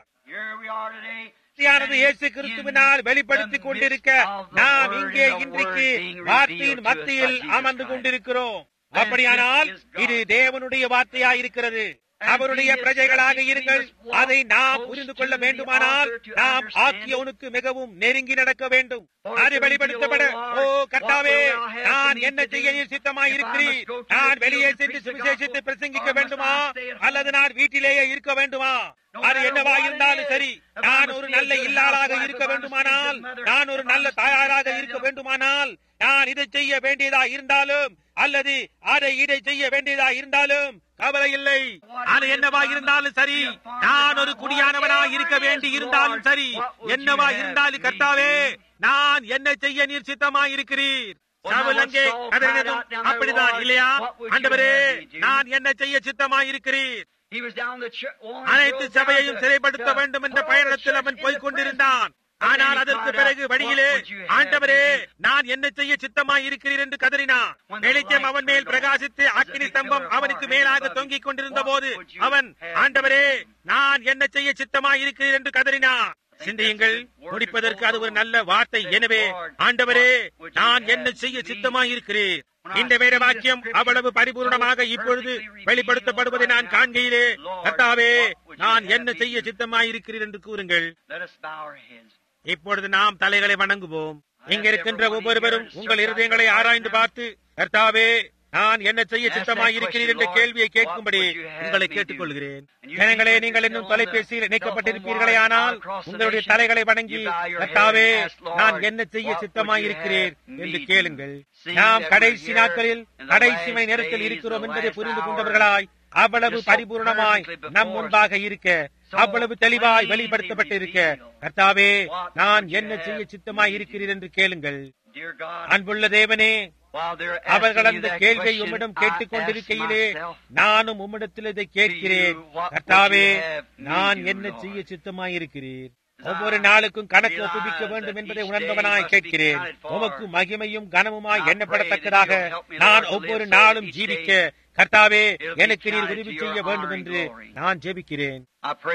இயேசு கிறிஸ்துவினால் வெளிப்படுத்திக் கொண்டிருக்க நாம் இங்கே இன்றைக்கு வார்த்தையின் மத்தியில் அமர்ந்து கொண்டிருக்கிறோம் அப்படியானால் இது தேவனுடைய வார்த்தையா இருக்கிறது அவருடைய பிரஜைகளாக இருங்கள் அதை நாம் புரிந்து கொள்ள வேண்டுமானால் நாம் ஆக்கியவனுக்கு மிகவும் நெருங்கி நடக்க வேண்டும் அது வெளிப்படுத்தப்பட ஓ கர்த்தாவே நான் என்ன செய்ய நீர் சித்தமாய் இருக்கிறீர் நான் வெளியே சென்று சுவிசேஷத்தை பிரசங்கிக்க வேண்டுமா அல்லது நான் வீட்டிலேயே இருக்க வேண்டுமா அது என்னவா இருந்தாலும் சரி நான் ஒரு நல்ல இல்லாளாக இருக்க வேண்டுமானால் நான் ஒரு நல்ல தாயாராக இருக்க வேண்டுமானால் நான் இதை செய்ய வேண்டியதா இருந்தாலும் அல்லது அதை இதை செய்ய வேண்டியதா இருந்தாலும் கவலை இல்லை அது என்னவா இருந்தாலும் சரி நான் ஒரு குடியானவனா இருக்க வேண்டி இருந்தாலும் சரி என்னவா இருந்தாலும் கர்த்தாவே நான் என்ன செய்ய நீர் சித்தமா இருக்கிறீர் சவுல் அங்கே கதறினதும் அப்படிதான் இல்லையா ஆண்டவரே நான் என்ன செய்ய சித்தமா இருக்கிறீர் அனைத்து சபையையும் சிறைப்படுத்த வேண்டும் என்ற பயணத்தில் அவன் போய்க் கொண்டிருந்தான் ஆனால் அதற்கு பிறகு வழியிலே ஆண்டவரே நான் என்ன செய்ய சித்தமாய் இருக்கிறீர் என்று கதறினான் வெளிச்சம் அவன் மேல் பிரகாசித்து அக்னி ஸ்தம்பம் அவனுக்கு மேலாக தொங்கிக் கொண்டிருந்த போது அவன் ஆண்டவரே நான் என்ன செய்ய சித்தமாய் இருக்கிறீர் என்று கதறினான் சிந்தியுங்கள் முடிப்பதற்கு அது ஒரு நல்ல வார்த்தை எனவே ஆண்டவரே நான் என்ன செய்ய சித்தமாய் இருக்கிறேன் இந்த வேத வாக்கியம் அவ்வளவு பரிபூர்ணமாக இப்பொழுது வெளிப்படுத்தப்படுவதை நான் காண்கையிலே கர்த்தாவே நான் என்ன செய்ய சித்தமாய் இருக்கிறீர் என்று கூறுங்கள் இப்பொழுது நாம் தலைகளை வணங்குவோம் இங்க இருக்கின்ற ஒவ்வொருவரும் உங்கள் இருதயங்களை ஆராய்ந்து பார்த்து கர்த்தாவே நான் என்ன செய்ய சித்தமாய் இருக்கிறீர் என்ற கேள்வியை கேட்கும்படி உங்களை கேட்டுக்கொள்கிறேன் ஜனங்களே நீங்கள் இன்னும் தொலைபேசியில் இணைக்கப்பட்டிருப்பீர்களே ஆனால் உங்களுடைய தலைகளை வணங்கி கர்த்தாவே நான் என்ன செய்ய சித்தமாய் இருக்கிறேன் என்று கேளுங்கள் நாம் கடைசி நாட்களில் கடைசி மணி நேரத்தில் இருக்கிறோம் என்பதை புரிந்து கொண்டவர்களாய் அவ்வளவு பரிபூர்ணமாய் நம் முன்பாக இருக்க அவ்வளவு தெளிவாய் வெளிப்படுத்தப்பட்டிருக்க கர்த்தாவே நான் என்ன செய்ய சித்தமாய் இருக்கிறீர் என்று கேளுங்கள் அன்புள்ள தேவனே அவர்கள் அந்த கேள்வியை உம்மிடம் கேட்டுக் கொண்டிருக்கையிலே நானும் உம்மிடத்தில் இதை கேட்கிறேன் கர்த்தாவே நான் என்ன செய்ய சித்தமாயிருக்கிறீர் ஒவ்வொரு நாளுக்கும் கணக்கு ஒப்புவிக்க வேண்டும் என்பதை உணர்ந்தவனாய் கேட்கிறேன் உமக்கு மகிமையும் கனமுமாய் எண்ணப்படத்தக்கதாக நான் ஒவ்வொரு நாளும் ஜீவிக்க கர்த்தாவே எனக்கு நீர் உதவி செய்ய வேண்டும் என்று நான் ஜெபிக்கிறேன்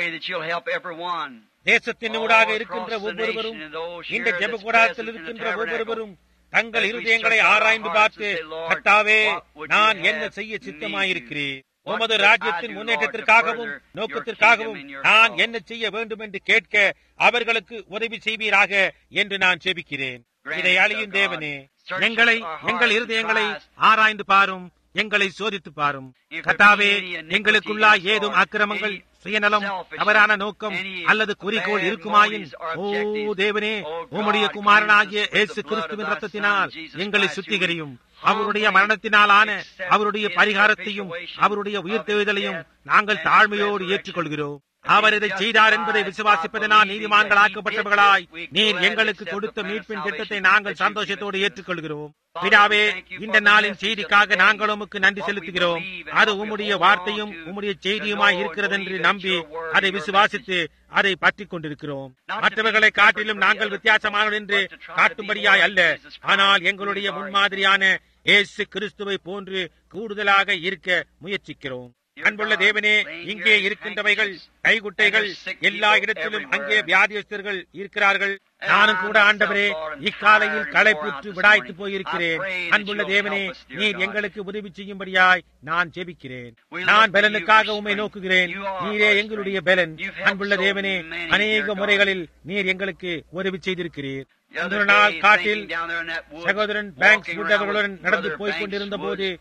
தேசத்தின் ஊடாக இருக்கின்ற ஒவ்வொருவரும் இந்த ஜெப கூடாரத்தில் இருக்கின்ற ஒவ்வொருவரும் தங்கள் இருதயங்களை ஆராய்ந்து பார்த்து கர்த்தாவே நான் என்ன செய்ய சித்தமாயிருக்கிறேன் உமது ராஜ்யத்தின் முன்னேற்றத்திற்காகவும் நோக்கத்திற்காகவும் நான் என்ன செய்ய வேண்டும் என்று கேட்க அவர்களுக்கு உதவி செய்வீராக என்று நான் செபிக்கிறேன் இதை அழியும் தேவனே எங்களை எங்கள் இருதயங்களை ஆராய்ந்து பாரும் எங்களை சோதித்து பாரும் கத்தாவே எங்களுக்குள்ளா ஏதும் அக்கிரமங்கள் சுயநலம் தவறான நோக்கம் அல்லது குறிக்கோள் இருக்குமாயின் ஓ தேவனே உம்முடைய குமாரனாகிய இயேசு கிறிஸ்துவின் ரத்தத்தினால் எங்களை சுத்திகரியும் அவருடைய மரணத்தினாலான அவருடைய பரிகாரத்தையும் அவருடைய உயிர்த்தெழுதலையும் நாங்கள் தாழ்மையோடு ஏற்றுக்கொள்கிறோம் அவர் இதை செய்தார் என்பதை விசுவாசிப்பதனால் நீதிமான்கள் ஆக்கப்பட்டவர்களாய் நீர் எங்களுக்கு கொடுத்த மீட்பின் திட்டத்தை நாங்கள் சந்தோஷத்தோடு ஏற்றுக்கொள்கிறோம் பிதாவே இந்த நாளின் செய்திக்காக நாங்கள் உமக்கு நன்றி செலுத்துகிறோம் அது உம்முடைய வார்த்தையும் உம்முடைய செய்தியுமாய் இருக்கிறது என்று நம்பி அதை விசுவாசித்து அதை பற்றிக் கொண்டிருக்கிறோம் மற்றவர்களை காட்டிலும் நாங்கள் வித்தியாசமானவர் என்று காட்டும்படியாய் அல்ல ஆனால் எங்களுடைய முன்மாதிரியான இயேசு கிறிஸ்துவை போன்று கூடுதலாக இருக்க முயற்சிக்கிறோம் அன்புள்ள தேவனே இங்கே இருக்கின்றவைகள் கைகுட்டைகள் எல்லா இடத்திலும் அங்கே வியாதியஸ்தர்கள் இருக்கிறார்கள் நானும் கூட ஆண்டவரே இக்காலையில் களைப்புற்று விடாய்த்து போயிருக்கிறேன் அன்புள்ள தேவனே நீர் எங்களுக்கு உதவி செய்யும்படியாய் நான் ஜெபிக்கிறேன் நான் பலனுக்காக உண்மை நோக்குகிறேன் நீரே எங்களுடைய பலன் அன்புள்ள தேவனே அநேக முறைகளில் நீர் எங்களுக்கு உதவி செய்திருக்கிறீர் ஒரு நாள் காட்டில் சகோதரன் பேங்க்ஸ் அவர்களுடன் நடந்து போய்க் கொண்டிருந்த போது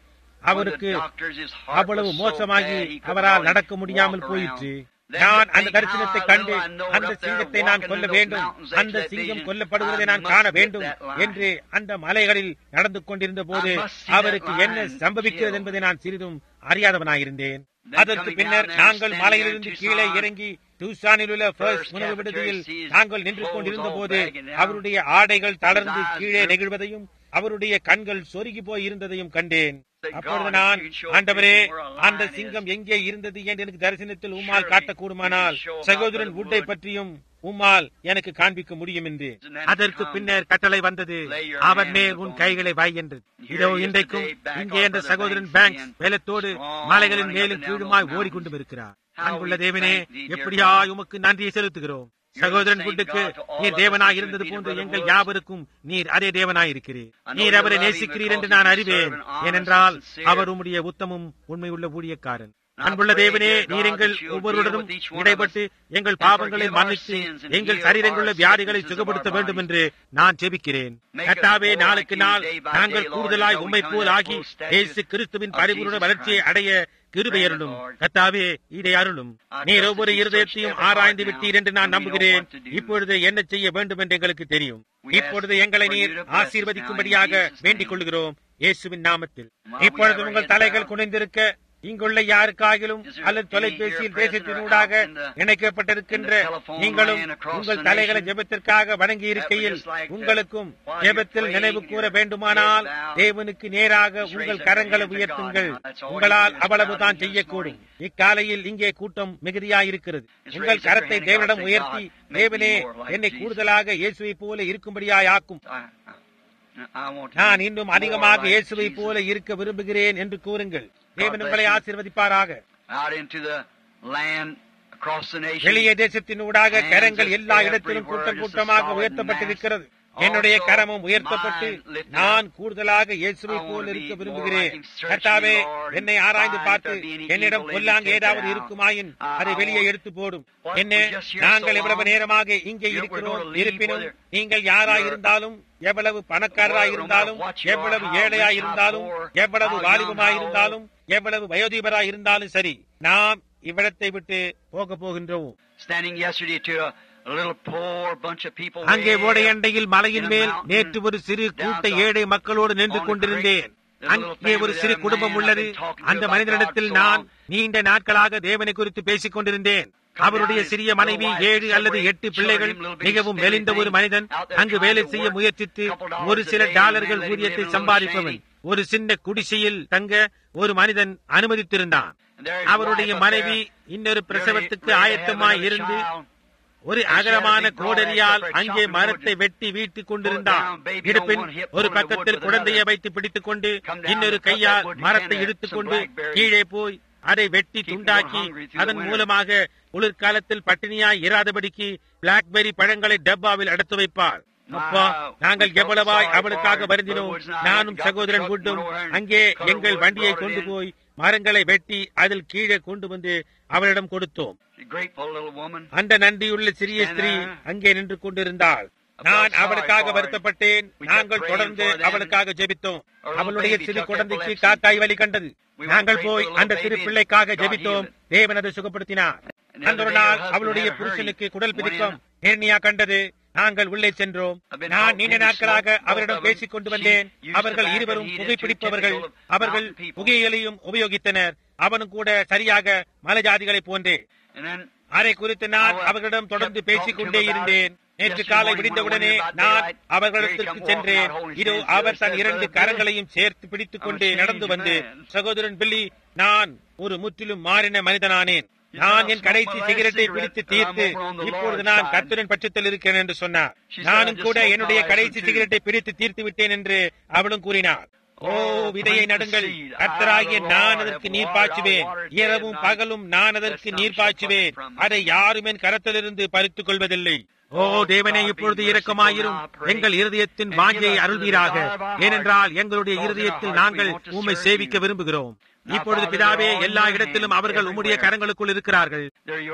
அவருக்கு அவ்வளவு மோசமாகி அவரால் நடக்க முடியாமல் போயிற்று நான் அந்த தரிசனத்தை கண்டு அந்த சிங்கத்தை நான் கொல்ல வேண்டும் அந்த சிங்கம் கொல்லப்படுவதை நான் காண வேண்டும் என்று அந்த மலைகளில் நடந்து கொண்டிருந்த போது அவருக்கு என்ன சம்பவிக்கிறது என்பதை நான் சிறிதும் அறியாதவனாயிருந்தேன் அதற்கு பின்னர் நாங்கள் மலையிலிருந்து கீழே இறங்கி டூசானில் உள்ள ஃபர்ஸ்ட் உணவு விடுதியில் நாங்கள் நின்று கொண்டிருந்த போது அவருடைய ஆடைகள் தளர்ந்து கீழே நெகிழ்வதையும் அவருடைய கண்கள் சொருகி போய் இருந்ததையும் கண்டேன் அப்பொழுது நான் ஆண்டவரே அந்த சிங்கம் எங்கே இருந்தது என்று எனக்கு தரிசனத்தில் உம்மால் காட்டக்கூடுமானால் சகோதரன் வுட்டை பற்றியும் உம்மால் எனக்கு காண்பிக்க முடியும் என்று அதற்கு பின்னர் கட்டளை வந்தது அவர் மேல் உன் கைகளை வாய் என்று இதோ இன்றைக்கும் இங்கே என்ற சகோதரன் பேங்க் வேலத்தோடு மலைகளின் மேலும் கீழுமாய் ஓடிக்கொண்டும் இருக்கிறார் அன்புள்ள தேவனே எப்படியா உமக்கு நன்றியை செலுத்துகிறோம் சகோதரன் குட்டுக்கு நீர் தேவனாய் இருந்தது போன்று எங்கள் யாவருக்கும் நீர் அதே தேவனாய் இருக்கிறீர் நீர் அவரை நேசிக்கிறீர் என்று நான் அறிவேன் ஏனென்றால் அவர் உம்முடைய உத்தமும் உண்மையுள்ள ஊழியக்காரன் அன்புள்ள தேவனே நீர் எங்கள் ஒவ்வொருடனும் இடைப்பட்டு எங்கள் பாவங்களை மன்னித்து எங்கள் சரீரங்களுள்ள வியாதிகளை சுகப்படுத்த வேண்டும் என்று நான் ஜெபிக்கிறேன் கட்டாவே நாளுக்கு நாள் நாங்கள் கூடுதலாய் உண்மை போல் ஆகி இயேசு கிறிஸ்துவின் பரிபூர்ண வளர்ச்சியை அடைய கிருபை அருளும் கத்தாவே இதை அருளும் நீர் ஒவ்வொரு இருதயத்தையும் ஆராய்ந்து விட்டீர் என்று நான் நம்புகிறேன் இப்பொழுது என்ன செய்ய வேண்டும் என்று எங்களுக்கு தெரியும் இப்பொழுது எங்களை நீர் ஆசீர்வதிக்கும்படியாக வேண்டிக் கொள்கிறோம் இயேசுவின் நாமத்தில் இப்பொழுது உங்கள் தலைகள் குனிந்திருக்க இங்குள்ள யாருக்காகிலும் அல்லது தொலைபேசியில் தேசத்தினூடாக இணைக்கப்பட்டிருக்கின்ற நீங்களும் உங்கள் தலைகளை ஜெபத்திற்காக வணங்கி இருக்கையில் உங்களுக்கும் ஜெபத்தில் நினைவு கூற வேண்டுமானால் தேவனுக்கு நேராக உங்கள் கரங்களை உயர்த்துங்கள் உங்களால் அவ்வளவுதான் செய்யக்கூடும் இக்காலையில் இங்கே கூட்டம் மிகுதியாயிருக்கிறது உங்கள் கரத்தை தேவனிடம் உயர்த்தி தேவனே என்னை கூடுதலாக இயேசுவை போல இருக்கும்படியாய் ஆக்கும் நான் இன்னும் அதிகமாக இயேசுவை போல இருக்க விரும்புகிறேன் என்று கூறுங்கள் தேவன் உங்களை ஆசீர்வதிப்பாராக வெளிய தேசத்தினூடாக கரங்கள் எல்லா இடத்திலும் கூட்டம் கூட்டமாக உயர்த்தப்பட்டிருக்கிறது என்னுடைய கரமும் உயர்த்தப்பட்டு நான் கூடுதலாக இயேசுவை போல் இருக்க விரும்புகிறேன் கர்த்தாவே என்னை ஆராய்ந்து பார்த்து என்னிடம் கொல்லாங்க ஏதாவது இருக்குமாயின் அதை வெளியே எடுத்து போடும் என்ன நாங்கள் எவ்வளவு நேரமாக இங்கே இருக்கிறோம் இருப்பினும் நீங்கள் யாராய் இருந்தாலும் எவ்வளவு பணக்காரராய் இருந்தாலும் எவ்வளவு ஏழையாய் இருந்தாலும் எவ்வளவு வாலிபமாய் இருந்தாலும் எவ்வளவு வயோதீபராய் இருந்தாலும் சரி நாம் இவ்விடத்தை விட்டு போக போகின்றோம் அங்கே ஓடையண்டையில் மலையின் மேல் நேற்று ஒரு சிறு கூட்ட ஏழை மக்களோடு நின்று கொண்டிருந்தேன் அங்கே ஒரு சிறு குடும்பம் உள்ளது அந்த மனிதனிடத்தில் நான் நீண்ட நாட்களாக தேவனை குறித்து பேசிக் கொண்டிருந்தேன் அவருடைய சிறிய மனைவி ஏழு அல்லது எட்டு பிள்ளைகள் மிகவும் மெலிந்த ஒரு மனிதன் அங்கு வேலை செய்ய முயற்சித்து ஒரு சில டாலர்கள் ஊதியத்தை சம்பாதிப்பவன் ஒரு சின்ன குடிசையில் தங்க ஒரு மனிதன் அனுமதித்திருந்தான் அவருடைய மனைவி இன்னொரு பிரசவத்துக்கு ஆயத்தமாய் இருந்து ஒரு அகலமான கோடரியால் அங்கே மரத்தை வெட்டி வீட்டுக் கொண்டிருந்தார் இடுப்பின் ஒரு பக்கத்தில் குழந்தையை வைத்து பிடித்துக் கொண்டு இன்னொரு கையால் மரத்தை இழுத்துக் கொண்டு கீழே போய் அதை வெட்டி துண்டாக்கி அதன் மூலமாக குளிர்காலத்தில் பட்டினியாய் இராதபடிக்கு பிளாக்பெரி பழங்களை டப்பாவில் அடைத்து வைப்பார் அப்பா நாங்கள் எவ்வளவாய் அவளுக்காக வருந்தினோம் நானும் சகோதரன் குண்டும் அங்கே எங்கள் வண்டியை கொண்டு போய் மரங்களை வெட்டி அதில் கீழே கொண்டு வந்து அவளிடம் கொடுத்தோம் அந்த நன்றியுள்ள சிறிய ஸ்திரீ அங்கே நின்று கொண்டிருந்தாள் நான் அவளுக்காக வருத்தப்பட்டேன் நாங்கள் தொடர்ந்து அவளுக்காக ஜெபித்தோம் அவளுடைய சிறு குழந்தைக்கு காக்காய் வலி கண்டது நாங்கள் போய் அந்த சிறு பிள்ளைக்காக ஜெபித்தோம் தேவன் அதை சுகப்படுத்தினார் அந்த ஒரு நாள் அவளுடைய புருஷனுக்கு குடல் பிடிக்கும் நேர்னியா கண்டது நாங்கள் உள்ளே சென்றோம் நான் நீண்ட நாட்களாக அவரிடம் பேசிக் கொண்டு வந்தேன் அவர்கள் இருவரும் புகைப்பிடிப்பவர்கள் அவர்கள் புகைகளையும் உபயோகித்தனர் அவனும் கூட சரியாக மலஜாதிகளை போன்றே அதை குறித்து நான் அவர்களிடம் தொடர்ந்து பேசிக் கொண்டே இருந்தேன் நேற்று காலை விடிந்தவுடனே நான் அவர்களிடத்திற்கு சென்றேன் இதோ அவர் தன் இரண்டு கரங்களையும் சேர்த்து பிடித்துக் கொண்டு நடந்து வந்து சகோதரன் பில்லி நான் ஒரு முற்றிலும் மாறின மனிதனானேன் நான் என் கடைசி சிகரெட்டை பிடித்து தீர்த்து இப்பொழுது நான் கர்த்தரின் பட்சத்தில் இருக்கிறேன் என்று சொன்னார் நானும் கூட என்னுடைய கடைசி சிகரெட்டை பிடித்து தீர்த்து விட்டேன் என்று அவளும் கூறினார் ஓ விதையை நடுங்கள் கர்த்தராகிய நான் அதற்கு நீர் பாய்ச்சுவேன் இரவும் பகலும் நான் அதற்கு நீர் பாய்ச்சுவேன் அதை யாரும் என் கரத்திலிருந்து பறித்துக் கொள்வதில்லை ஓ தேவனே இப்பொழுது இரக்கமாயிரும் எங்கள் இருதயத்தின் வாஞ்சையை அருள்வீராக ஏனென்றால் எங்களுடைய இருதயத்தில் நாங்கள் உம்மை சேவிக்க விரும்புகிறோம் இப்பொழுது பிதாவே எல்லா இடத்திலும் அவர்கள் உம்முடைய கரங்களுக்குள் இருக்கிறார்கள்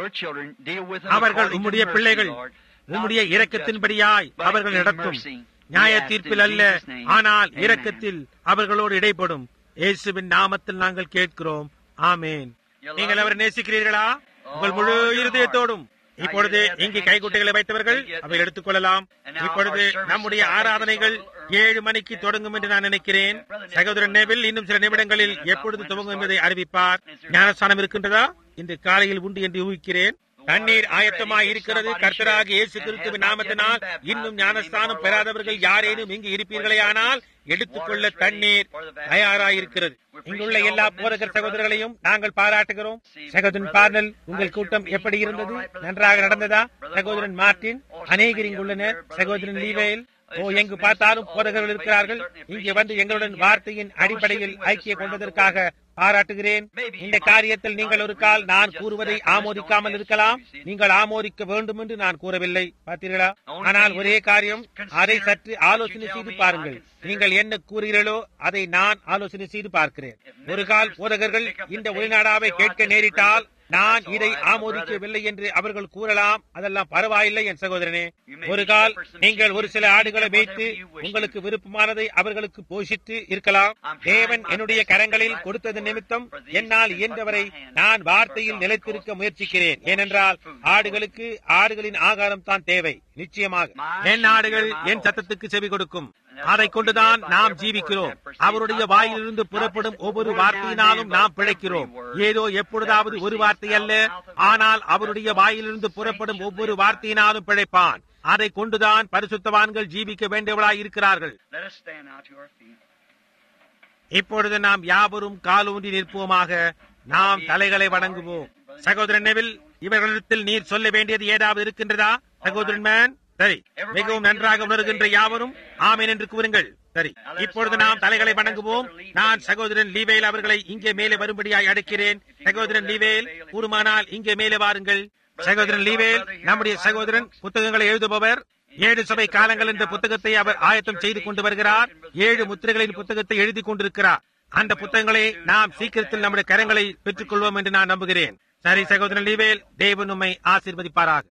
அவர்கள் உம்முடைய பிள்ளைகள் உம்முடைய இரக்கத்தின்படியாய் அவர்கள் நடத்தும் நியாய தீர்ப்பில் அல்ல ஆனால் இரக்கத்தில் அவர்களோடு இடைப்படும் இயேசுவின் நாமத்தில் நாங்கள் கேட்கிறோம் ஆமேன் நீங்கள் அவரை நேசிக்கிறீர்களா உங்கள் முழு இருதயத்தோடும் இப்பொழுது இங்கு கைக்குட்டைகளை வைத்தவர்கள் அவை எடுத்துக் கொள்ளலாம் இப்பொழுது நம்முடைய ஆராதனைகள் ஏழு மணிக்கு தொடங்கும் என்று நான் நினைக்கிறேன் சகோதரன் நேவில் இன்னும் சில நிமிடங்களில் எப்பொழுது துவங்கும் என்பதை அறிவிப்பார் ஞானஸ்தானம் இருக்கின்றதா இன்று காலையில் உண்டு என்று ஊகிக்கிறேன் தண்ணீர் ஆயத்தமாய் இருக்கிறது கர்த்தராக இயேசு கிறிஸ்துவின் நாமத்தினால் இன்னும் ஞானஸ்தானம் பெறாதவர்கள் யாரேனும் இங்கு இருப்பீர்களே ஆனால் எடுத்துக்கொள்ள தண்ணீர் தயாராயிருக்கிறது இங்குள்ள எல்லா போதகர் சகோதரர்களையும் நாங்கள் பாராட்டுகிறோம் சகோதரன் பார்னல் உங்கள் கூட்டம் எப்படி இருந்தது நன்றாக நடந்ததா சகோதரன் மார்டின் அநேகர் இங்குள்ளனர் சகோதரன் லீவேல் ஓ எங்கு பார்த்தாலும் போதகர்கள் இருக்கிறார்கள் இங்கே வந்து எங்களுடன் வார்த்தையின் அடிப்படையில் ஐக்கிய கொண்டதற்காக பாராட்டுகிறேன் இந்த காரியத்தில் நீங்கள் ஒரு கால் நான் கூறுவதை ஆமோதிக்காமல் இருக்கலாம் நீங்கள் ஆமோதிக்க வேண்டும் என்று நான் கூறவில்லை பார்த்தீர்களா ஆனால் ஒரே காரியம் அதை சற்று ஆலோசனை செய்து பாருங்கள் நீங்கள் என்ன கூறுகிறீர்களோ அதை நான் ஆலோசனை செய்து பார்க்கிறேன் ஒரு கால் போதகர்கள் இந்த ஒளிநாடாவை கேட்க நேரிட்டால் நான் இதை ஆமோதிக்கவில்லை என்று அவர்கள் கூறலாம் அதெல்லாம் பரவாயில்லை என் சகோதரனே ஒரு கால் நீங்கள் ஒரு சில ஆடுகளை வைத்து உங்களுக்கு விருப்பமானதை அவர்களுக்கு போஷித்து இருக்கலாம் தேவன் என்னுடைய கரங்களில் கொடுத்தது நிமித்தம் என்னால் இயன்றவரை நான் வார்த்தையில் நிலைத்திருக்க முயற்சிக்கிறேன் ஏனென்றால் ஆடுகளுக்கு ஆடுகளின் ஆகாரம் தான் தேவை நிச்சயமாக என் ஆடுகள் என் சத்தத்துக்கு செவி கொடுக்கும் அதை கொண்டுதான் நாம் ஜீவிக்கிறோம் அவருடைய வாயிலிருந்து புறப்படும் ஒவ்வொரு வார்த்தையினாலும் நாம் பிழைக்கிறோம் ஏதோ எப்பொழுதாவது ஒரு வார்த்தை அல்ல ஆனால் அவருடைய வாயிலிருந்து புறப்படும் ஒவ்வொரு வார்த்தையினாலும் பிழைப்பான் அதை கொண்டுதான் பரிசுத்தவான்கள் ஜீவிக்க வேண்டியவளாய் இருக்கிறார்கள் Let us stand now to our feet. இப்பொழுது நாம் யாவரும் காலூன்றி நிற்போமாக நாம் தலைகளை வணங்குவோம் சகோதரன் நெவில் இவர்களிடத்தில் நீர் சொல்ல வேண்டியது ஏதாவது இருக்கின்றதா சகோதரன் மேன் சரி மிகவும் நன்றாக உணர்கின்ற யாவரும் ஆமேன் என்று கூறுங்கள் சரி இப்பொழுது நாம் தலைகளை வணங்குவோம் நான் சகோதரன் லீவேல் அவர்களை இங்கே மேலே வரும்படியாய் அழைக்கிறேன் சகோதரன் லீவேல் கூறுமானால் இங்கே மேலே வாருங்கள் சகோதரன் லீவேல் நம்முடைய சகோதரன் புத்தகங்களை எழுதுபவர் ஏழு சபை காலங்கள் என்ற புத்தகத்தை அவர் ஆயத்தம் செய்து கொண்டு வருகிறார் ஏழு முத்திரைகளின் புத்தகத்தை எழுதி கொண்டிருக்கிறார் அந்த புத்தகங்களை நாம் சீக்கிரத்தில் நம்முடைய கரங்களை பெற்றுக் கொள்வோம் என்று நான் நம்புகிறேன் சரி சகோதரன் லீவேல் தேவன் உம்மை ஆசீர்வதிப்பாராக